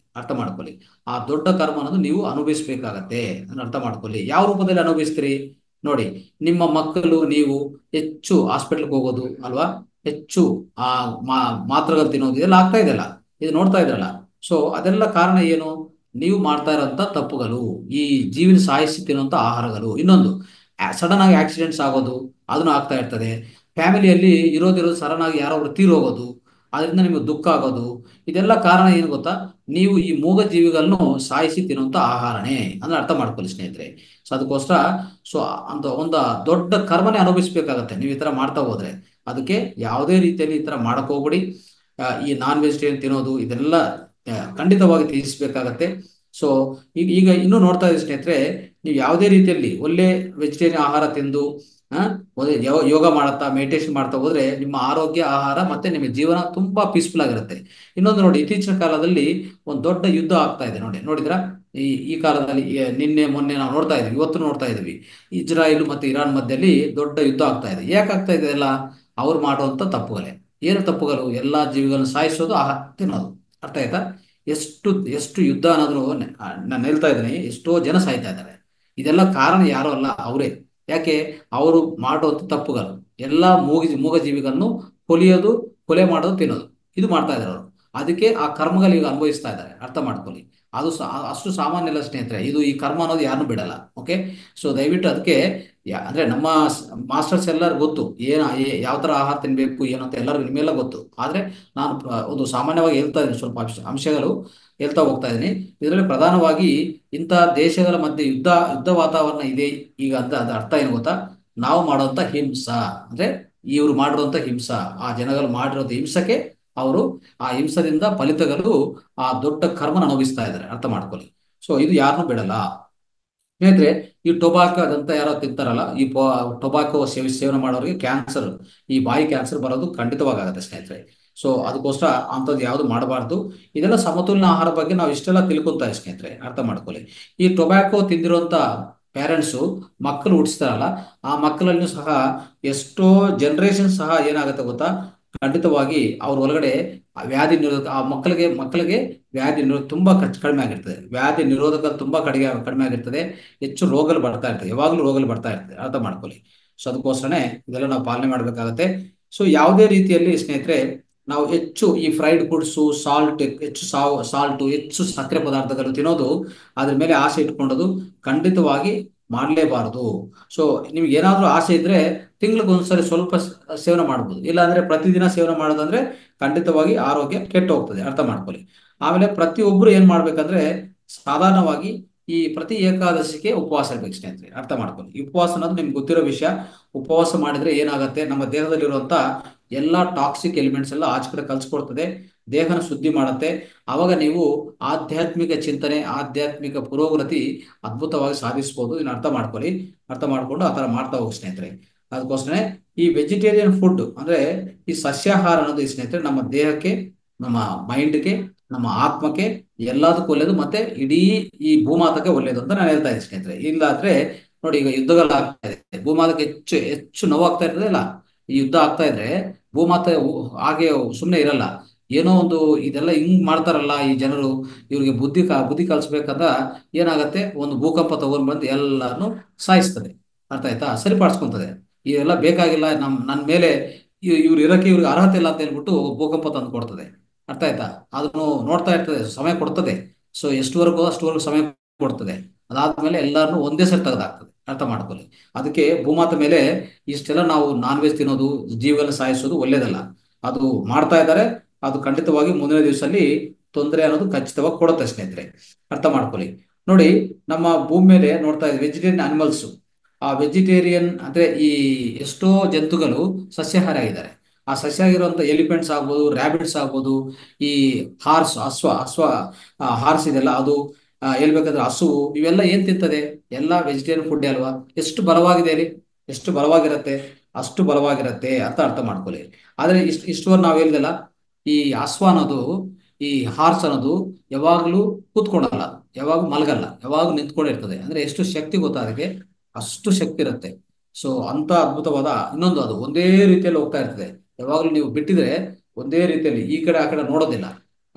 ಅರ್ಥ ಮಾಡ್ಕೊಳ್ಳಿ ಆ ದೊಡ್ಡ ಕರ್ಮ ಅನ್ನೋದು ನೀವು ಅನುಭವಿಸ್ಬೇಕಾಗತ್ತೆ ಅದನ್ನ ಅರ್ಥ ಮಾಡ್ಕೊಳ್ಳಿ ಯಾವ ರೂಪದಲ್ಲಿ ಅನುಭವಿಸ್ತೀರಿ ನೋಡಿ ನಿಮ್ಮ ಮಕ್ಕಳು ನೀವು ಹೆಚ್ಚು ಹಾಸ್ಪಿಟ್ಲ್ಗೆ ಹೋಗೋದು ಅಲ್ವಾ ಹೆಚ್ಚು ಆ ಮಾ ಮಾತ್ರೆಗಳು ತಿನ್ನೋದು ಇದೆಲ್ಲ ಆಗ್ತಾ ಇದೆಯಲ್ಲ ಇದು ನೋಡ್ತಾ ಇದ್ರಲ್ಲ ಸೊ ಅದೆಲ್ಲ ಕಾರಣ ಏನು ನೀವು ಮಾಡ್ತಾ ಇರೋಂಥ ತಪ್ಪುಗಳು ಈ ಜೀವನ ಸಾಯಿಸಿ ತಿನ್ನುವಂಥ ಆಹಾರಗಳು ಇನ್ನೊಂದು ಸಡನ್ ಆಗಿ ಆಕ್ಸಿಡೆಂಟ್ಸ್ ಆಗೋದು ಅದನ್ನು ಆಗ್ತಾ ಇರ್ತದೆ ಫ್ಯಾಮಿಲಿಯಲ್ಲಿ ಇರೋದಿರೋದು ಸಡನ್ ಆಗಿ ಯಾರೊಬ್ರು ತೀರೋಗೋದು ಅದರಿಂದ ನಿಮಗೆ ದುಃಖ ಆಗೋದು ಇದೆಲ್ಲ ಕಾರಣ ಏನು ಗೊತ್ತಾ ನೀವು ಈ ಮೂಗ ಜೀವಿಗಳನ್ನು ಸಾಯಿಸಿ ತಿನ್ನುವಂಥ ಆಹಾರನೇ ಅಂದ್ರೆ ಅರ್ಥ ಮಾಡ್ಕೊಳ್ಳಿ ಸ್ನೇಹಿತರೆ ಸೊ ಅದಕ್ಕೋಸ್ಕರ ಸೊ ಅಂತ ಒಂದು ದೊಡ್ಡ ಕರ್ಮನೇ ಅನುಭವಿಸ್ಬೇಕಾಗತ್ತೆ ನೀವು ಈ ಥರ ಮಾಡ್ತಾ ಹೋದ್ರೆ ಅದಕ್ಕೆ ಯಾವುದೇ ರೀತಿಯಲ್ಲಿ ಈ ಥರ ಮಾಡಕ್ ಹೋಗ್ಬೇಡಿ ಆ, ಈ ನಾನ್ ವೆಜಿಟೇರಿಯನ್ ತಿನ್ನೋದು ಇದೆಲ್ಲ ಆ, ಖಂಡಿತವಾಗಿ ತ್ಯಜಿಸ್ಬೇಕಾಗತ್ತೆ ಸೊ ಈಗ ಈಗ ಇನ್ನೂ ನೋಡ್ತಾ ಇದ್ದೀವಿ ಸ್ನೇಹಿತರೆ ನೀವು ಯಾವುದೇ ರೀತಿಯಲ್ಲಿ ಒಳ್ಳೆ ವೆಜಿಟೇರಿಯನ್ ಆಹಾರ ತಿಂದು ಆ, ಒಳ್ಳೆ ಯೋ- ಯೋಗ ಮಾಡುತ್ತಾ ಮೆಡಿಟೇಷನ್ ಮಾಡ್ತಾ ಹೋದ್ರೆ ನಿಮ್ಮ ಆರೋಗ್ಯ ಆಹಾರ ಮತ್ತೆ ನಿಮ್ಮ ಜೀವನ ತುಂಬಾ ಪೀಸ್ಫುಲ್ ಆಗಿರುತ್ತೆ ಇನ್ನೊಂದು ನೋಡಿ ಇತ್ತೀಚಿನ ಕಾಲದಲ್ಲಿ ಒಂದು ದೊಡ್ಡ ಯುದ್ಧ ಆಗ್ತಾ ಇದೆ ನೋಡಿ ನೋಡಿದ್ರ ಈ ಈ ಕಾಲದಲ್ಲಿ ಈ ನಿನ್ನೆ ಮೊನ್ನೆ ನಾವು ನೋಡ್ತಾ ಇದ್ವಿ ಇವತ್ತು ನೋಡ್ತಾ ಇದ್ವಿ ಇಸ್ರಾಯೇಲ್ ಮತ್ತೆ ಇರಾನ್ ಮಧ್ಯದಲ್ಲಿ ದೊಡ್ಡ ಯುದ್ಧ ಆಗ್ತಾ ಇದೆ ಯಾಕೆ ಆಗ್ತಾ ಇದೆ ಎಲ್ಲ ಅವ್ರು ಮಾಡುವಂತ ತಪ್ಪುಗಳೇ ಏನು ತಪ್ಪುಗಳು ಎಲ್ಲಾ ಜೀವಿಗಳನ್ನು ಸಾಯಿಸೋದು ಆಹಾರ ತಿನ್ನೋದು ಅರ್ಥ ಆಯ್ತಾ ಎಷ್ಟು ಎಷ್ಟು ಯುದ್ಧ ಅನ್ನೋದು ನಾನು ಹೇಳ್ತಾ ಇದ್ದೀನಿ ಎಷ್ಟೋ ಜನ ಸಾಯ್ತಾ ಇದ್ದಾರೆ ಇದೆಲ್ಲ ಕಾರಣ ಯಾರು ಅಲ್ಲ ಅವರೇ ಯಾಕೆ ಅವರು ಮಾಡುವಂತ ತಪ್ಪುಗಳು ಎಲ್ಲಾ ಮೂಗ ಮೂಗ ಜೀವಿಗಳನ್ನು ಕೊಲಿಯೋದು ಕೊಲೆ ಮಾಡೋದು ತಿನ್ನೋದು ಇದು ಮಾಡ್ತಾ ಇದ್ದಾರೆ ಅವರು ಅದಕ್ಕೆ ಆ ಕರ್ಮಗಳು ಈಗ ಅನುಭವಿಸ್ತಾ ಇದ್ದಾರೆ ಅರ್ಥ ಮಾಡ್ಕೊಳ್ಳಿ ಅದು ಸಾ- ಅಷ್ಟು ಸಾಮಾನ್ಯ ಇಲ್ಲ ಸ್ನೇಹಿತರೆ ಇದು ಈ ಕರ್ಮ ಅನ್ನೋದು ಯಾರನ್ನೂ ಬಿಡಲ್ಲ ಓಕೆ ಸೊ ದಯವಿಟ್ಟು ಅದಕ್ಕೆ ಯಾ- ಅಂದ್ರೆ ನಮ್ಮ ಮಾಸ್ಟರ್ಸ್ ಎಲ್ಲರೂ ಗೊತ್ತು ಏನ ಯಾವ ತರ ಆಹಾರ ತಿನ್ಬೇಕು ಏನು ಅಂತ ಎಲ್ಲರಿಗೂ ನಿಮ್ಮೆಲ್ಲ ಗೊತ್ತು ಆದ್ರೆ ನಾನು ಪ್ರ- ಒಂದು ಸಾಮಾನ್ಯವಾಗಿ ಹೇಳ್ತಾ ಇದ್ದೀನಿ ಸ್ವಲ್ಪ ಅಂಶ- ಅಂಶಗಳು ಹೇಳ್ತಾ ಹೋಗ್ತಾ ಇದ್ದೀನಿ ಇದರಲ್ಲಿ ಪ್ರಧಾನವಾಗಿ ಇಂಥ ದೇಶಗಳ ಮಧ್ಯೆ ಯುದ್ಧ ಯುದ್ಧ ವಾತಾವರಣ ಇದೆ ಈಗ ಅಂತ ಅದ್ರ ಅರ್ಥ ಏನು ಗೊತ್ತಾ ನಾವು ಮಾಡುವಂತ ಹಿಂಸಾ ಅಂದ್ರೆ ಇವ್ರು ಮಾಡಿರುವಂತ ಹಿಂಸಾ ಆ ಜನಗಳು ಮಾಡಿರೋಂಥ ಹಿಂಸಕ್ಕೆ ಅವರು ಆ ಹಿಂಸದಿಂದ ಫಲಿತಗಳು ಆ ದೊಡ್ಡ ಕರ್ಮನ ಅನುಭವಿಸ್ತಾ ಇದ್ದಾರೆ ಅರ್ಥ ಮಾಡ್ಕೊಳ್ಳಿ ಸೊ ಇದು ಯಾರನ್ನೂ ಬಿಡಲ್ಲ ಸ್ನೇಹಿತರೆ ಈ ಟೊಬಾಕೋ ಅದಂತ ಯಾರೋ ತಿಂತಾರಲ್ಲ ಈ ಟೊಬಾಕೋ ಸೇವಿ ಸೇವನೆ ಮಾಡೋರಿಗೆ ಕ್ಯಾನ್ಸರ್ ಈ ಬಾಯಿ ಕ್ಯಾನ್ಸರ್ ಬರೋದು ಖಂಡಿತವಾಗುತ್ತೆ ಸ್ನೇಹಿತರೆ ಸೊ ಅದಕ್ಕೋಸ್ಕರ ಅಂಥದ್ದು ಯಾವುದು ಮಾಡಬಾರ್ದು ಇದೆಲ್ಲ ಸಮತೋಲನ ಆಹಾರ ಬಗ್ಗೆ ನಾವು ಇಷ್ಟೆಲ್ಲ ತಿಳ್ಕೊಂತಾರೆ ಸ್ನೇಹಿತರೆ ಅರ್ಥ ಮಾಡ್ಕೊಳ್ಳಿ ಈ ಟೊಬ್ಯಾಕೋ ತಿಂದಿರುವಂತ ಪೇರೆಂಟ್ಸು ಮಕ್ಕಳು ಹುಟ್ಟಿಸ್ತಾರಲ್ಲ ಆ ಮಕ್ಕಳಲ್ಲೂ ಸಹ ಎಷ್ಟೋ ಜನರೇಷನ್ ಸಹ ಏನಾಗುತ್ತೆ ಗೊತ್ತಾ ಖಂಡಿತವಾಗಿ ಅವ್ರ ಒಳಗಡೆ ಆ ವ್ಯಾಧಿ ನಿರೋಧಕ ಆ ಮಕ್ಕಳಿಗೆ ಮಕ್ಕಳಿಗೆ ವ್ಯಾಧಿ ನಿರೋಧ ತುಂಬಾ ಖರ್ಚು ಕಡಿಮೆ ಆಗಿರ್ತದೆ ವ್ಯಾಧಿ ನಿರೋಧಕ ತುಂಬಾ ಕಡಿಮೆ ಕಡಿಮೆ ಆಗಿರ್ತದೆ ಹೆಚ್ಚು ರೋಗಗಳು ಬರ್ತಾ ಇರ್ತದೆ ಯಾವಾಗಲೂ ರೋಗಗಳು ಬರ್ತಾ ಇರ್ತದೆ ಅರ್ಥ ಮಾಡ್ಕೊಳ್ಳಿ ಸೊ ಅದಕ್ಕೋಸ್ಕರನೇ ಇದೆಲ್ಲ ನಾವು ಪಾಲನೆ ಮಾಡ್ಬೇಕಾಗತ್ತೆ ಸೊ ಯಾವುದೇ ರೀತಿಯಲ್ಲಿ ಸ್ನೇಹಿತರೆ ನಾವು ಹೆಚ್ಚು ಈ ಫ್ರೈಡ್ ಫುಡ್ಸು ಸಾಲ್ಟ್ ಹೆಚ್ಚು ಸಾವು ಸಾಲ್ಟು ಹೆಚ್ಚು ಸಕ್ಕರೆ ಪದಾರ್ಥಗಳು ತಿನ್ನೋದು ಅದ್ರ ಮೇಲೆ ಆಸೆ ಇಟ್ಕೊಂಡೋದು ಖಂಡಿತವಾಗಿ ಮಾಡಲೇಬಾರದು ಸೊ ನಿಮ್ಗೆ ಏನಾದ್ರೂ ಆಸೆ ಇದ್ರೆ ತಿಂಗಳಿಗೆ ಒಂದ್ಸರಿ ಸ್ವಲ್ಪ ಸ- ಸೇವನೆ ಮಾಡ್ಬೋದು ಇಲ್ಲಾಂದ್ರೆ ಪ್ರತಿದಿನ ಸೇವನೆ ಮಾಡೋದಂದ್ರೆ ಖಂಡಿತವಾಗಿ ಆರೋಗ್ಯ ಕೆಟ್ಟು ಹೋಗ್ತದೆ ಅರ್ಥ ಮಾಡ್ಕೊಳ್ಳಿ ಆಮೇಲೆ ಪ್ರತಿಯೊಬ್ಬರು ಏನ್ ಮಾಡ್ಬೇಕಂದ್ರೆ ಸಾಧಾರಣವಾಗಿ ಈ ಪ್ರತಿ ಏಕಾದಶಿಗೆ ಉಪವಾಸ ಇರ್ಬೇಕು ಸ್ನೇಹಿತರೆ ಅರ್ಥ ಮಾಡ್ಕೊಳ್ಳಿ ಈ ಉಪವಾಸ ಅನ್ನೋದು ನಿಮ್ಗೆ ಗೊತ್ತಿರೋ ವಿಷಯ ಉಪವಾಸ ಮಾಡಿದ್ರೆ ಏನಾಗುತ್ತೆ ನಮ್ಮ ದೇಹದಲ್ಲಿರುವಂತ ಎಲ್ಲಾ ಟಾಕ್ಸಿಕ್ ಎಲಿಮೆಂಟ್ಸ್ ಎಲ್ಲ ಆಚೆ ಕಡೆ ಕಲ್ಸ್ಕೊಡ್ತದೆ ದೇಹನ ಶುದ್ಧಿ ಮಾಡುತ್ತೆ ಆವಾಗ ನೀವು ಆಧ್ಯಾತ್ಮಿಕ ಚಿಂತನೆ ಆಧ್ಯಾತ್ಮಿಕ ಪುರೋಗತಿ ಅದ್ಭುತವಾಗಿ ಸಾಧಿಸ್ಬೋದು ಇದನ್ನ ಅರ್ಥ ಮಾಡ್ಕೊಳ್ಳಿ ಅರ್ಥ ಮಾಡ್ಕೊಂಡು ಆ ತರ ಮಾಡ್ತಾ ಹೋಗಿ ಸ್ನೇಹಿತರೆ ಅದಕ್ಕೋಸ್ಕರ ಈ ವೆಜಿಟೇರಿಯನ್ ಫುಡ್ ಅಂದ್ರೆ ಈ ಸಸ್ಯಾಹಾರ ಅನ್ನೋದು ಈ ಸ್ನೇಹಿತರೆ ನಮ್ಮ ದೇಹಕ್ಕೆ ನಮ್ಮ ಮೈಂಡ್ಗೆ ನಮ್ಮ ಆತ್ಮಕ್ಕೆ ಎಲ್ಲದಕ್ಕೂ ಒಳ್ಳೇದು ಮತ್ತೆ ಇಡೀ ಈ ಭೂಮಾತಕ್ಕೆ ಒಳ್ಳೇದು ಅಂತ ನಾನು ಹೇಳ್ತಾ ಇದ್ದೀನಿ ಸ್ನೇಹಿತರೆ ಇಲ್ಲಾಂದ್ರೆ ನೋಡಿ ಈಗ ಯುದ್ಧಗಳು ಆಗ್ತಾ ಇದೆ ಭೂಮಾತಕ್ಕೆ ಹೆಚ್ಚು ಹೆಚ್ಚು ನೋವಾಗ್ತಾ ಇರ್ತದೆ ಅಲ್ಲ ಈ ಯುದ್ಧ ಆಗ್ತಾ ಇದ್ರೆ ಭೂಮಾತೆ ಉ- ಹಾಗೆ ಸುಮ್ಮನೆ ಇರಲ್ಲ ಏನೋ ಒಂದು ಇದೆಲ್ಲ ಹಿಂಗ್ ಮಾಡ್ತಾರಲ್ಲ ಈ ಜನರು ಇವ್ರಿಗೆ ಬುದ್ಧಿ ಕ ಬುದ್ಧಿ ಕಲಿಸ್ಬೇಕಂದ್ರ ಏನಾಗತ್ತೆ ಒಂದು ಭೂಕಂಪ ತಗೊಂಡ್ ಬಂದು ಎಲ್ಲಾನು ಸಾಯಿಸ್ತದೆ ಅರ್ಥ ಆಯ್ತಾ ಸರಿಪಡಿಸ್ಕೊಂತದೆ ಇವೆಲ್ಲ ಬೇಕಾಗಿಲ್ಲ ನಮ್ ನನ್ನ ಮೇಲೆ ಇವ್- ಇವ್ರು ಇರಕ್ಕೆ ಇವ್ರಿಗೆ ಅರ್ಹತೆ ಇಲ್ಲ ಅಂತ ಹೇಳ್ಬಿಟ್ಟು ಭೂಕಂಪ ತಂದು ಕೊಡ್ತದೆ ಅರ್ಥ ಆಯ್ತಾ ಅದನ್ನು ನೋಡ್ತಾ ಇರ್ತದೆ ಸಮಯ ಕೊಡ್ತದೆ ಸೊ ಎಷ್ಟುವರೆಗೂ ಅಷ್ಟುವರೆಗೂ ಸಮಯ ಕೊಡ್ತದೆ ಅದಾದ್ಮೇಲೆ ಎಲ್ಲಾರನ್ನು ಒಂದೇ ಸರಿ ತೆಗೆದಾಕ್ತದೆ ಅರ್ಥ ಮಾಡ್ಕೊಳ್ಳಿ ಅದಕ್ಕೆ ಭೂಮಾತ ಮೇಲೆ ಇಷ್ಟೆಲ್ಲ ನಾವು ನಾನ್ ವೆಜ್ ತಿನ್ನೋದು ಜೀವನ ಸಾಯಿಸೋದು ಒಳ್ಳೇದಲ್ಲ ಅದು ಮಾಡ್ತಾ ಇದ್ದಾರೆ ಅದು ಖಂಡಿತವಾಗಿ ಮುಂದಿನ ದಿವಸದಲ್ಲಿ ತೊಂದರೆ ಅನ್ನೋದು ಖಚಿತವಾಗಿ ಕೊಡುತ್ತೆ ಸ್ನೇಹಿತರೆ ಅರ್ಥ ಮಾಡ್ಕೊಳ್ಳಿ ನೋಡಿ ನಮ್ಮ ಭೂಮಿ ಮೇಲೆ ನೋಡ್ತಾ ಇದ್ದೀವಿ ವೆಜಿಟೇರಿಯನ್ ಅನಿಮಲ್ಸ್ ಆ ವೆಜಿಟೇರಿಯನ್ ಅಂದ್ರೆ ಈ ಎಷ್ಟೋ ಜಂತುಗಳು ಸಸ್ಯಾಹಾರಿ ಆಗಿದ್ದಾರೆ ಆ ಸಸ್ಯಾಗಿರುವಂತ ಎಲಿಫೆಂಟ್ಸ್ ಆಗ್ಬೋದು ರ್ಯಾಬಿಟ್ಸ್ ಆಗ್ಬೋದು ಈ ಹಾರ್ಸ್ ಅಶ್ವ ಅಶ್ವ ಹಾರ್ಸ್ ಇದೆಲ್ಲ ಅದು ಆ, ಹೇಳ್ಬೇಕಂದ್ರೆ ಹಸು ಇವೆಲ್ಲ ಏನ್ ತಿಂತದೆ ಎಲ್ಲ ವೆಜಿಟೇರಿಯನ್ ಫುಡ್ ಅಲ್ವಾ ಎಷ್ಟು ಬಲವಾಗಿದೆ ಅಲ್ಲಿ ಎಷ್ಟು ಬಲವಾಗಿರತ್ತೆ ಅಷ್ಟು ಬಲವಾಗಿರತ್ತೆ ಅಂತ ಅರ್ಥ ಮಾಡ್ಕೊಳ್ಳಿ ಆದ್ರೆ ಇಷ್ಟು ಇಷ್ಟುವರೆಗೆ ನಾವು ಹೇಳ್ದಲ್ಲ ಈ ಅಶ್ವ ಅನ್ನೋದು ಈ ಹಾರ್ಸ್ ಅನ್ನೋದು ಯಾವಾಗ್ಲೂ ಕೂತ್ಕೊಳಲ್ಲ ಯಾವಾಗ ಮಲಗಲ್ಲ ಯಾವಾಗ ನಿಂತ್ಕೊಂಡಿರ್ತದೆ ಅಂದ್ರೆ ಎಷ್ಟು ಶಕ್ತಿ ಗೊತ್ತಾ ಅದಕ್ಕೆ ಅಷ್ಟು ಶಕ್ತಿ ಇರುತ್ತೆ ಸೊ ಅಂತ ಅದ್ಭುತವಾದ ಇನ್ನೊಂದು ಅದು ಒಂದೇ ರೀತಿಯಲ್ಲಿ ಹೋಗ್ತಾ ಇರ್ತದೆ ಯಾವಾಗ್ಲೂ ನೀವು ಬಿಟ್ಟಿದ್ರೆ ಒಂದೇ ರೀತಿಯಲ್ಲಿ ಈ ಕಡೆ ಆ ಕಡೆ ನೋಡೋದಿಲ್ಲ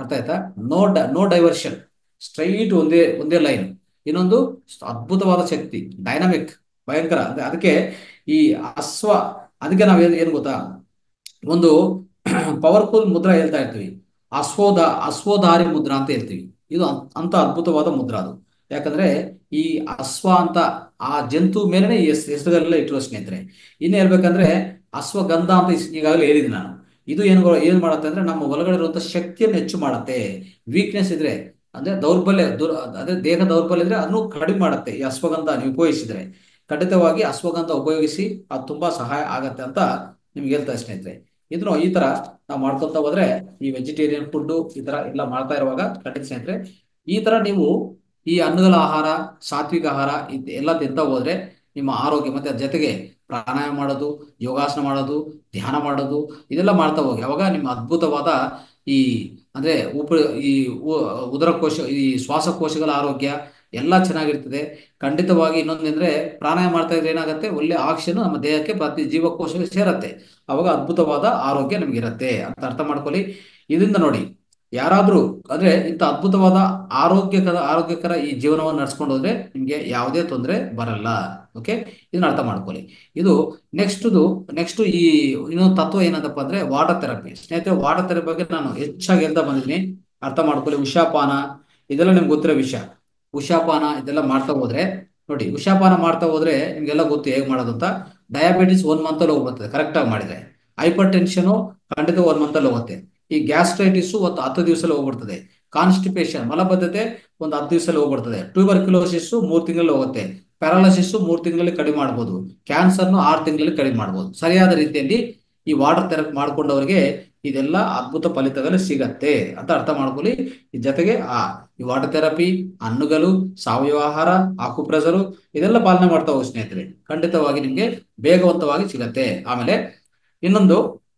ಅರ್ಥ ಆಯ್ತಾ ನೋ ನೋ ಡೈವರ್ಷನ್ ಸ್ಟ್ರೈಟ್ ಒಂದೇ ಒಂದೇ ಲೈನ್ ಇನ್ನೊಂದು ಅದ್ಭುತವಾದ ಶಕ್ತಿ ಡೈನಾಮಿಕ್ ಭಯಂಕರ ಅಂದ್ರೆ ಅದಕ್ಕೆ ಈ ಅಶ್ವ ಅದಕ್ಕೆ ನಾವು ಏನ್ ಏನು ಗೊತ್ತಾ ಒಂದು ಪವರ್ಫುಲ್ ಮುದ್ರಾ ಹೇಳ್ತಾ ಇರ್ತೀವಿ ಅಶ್ವೋದ ಅಶ್ವಧಾರಿ ಮುದ್ರಾ ಅಂತ ಹೇಳ್ತೀವಿ ಇದು ಅಂ- ಅಂತ ಅದ್ಭುತವಾದ ಮುದ್ರಾ ಅದು ಯಾಕಂದ್ರೆ ಈ ಅಶ್ವ ಅಂತ ಆ ಜಂತು ಮೇಲೆನೆ ಈ ಹೆಸ್- ಹೆಸರುಗಳೆಲ್ಲ ಇಟ್ಟಿರೋ ಸ್ನೇಹಿತರೆ ಇನ್ನು ಹೇಳ್ಬೇಕಂದ್ರೆ ಅಶ್ವಗಂಧ ಅಂತ ಇಸ್- ಈಗಾಗಲೇ ಹೇಳಿದ್ದೀನಿ ನಾನು ಇದು ಏನು ಏನ್ ಮಾಡುತ್ತೆ ಅಂದ್ರೆ ನಮ್ಮ ಒಳಗಡೆ ಇರುವಂತ ಶಕ್ತಿಯನ್ನು ಹೆಚ್ಚು ಮಾಡುತ್ತೆ ವೀಕ್ನೆಸ್ ಇದ್ರೆ ಅಂದ್ರೆ ದೌರ್ಬಲ್ಯ ದುರ್ ಅದೇ ದೇಹ ದೌರ್ಬಲ್ಯ ಇದ್ರೆ ಅದನ್ನು ಕಡಿಮೆ ಮಾಡುತ್ತೆ ಈ ಅಶ್ವಗಂಧ ನೀವು ಉಪಯೋಗಿಸಿದ್ರೆ ಖಂಡಿತವಾಗಿ ಅಶ್ವಗಂಧ ಉಪಯೋಗಿಸಿ ಅದು ತುಂಬಾ ಸಹಾಯ ಆಗತ್ತೆ ಅಂತ ನಿಮ್ಗೆ ಹೇಳ್ತಾ ಸ್ನೇಹಿತರೆ ಇದನ್ನು ಈ ತರ ನಾವು ಮಾಡ್ಕೊಂತ ಹೋದ್ರೆ ಈ ವೆಜಿಟೇರಿಯನ್ ಫುಡ್ ಈ ತರ ಎಲ್ಲ ಮಾಡ್ತಾ ಇರುವಾಗ ಖಂಡಿತ ಸ್ನೇಹಿತರೆ ಈ ತರ ನೀವು ಈ ಹಣ್ಣುಗಳ ಆಹಾರ ಸಾತ್ವಿಕ ಆಹಾರ ಇದ್ ಎಲ್ಲ ತಿಂತ ಹೋದ್ರೆ ನಿಮ್ಮ ಆರೋಗ್ಯ ಮತ್ತೆ ಅದ್ರ ಜೊತೆಗೆ ಪ್ರಾಣಾಯಾಮ ಮಾಡೋದು ಯೋಗಾಸನ ಮಾಡೋದು ಧ್ಯಾನ ಮಾಡೋದು ಇದೆಲ್ಲ ಮಾಡ್ತಾ ಹೋಗಿ ಅವಾಗ ನಿಮ್ಮ ಅದ್ಭುತವಾದ ಈ ಅಂದ್ರೆ ಉಪ ಈ ಉ- ಉದರಕೋಶ ಈ ಶ್ವಾಸಕೋಶಗಳ ಆರೋಗ್ಯ ಎಲ್ಲ ಚೆನ್ನಾಗಿರ್ತದೆ ಖಂಡಿತವಾಗಿ ಇನ್ನೊಂದಂದ್ರೆ ಪ್ರಾಣಾಯಾಮ ಮಾಡ್ತಾ ಇದ್ರೆ ಏನಾಗುತ್ತೆ ಒಳ್ಳೆ ಆಕ್ಸಿಜನ್ ನಮ್ಮ ದೇಹಕ್ಕೆ ಪ್ರತಿ ಜೀವಕೋಶಕ್ಕೆ ಸೇರತ್ತೆ ಅವಾಗ ಅದ್ಭುತವಾದ ಆರೋಗ್ಯ ನಿಮ್ಗೆ ಇರತ್ತೆ ಅಂತ ಅರ್ಥ ಮಾಡ್ಕೊಳ್ಳಿ ಇದರಿಂದ ನೋಡಿ ಯಾರಾದ್ರೂ ಅಂದ್ರೆ ಇಂಥ ಅದ್ಭುತವಾದ ಆರೋಗ್ಯಕರ ಆರೋಗ್ಯಕರ ಈ ಜೀವನವನ್ನು ನಡ್ಸ್ಕೊಂಡು ಹೋದ್ರೆ ನಿಮ್ಗೆ ಯಾವುದೇ ತೊಂದರೆ ಬರಲ್ಲ ಓಕೆ ಇದನ್ನ ಅರ್ಥ ಮಾಡ್ಕೊಳ್ಳಿ ಇದು ನೆಕ್ಸ್ಟ್ ನೆಕ್ಸ್ಟ್ ಈ ಇನ್ನೊಂದು ತತ್ವ ಏನಂತಪ್ಪ ಅಂದ್ರೆ ವಾಟರ್ ಥೆರಪಿ ಸ್ನೇಹಿತರೆ ವಾಟರ್ ಥೆರಪಿ ಬಗ್ಗೆ ನಾನು ಹೆಚ್ಚಾಗಿ ಹೇಳ್ತಾ ಬಂದಿದ್ದೀನಿ ಅರ್ಥ ಮಾಡ್ಕೊಳ್ಳಿ ಉಷಾಪಾನ ಇದೆಲ್ಲ ನಿಮ್ಗೆ ಗೊತ್ತಿರೋ ವಿಷಯ ಉಷಾಪಾನ ಇದೆಲ್ಲ ಮಾಡ್ತಾ ಹೋದ್ರೆ ನೋಡಿ ಉಷಾಪಾನ ಮಾಡ್ತಾ ಹೋದ್ರೆ ನಿಮ್ಗೆಲ್ಲ ಗೊತ್ತು ಹೇಗೆ ಮಾಡೋದು ಅಂತ ಡಯಾಬಿಟಿಸ್ ಒನ್ ಮಂತ್ ಅಲ್ಲಿ ಹೋಗ್ಬರ್ತದೆ ಕರೆಕ್ಟ್ ಆಗಿ ಮಾಡಿದ್ರೆ ಹೈಪರ್ ಟೆನ್ಷನ್ ಖಂಡಿತ ಒನ್ ಮಂತ್ ಅಲ್ಲಿ ಹೋಗುತ್ತೆ ಈ ಗ್ಯಾಸ್ಟ್ರೈಟಿಸ್ ಒಂದು ಹತ್ತು ದಿವಸದಲ್ಲಿ ಹೋಗ್ಬಿಡ್ತದೆ ಕಾನ್ಸ್ಟಿಪೇಷನ್ ಮಲಬದ್ಧತೆ ಒಂದು ಹತ್ತು ದಿವಸದಲ್ಲಿ ಹೋಗ್ಬಿಡ್ತದೆ ಟ್ಯೂಬರ್ಕ್ಯುಲೋಸಿಸ್ ಮೂರ್ ತಿಂಗಳಲ್ಲಿ ಹೋಗುತ್ತೆ ಪ್ಯಾರಾಲಸಿಸ್ ಮೂರ್ ತಿಂಗಳಲ್ಲಿ ಕಡಿಮೆ ಮಾಡ್ಬೋದು ಕ್ಯಾನ್ಸರ್ನು ಆರು ತಿಂಗಳಲ್ಲಿ ಕಡಿಮೆ ಮಾಡ್ಬೋದು ಸರಿಯಾದ ರೀತಿಯಲ್ಲಿ ಈ ವಾಟರ್ ಥೆರಪಿ ಮಾಡ್ಕೊಂಡವರಿಗೆ ಇದೆಲ್ಲ ಅದ್ಭುತ ಫಲಿತಗಳು ಸಿಗತ್ತೆ ಅಂತ ಅರ್ಥ ಮಾಡ್ಕೊಳ್ಳಿ ಈ ಜೊತೆಗೆ ಆ ಈ ವಾಟರ್ ಥೆರಪಿ ಹಣ್ಣುಗಳು ಸಾವಯವ ಆಹಾರ ಆಕುಪ್ರೆಸರು ಇದೆಲ್ಲ ಪಾಲನೆ ಮಾಡ್ತಾ ಹೋಗಿ ಸ್ನೇಹಿತರೆ ಖಂಡಿತವಾಗಿ ನಿಮ್ಗೆ ವೇಗವಂತವಾಗಿ ಸಿಗತ್ತೆ ಆಮೇಲೆ ಇನ್ನೊಂದು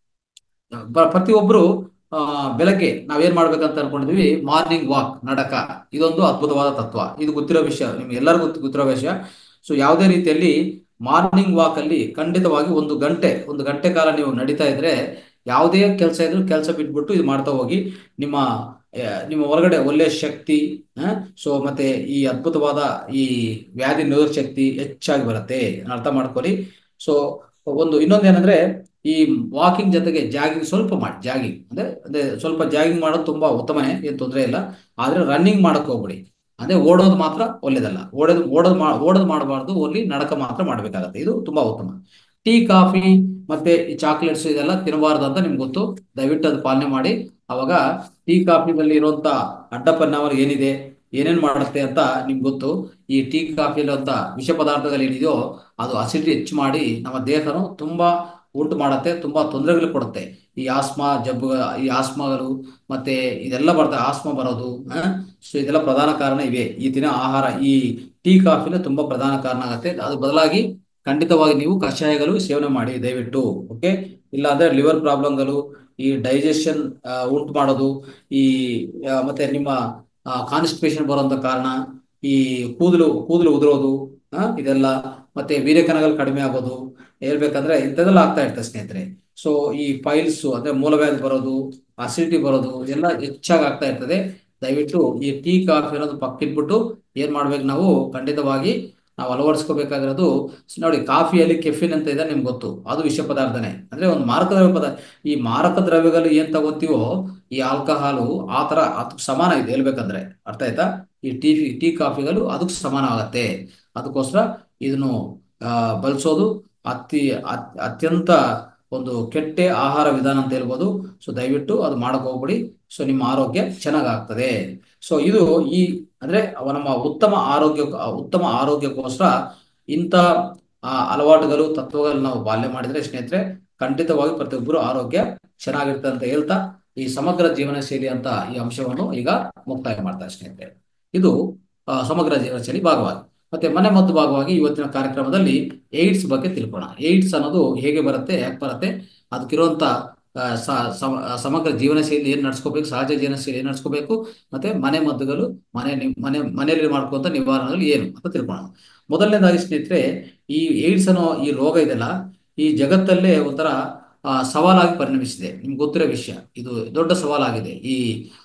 ಬ- ಪ್ರತಿಯೊಬ್ರು ಆ ಬೆಳಗ್ಗೆ ನಾವೇನ್ ಮಾಡ್ಬೇಕಂತ ಅನ್ಕೊಂಡಿದೀವಿ ಮಾರ್ನಿಂಗ್ ವಾಕ್ ನಡಕ ಇದೊಂದು ಅದ್ಭುತವಾದ ತತ್ವ ಇದು ಗೊತ್ತಿರೋ ವಿಷಯ ನಿಮ್ಗೆ ಎಲ್ಲರಿಗೂ ಗೊತ್ತು- ಗೊತ್ತಿರೋ ವಿಷಯ ಸೊ ಯಾವುದೇ ರೀತಿಯಲ್ಲಿ ಮಾರ್ನಿಂಗ್ ವಾಕ್ ಅಲ್ಲಿ ಖಂಡಿತವಾಗಿ ಒಂದು ಗಂಟೆ ಒಂದು ಗಂಟೆ ಕಾಲ ನೀವು ನಡೀತಾ ಇದ್ರೆ ಯಾವುದೇ ಕೆಲಸ ಇದ್ರೂ ಕೆಲಸ ಬಿಟ್ಬಿಟ್ಟು ಇದು ಮಾಡ್ತಾ ಹೋಗಿ ನಿಮ್ಮ ಆ, ನಿಮ್ಮ ಹೊರಗಡೆ ಒಳ್ಳೆಯ ಶಕ್ತಿ ಸೊ ಮತ್ತೆ ಈ ಅದ್ಭುತವಾದ ಈ ವ್ಯಾಧಿ ನಿರೋಧಕ ಶಕ್ತಿ ಹೆಚ್ಚಾಗಿ ಬರುತ್ತೆ ಅದನ್ನ ಅರ್ಥ ಮಾಡ್ಕೊಳ್ಳಿ ಸೊ ಒಂದು ಇನ್ನೊಂದೇನಂದ್ರೆ ಈ ವಾಕಿಂಗ್ ಜೊತೆಗೆ ಜಾಗಿಂಗ್ ಸ್ವಲ್ಪ ಮಾಡಿ ಜಾಗಿಂಗ್ ಅಂದ್ರೆ ಅಂದ್ರೆ ಸ್ವಲ್ಪ ಜಾಗಿಂಗ್ ಮಾಡೋದು ತುಂಬಾ ಉತ್ತಮನೇ ಏನ್ ತೊಂದರೆ ಇಲ್ಲ ಆದ್ರೆ ರನ್ನಿಂಗ್ ಮಾಡಕ್ ಹೋಗ್ಬಿಡಿ ಅಂದ್ರೆ ಓಡೋದು ಮಾತ್ರ ಒಳ್ಳೇದಲ್ಲ ಓಡೋದು ಓಡೋದು ಮಾ ಓಡೋದು ಮಾಡಬಾರ್ದು ಓನ್ಲಿ ನಡಕ ಮಾತ್ರ ಮಾಡ್ಬೇಕಾಗತ್ತೆ ಇದು ತುಂಬಾ ಉತ್ತಮ ಟೀ ಕಾಫಿ ಮತ್ತೆ ಈ ಚಾಕ್ಲೇಟ್ಸ್ ಇದೆಲ್ಲ ತಿನ್ನಬಾರ್ದು ಅಂತ ನಿಮ್ಗೆ ಗೊತ್ತು ದಯವಿಟ್ಟು ಅದು ಪಾಲನೆ ಮಾಡಿ ಅವಾಗ ಟೀ ಕಾಫಿನಲ್ಲಿ ಇರುವಂತ ಅಡ್ಡ ಪರಿಣಾಮ ಏನಿದೆ ಏನೇನ್ ಮಾಡುತ್ತೆ ಅಂತ ನಿಮ್ಗೆ ಗೊತ್ತು ಈ ಟೀ ಕಾಫಿಲಿರುವಂತ ವಿಷ ಪದಾರ್ಥಗಳು ಏನಿದೆಯೋ ಅದು ಅಸಿಡಿಟಿ ಹೆಚ್ಚು ಮಾಡಿ ನಮ್ಮ ದೇಹನು ತುಂಬಾ ಉಂಟು ಮಾಡುತ್ತೆ ತುಂಬಾ ತೊಂದರೆಗಳು ಕೊಡುತ್ತೆ ಈ ಆಸ್ಮಾ ಜಬ್ಬು ಈ ಆಸ್ಮಾಗಳು ಮತ್ತೆ ಇದೆಲ್ಲ ಬರ್ತದೆ ಆಸ್ಮಾ ಬರೋದು ಸೊ ಇದೆಲ್ಲ ಪ್ರಧಾನ ಕಾರಣ ಇವೆ ಈ ದಿನ ಆಹಾರ ಈ ಟೀ ಕಾಫಿನ ತುಂಬಾ ಪ್ರಧಾನ ಕಾರಣ ಆಗುತ್ತೆ ಅದು ಬದಲಾಗಿ ಖಂಡಿತವಾಗಿ ನೀವು ಕಷಾಯಗಳು ಸೇವನೆ ಮಾಡಿ ದಯವಿಟ್ಟು ಓಕೆ ಇಲ್ಲಾಂದ್ರೆ ಲಿವರ್ ಪ್ರಾಬ್ಲಮ್ಗಳು ಈ ಡೈಜೆಷನ್ ಉಂಟು ಮಾಡೋದು ಈ ಆ, ಮತ್ತೆ ನಿಮ್ಮ ಕಾನ್ಸ್ಟಿಪೇಷನ್ ಬರುವಂತ ಕಾರಣ ಈ ಕೂದಲು ಕೂದಲು ಉದುರೋದು ಆ, ಇದೆಲ್ಲ ಮತ್ತೆ ವೀರ್ಯಕಣಗಳು ಕಡಿಮೆ ಆಗೋದು ಹೇಳ್ಬೇಕಂದ್ರೆ ಇಂಥದ್ದೆಲ್ಲ ಆಗ್ತಾ ಇರ್ತದೆ ಸ್ನೇಹಿತರೆ ಸೊ ಈ ಫೈಲ್ಸ್ ಅಂದ್ರೆ ಮೂಲವ್ಯಾಧಿ ಬರೋದು ಅಸಿಡಿಟಿ ಬರೋದು ಇದೆಲ್ಲ ಹೆಚ್ಚಾಗಿ ಆಗ್ತಾ ಇರ್ತದೆ ದಯವಿಟ್ಟು ಈ ಟೀ ಕಾಫಿ ಅನ್ನೋದು ಪಕ್ಕಿಟ್ಬಿಟ್ಟು ಏನ್ ಮಾಡ್ಬೇಕು ನಾವು ಖಂಡಿತವಾಗಿ ನಾವು ಅಳವಡಿಸ್ಕೋಬೇಕಾಗಿರೋದು ನೋಡಿ ಕಾಫಿಯಲ್ಲಿ ಕೆಫಿನ್ ಅಂತ ಇದೆ ನಿಮ್ಗೆ ಗೊತ್ತು ಅದು ವಿಷ ಪದಾರ್ಥನೇ ಅಂದ್ರೆ ಒಂದು ಮಾರಕ ದ್ರವ್ಯ ಪದಾರ್ಥ ಈ ಮಾರಕ ದ್ರವ್ಯಗಳು ಏನ್ ತಗೋತೀವೋ ಈ ಆಲ್ಕಹಾಲು ಆ ತರ ಅದಕ್ಕೆ ಸಮಾನ ಇದೆ ಹೇಳ್ಬೇಕಂದ್ರೆ ಅರ್ಥ ಆಯ್ತಾ ಈ ಟೀ ಟೀ ಕಾಫಿಗಳು ಅದಕ್ಕೆ ಸಮಾನ ಆಗತ್ತೆ ಅದಕ್ಕೋಸ್ಕರ ಇದನ್ನು ಆ, ಬಳಸೋದು ಅತಿ ಅತ್- ಅತ್ಯಂತ ಒಂದು ಕೆಟ್ಟ ಆಹಾರ ವಿಧಾನ ಅಂತ ಹೇಳ್ಬೋದು ಸೊ ದಯವಿಟ್ಟು ಅದು ಮಾಡಕ್ ಹೋಗ್ಬಿಡಿ ಸೊ ನಿಮ್ಮ ಆರೋಗ್ಯ ಚೆನ್ನಾಗಾಗ್ತದೆ ಸೊ ಇದು ಈ ಅಂದ್ರೆ ಅವ ನಮ್ಮ ಉತ್ತಮ ಆರೋಗ್ಯ ಉತ್ತಮ ಆರೋಗ್ಯಕ್ಕೋಸ್ಕರ ಇಂಥ ಆ, ಅಲವಾಟುಗಳು ತತ್ವಗಳು ನಾವು ಪಾಲನೆ ಮಾಡಿದ್ರೆ ಸ್ನೇಹಿತರೆ ಖಂಡಿತವಾಗಿ ಪ್ರತಿಯೊಬ್ಬರು ಆರೋಗ್ಯ ಚೆನ್ನಾಗಿರುತ್ತೆ ಅಂತ ಹೇಳ್ತಾ ಈ ಸಮಗ್ರ ಜೀವನ ಶೈಲಿ ಅಂತ ಈ ಅಂಶವನ್ನು ಈಗ ಮುಕ್ತಾಯ ಮಾಡ್ತಾರೆ ಸ್ನೇಹಿತರೆ ಇದು ಆ, ಸಮಗ್ರ ಜೀವನ ಶೈಲಿ ಭಾಗವಾಗಿ ಮತ್ತೆ ಮನೆ ಮದ್ದು ಭಾಗವಾಗಿ ಇವತ್ತಿನ ಕಾರ್ಯಕ್ರಮದಲ್ಲಿ ಏಡ್ಸ್ ಬಗ್ಗೆ ತಿಳ್ಕೊಳ್ಳೋಣ ಏಡ್ಸ್ ಅನ್ನೋದು ಹೇಗೆ ಬರುತ್ತೆ ಯಾಕೆ ಬರುತ್ತೆ ಅದಕ್ಕಿರುವಂತ ಆ, ಸ- ಸಮ- ಸಮಗ್ರ ಜೀವನ ಶೈಲಿ ಏನ್ ನಡ್ಸ್ಕೋಬೇಕು ಸಹಜ ಜೀವನ ಶೈಲಿ ಏನ್ ನಡ್ಸ್ಕೋಬೇಕು ಮತ್ತೆ ಮನೆ ಮದ್ದುಗಳು ಮನೆ ನಿ- ಮನೆ ಮನೆಯಲ್ಲಿ ಮಾಡ್ಕೊಂತ ನಿವಾರಣೆಗಳು ಏನು ಅಂತ ತಿಳ್ಕೊಳ್ಳೋಣ ಮೊದಲನೇದಾಗಿ ಸ್ನೇಹಿತರೆ ಈ ಏಡ್ಸ್ ಅನ್ನೋ ಈ ರೋಗ ಇದೆಲ್ಲ ಈ ಜಗತ್ತಲ್ಲೇ ಒಂಥರ ಆ, ಸವಾಲಾಗಿ ಪರಿಣಮಿಸಿದೆ ನಿಮ್ಗೆ ಗೊತ್ತಿರೋ ವಿಷಯ ಇದು ದೊಡ್ಡ ಸವಾಲಾಗಿದೆ ಈ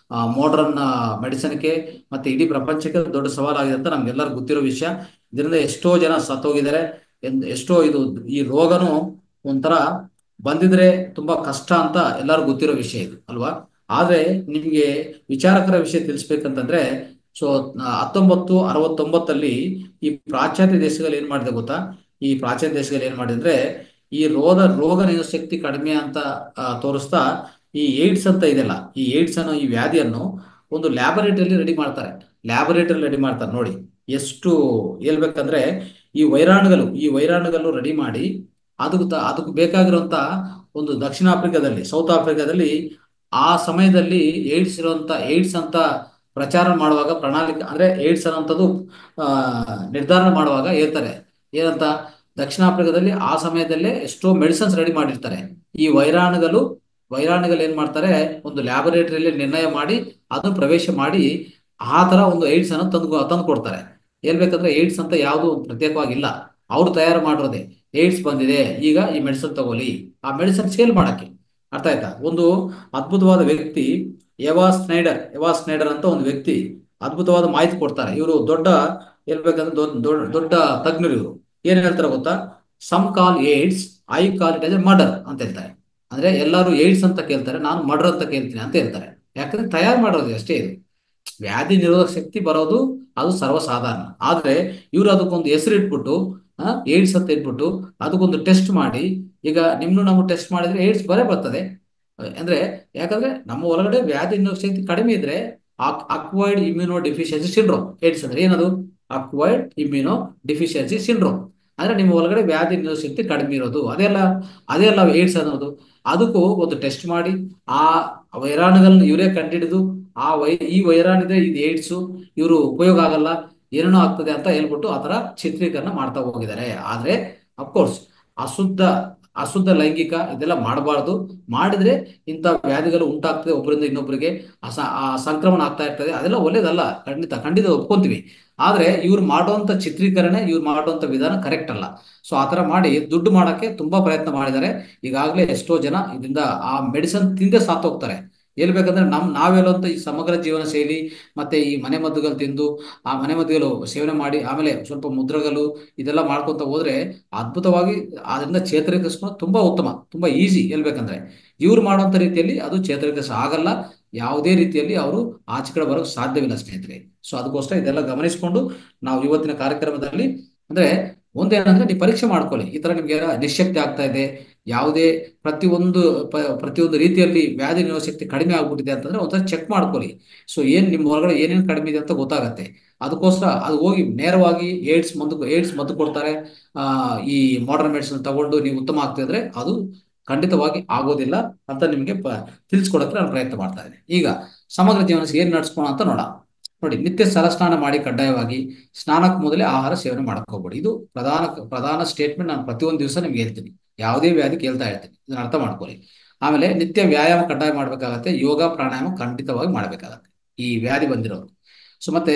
ಮಾಡರ್ನ್ ಮೆಡಿಸಿನ್ಗೆ ಮತ್ತೆ ಇಡೀ ಪ್ರಪಂಚಕ್ಕೆ ದೊಡ್ಡ ಸವಾಲಾಗಿದೆ ಅಂತ ನಮ್ಗೆಲ್ಲರಿಗೂ ಗೊತ್ತಿರೋ ವಿಷಯ ಇದರಿಂದ ಎಷ್ಟೋ ಜನ ಸತ್ತೋಗಿದ್ದಾರೆ ಎನ್- ಎಷ್ಟೋ ಇದು ಈ ರೋಗನು ಒಂಥರ ಬಂದಿದ್ರೆ ತುಂಬಾ ಕಷ್ಟ ಅಂತ ಎಲ್ಲರಿಗೂ ಗೊತ್ತಿರೋ ವಿಷಯ ಇದು ಅಲ್ವಾ ಆದ್ರೆ ನಿಮ್ಗೆ ವಿಚಾರಕರ ವಿಷಯ ತಿಳಿಸ್ಬೇಕಂತಂದ್ರೆ ಸೊ ಹತ್ತೊಂಬತ್ತು ಅರವತ್ತೊಂಬತ್ತಲ್ಲಿ ಈ ಪಾಶ್ಚಾತ್ಯ ದೇಶಗಳು ಏನ್ ಮಾಡಿದೆ ಗೊತ್ತಾ ಈ ಪ್ರಾಚೀನ ದೇಶಗಳು ಏನ್ ಮಾಡಿದ್ರೆ ಈ ರೋಗ ರೋಗ ನಿರೋಧಕ ಶಕ್ತಿ ಕಡಿಮೆ ಅಂತ ಆ, ತೋರಿಸ್ತಾ ಈ ಏಡ್ಸ್ ಅಂತ ಇದೆಯಲ್ಲ ಈ ಏಡ್ಸ್ ಅನ್ನೋ ಈ ವ್ಯಾಧಿಯನ್ನು ಒಂದು ಲ್ಯಾಬೊರೇಟರಿಯಲ್ಲಿ ರೆಡಿ ಮಾಡ್ತಾರೆ ಲ್ಯಾಬೊರೇಟರಿ ರೆಡಿ ಮಾಡ್ತಾರೆ ನೋಡಿ ಎಷ್ಟು ಹೇಳ್ಬೇಕಂದ್ರೆ ಈ ವೈರಾಣುಗಳು ಈ ವೈರಾಣುಗಳು ರೆಡಿ ಮಾಡಿ ಅದಕ್ಕೆ ತ- ಅದಕ್ಕೆ ಬೇಕಾಗಿರುವಂತ ಒಂದು ದಕ್ಷಿಣ ಆಫ್ರಿಕಾದಲ್ಲಿ ಸೌತ್ ಆಫ್ರಿಕಾದಲ್ಲಿ ಆ ಸಮಯದಲ್ಲಿ ಏಡ್ಸ್ ಇರುವಂತ ಏಡ್ಸ್ ಅಂತ ಪ್ರಚಾರ ಮಾಡುವಾಗ ಪ್ರಣಾಳಿಕೆ ಅಂದ್ರೆ ಏಡ್ಸ್ ಅನ್ನೋಂಥದ್ದು ಆ ನಿರ್ಧಾರ ಮಾಡುವಾಗ ಹೇಳ್ತಾರೆ ಏನಂತ ದಕ್ಷಿಣ ಆಫ್ರಿಕಾದಲ್ಲಿ ಆ ಸಮಯದಲ್ಲೇ ಎಷ್ಟೋ ಮೆಡಿಸಿನ್ಸ್ ರೆಡಿ ಮಾಡಿರ್ತಾರೆ ಈ ವೈರಾಣುಗಳು ವೈರಾಣುಗಳು ಏನ್ ಮಾಡ್ತಾರೆ ಒಂದು ಲ್ಯಾಬೊರೇಟರಿಯಲ್ಲಿ ನಿರ್ಣಯ ಮಾಡಿ ಅದನ್ನು ಪ್ರವೇಶ ಮಾಡಿ ಆ ತರ ಒಂದು ಏಡ್ಸ್ ಅನ್ನು ತಂದು ತಂದು ಕೊಡ್ತಾರೆ ಹೇಳ್ಬೇಕಂದ್ರೆ ಏಡ್ಸ್ ಅಂತ ಯಾವುದು ಒಂದು ಪ್ರತ್ಯೇಕವಾಗಿಲ್ಲ ಅವ್ರು ತಯಾರು ಮಾಡಿರೋದೆ ಏಡ್ಸ್ ಬಂದಿದೆ ಈಗ ಈ ಮೆಡಿಸಿನ್ ತಗೊಳ್ಳಿ ಆ ಮೆಡಿಸಿನ್ ಸೇಲ್ ಮಾಡಕ್ಕೆ ಅರ್ಥ ಆಯ್ತಾ ಒಂದು ಅದ್ಭುತವಾದ ವ್ಯಕ್ತಿ ಎವಾ ಸ್ನೈಡರ್ ಎವಾ ಸ್ನೈಡರ್ ಅಂತ ಒಂದು ವ್ಯಕ್ತಿ ಅದ್ಭುತವಾದ ಮಾಹಿತಿ ಕೊಡ್ತಾರೆ ಇವರು ದೊಡ್ಡ ಹೇಳ್ಬೇಕಂದ್ರೆ ದೊಡ್ಡ ದೊಡ್ಡ ದೊಡ್ಡ ತಜ್ಞರು ಇವರು ಏನ್ ಹೇಳ್ತಾರೆ ಗೊತ್ತಾ some call AIDS I call it a murder ಅಂತ ಹೇಳ್ತಾರೆ ಅಂದ್ರೆ ಎಲ್ಲರೂ ಏಡ್ಸ್ ಅಂತ ಕೇಳ್ತಾರೆ ನಾನು ಮರ್ಡರ್ ಅಂತ ಕೇಳ್ತೀನಿ ಅಂತ ಹೇಳ್ತಾರೆ ಯಾಕಂದ್ರೆ ತಯಾರು ಮಾಡೋದು ಅಷ್ಟೇ ಇದು ವ್ಯಾಧಿ ನಿರೋಧಕ ಶಕ್ತಿ ಬರೋದು ಅದು ಸರ್ವಸಾಧಾರಣ ಆದ್ರೆ ಇವರು ಅದಕ್ಕೊಂದು ಹೆಸರು ಇಟ್ಬಿಟ್ಟು ಆ, ಏಡ್ಸ್ ಅಂತ ಇಟ್ಬಿಟ್ಟು ಅದಕ್ಕೊಂದು ಟೆಸ್ಟ್ ಮಾಡಿ ಈಗ ನಿಮ್ನು ನಾವು ಟೆಸ್ಟ್ ಮಾಡಿದ್ರೆ ಏಡ್ಸ್ ಬರೇ ಬರ್ತದೆ ಅಂದ್ರೆ ಯಾಕಂದ್ರೆ ನಮ್ಮ ಒಳಗಡೆ ವ್ಯಾಧಿ ನಿರೋಧಕ ಶಕ್ತಿ ಕಡಿಮೆ ಇದ್ರೆ acquired immunodeficiency syndrome AIDS ಅಂದ್ರೆ ಏನದು ಅಕ್ವೈರ್ಡ್ ಇಮ್ಯುನೋ ಡಿಫಿಷಿಯನ್ಸಿ ಸಿಂಡ್ರೋಮ್ ಅಂದ್ರೆ ನಿಮ್ಮ ಒಳಗಡೆ ವ್ಯಾಧಿ ನಿರೋಧಕ ಶಕ್ತಿ ಕಡಿಮೆ ಇರೋದು ಅದೆಲ್ಲ ಅದೇ ಅಲ್ಲ ಏಡ್ಸ್ ಅನ್ನೋದು ಅದಕ್ಕೂ ಒಂದು ಟೆಸ್ಟ್ ಮಾಡಿ ಆ ವೈರಾಣುಗಳನ್ನ ಇವರೇ ಕಂಡಿಡಿದು ಆ ವೈ ಈ ವೈರಾಣಿದೆ ಇದು ಏಡ್ಸು ಇವರು ಉಪಯೋಗ ಆಗಲ್ಲ ಏನೇನೋ ಆಗ್ತದೆ ಅಂತ ಹೇಳ್ಬಿಟ್ಟು ಆ ತರ ಚಿತ್ರೀಕರಣ ಮಾಡ್ತಾ ಹೋಗಿದ್ದಾರೆ ಆದ್ರೆ ಅಫ್ಕೋರ್ಸ್ ಅಶುದ್ಧ ಅಶುದ್ಧ ಲೈಂಗಿಕ ಇದೆಲ್ಲ ಮಾಡಬಾರ್ದು ಮಾಡಿದ್ರೆ ಇಂಥ ವ್ಯಾಧಿಗಳು ಉಂಟಾಗ್ತದೆ ಒಬ್ಬರಿಂದ ಇನ್ನೊಬ್ಬರಿಗೆ ಆ ಸ- ಆ ಸಂಕ್ರಮಣ ಆಗ್ತಾ ಇರ್ತದೆ ಅದೆಲ್ಲ ಒಳ್ಳೇದಲ್ಲ ಖಂಡಿತ ಖಂಡಿತ ಒಪ್ಕೊಂತೀವಿ ಆದ್ರೆ ಇವ್ರು ಮಾಡುವಂತ ಚಿತ್ರೀಕರಣ ಇವ್ರು ಮಾಡುವಂತ ವಿಧಾನ ಕರೆಕ್ಟ್ ಅಲ್ಲ ಸೊ ಆತರ ಮಾಡಿ ದುಡ್ಡು ಮಾಡಕ್ಕೆ ತುಂಬಾ ಪ್ರಯತ್ನ ಮಾಡಿದ್ದಾರೆ ಈಗಾಗಲೇ ಎಷ್ಟೋ ಜನ ಇದರಿಂದ ಆ ಮೆಡಿಸಿನ್ ತಿಂದೇ ಸಾತೋಗ್ತಾರೆ ಹೇಳ್ಬೇಕಂದ್ರೆ ನಮ್ ನಾವೆಲ್ಲಂತ ಈ ಸಮಗ್ರ ಜೀವನ ಶೈಲಿ ಮತ್ತೆ ಈ ಮನೆ ಮದ್ದುಗಳು ತಿಂದು ಆ ಮನೆ ಮದ್ದುಗಳು ಸೇವನೆ ಮಾಡಿ ಆಮೇಲೆ ಸ್ವಲ್ಪ ಮುದ್ರಗಳು ಇದೆಲ್ಲ ಮಾಡ್ಕೊಂತ ಹೋದ್ರೆ ಅದ್ಭುತವಾಗಿ ಅದರಿಂದ ಚೇತರಿಕಿಸ್ಕೊಂಡು ತುಂಬಾ ಉತ್ತಮ ತುಂಬಾ ಈಸಿ ಹೇಳ್ಬೇಕಂದ್ರೆ ಇವ್ರು ಮಾಡುವಂತ ರೀತಿಯಲ್ಲಿ ಅದು ಚೇತರಿಕಿಸ ಆಗಲ್ಲ ಯಾವುದೇ ರೀತಿಯಲ್ಲಿ ಅವರು ಆಚೆ ಕಡೆ ಬರೋಕ್ ಸಾಧ್ಯವಿಲ್ಲ ಸ್ನೇಹಿತರೆ ಸೊ ಅದಕ್ಕೋಸ್ಕರ ಇದೆಲ್ಲ ಗಮನಿಸಿಕೊಂಡು ನಾವು ಇವತ್ತಿನ ಕಾರ್ಯಕ್ರಮದಲ್ಲಿ ಅಂದ್ರೆ ಒಂದೇನಂದ್ರೆ ನೀವು ಪರೀಕ್ಷೆ ಮಾಡ್ಕೊಳ್ಳಿ ಈ ತರ ನಿಮ್ಗೆ ಏನೋ ನಿಶಕ್ತಿ ಆಗ್ತಾ ಇದೆ ಯಾವುದೇ ಪ್ರತಿಯೊಂದು ಪ- ಪ್ರತಿಯೊಂದು ರೀತಿಯಲ್ಲಿ ವ್ಯಾಧಿ ನಿರೋಧಕ ಶಕ್ತಿ ಕಡಿಮೆ ಆಗ್ಬಿಟ್ಟಿದೆ ಅಂತಂದ್ರೆ ಒಂದ್ಸಲ ಚೆಕ್ ಮಾಡ್ಕೊಳ್ಳಿ ಸೊ ಏನ್ ನಿಮ್ಮ ಹೊರಗಡೆ ಏನೇನ್ ಕಡಿಮೆ ಇದೆ ಅಂತ ಗೊತ್ತಾಗತ್ತೆ ಅದಕ್ಕೋಸ್ಕರ ಅದು ಹೋಗಿ ನೇರವಾಗಿ ಏಡ್ಸ್ ಮದ್ದು ಏಡ್ಸ್ ಮದ್ದು ಕೊಡ್ತಾರೆ ಆ ಈ ಮಾಡರ್ನ್ ಮೆಡಿಸಿನ್ ತಗೊಂಡು ನೀವು ಉತ್ತಮ ಆಗ್ತಾ ಇದ್ರೆ ಅದು ಖಂಡಿತವಾಗಿ ಆಗೋದಿಲ್ಲ ಅಂತ ನಿಮಗೆ ಪ ತಿಳಿಸ್ಕೊಡಕ್ಕೆ ನಾನು ಪ್ರಯತ್ನ ಮಾಡ್ತಾ ಇದ್ದೀನಿ ಈಗ ಸಮಗ್ರ ಜೀವನ ಏನ್ ನಡ್ಸ್ಕೋಣ ಅಂತ ನೋಡ ನೋಡಿ ನಿತ್ಯ ಸಲಸ್ನಾನ ಮಾಡಿ ಕಡ್ಡಾಯವಾಗಿ ಸ್ನಾನಕ್ಕೆ ಮೊದಲೇ ಆಹಾರ ಸೇವನೆ ಮಾಡಕ್ ಹೋಗ್ಬೇಡಿ ಇದು ಪ್ರಧಾನ ಪ್ರಧಾನ ಸ್ಟೇಟ್ಮೆಂಟ್ ನಾನು ಪ್ರತಿಯೊಂದು ದಿವಸ ನಿಮ್ಗೆ ಹೇಳ್ತೀನಿ ಯಾವುದೇ ವ್ಯಾಧಿ ಕೇಳ್ತಾ ಇರ್ತೀನಿ ಇದನ್ನ ಅರ್ಥ ಮಾಡ್ಕೊಳ್ಳಿ ಆಮೇಲೆ ನಿತ್ಯ ವ್ಯಾಯಾಮ ಕಡ್ಡಾಯ ಮಾಡ್ಬೇಕಾಗತ್ತೆ ಯೋಗ ಪ್ರಾಣಾಯಾಮ ಖಂಡಿತವಾಗಿ ಮಾಡ್ಬೇಕಾಗತ್ತೆ ಈ ವ್ಯಾಧಿ ಬಂದಿರೋರು ಸೊ ಮತ್ತೆ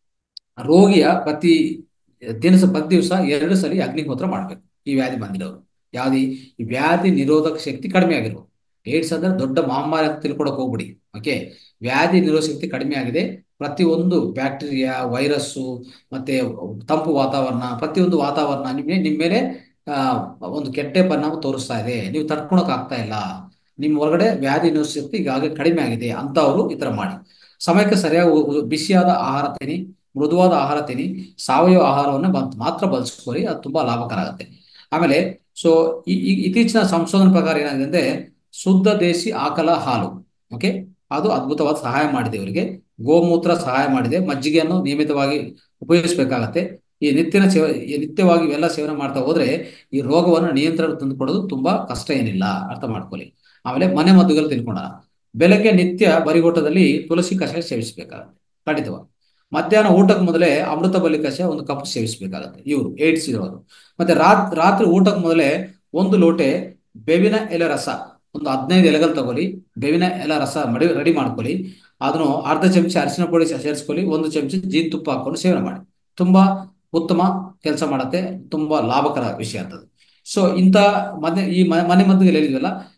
ರೋಗಿಯ ಪ್ರತಿ ದಿನಸ ಪ್ರತಿ ದಿವಸ ಎರಡು ಸಲ ಅಗ್ನಿಹೋತ್ರ ಮಾಡ್ಬೇಕು ಈ ವ್ಯಾಧಿ ಬಂದಿರೋರು ಯಾವ್ದು ಈ ವ್ಯಾಧಿ ನಿರೋಧಕ ಶಕ್ತಿ ಕಡಿಮೆ ಆಗಿರೋ ಏಡ್ಸ್ ಅಂದ್ರೆ ದೊಡ್ಡ ಮಹಾಮಾರಿ ಅಂತ ತಿಳ್ಕೊಳಕ್ ಹೋಗ್ಬಿಡಿ ಓಕೆ ವ್ಯಾಧಿ ನಿರೋಧಕ ಶಕ್ತಿ ಕಡಿಮೆ ಆಗಿದೆ ಪ್ರತಿಯೊಂದು ಬ್ಯಾಕ್ಟೀರಿಯಾ ವೈರಸ್ಸು ಮತ್ತೆ ತಂಪು ವಾತಾವರಣ ಪ್ರತಿಯೊಂದು ವಾತಾವರಣ ನಿಮಗೆ ನಿಮ್ಮ ಮೇಲೆ ಆ, ಒಂದು ಕೆಟ್ಟ ಪರಿಣಾಮ ತೋರಿಸ್ತಾ ಇದೆ ನೀವು ತಡ್ಕೊಳಕ್ ಆಗ್ತಾ ಇಲ್ಲ ನಿಮ್ಮ ಹೊರಗಡೆ ವ್ಯಾಧಿ ನಿರೋಧಕ ಶಕ್ತಿ ಈಗಾಗಲೇ ಕಡಿಮೆ ಆಗಿದೆ ಅಂತವರು ಈ ತರ ಮಾಡಿ ಸಮಯಕ್ಕೆ ಸರಿಯಾಗಿ ಉ- ಉ- ಬಿಸಿಯಾದ ಆಹಾರ ತಿನ್ನಿ ಮೃದುವಾದ ಆಹಾರ ತಿನ್ನಿ ಸಾವಯವ ಆಹಾರವನ್ನು ಬ- ಮಾತ್ರ ಬಳಸ್ಕೊಳ್ಳಿ ಅದು ತುಂಬಾ ಲಾಭಕರ ಆಗುತ್ತೆ ಆಮೇಲೆ ಸೊ ಈ ಈ- ಇತ್ತೀಚಿನ ಸಂಶೋಧನೆ ಪ್ರಕಾರ ಏನಾಗಿದೆ ಅಂದ್ರೆ ಶುದ್ಧ ದೇಸಿ ಆಕಳ ಹಾಲು ಓಕೆ ಅದು ಅದ್ಭುತವಾದ ಸಹಾಯ ಮಾಡಿದೆ ಇವರಿಗೆ ಗೋಮೂತ್ರ ಸಹಾಯ ಮಾಡಿದೆ ಮಜ್ಜಿಗೆಯನ್ನು ನಿಯಮಿತವಾಗಿ ಉಪಯೋಗಿಸಬೇಕಾಗತ್ತೆ ಈ ನಿತ್ಯನ ಸೇವ ಈ ನಿತ್ಯವಾಗಿ ಇವೆಲ್ಲ ಸೇವನೆ ಮಾಡ್ತಾ ಹೋದ್ರೆ ಈ ರೋಗವನ್ನು ನಿಯಂತ್ರಣ ತಂದುಕೊಡೋದು ತುಂಬಾ ಕಷ್ಟ ಏನಿಲ್ಲ ಅರ್ಥ ಮಾಡ್ಕೊಳ್ಳಿ ಆಮೇಲೆ ಮನೆ ಮದ್ದುಗಳು ತಿಳ್ಕೊಂಡ ಬೆಳಗ್ಗೆ ನಿತ್ಯ ಬರಿಗೋಟದಲ್ಲಿ ತುಳಸಿ ಕಷಾಯ ಸೇವಿಸಬೇಕಾಗತ್ತೆ ಖಂಡಿತವಾಗಿ ಮಧ್ಯಾಹ್ನ ಊಟಕ್ಕೆ ಮೊದಲೇ ಅಮೃತ ಬಲಿ ಕಷಾಯ ಒಂದು ಕಪ್ ಸೇವಿಸಬೇಕಾಗತ್ತೆ ಇವರು ಏಡ್ಸ್ ಇರೋರು ಮತ್ತೆ ರಾತ್ ರಾತ್ರಿ ಊಟಕ್ಕೆ ಮೊದಲೇ ಒಂದು ಲೋಟೆ ಬೇವಿನ ಎಲೆ ರಸ ಒಂದು ಹದಿನೈದು ಎಲೆಗಳು ತಗೊಳ್ಳಿ ಬೇವಿನ ಎಲೆ ರಸ ಮಡಿ ರೆಡಿ ಮಾಡ್ಕೊಳ್ಳಿ ಅದನ್ನು ಅರ್ಧ ಚಮಚ ಅರಿಶಿನ ಪುಡಿ ಸೇರಿಸ್ಕೊಳ್ಳಿ ಒಂದು ಚಮಚ ಜೇನುತುಪ್ಪ ಹಾಕೊಂಡು ಸೇವನೆ ಮಾಡಿ ತುಂಬಾ ಉತ್ತಮ ಕೆಲಸ ಮಾಡತ್ತೆ ತುಂಬಾ ಲಾಭಕರ ವಿಷಯ ಅಂತದ್ದು ಸೊ ಇಂಥ ಮನೆ ಈ ಮ- ಮನೆ ಮದ್ದುಗಳು ಹೇಳಿದ್ವಲ್ಲ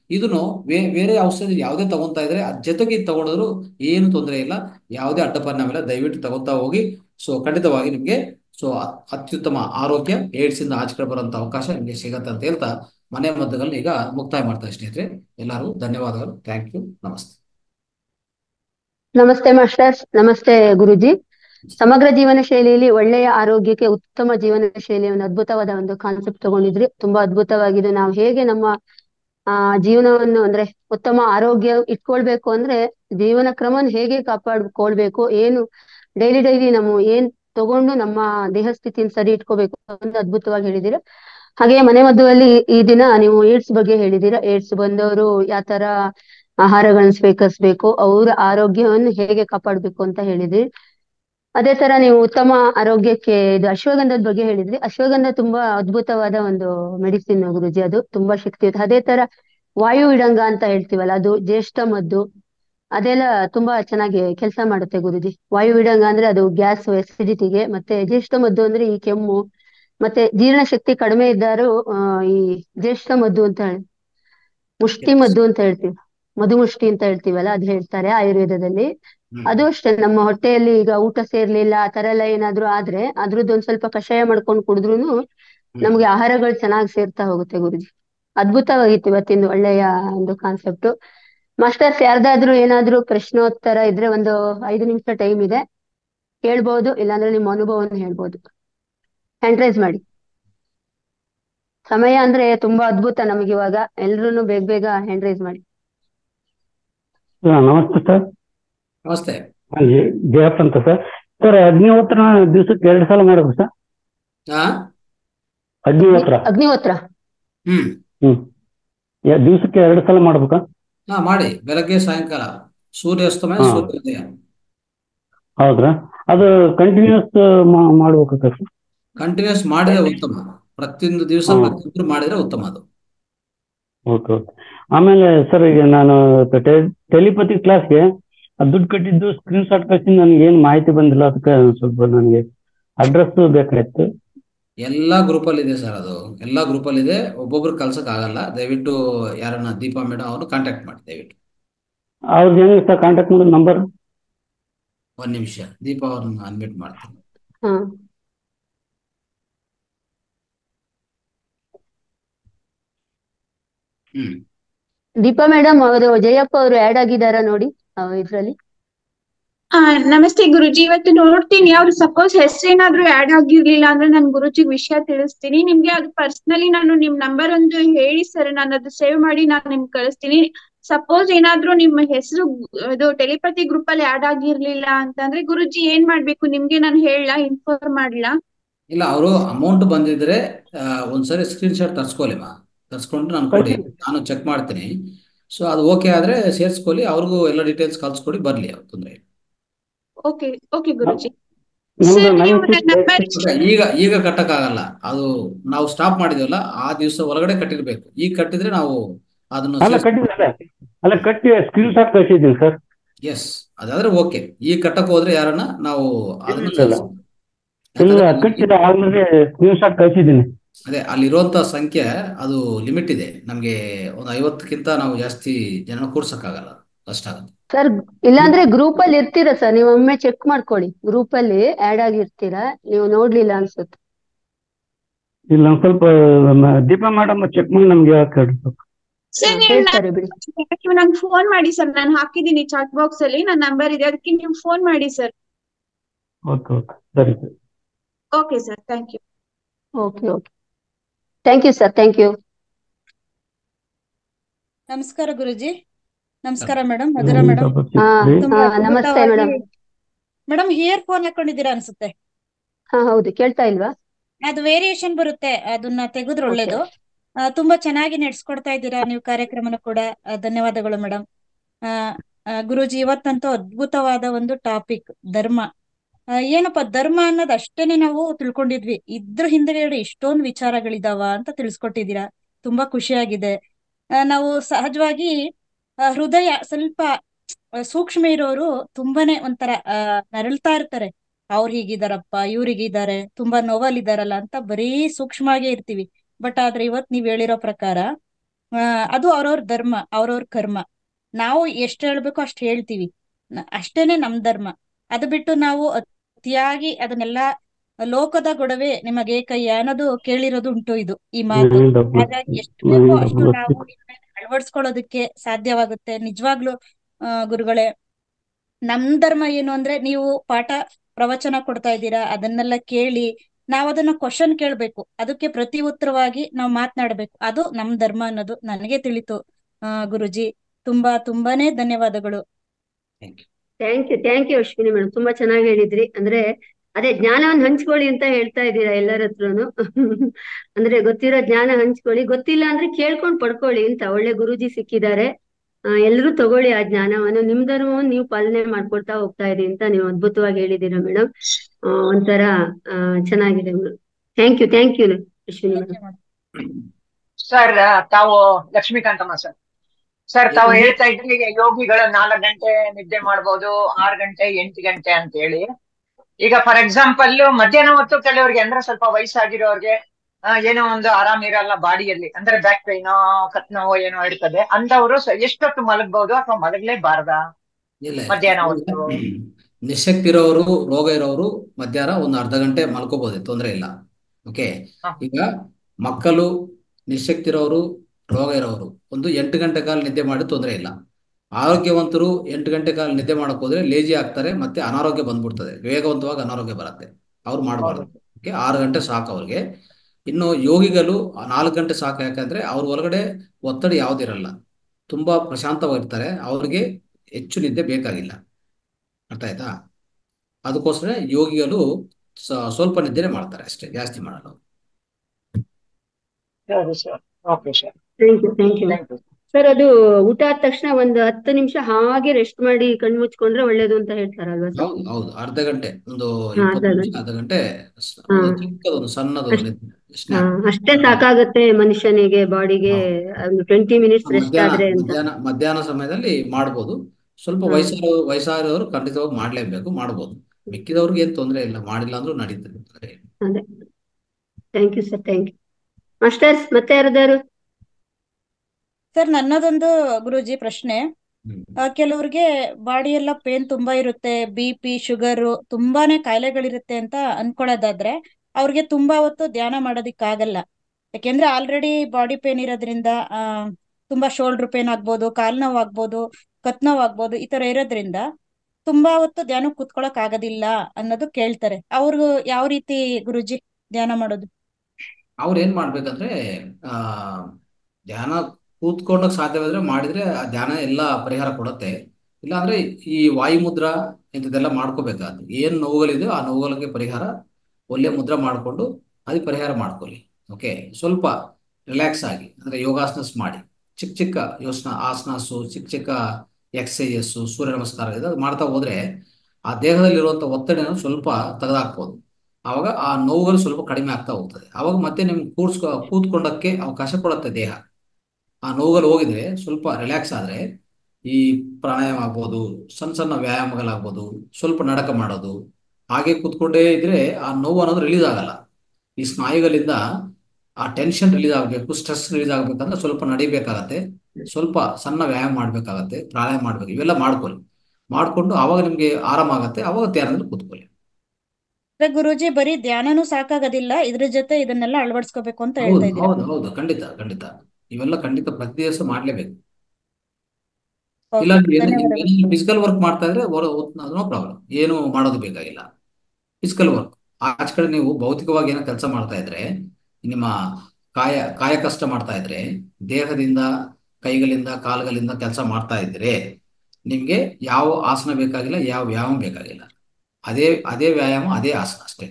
ಇದನ್ನು ವೇ ಬೇರೆ ಔಷಧಿ ಯಾವುದೇ ತಗೊಂತಾ ಇದ್ರೆ ಅದ್ ಜೊತೆಗೆ ಇದು ತಗೊಂಡ್ರು ಏನು ತೊಂದರೆ ಇಲ್ಲ ಯಾವುದೇ ಅಡ್ಡ ಪರಿಣಾಮ ಇಲ್ಲ ದಯವಿಟ್ಟು ತಗೊಂತಾ ಹೋಗಿ ಸೊ ಖಂಡಿತವಾಗಿ ನಿಮಗೆ ಸೊ ಅತ್ಯುತ್ತಮ ಆರೋಗ್ಯ ಏಡ್ಸ್ ಇಂದ ಆಚೆ ಬರುವಂತ ಅವಕಾಶ ನಿಮಗೆ ಸಿಗತ್ತೆ ಅಂತ ಹೇಳ್ತಾ ಮನೆ ಮದ್ದುಗಳನ್ನ ಈಗ ಮುಕ್ತಾಯ ಮಾಡ್ತಾ ಸ್ನೇಹಿತರೆ ಎಲ್ಲರಿಗೂ ಧನ್ಯವಾದಗಳು ಥ್ಯಾಂಕ್ ಯು ನಮಸ್ತೆ ನಮಸ್ತೆ ಮಾಸ್ಟರ್ಸ್ ನಮಸ್ತೆ ಗುರುಜಿ ಸಮಗ್ರ ಜೀವನ ಶೈಲಿಯಲ್ಲಿ ಒಳ್ಳೆಯ ಆರೋಗ್ಯಕ್ಕೆ ಉತ್ತಮ ಜೀವನ ಶೈಲಿಯ ಒಂದು ಅದ್ಭುತವಾದ ಒಂದು ಕಾನ್ಸೆಪ್ಟ್ ತಗೊಂಡಿದ್ರಿ ತುಂಬಾ ಅದ್ಭುತವಾಗಿದೆ ನಾವು ಹೇಗೆ ನಮ್ಮ ಆ ಜೀವನವನ್ನು ಅಂದ್ರೆ ಉತ್ತಮ ಆರೋಗ್ಯ ಇಟ್ಕೊಳ್ಬೇಕು ಅಂದ್ರೆ ಜೀವನ ಕ್ರಮವನ್ನು ಹೇಗೆ ಕಾಪಾಡ್ಕೊಳ್ಬೇಕು ಏನು ಡೈಲಿ ಡೈಲಿ ನಾವು ಏನ್ ತಗೊಂಡು ನಮ್ಮ ದೇಹ ಸ್ಥಿತಿನ ಸರಿ ಇಟ್ಕೋಬೇಕು ಅಂತ ಅದ್ಭುತವಾಗಿ ಹೇಳಿದೀರ ಹಾಗೆ ಮನೆ ಮದ್ದುವಲ್ಲಿ ಈ ದಿನ ನೀವು ಏಡ್ಸ್ ಬಗ್ಗೆ ಹೇಳಿದೀರ ಏಡ್ಸ್ ಬಂದವರು ಯಾವ ತರ ಆಹಾರಗಳನ್ನ ಸ್ವೀಕರಿಸಬೇಕು ಅವರ ಆರೋಗ್ಯವನ್ನು ಹೇಗೆ ಕಾಪಾಡ್ಬೇಕು ಅಂತ ಹೇಳಿದ್ರಿ ಅದೇ ತರ ನೀವು ಉತ್ತಮ ಆರೋಗ್ಯಕ್ಕೆ ಇದು ಅಶ್ವಗಂಧದ ಬಗ್ಗೆ ಹೇಳಿದ್ರಿ ಅಶ್ವಗಂಧ ತುಂಬಾ ಅದ್ಭುತವಾದ ಒಂದು ಮೆಡಿಸಿನ್ ಗುರುಜಿ ಅದು ತುಂಬಾ ಶಕ್ತಿಯುತ ಅದೇ ತರ ವಾಯು ವಿಡಂಗ ಅಂತ ಹೇಳ್ತೀವಲ್ಲ ಅದು ಜ್ಯೇಷ್ಠ ಮದ್ದು ಅದೆಲ್ಲ ತುಂಬಾ ಚೆನ್ನಾಗಿ ಕೆಲಸ ಮಾಡುತ್ತೆ ಗುರುಜಿ ವಾಯು ವಿಡಂಗ ಅಂದ್ರೆ ಅದು ಗ್ಯಾಸ್ ಎಸಿಡಿಟಿಗೆ ಮತ್ತೆ ಜ್ಯೇಷ್ಠ ಮದ್ದು ಅಂದ್ರೆ ಈ ಕೆಮ್ಮು ಮತ್ತೆ ಜೀರ್ಣಶಕ್ತಿ ಕಡಿಮೆ ಇದ್ದಾರು ಆ ಈ ಜ್ಯೇಷ್ಠ ಮದ್ದು ಅಂತ ಹೇಳಿ ಮುಷ್ಟಿ ಮದ್ದು ಅಂತ ಹೇಳ್ತೀವಿ ಮಧುಮುಷ್ಟಿ ಅಂತ ಹೇಳ್ತೀವಲ್ಲ ಅದ್ ಹೇಳ್ತಾರೆ ಆಯುರ್ವೇದದಲ್ಲಿ ಅದು ಅಷ್ಟೇ ನಮ್ಮ ಹೊಟ್ಟೆಯಲ್ಲಿ ಈಗ ಊಟ ಸೇರ್ಲಿಲ್ಲ ಆ ತರ ಎಲ್ಲ ಏನಾದ್ರು ಆದ್ರೆ ಅದ್ರದ್ದು ಒಂದ್ ಸ್ವಲ್ಪ ಕಷಾಯ ಮಾಡ್ಕೊಂಡು ಕುಡಿದ್ರುನು ನಮ್ಗೆ ಆಹಾರಗಳು ಚೆನ್ನಾಗಿ ಸೇರ್ತಾ ಹೋಗುತ್ತೆ ಗುರುಜಿ ಅದ್ಭುತವಾಗಿತ್ತು ಇವತ್ತಿಂದು ಒಳ್ಳೆಯ ಒಂದು ಕಾನ್ಸೆಪ್ಟ್ ಮಾಸ್ಟರ್ಸ್ ಯಾರ್ದಾದ್ರೂ ಏನಾದ್ರೂ ಪ್ರಶ್ನೋತ್ತರ ಇದ್ರೆ ಒಂದು ಐದು ನಿಮಿಷ ಟೈಮ್ ಇದೆ ಕೇಳ್ಬೋದು ಇಲ್ಲಾಂದ್ರೆ ನಿಮ್ಮ ಅನುಭವವನ್ನು ಹೇಳ್ಬೋದು ಹ್ಯಾಂಡ್ ರೈಸ್ ಮಾಡಿ ಸಮಯ ಅಂದ್ರೆ ತುಂಬಾ ಅದ್ಭುತ ನಮಗೆ ಇವಾಗ ಎಲ್ರು ಬೇಗ ಬೇಗ ಹ್ಯಾಂಡ್ ರೈಸ್ ಮಾಡಿ ಹಾ, ನಮಸ್ತೆ ಸರ್ ನಮಸ್ತೆ ನಾನು ಜೆ- ಜಯಪ್ಪ ಅಂತ ಸರ್ ಸರ್ ಅಗ್ನಿಹೋತ್ರ ದಿವಸಕ್ಕೆ ಎರಡು ಸಲ ಮಾಡಬೇಕು ಸರ್ ಹಾ ಅಗ್ನಿಹೋತ್ರ ಅಗ್ನಿಹೋತ್ರ ಹ್ಮ್ ಹ್ಮ್ ಯಾ- ದಿವಸಕ್ಕೆ ಎರಡು ಸಲ ಮಾಡ್ಬೇಕಾ ಹಾ ಮಾಡಿ ಬೆಳಗ್ಗೆ ಸಾಯಂಕಾಲ ಸೂರ್ಯಾಸ್ತಮಯ ಹಾ. ಸೂರ್ಯೋದಯ ಹೌದ್ರಾ ಅದು ಕಂಟಿನ್ಯೂಸ್ ಮಾಡ್ಬೇಕಾ ಸರ್ ಕಂಟಿನ್ಯೂಸ್ ಮಾಡಿದ್ರೆ ಉತ್ತಮ ಪ್ರತಿಯೊಂದು ದಿವಸ ಹಾ. ಪ್ರತಿಯೊಬ್ರು ಮಾಡಿದ್ರೆ ಉತ್ತಮ ಅದು ಓಕೆ ಓಕೆ ಆಮೇಲೆ ಸರ್ ಈಗ ನಾನು ಟೆಲಿಪತಿ ಕ್ಲಾಸ್ಗೆ ದುಡ್ಡು ಕಟ್ಟಿದ್ದು ಸ್ಕ್ರೀನ್ ಶಾಟ್ ಕಳಿಸಿ ನನಗೆ ಏನು ಮಾಹಿತಿ ಬಂದಿಲ್ಲ ಅದಕ್ಕೆ ಸ್ವಲ್ಪ ನನಗೆ ಅಡ್ರೆಸ್ ಬೇಕಾಗಿತ್ತು ಎಲ್ಲಾ ಗ್ರೂಪ್ ಅಲ್ಲಿ ಇದೆ ಸರ್ ಅದು ಎಲ್ಲಾ ಗ್ರೂಪ್ ಅಲ್ಲಿ ಇದೆ ಒಬ್ಬೊಬ್ರು ಕಲ್ಸಕ್ ಆಗಲ್ಲ ದಯವಿಟ್ಟು ಯಾರನ್ನ ದೀಪಾ ಮೇಡಮ್ ಅವ್ರನ್ನ ಕಾಂಟ್ಯಾಕ್ಟ್ ಮಾಡಿ ದಯವಿಟ್ಟು ಅವ್ರದ್ದು ಹೆಂಗೆ ಸರ್ ಕಾಂಟ್ಯಾಕ್ಟ್ ಮಾಡೋದು ನಂಬರ್ ಒಂದ್ ನಿಮಿಷ ದೀಪಾ ಅವ್ರನ್ನ ಅನ್ಮಿಟ್ ಮಾಡ್ತೀನಿ ಹಾ ಹ್ಮ್ ದೀಪಾ ಮೇಡಮ್ ಅವರು ಜಯಪ್ಪ ಅವರು ಆಡ್ ಆಗಿದಾರ ನೋಡಿ ಇದ್ರಲ್ಲಿ ಆ ನಮಸ್ತೆ ಗುರುಜಿ ಇವತ್ತು ನೋಡ್ತೀನಿ ಅವ್ರು ಸಪೋಸ್ ಹೆಸರೇನಾದ್ರೂ ಆಡ್ ಆಗಿರ್ಲಿಲ್ಲ ಅಂದ್ರೆ ನಾನು ಗುರುಜಿಗ್ ವಿಷಯ ತಿಳಿಸ್ತೀನಿ ನಿಮ್ಗೆ ಅದು ಪರ್ಸನಲಿ ನಾನು ನಿಮ್ ನಂಬರ್ ಒಂದು ಹೇಳಿ ಸರ್ ನಾನು ಅದು ಸೇವ್ ಮಾಡಿ ನಾನು ನಿಮ್ಗೆ ಕಳಿಸ್ತೀನಿ ಸಪೋಸ್ ಏನಾದ್ರೂ ನಿಮ್ಮ ಹೆಸರು ಇದು ಟೆಲಿಪತಿ ಗ್ರೂಪ್ ಅಲ್ಲಿ ಆಡ್ ಆಗಿರ್ಲಿಲ್ಲ ಅಂತಂದ್ರೆ ಗುರುಜಿ ಏನ್ ಮಾಡ್ಬೇಕು ನಿಮ್ಗೆ ನಾನು ಹೇಳಲಾ ಇನ್ಫಾರ್ಮ್ ಮಾಡ್ಲಾ ಇಲ್ಲ ಅವರು ಅಮೌಂಟ್ ಬಂದಿದ್ರೆ ಆ, ಒಂದ್ಸರಿ ಸ್ಕ್ರೀನ್ ಶಾಟ್ ತರ್ಸ್ಕೊಳ್ಳಿಮ್ಮ ತರ್ಸ್ಕೊಂಡು ನಾನು ಕೊಡಿ ನಾನು ಚೆಕ್ ಮಾಡ್ತೀನಿ ಸೊ ಅದು ಓಕೆ ಆದ್ರೆ ಸೇರ್ಸ್ಕೊಳ್ಳಿ ಅವ್ರಿಗೂ ಎಲ್ಲ ಡೀಟೇಲ್ಸ್ ಕಳ್ಸ್ಕೊಡಿ ಬರ್ಲಿ ಅವ್ರು ತೊಂದ್ರೆ ಇಲ್ಲ ಓಕೆ ಓಕೆ ಗುರುಜಿ ನಮ್ದು ಸರ್ ನೈನ್ ನೀವು ಸಿಕ್ಸ್ ನನ್ನ ನಂಬರ್ ಅಲ್ಲ, ಈಗ ಈಗ ಕಟ್ಟಕ್ಕಾಗಲ್ಲ ಅದು ನಾವು ಸ್ಟಾಪ್ ಮಾಡಿದ್ವಲ್ಲ ಆ ದಿವಸ ಹೊರಗಡೆ ಕಟ್ಟಿರ್ಬೇಕು ಈಗ ಕಟ್ಟಿದ್ರೆ ನಾವು ಅದನ್ನು ಅಲ್ಲ ಕಟ್ಟಿದ್ರಲ್ಲ ಅಲ್ಲ ಕಟ್ಟಿ ಸ್ಕ್ರೀನ್ ಶಾಟ್ ಕಳಿಸಿದ್ದೀನಿ ಸರ್ ಎಸ್ ಅದಾದ್ರೆ ಓಕೆ ಈಗ ಕಟ್ಟಕ್ ಹೋದ್ರೆ ಯಾರನ್ನ ನಾವು ಅದನ್ನ ಇಲ್ಲ, ಇಲ್ಲ. ಸೇರ್ಸ್ತೀವಿ. ಇಲ್ಲ ಯಾಕಂದ್ರೆ ಕಟ್ಟಿದ ಆಲ್ರೆಡಿ ಸ್ಕ್ರೀನ್ ಶಾಟ್ ಕಳಿಸಿದ್ದೀನಿ ಅದೇ ಅಲ್ಲಿರುವಂತ ಸಂಖ್ಯೆ ಅದು ಲಿಮಿಟ್ ಇದೆ ನಮ್ಗೆ ಒಂದು ಐವತ್ತಕ್ಕಿಂತ ನಾವು ಜಾಸ್ತಿ ಜನ ಕೂರ್ಸಕ್ಕಾಗಲ್ಲ ಕಷ್ಟ ಆಗುತ್ತೆ ಸರ್ ಇಲ್ಲಾಂದ್ರೆ ಗ್ರೂಪ್ ಅಲ್ಲಿ ಇರ್ತೀರಾ ಸರ್ ನೀವು ಒಮ್ಮೆ ಚೆಕ್ ಮಾಡ್ಕೊಳ್ಳಿ ಗ್ರೂಪ್ ಅಲ್ಲಿ ಆಡ್ ಆಗಿರ್ತೀರಾ ನೀವು ನೋಡ್ಲಿಲ್ಲ ಅನ್ಸುತ್ತೆ ಇಲ್ಲ ಒಂದ್ ಸ್ವಲ್ಪ ಮ- ದೀಪಾ ಮೇಡಮ್ ಚೆಕ್ ಮಾಡಿ ನಮ್ಗೆ ಹೇಳಕ್ ಹೇಳ್ಬೇಕು ಸರ್ ಹಾ, ನೀವು ಹೇಳ್ತಾರೆ ಬಿಡಿ ನೀವು ನಂಗೆ ಫೋನ್ ಮಾಡಿ ಸರ್ ನಾನು ಹಾಕಿದ್ದೀನಿ ಚಾಟ್ ಬಾಕ್ಸ್ ಅಲ್ಲಿ ನನ್ನ ನಂಬರ್ ಇದೆ ಅದಕ್ಕೆ ನೀವು ಫೋನ್ ಮಾಡಿ ಸರ್ ಓಕೆ ಓಕೆ ಸರಿ ಸರಿ okay sir thank you okay okay thank you sir thank you ನಮಸ್ಕಾರ ಗುರುಜಿ ನಮಸ್ಕಾರ ಮೇಡಮ್ ಮಧುರ ಹ್ಮ್, ಮೇಡಮ್ ಸ್ವಲ್ಪ ಹಾ ಸಿಕ್ರಿ. ತುಂಬಾ ಹಾ ನಮಸ್ತೆ ಅದ್ಭುತವಾಗಿ ಮೇಡಮ್ ಮೇಡಮ್ ಇಯರ್ ಫೋನ್ ಹಾಕೊಂಡಿದ್ದೀರಾ ಅನ್ಸುತ್ತೆ ಹಾ ಹೌದು ಕೇಳ್ತಾ ಇಲ್ವಾ ಅದು ವೇರಿಯೇಷನ್ ಬರುತ್ತೆ ಅದನ್ನ ತೆಗೆದ್ರೆ ಓಕೆ ಒಳ್ಳೇದು ಆ, ತುಂಬಾ ಚೆನ್ನಾಗಿ ನಡೆಸ್ಕೊಡ್ತಾ ಇದ್ದೀರಾ ನೀವು ಕಾರ್ಯಕ್ರಮನ ಕೂಡ ಆ, ಧನ್ಯವಾದಗಳು ಮೇಡಮ್ ಗುರುಜಿ ಇವತ್ತಂತೂ ಅದ್ಭುತವಾದ ಒಂದು ಟಾಪಿಕ್ ಧರ್ಮ ಆ, ಏನಪ್ಪ ಧರ್ಮ ಅನ್ನೋದು ಅಷ್ಟೇನೆ ನಾವು ತಿಳ್ಕೊಂಡಿದ್ವಿ ಇದ್ರ ಹಿಂದ್ಗಡೆ ಇಷ್ಟೊಂದು ವಿಚಾರಗಳಿದಾವ ಅಂತ ತಿಳಿಸ್ಕೊಟ್ಟಿದ್ದೀರಾ ತುಂಬಾ ಖುಷಿಯಾಗಿದೆ ಆ, ನಾವು ಸಹಜವಾಗಿ ಆ, ಹೃದಯ ಸ್ವಲ್ಪ ಆ, ಸೂಕ್ಷ್ಮ ಇರೋರು ತುಂಬಾನೇ ಒಂಥರ ಆ ನರಳ್ತಾ ಇರ್ತಾರೆ ಅವ್ರು ಹೀಗಿದಾರಪ್ಪ ಇವ್ರು ಹೀಗಿದ್ದಾರೆ ತುಂಬಾ ನೋವಲ್ಲಿದಾರಲ್ಲ ಅಂತ ಬರೀ ಸೂಕ್ಷ್ಮವಾಗೇ ಇರ್ತೀವಿ ಬಟ್ ಆದ್ರೆ ಇವತ್ ನೀವ್ ಹೇಳಿರೋ ಪ್ರಕಾರ ಆ, ಅದು ಅವ್ರವ್ರ ಧರ್ಮ ಅವ್ರವ್ರ ಕರ್ಮ ನಾವು ಎಷ್ಟು ಹೇಳ್ಬೇಕು ಅಷ್ಟು ಹೇಳ್ತೀವಿ ನ- ಅಷ್ಟೇನೆ ನಮ್ ಧರ್ಮ ಅದು ಬಿಟ್ಟು ನಾವು ಅತಿಯಾಗಿ ಅದನ್ನೆಲ್ಲ ಲೋಕದ ಗೊಡವೆ ನಿಮಗೆ ಕೈಯ ಅನ್ನೋದು ಕೇಳಿರೋದು ಉಂಟು ಇದು ಈ ಮಾತು ಹೌದಪ್ಪ ಹಾಗಾಗಿ ಎಷ್ಟು ಬೇಕೋ ನನಗೆ ಅಷ್ಟು ಗೊತ್ತು. ನಾವು ಇದನ್ನ ಅಳವಡಿಸ್ಕೊಳ್ಳೋದಕ್ಕೆ ಸಾಧ್ಯವಾಗುತ್ತೆ ನಿಜವಾಗ್ಲೂ ಆ ಗುರುಗಳೇ ನಮ್ ಧರ್ಮ ಏನು ಅಂದ್ರೆ ನೀವು ಪಾಠ ಪ್ರವಚನ ಕೊಡ್ತಾ ಇದ್ದೀರಾ ಅದನ್ನೆಲ್ಲ ಕೇಳಿ ನಾವ್ ಅದನ್ನ ಕ್ವಶನ್ ಕೇಳ್ಬೇಕು ಅದಕ್ಕೆ ಪ್ರತಿ ಉತ್ತರವಾಗಿ ನಾವು ಮಾತನಾಡ್ಬೇಕು ಅದು ನಮ್ ಧರ್ಮ ಅನ್ನೋದು ನನಗೆ ತಿಳಿತು ಆ ಗುರುಜಿ ತುಂಬಾ ತುಂಬಾನೇ ಧನ್ಯವಾದಗಳು thank you thank you thank you Ashwini madam ತುಂಬಾ ಚೆನ್ನಾಗಿ ಹೇಳಿದ್ರಿ ಅಂದ್ರೆ ಅದೇ ಜ್ಞಾನವನ್ನು ಹಂಚ್ಕೊಳ್ಳಿ ಅಂತ ಹೇಳ್ತಾ ಇದ್ದೀರಾ ಎಲ್ಲರ ಹತ್ರನು ಅಂದ್ರೆ ಗೊತ್ತಿರೋ ಜ್ಞಾನ ಹಂಚ್ಕೊಳ್ಳಿ ಗೊತ್ತಿಲ್ಲ ಅಂದ್ರೆ ಕೇಳ್ಕೊಂಡ್ ಪಡ್ಕೊಳ್ಳಿ ಅಂತ ಒಳ್ಳೆ ಗುರುಜಿ ಸಿಕ್ಕಿದ್ದಾರೆ ಆ, ಎಲ್ರೂ ತಗೊಳ್ಳಿ ಆ ಜ್ಞಾನವನ್ನು ನಿಮ್ ಧರ್ಮವನ್ನು ನೀವು ಪಾಲನೆ ಮಾಡ್ಕೊಳ್ತಾ ಹೋಗ್ತಾ ಇರಿ ಅಂತ ನೀವು ಅದ್ಭುತವಾಗಿ ಹೇಳಿದ್ದೀರಾ ಮೇಡಮ್ ಒಂಥರ ಆ, ಚೆನ್ನಾಗಿದೆ madam thank you thank you Ashwini madam sir ತಾವು ಲಕ್ಷ್ಮೀಕಾಂತಮ್ಮ ಸರ್ ಸರ್ ತಾವು ಹೇಳ್ತಾ ಇದ್ರಿ ಈಗ ಯೋಗಿಗಳು ನಾಲ್ಕು ಗಂಟೆ ನಿದ್ದೆ ಮಾಡ್ಬೋದು ಆರು ಗಂಟೆ ಎಂಟು ಗಂಟೆ ಅಂತ ಹೇಳಿ ಈಗ ಫಾರ್ ಎಕ್ಸಾಂಪಲ್ ಮಧ್ಯಾಹ್ನ ಹೊತ್ತು ಕೆಲವರಿಗೆ ಅಂದ್ರೆ ಸ್ವಲ್ಪ ವಯಸ್ಸಾಗಿರೋರ್ಗೆ ಆ, ಏನೋ ಒಂದು ಆರಾಮ್ ಇರಲ್ಲ ಬಾಡಿಯಲ್ಲಿ ಅಂದ್ರೆ ಬ್ಯಾಕ್ ಪೈನೋ ಕತ್ ನೋವು ಏನೋ ಇರ್ತದೆ ಅಂತವ್ರು ಸ- ಎಷ್ಟೊತ್ತು ಮಲಗ್ಬಹುದು ಅಥವಾ ಮಲಗ್ಲೇಬಾರ್ದಾ ಇಲ್ಲ ಇಲ್ಲ ಮಧ್ಯಾಹ್ನ ಹೊತ್ತು ನಿಶಕ್ತಿ ಇರೋರು ರೋಗ ಇರೋರು ಮಧ್ಯಾಹ್ನ ಒಂದು ಅರ್ಧ ಗಂಟೆ ಮಲ್ಕೋಬಹುದು ತೊಂದರೆ ಇಲ್ಲ ಓಕೆ ಹ. ಈಗ ಮಕ್ಕಳು ನಿಶಕ್ತಿ ಇರೋರು ರೋಗ ಇರೋರು ಒಂದು ಎಂಟು ಗಂಟೆ ಕಾಲ ನಿದ್ದೆ ಮಾಡಿ ತೊಂದರೆ ಇಲ್ಲ ಆರೋಗ್ಯವಂತರು ಎಂಟು ಗಂಟೆ ಕಾಲ ನಿದ್ದೆ ಮಾಡಕ್ ಹೋದ್ರೆ ಲೇಜಿ ಆಗ್ತಾರೆ ಮತ್ತೆ ಅನಾರೋಗ್ಯ ಬಂದ್ಬಿಡ್ತದೆ ವೇಗವಂತವಾಗಿ ಅನಾರೋಗ್ಯ ಬರುತ್ತೆ ಅವ್ರು ಮಾಡಬಾರ್ದು ಓಕೆ ಆರು ಗಂಟೆ ಸಾಕು ಅವ್ರಿಗೆ ಇನ್ನು ಯೋಗಿಗಳು ನಾಲ್ಕು ಗಂಟೆ ಸಾಕು ಯಾಕಂದ್ರೆ ಅವ್ರ ಒಳಗಡೆ ಒತ್ತಡ ಯಾವುದಿರಲ್ಲ ತುಂಬಾ ಪ್ರಶಾಂತವಾಗಿರ್ತಾರೆ ಅವ್ರಿಗೆ ಹೆಚ್ಚು ನಿದ್ದೆ ಬೇಕಾಗಿಲ್ಲ ಅರ್ಥ ಆಯ್ತಾ ಅದಕ್ಕೋಸ್ಕರ ಯೋಗಿಗಳು ಸ- ಸ್ವಲ್ಪ ನಿದ್ದೆ ಮಾಡ್ತಾರೆ ಅಷ್ಟೇ ಜಾಸ್ತಿ ಮಾಡಲ್ಲ ಅವ್ರು. ಸರಿ sir okay sir thank you thank you thank you sir ಅದು ಊಟ ಆದ ತಕ್ಷಣ ಒಂದು ಹತ್ತು ನಿಮಿಷ ಹಾಗೆ ರೆಸ್ಟ್ ಮಾಡಿ ಕಣ್ಣು ಮುಚ್ಕೊಂಡ್ರೆ ಒಳ್ಳೇದು ಅಂತ ಹೇಳ್ತಾರಲ್ವಾ ಸರ್ ಹೌದು ಹೌದು ಅರ್ಧ ಗಂಟೆ ಒಂದು ಹಾ, ಇಪ್ಪತ್ತು ಅರ್ಧ ನಿಮಿಷ ಅರ್ಧ ಗಂಟೆ ಸ- ಹಾ. ಒಂದು ಚಿಕ್ಕದೊಂದು ಸಣ್ಣದು ಅಷ್ಟ್- ನಿದ್ದೆ ಹಾ, ಸ್ನ್ಯಾಪ್ ಅಷ್ಟೇ ಸಾಕಾಗತ್ತೆ ಮನುಷ್ಯನಿಗೆ ಬಾಡಿಗೆ ಒಂದು ಟ್ವೆಂಟಿ ಮಿನಿಟ್ಸ್ ರೆಸ್ಟ್ ಮಧ್ಯಾಹ್ನ ಆದ್ರೆ ಅಂತ ಮಧ್ಯಾಹ್ನ ಮಧ್ಯಾಹ್ನ ಸಮಯದಲ್ಲಿ ಮಾಡ್ಬೋದು ಸ್ವಲ್ಪ ಹಾ. ವಯಸ್ಸಾದ ವಯಸ್ಸಾದವರು ಖಂಡಿತವಾಗಿ ಮಾಡ್ಲೇಬೇಕು ಮಾಡ್ಬೋದು ಮಿಕ್ಕಿದವ್ರಿಗೆ ಏನ್ ತೊಂದರೆ ಇಲ್ಲ ಮಾಡಿಲ್ಲ ಅಂದ್ರೂ ನಡೀತದೆ ತೊಂದ್ರೆ ಇಲ್ಲ. ಅದೇ thank you sir thank you masters ಮತ್ತೆ ಯಾರ್ದಾರು ಸರ್ ನನ್ನದೊಂದು ಗುರೂಜಿ ಪ್ರಶ್ನೆ ಹ್ಮ್. ಆ, ಕೆಲವ್ರಿಗೆ ಬಾಡಿ ಎಲ್ಲ ಪೇನ್ ತುಂಬಾ ಇರುತ್ತೆ ಬಿ ಪಿ ಶುಗರು ತುಂಬಾನೇ ಕಾಯಿಲೆಗಳಿರುತ್ತೆ ಅಂತ ಅನ್ಕೊಳ್ಳೋದಾದ್ರೆ ಅವ್ರಿಗೆ ತುಂಬಾ ಹೊತ್ತು ಧ್ಯಾನ ಮಾಡೋದಿಕ್ಕಾಗಲ್ಲ ಯಾಕೆಂದ್ರೆ ಆಲ್ರೆಡಿ ಬಾಡಿ ಪೇನ್ ಇರೋದ್ರಿಂದ ಆ ತುಂಬಾ ಶೋಲ್ಡರ್ ಪೇನ್ ಆಗ್ಬೋದು ಕಾಲ್ ನೋವು ಆಗ್ಬೋದು ಕತ್ ನೋವು ಆಗ್ಬೋದು ಈ ತರ ಇರೋದ್ರಿಂದ ತುಂಬಾ ಹೊತ್ತು ಧ್ಯಾನ ಕೂತ್ಕೊಳಕ್ ಆಗೋದಿಲ್ಲ ಅನ್ನೋದು ಕೇಳ್ತಾರೆ ಅವ್ರು ಯಾವ ರೀತಿ ಗುರುಜಿ ಧ್ಯಾನ ಮಾಡೋದು ಅವ್ರು ಏನ್ ಮಾಡ್ಬೇಕಂದ್ರೆ ಆ ಧ್ಯಾನ ಕೂತ್ಕೊಂಡೋಗ್ ಸಾಧ್ಯವಾದ್ರೆ ಮಾಡಿದ್ರೆ ಆ ಧ್ಯಾನ ಎಲ್ಲ ಪರಿಹಾರ ಕೊಡುತ್ತೆ ಇಲ್ಲಾಂದ್ರೆ ಈ ವಾಯು ಮುದ್ರಾ ಇಂಥದ್ದೆಲ್ಲ ಮಾಡ್ಕೋಬೇಕಾದ್ದು ಏನ್ ನೋವುಗಳಿದೆ ಆ ನೋವುಗಳಿಗೆ ಪರಿಹಾರ ಒಳ್ಳೆ ಮುದ್ರಾ ಮಾಡ್ಕೊಂಡು ಅದಕ್ಕೆ ಪರಿಹಾರ ಮಾಡ್ಕೊಳ್ಳಿ ಓಕೆ ಸ್ವಲ್ಪ ರಿಲ್ಯಾಕ್ಸ್ ಆಗಿ ಅಂದ್ರೆ ಯೋಗಾಸನಸ್ ಮಾಡಿ ಚಿಕ್ಕ ಚಿಕ್ಕ ಯೋಸನ ಆಸನಾಸು ಚಿಕ್ಕ ಚಿಕ್ಕ ಎಕ್ಸಸೈಸಸ್ ಸೂರ್ಯ ನಮಸ್ಕಾರ ಇದೆ ಅದು ಮಾಡ್ತಾ ಹೋದ್ರೆ ಆ ದೇಹದಲ್ಲಿರುವಂತ ಒತ್ತಡನ ಸ್ವಲ್ಪ ತೆಗೆದಾಕ್ಬೋದು ಆವಾಗ ಆ ನೋವುಗಳು ಸ್ವಲ್ಪ ಕಡಿಮೆ ಆಗ್ತಾ ಹೋಗ್ತದೆ ಆವಾಗ ಮತ್ತೆ ನಿಮ್ಗೆ ಕೂರ್ಸ್ಕೊ ಕೂತ್ಕೊಂಡಕ್ಕೆ ಅವಕಾಶ ಕೊಡುತ್ತೆ ದೇಹ ಆ ನೋವುಗಳು ಹೋಗಿದ್ರೆ ಸ್ವಲ್ಪ ರಿಲ್ಯಾಕ್ಸ್ ಆದ್ರೆ ಈ ಪ್ರಾಣಾಯಾಮ ಆಗ್ಬೋದು ಸಣ್ಣ ಸಣ್ಣ ವ್ಯಾಯಾಮಗಳಾಗ್ಬೋದು ಸ್ವಲ್ಪ ನಡಕ ಮಾಡೋದು ಹಾಗೆ ಕೂತ್ಕೊಂಡೇ ಇದ್ರೆ ಆ ನೋವು ಅನ್ನೋದು ರಿಲೀಸ್ ಆಗಲ್ಲ ಈ ಸ್ನಾಯುಗಳಿಂದ ಆ ಟೆನ್ಷನ್ ರಿಲೀಸ್ ಆಗಬೇಕು ಸ್ಟ್ರೆಸ್ ರಿಲೀಸ್ ಆಗ್ಬೇಕಂದ್ರೆ ಸ್ವಲ್ಪ ನಡಿಬೇಕಾಗತ್ತೆ ಸ್ವಲ್ಪ ಸಣ್ಣ ವ್ಯಾಯಾಮ ಮಾಡ್ಬೇಕಾಗತ್ತೆ ಪ್ರಾಣಾಯಾಮ ಮಾಡ್ಬೇಕು ಇವೆಲ್ಲ ಮಾಡ್ಕೊಳ್ಳಿ ಮಾಡ್ಕೊಂಡು ಆವಾಗ ನಿಮ್ಗೆ ಆರಾಮ ಆಗತ್ತೆ ಆವಾಗ ಧ್ಯಾನದಲ್ಲಿ ಕೂತ್ಕೊಳ್ಳಿ ಅಂದ್ರೆ ಗುರೂಜಿ ಬರೀ ಧ್ಯಾನನೂ ಸಾಕಾಗೋದಿಲ್ಲ ಇದ್ರ ಜೊತೆ ಇದನ್ನೆಲ್ಲ ಅಳವಡಿಸ್ಕೋಬೇಕು ಅಂತ ಹೌದು ಹೇಳ್ತಾ ಇದ್ದೀರಾ ಹೌದು ಹೌದು ಖಂಡಿತ ಖಂಡಿತ ಇವೆಲ್ಲ ಖಂಡಿತ ಪ್ರತಿ ದಿವಸ ಮಾಡ್ಲೇಬೇಕು ಓಕೆ ಇಲ್ಲ ನೀವು ಧನ್ಯವಾದಗಳು ಫಿಸಿಕಲ್ ವರ್ಕ್ ಮಾಡ್ತಾ ಇದ್ರೆ ನೋ ಪ್ರಾಬ್ಲಮ್ ಏನು ಮಾಡೋದು ಬೇಕಾಗಿಲ್ಲ ಫಿಸಿಕಲ್ ವರ್ಕ್ ಆಚ ಕಡೆ ನೀವು ಭೌತಿಕವಾಗಿ ಏನೋ ಕೆಲಸ ಮಾಡ್ತಾ ಇದ್ರೆ ನಿಮ್ಮ ಕಾಯ ಕಾಯ ಕಷ್ಟ ಮಾಡ್ತಾ ಇದ್ರೆ ದೇಹದಿಂದ ಕೈಗಳಿಂದ ಕಾಲುಗಳಿಂದ ಕೆಲಸ ಮಾಡ್ತಾ ಇದ್ರೆ ನಿಮ್ಗೆ ಯಾವ ಆಸನ ಬೇಕಾಗಿಲ್ಲ ಯಾವ ವ್ಯಾಯಾಮ ಬೇಕಾಗಿಲ್ಲ ಅದೇ ಅದೇ ವ್ಯಾಯಾಮ ಅದೇ ಆಸನ ಅಷ್ಟೇ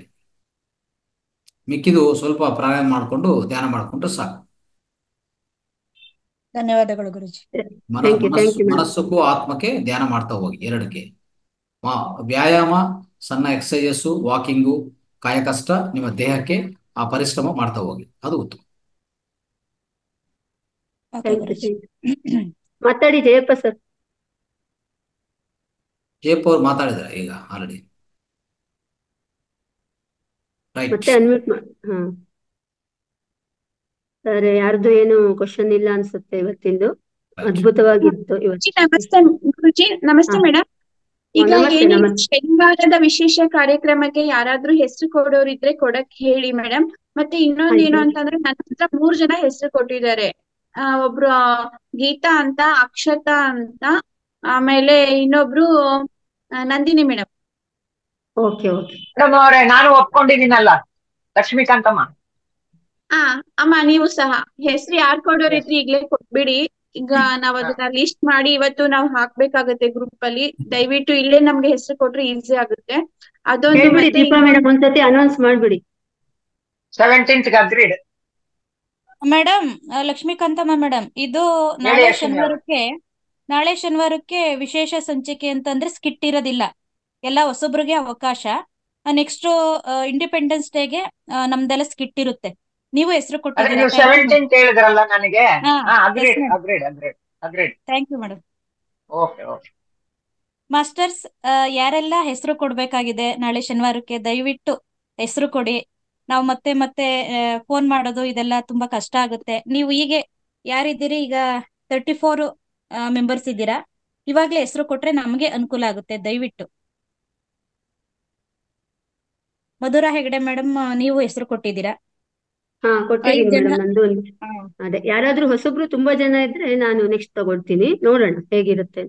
ಮಿಕ್ಕಿದು ಸ್ವಲ್ಪ ಪ್ರಾಣಾಯಾಮ ಮಾಡಿಕೊಂಡು ಧ್ಯಾನ ಮಾಡಿಕೊಂಡ್ರೆ ಸಾಕು ಧನ್ಯವಾದಗಳು ಗುರುಜಿ ಮನ ಥ್ಯಾಂಕ್ ಯು ಥ್ಯಾಂಕ್ ಮನಸ್ಸು ಯು ಮೇಡಮ್ ಮನಸ್ಸಕ್ಕೂ ಆತ್ಮಕ್ಕೆ ಧ್ಯಾನ ಮಾಡ್ತಾ ಹೋಗಿ ಎರಡಕ್ಕೆ ಮಾ- ವ್ಯಾಯಾಮ ಸಣ್ಣ ಎಕ್ಸಸೈಸಸ್ ವಾಕಿಂಗು ಕಾಯಕಷ್ಟ ನಿಮ್ಮ ದೇಹಕ್ಕೆ ಆ ಪರಿಶ್ರಮ ಮಾಡ್ತಾ ಹೋಗಿ ಅದು ಉತ್ತಮ okay thank you guruji thank ಮಾತಾಡಿ ಜಯಪ್ಪ ಸರ್ ಜೇಪ್ ಅವ್ರು ಮಾತಾಡಿದ್ದಾರೆ ಈಗ ಆಲ್ರೆಡಿ ರೈಟ್ ಮತ್ತೆ ಅನ್ಮ್ಯೂಟ್ ಮಾಡಿ ಹಾ ಸರ್ ಯಾರ್ದು ಏನು ಕ್ವಶನ್ ಇಲ್ಲ ಅನ್ಸುತ್ತೆ ಇವತ್ತಿಂದು Right. ಅದ್ಭುತವಾಗಿತ್ತು ಗುರುಜಿ ಇವತ್ತು ನಮಸ್ತೆ ಗುರುಜಿ ನಮಸ್ತೆ ಹಾ. ಮೇಡಮ್ ಈಗ ನಮಸ್ತೆ, ಏನಿದೆ ನಮಸ್ತೆ. ಶನಿವಾರದ ವಿಶೇಷ ಕಾರ್ಯಕ್ರಮಕ್ಕೆ ಯಾರಾದ್ರೂ ಹೆಸರು ಕೊಡೋರು ಇದ್ರೆ ಕೊಡಕ್ ಹೇಳಿ ಮೇಡಮ್ ಮತ್ತೆ ಇನ್ನೊಂದ್ ಏನು ಆಯ್ತು. ಅಂತಂದ್ರೆ ನನ್ನ ಹತ್ರ ಮೂರ್ ಜನ ಹೆಸರು ಕೊಟ್ಟಿದ್ದಾರೆ ಆ ಒಬ್ರು ಆ, ಗೀತಾ ಅಂತ ಅಕ್ಷತಾ ಅಂತ ಆಮೇಲೆ ಇನ್ನೊಬ್ರು ಆ, Nandini madam okay okay madam ಅವರೇ ನಾನು ಒಪ್ಕೊಂಡಿದ್ದೀನಲ್ಲ ಲಕ್ಷ್ಮೀಕಾಂತಮ್ಮ ಆ ಅಮ್ಮ ನೀವು ಸಹ ಹೆಸರು ಯಾರ್ ಕೊಡೋರ್ ಇದ್ರೆ ಈಗ್ಲೇ ಕೊಟ್ಬಿಡಿ ಈಗ ನಾವ್ ಅದನ್ನ ಲಿಸ್ಟ್ ಮಾಡಿ ಇವತ್ತು ನಾವ್ ಹಾಕ್ಬೇಕಾಗತ್ತೆ ಗ್ರೂಪ್ ಅಲ್ಲಿ ದಯವಿಟ್ಟು ಇಲ್ಲೇ ನಮ್ಗೆ ಹೆಸರು ಕೊಟ್ರೆ ಈಸಿ ಆಗುತ್ತೆ ಅದೊಂದು ಹೇಳ್ಬಿಡಿ ಮತ್ತೆ ದೀಪಾ ಮೇಡಮ್ ಒಂದ್ಸತಿ ಅನೌನ್ಸ್ ಮಾಡ್ಬಿಡಿ seventeenth agreed madam Lakshmikantamma madam ಇದು ನಾಳೆ ಹೇಳಿ ಅಶ್ವಿನಿ ಅವ್ರೆ. ಶನಿವಾರಕ್ಕೆ ನಾಳೆ ಶನಿವಾರಕ್ಕೆ ವಿಶೇಷ ಸಂಚಿಕೆ ಅಂತಂದ್ರೆ ಸ್ಕಿಟ್ ಇರೋದಿಲ್ಲ ಎಲ್ಲ ಹೊಸಬ್ರಿಗೆ ಅವಕಾಶ ನೆಕ್ಸ್ಟ್ ಇಂಡಿಪೆಂಡೆನ್ಸ್ ಡೇಗೆ ನಮ್ದೆಲ್ಲ ಸ್ಕಿಟ್ ಇರುತ್ತೆ ನೀವು ಹೆಸರು ಅದೇ ಕೊಟ್ಟಿದ್ದೀರಾ ನೀವು ಸೆವೆಂಟೀನ್ತ್ ಹೇಳಿದ್ರಲ್ಲ ನನಗೆ ಹಾ, ಹಾ yes, agreed madam. Agreed agreed agreed thank you madam okay okay masters ಯಾರೆಲ್ಲ ಹೆಸರು ಕೊಡ್ಬೇಕಾಗಿದೆ ನಾಳೆ ಶನಿವಾರಕ್ಕೆ ದಯವಿಟ್ಟು ಹೆಸರು ಕೊಡಿ ನಾವು ಮತ್ತೆ ಮತ್ತೆ ಫೋನ್ ಮಾಡೋದು ಇದೆಲ್ಲ ತುಂಬಾ ಕಷ್ಟ ಆಗುತ್ತೆ ನೀವು ಹೀಗೆ ಯಾರಿದ್ದೀರಿ ಈಗ ತರ್ಟಿ ಫೋರ್ ಮೆಂಬರ್ಸ್ ಇದ್ದೀರಾ ಇವಾಗ್ಲೇ ಹೆಸರು ಕೊಟ್ರೆ ನಮಗೆ ಅನುಕೂಲ ಆಗುತ್ತೆ ದಯವಿಟ್ಟು ಮಧುರಾ ಹೆಗಡೆ ಮೇಡಮ್ ನೀವು ಹೆಸರು ಕೊಟ್ಟಿದ್ದೀರಾ ಹಾ ಕೊಟ್ಟಿದ್ದೀನಿ ಐದ್ ಜನ ಮೇಡಮ್ ನಂದು ಒಂದು ಅದೇ ಯಾರಾದ್ರೂ ಹೊಸಬ್ರು ತುಂಬಾ ಜನ ಇದ್ರೆ ನಾನು ನೆಕ್ಸ್ಟ್ ತಗೊಳ್ತೀನಿ ನೋಡೋಣ ಹೇಗಿರುತ್ತೆ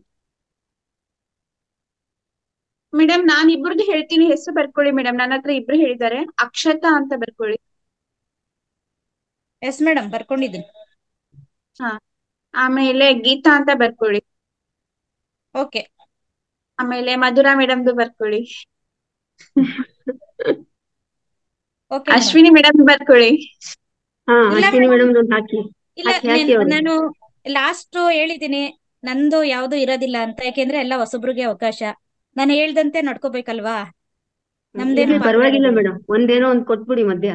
ಮೇಡಮ್ ನಾನ್ ಇಬ್ರದ್ದು ಹೇಳ್ತೀನಿ ಹೆಸರು ಬರ್ಕೊಳ್ಳಿ ಮೇಡಮ್ ನನ್ನ ಹತ್ರ ಇಬ್ರು ಹೇಳಿದ್ದಾರೆ ಅಕ್ಷತಾ ಅಂತ ಬರ್ಕೊಳ್ಳಿ ಎಸ್ ಮೇಡಮ್ ಬರ್ಕೊಂಡಿದ್ದೀನಿ ಹಾ ಆಮೇಲೆ ಗೀತಾ ಅಂತ ಬರ್ಕೊಳ್ಳಿ ಓಕೆ ಆಮೇಲೆ ಮಧುರಾ ಮೇಡಮ್ದು ಬರ್ಕೊಳ್ಳಿ ಓಕೆ ಅಶ್ವಿನಿ ಮೇಡಮ್ ಬರ್ಕೊಳ್ಳಿ ಹಾ ಇಲ್ಲ ಅಶ್ವಿನಿ madam. ಮೇಡಮ್ ಒಂದು ಹಾಕಿ ಇಲ್ಲ ಹಾಕಿ ಹಾಕಿ ನೀನ್- ಅವ್ರು ನಾನು ಲಾಸ್ಟ್ ಹೇಳಿದ್ದೀನಿ ನಂದು ಯಾವ್ದು ಇರೋದಿಲ್ಲ ಅಂತ ಯಾಕೆಂದ್ರೆ ಎಲ್ಲ ಹೊಸಬ್ರಿಗೆ ಅವಕಾಶ ನಾನು ಹೇಳ್ದಂತೆ ನಡ್ಕೋಬೇಕಲ್ವಾ ನಮ್ದೇನು ಇರ್ಲಿ, ಪರವಾಗಿಲ್ಲ ಮಾತಾಡೋದಿಲ್ಲ. ಮೇಡಮ್ ಒಂದೇನೋ ಒಂದ್ ಕೊಟ್ಬಿಡಿ ಮಧ್ಯ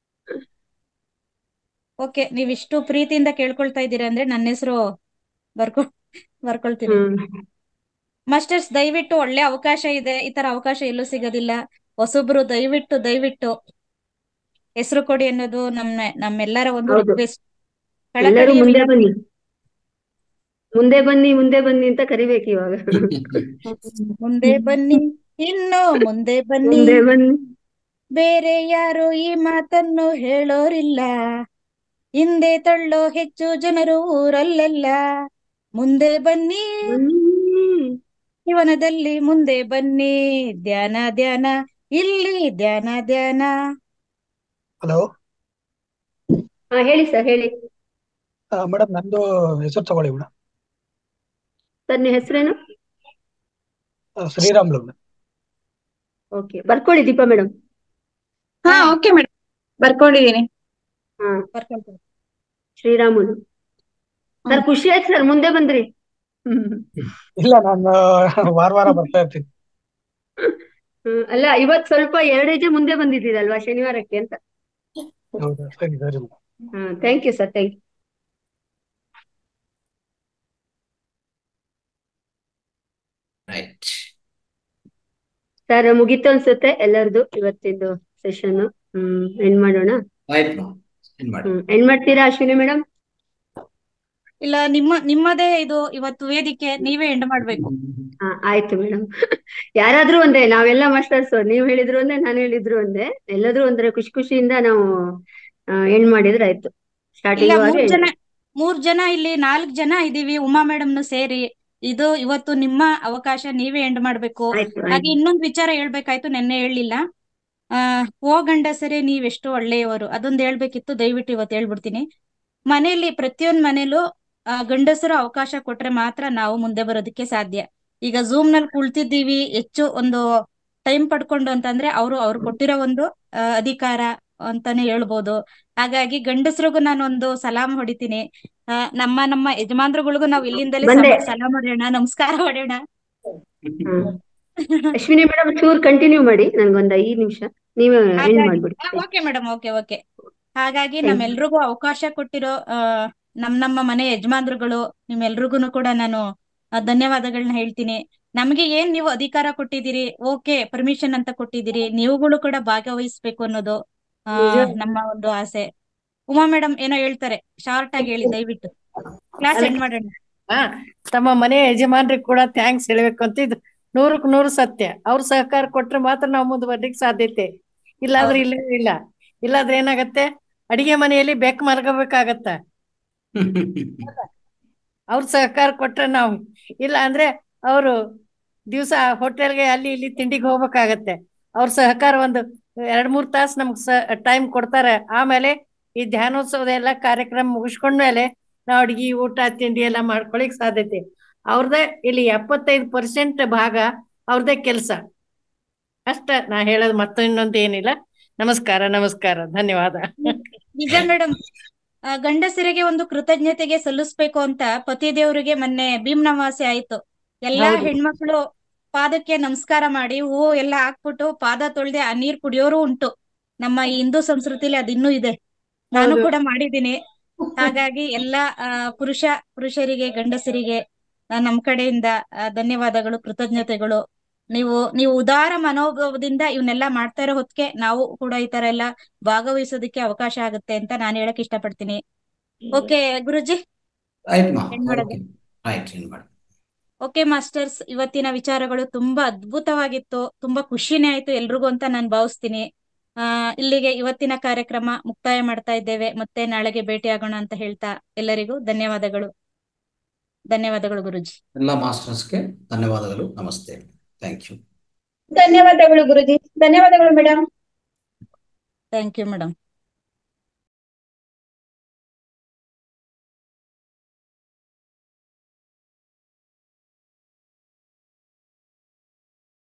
ಓಕೆ ನೀವಿಷ್ಟು ಪ್ರೀತಿಯಿಂದ ಕೇಳ್ಕೊಳ್ತಾ ಇದ್ದೀರಾ ಅಂದ್ರೆ ನನ್ನ ಹೆಸರು ಬರ್ಕೊ ಬರ್ಕೊಳ್ತೀನಿ ಹ್ಮ್ ಮಾಸ್ಟರ್ಸ್ ದಯವಿಟ್ಟು ಒಳ್ಳೆ ಅವಕಾಶ ಇದೆ ಈ ತರ ಅವಕಾಶ ಎಲ್ಲೂ ಸಿಗೋದಿಲ್ಲ ಹೊಸಬ್ರು ದಯವಿಟ್ಟು ದಯವಿಟ್ಟು ಹೆಸರು ಕೊಡಿ ಅನ್ನೋದು ನಮ್ಮ ನಮ್ಮೆಲ್ಲರ ಒಂದು ಹೌದು. ರಿಕ್ವೆಸ್ಟ್ ಎಲ್ಲರೂ ಮುಂದೆ ಬನ್ನಿ ಮುಂದೆ ಬನ್ನಿ ಮುಂದೆ ಬನ್ನಿ ಅಂತ ಕರಿಬೇಕು ಇವಾಗ ಮುಂದೆ ಬನ್ನಿ ಇನ್ನು ಮುಂದೆ ಬನ್ನಿ ಮುಂದೆ ಬನ್ನಿ ಬೇರೆ ಯಾರು ಈ ಮಾತನ್ನು ಹೇಳೋರಿಲ್ಲ ಹಿಂದೆ ತಳ್ಳೋ ಹೆಚ್ಚು ಜನರು ಊರಲ್ಲೆಲ್ಲ ಮುಂದೆ ಬನ್ನಿ ಬನ್ನಿ ಜೀವನದಲ್ಲಿ ಮುಂದೆ ಬನ್ನಿ ಧ್ಯಾನ ಧ್ಯಾನ ಇಲ್ಲಿ ಧ್ಯಾನ ಧ್ಯಾನ ಹಲೋ ಹಾ ಹೇಳಿ ಸರ್ ಹೇಳಿ ಮೇಡಮ್ ನಂದು ಹೆಸರು ತಗೊಳ್ಳಿ ಮೇಡಮ್ ಸರ್ ನಿಮ್ಮ ಹೆಸರೇನು ಶ್ರೀರಾಮ್ಲು ಮೇಡಮ್ ಓಕೆ ಬರ್ಕೊಳ್ಳಿ ದೀಪಾ ಮೇಡಮ್ ಹಾ ಓಕೆ ಮೇಡಮ್ ಬರ್ಕೊಂಡಿದೀನಿ ಹಾ ಬರ್ಕೊಳ್ತೀನಿ ಶ್ರೀರಾಮುಲು ಸರ್ ಖುಷಿ ಆಯ್ತು ಸರ್ ಮುಂದೆ ಬಂದ್ರಿ ಹ್ಮ್ ಇಲ್ಲ ನಾನು ವಾರ ವಾರ ಬರ್ತಾ ಇರ್ತೀನಿ ಹ್ಮ್, ಅಲ್ಲ ಇವತ್ ಸ್ವಲ್ಪ ಎರಡು ಹೆಜ್ಜೆ ಮುಂದೆ ಬಂದಿದ್ದೀರಲ್ವಾ ಶನಿವಾರಕ್ಕೆ ಅಂತ ಹೌದಾ ಸರಿ ಸರಿ ಮೇಡಮ್ ಹಾ thank you sir thank you right sir ಮುಗೀತು ಅನ್ಸುತ್ತೆ ಎಲ್ಲರದು ಇವತ್ತಿದ್ದು ಸೆಷನ್ ಹ್ಮ್ ಎಂಡ್ ಮಾಡೋಣ ಆಯ್ತು ಏನ್ ಮಾಡಿ ಹ್ಮ್ ಎಂಡ್ ಮಾಡ್ತೀರಾ ಅಶ್ವಿನಿ ಮೇಡಮ್ ಇಲ್ಲ ನಿಮ್ಮ ನಿಮ್ಮದೇ ಇದು ಇವತ್ತು ವೇದಿಕೆ ನೀವೇ ಎಂಡ್ ಮಾಡ್ಬೇಕು ಹಾ ಆಯ್ತು ಮೇಡಮ್ ಯಾರಾದ್ರೂ ಒಂದೇ ನಾವೆಲ್ಲ ಮಾಸ್ಟರ್ಸ್ ನೀವ್ ಹೇಳಿದ್ರು ಒಂದೇ ನಾನು ಹೇಳಿದ್ರು ಒಂದೇ ಎಲ್ಲಾದ್ರೂ ಒಂದ್ರೆ ಖುಷಿ ಖುಷಿಯಿಂದ ನಾವು ಎಂಡ್ ಮಾಡಿದ್ರೆ ಆಯ್ತು ಇಲ್ಲ ಸ್ಟಾರ್ಟಿಂಗ್ ಮೂರ್ ಜನ ಮೂರ್ ಜನ ಇಲ್ಲಿ ನಾಲ್ಕ್ ಜನ ಇದೀವಿ ಉಮಾ ಮೇಡಮ್ನು ಸೇರಿ ಇದು ಇವತ್ತು ನಿಮ್ಮ ಅವಕಾಶ ನೀವೇ ಎಂಡ್ ಮಾಡ್ಬೇಕು ಆಯ್ತು ಹಾಗೆ ಆಯ್ತು ಇನ್ನೊಂದ್ ವಿಚಾರ ಹೇಳ್ಬೇಕಾಯ್ತು ನೆನ್ನೆ ಹೇಳಿಲ್ಲ ಆ ಓ ಗಂಡಸರೇ ನೀವೆಷ್ಟು ಒಳ್ಳೆಯವರು ಅದೊಂದ್ ಹೇಳ್ಬೇಕಿತ್ತು ದಯವಿಟ್ಟು ಇವತ್ತು ಹೇಳ್ಬಿಡ್ತೀನಿ ಮನೆಯಲ್ಲಿ ಪ್ರತಿಯೊಂದ್ ಮನೇಲೂ ಆ, ಗಂಡಸರು ಅವಕಾಶ ಕೊಟ್ರೆ ಮಾತ್ರ ನಾವು ಮುಂದೆ ಬರೋದಕ್ಕೆ ಸಾಧ್ಯ ಈಗ ಝೂಮ್ ನಲ್ಲಿ ಕುಳ್ತಿದ್ದೀವಿ ಹೆಚ್ಚು ಒಂದು ಟೈಮ್ ಪಡ್ಕೊಂಡು ಅಂತಂದ್ರೆ ಅವರು ಅವ್ರು ಕೊಟ್ಟಿರೋ ಒಂದು ಆ, ಅಧಿಕಾರ ಅಂತಾನೆ ಹೇಳ್ಬೋದು ಹಾಗಾಗಿ ಗಂಡಸರಿಗೂ ನಾನು ಒಂದು ಸಲಾಂ ಹೊಡಿತೀನಿ ಆ, ನಮ್ಮ ನಮ್ಮ ಯಜಮಾನ್ರುಗಳಿಗೂ ನಾವು ಇಲ್ಲಿಂದಲೇ ಬಂದೆ. ಸಮ- ಸಲಾಂ ಹೊಡೆಯೋಣ ನಮಸ್ಕಾರ ಹೊಡೆಯೋಣ ಹ್ಮ್. ಅಶ್ವಿನಿ ಮೇಡಮ್ ಚೂರ್ ಕಂಟಿನ್ಯೂ ಮಾಡಿ ನನ್ಗೊಂದ್ ಐದ್ ನಿಮಿಷ ನೀವೇ ಎಂಡ್ ಹಾಗಾಗಿ ಮಾಡ್ಬಿಡಿ ಓಕೆ ಮೇಡಮ್ ಓಕೆ ಓಕೆ ಹಾಗಾಗಿ Thank you. ನಮ್ಮೆಲ್ರಿಗೂ ಅವಕಾಶ ಕೊಟ್ಟಿರೋ ಆ, ನಮ್ ನಮ್ಮ ಮನೆ ಯಜಮಾನ್ರುಗಳು ನಿಮ್ಮೆಲ್ರಿಗೂ ಕೂಡ ನಾನು ಆ, ಧನ್ಯವಾದಗಳನ್ನ ಹೇಳ್ತೀನಿ ನಮ್ಗೆ ಏನ್ ನೀವು ಅಧಿಕಾರ ಕೊಟ್ಟಿದ್ದೀರಿ ಓಕೆ ಪರ್ಮಿಷನ್ ಅಂತ ಕೊಟ್ಟಿದ್ದೀರಿ ನೀವುಗಳು ಕೂಡ ಭಾಗವಹಿಸ್ಬೇಕು ಅನ್ನೋದು ಆ ನಿಜ. ನಮ್ಮ ಒಂದು ಆಸೆ ಉಮಾ ಮೇಡಮ್ ಏನೋ ಹೇಳ್ತಾರೆ ಶಾರ್ಟ್ ಆಗಿ ಹೇಳಿ ದಯವಿಟ್ಟು ಕ್ಲಾಸ್ ಎಂಡ್ ಮಾಡೋಣ ಹಾ ತಮ್ಮ ಮನೆ ಯಜಮಾನ್ರಿಗೆ ಕೂಡ ಥ್ಯಾಂಕ್ಸ್ ಹೇಳ್ಬೇಕು ಅಂತ ಇದು ನೂರಕ್ಕೆ ನೂರು ಸತ್ಯ ಅವ್ರ ಸಹಕಾರ ಕೊಟ್ರೆ ಮಾತ್ರ ನಾವು ಮುಂದುವರ್ಲಿಕ್ಕೆ ಸಾಧ್ಯತೆ ಇಲ್ಲಾಂದ್ರೆ ಇಲ್ಲ ಇಲ್ಲ ಇಲ್ಲಾಂದ್ರೆ ಏನಾಗತ್ತೆ ಅಡಿಗೆ ಮನೆಯಲ್ಲಿ ಬೆಕ್ ಮಲ್ಕೋಬೇಕಾಗತ್ತ ಅವ್ರ ಸಹಕಾರ ಕೊಟ್ರೆ ನಾವು ಇಲ್ಲ ಅಂದ್ರೆ ಅವರು ದಿವಸ ಹೋಟೆಲ್ಗೆ ಅಲ್ಲಿ ಇಲ್ಲಿ ತಿಂಡಿಗೆ ಹೋಗ್ಬೇಕಾಗತ್ತೆ ಅವ್ರ ಸಹಕಾರ ಒಂದು ಎರಡ್ ಮೂರ್ ತಾಸು ನಮ್ಗೆ ಸ ಟೈಮ್ ಕೊಡ್ತಾರೆ ಆಮೇಲೆ ಈ ಧ್ಯಾನೋತ್ಸವದ ಎಲ್ಲ ಕಾರ್ಯಕ್ರಮ ಮುಗಿಸ್ಕೊಂಡ್ಮೇಲೆ ನಾವು ಅಡ್ಗಿ ಊಟ ತಿಂಡಿ ಎಲ್ಲ ಮಾಡ್ಕೊಳಿಕ್ ಸಾಧ್ಯತೆ ಅವ್ರದೇ ಇಲ್ಲಿ ಎಪ್ಪತ್ತೈದು ಪರ್ಸೆಂಟ್ ಭಾಗ ಅವ್ರದೇ ಕೆಲಸ ಅಷ್ಟ ನಾ ಹೇಳೋದು ಮತ್ತೊಂದು ಇನ್ನೊಂದು ಏನಿಲ್ಲ ನಮಸ್ಕಾರ ನಮಸ್ಕಾರ ಧನ್ಯವಾದ ನಿಜ ಮೇಡಮ್ ಗಂಡಸರಿಗೆ ಒಂದು ಕೃತಜ್ಞತೆಗೆ ಸಲ್ಲಿಸ್ಬೇಕು ಅಂತ ಪತಿದೇವರಿಗೆ ಮೊನ್ನೆ ಭೀಮ್ನವಾಸೆ ಆಯ್ತು ಎಲ್ಲಾ ಹೌದು. ಹೆಣ್ಮಕ್ಳು ಪಾದಕ್ಕೆ ನಮಸ್ಕಾರ ಮಾಡಿ ಹೂವು ಎಲ್ಲ ಹಾಕ್ಬಿಟ್ಟು ಪಾದ ತೊಳ್ದೆ ಆ ನೀರ್ ಕುಡಿಯೋರು ಉಂಟು ನಮ್ಮ ಈ ಹಿಂದೂ ಸಂಸ್ಕೃತಿಲಿ ಅದಿನ್ನೂ ಇದೆ ನಾನು ಹೌದು. ಕೂಡ ಮಾಡಿದ್ದೀನಿ ಹಾಗಾಗಿ ಎಲ್ಲಾ ಆ, ಪುರುಷ ಪುರುಷರಿಗೆ ಗಂಡಸರಿಗೆ ಆ, ನಮ್ ಕಡೆಯಿಂದ ಆ, ಧನ್ಯವಾದಗಳು ಕೃತಜ್ಞತೆಗಳು ನೀವು ನೀವು ಉದಾರ ಮನೋಭಾವದಿಂದ ಇವನ್ನೆಲ್ಲ ಮಾಡ್ತಾ ಇರೋ ಹೊತ್ತಿಗೆ ನಾವು ಕೂಡ ಈ ತರ ಎಲ್ಲ ಭಾಗವಹಿಸೋದಕ್ಕೆ ಅವಕಾಶ ಆಗುತ್ತೆ ಅಂತ ನಾನು ಹೇಳಕ್ ಇಷ್ಟಪಡ್ತೀನಿ ಓಕೆ ಗುರುಜಿ ರೈಟ್ ಮಾ ಏನ್ ಮಾಡೋದು? ಓಕೆ ರೈಟ್ ಏನ್ ಮಾಡಿ ಓಕೆ ಮಾಸ್ಟರ್ಸ್ ಇವತ್ತಿನ ವಿಚಾರಗಳು ತುಂಬಾ ಅದ್ಭುತವಾಗಿತ್ತು ತುಂಬಾ ಖುಷಿನೇ ಆಯ್ತು ಎಲ್ರಿಗೂ ಅಂತ ನಾನು ಭಾವಿಸ್ತೀನಿ ಆ ಇಲ್ಲಿಗೆ ಇವತ್ತಿನ ಕಾರ್ಯಕ್ರಮ ಮುಕ್ತಾಯ ಮಾಡ್ತಾ ಇದ್ದೇವೆ ಮತ್ತೆ ನಾಳೆಗೆ ಭೇಟಿಯಾಗೋಣ ಅಂತ ಹೇಳ್ತಾ ಎಲ್ಲರಿಗೂ ಧನ್ಯವಾದಗಳು ಧನ್ಯವಾದಗಳು ಗುರುಜಿ ಎಲ್ಲ ಮಾಸ್ಟರ್ಸ್ಗೆ ಧನ್ಯವಾದಗಳು ನಮಸ್ತೆ ಥ್ಯಾಂಕ್ ಯು ಧನ್ಯವಾದಗಳು ಗುರುಜಿ ಧನ್ಯವಾದಗಳು ಮೇಡಮ್ ಥ್ಯಾಂಕ್ ಯು ಮೇಡಮ್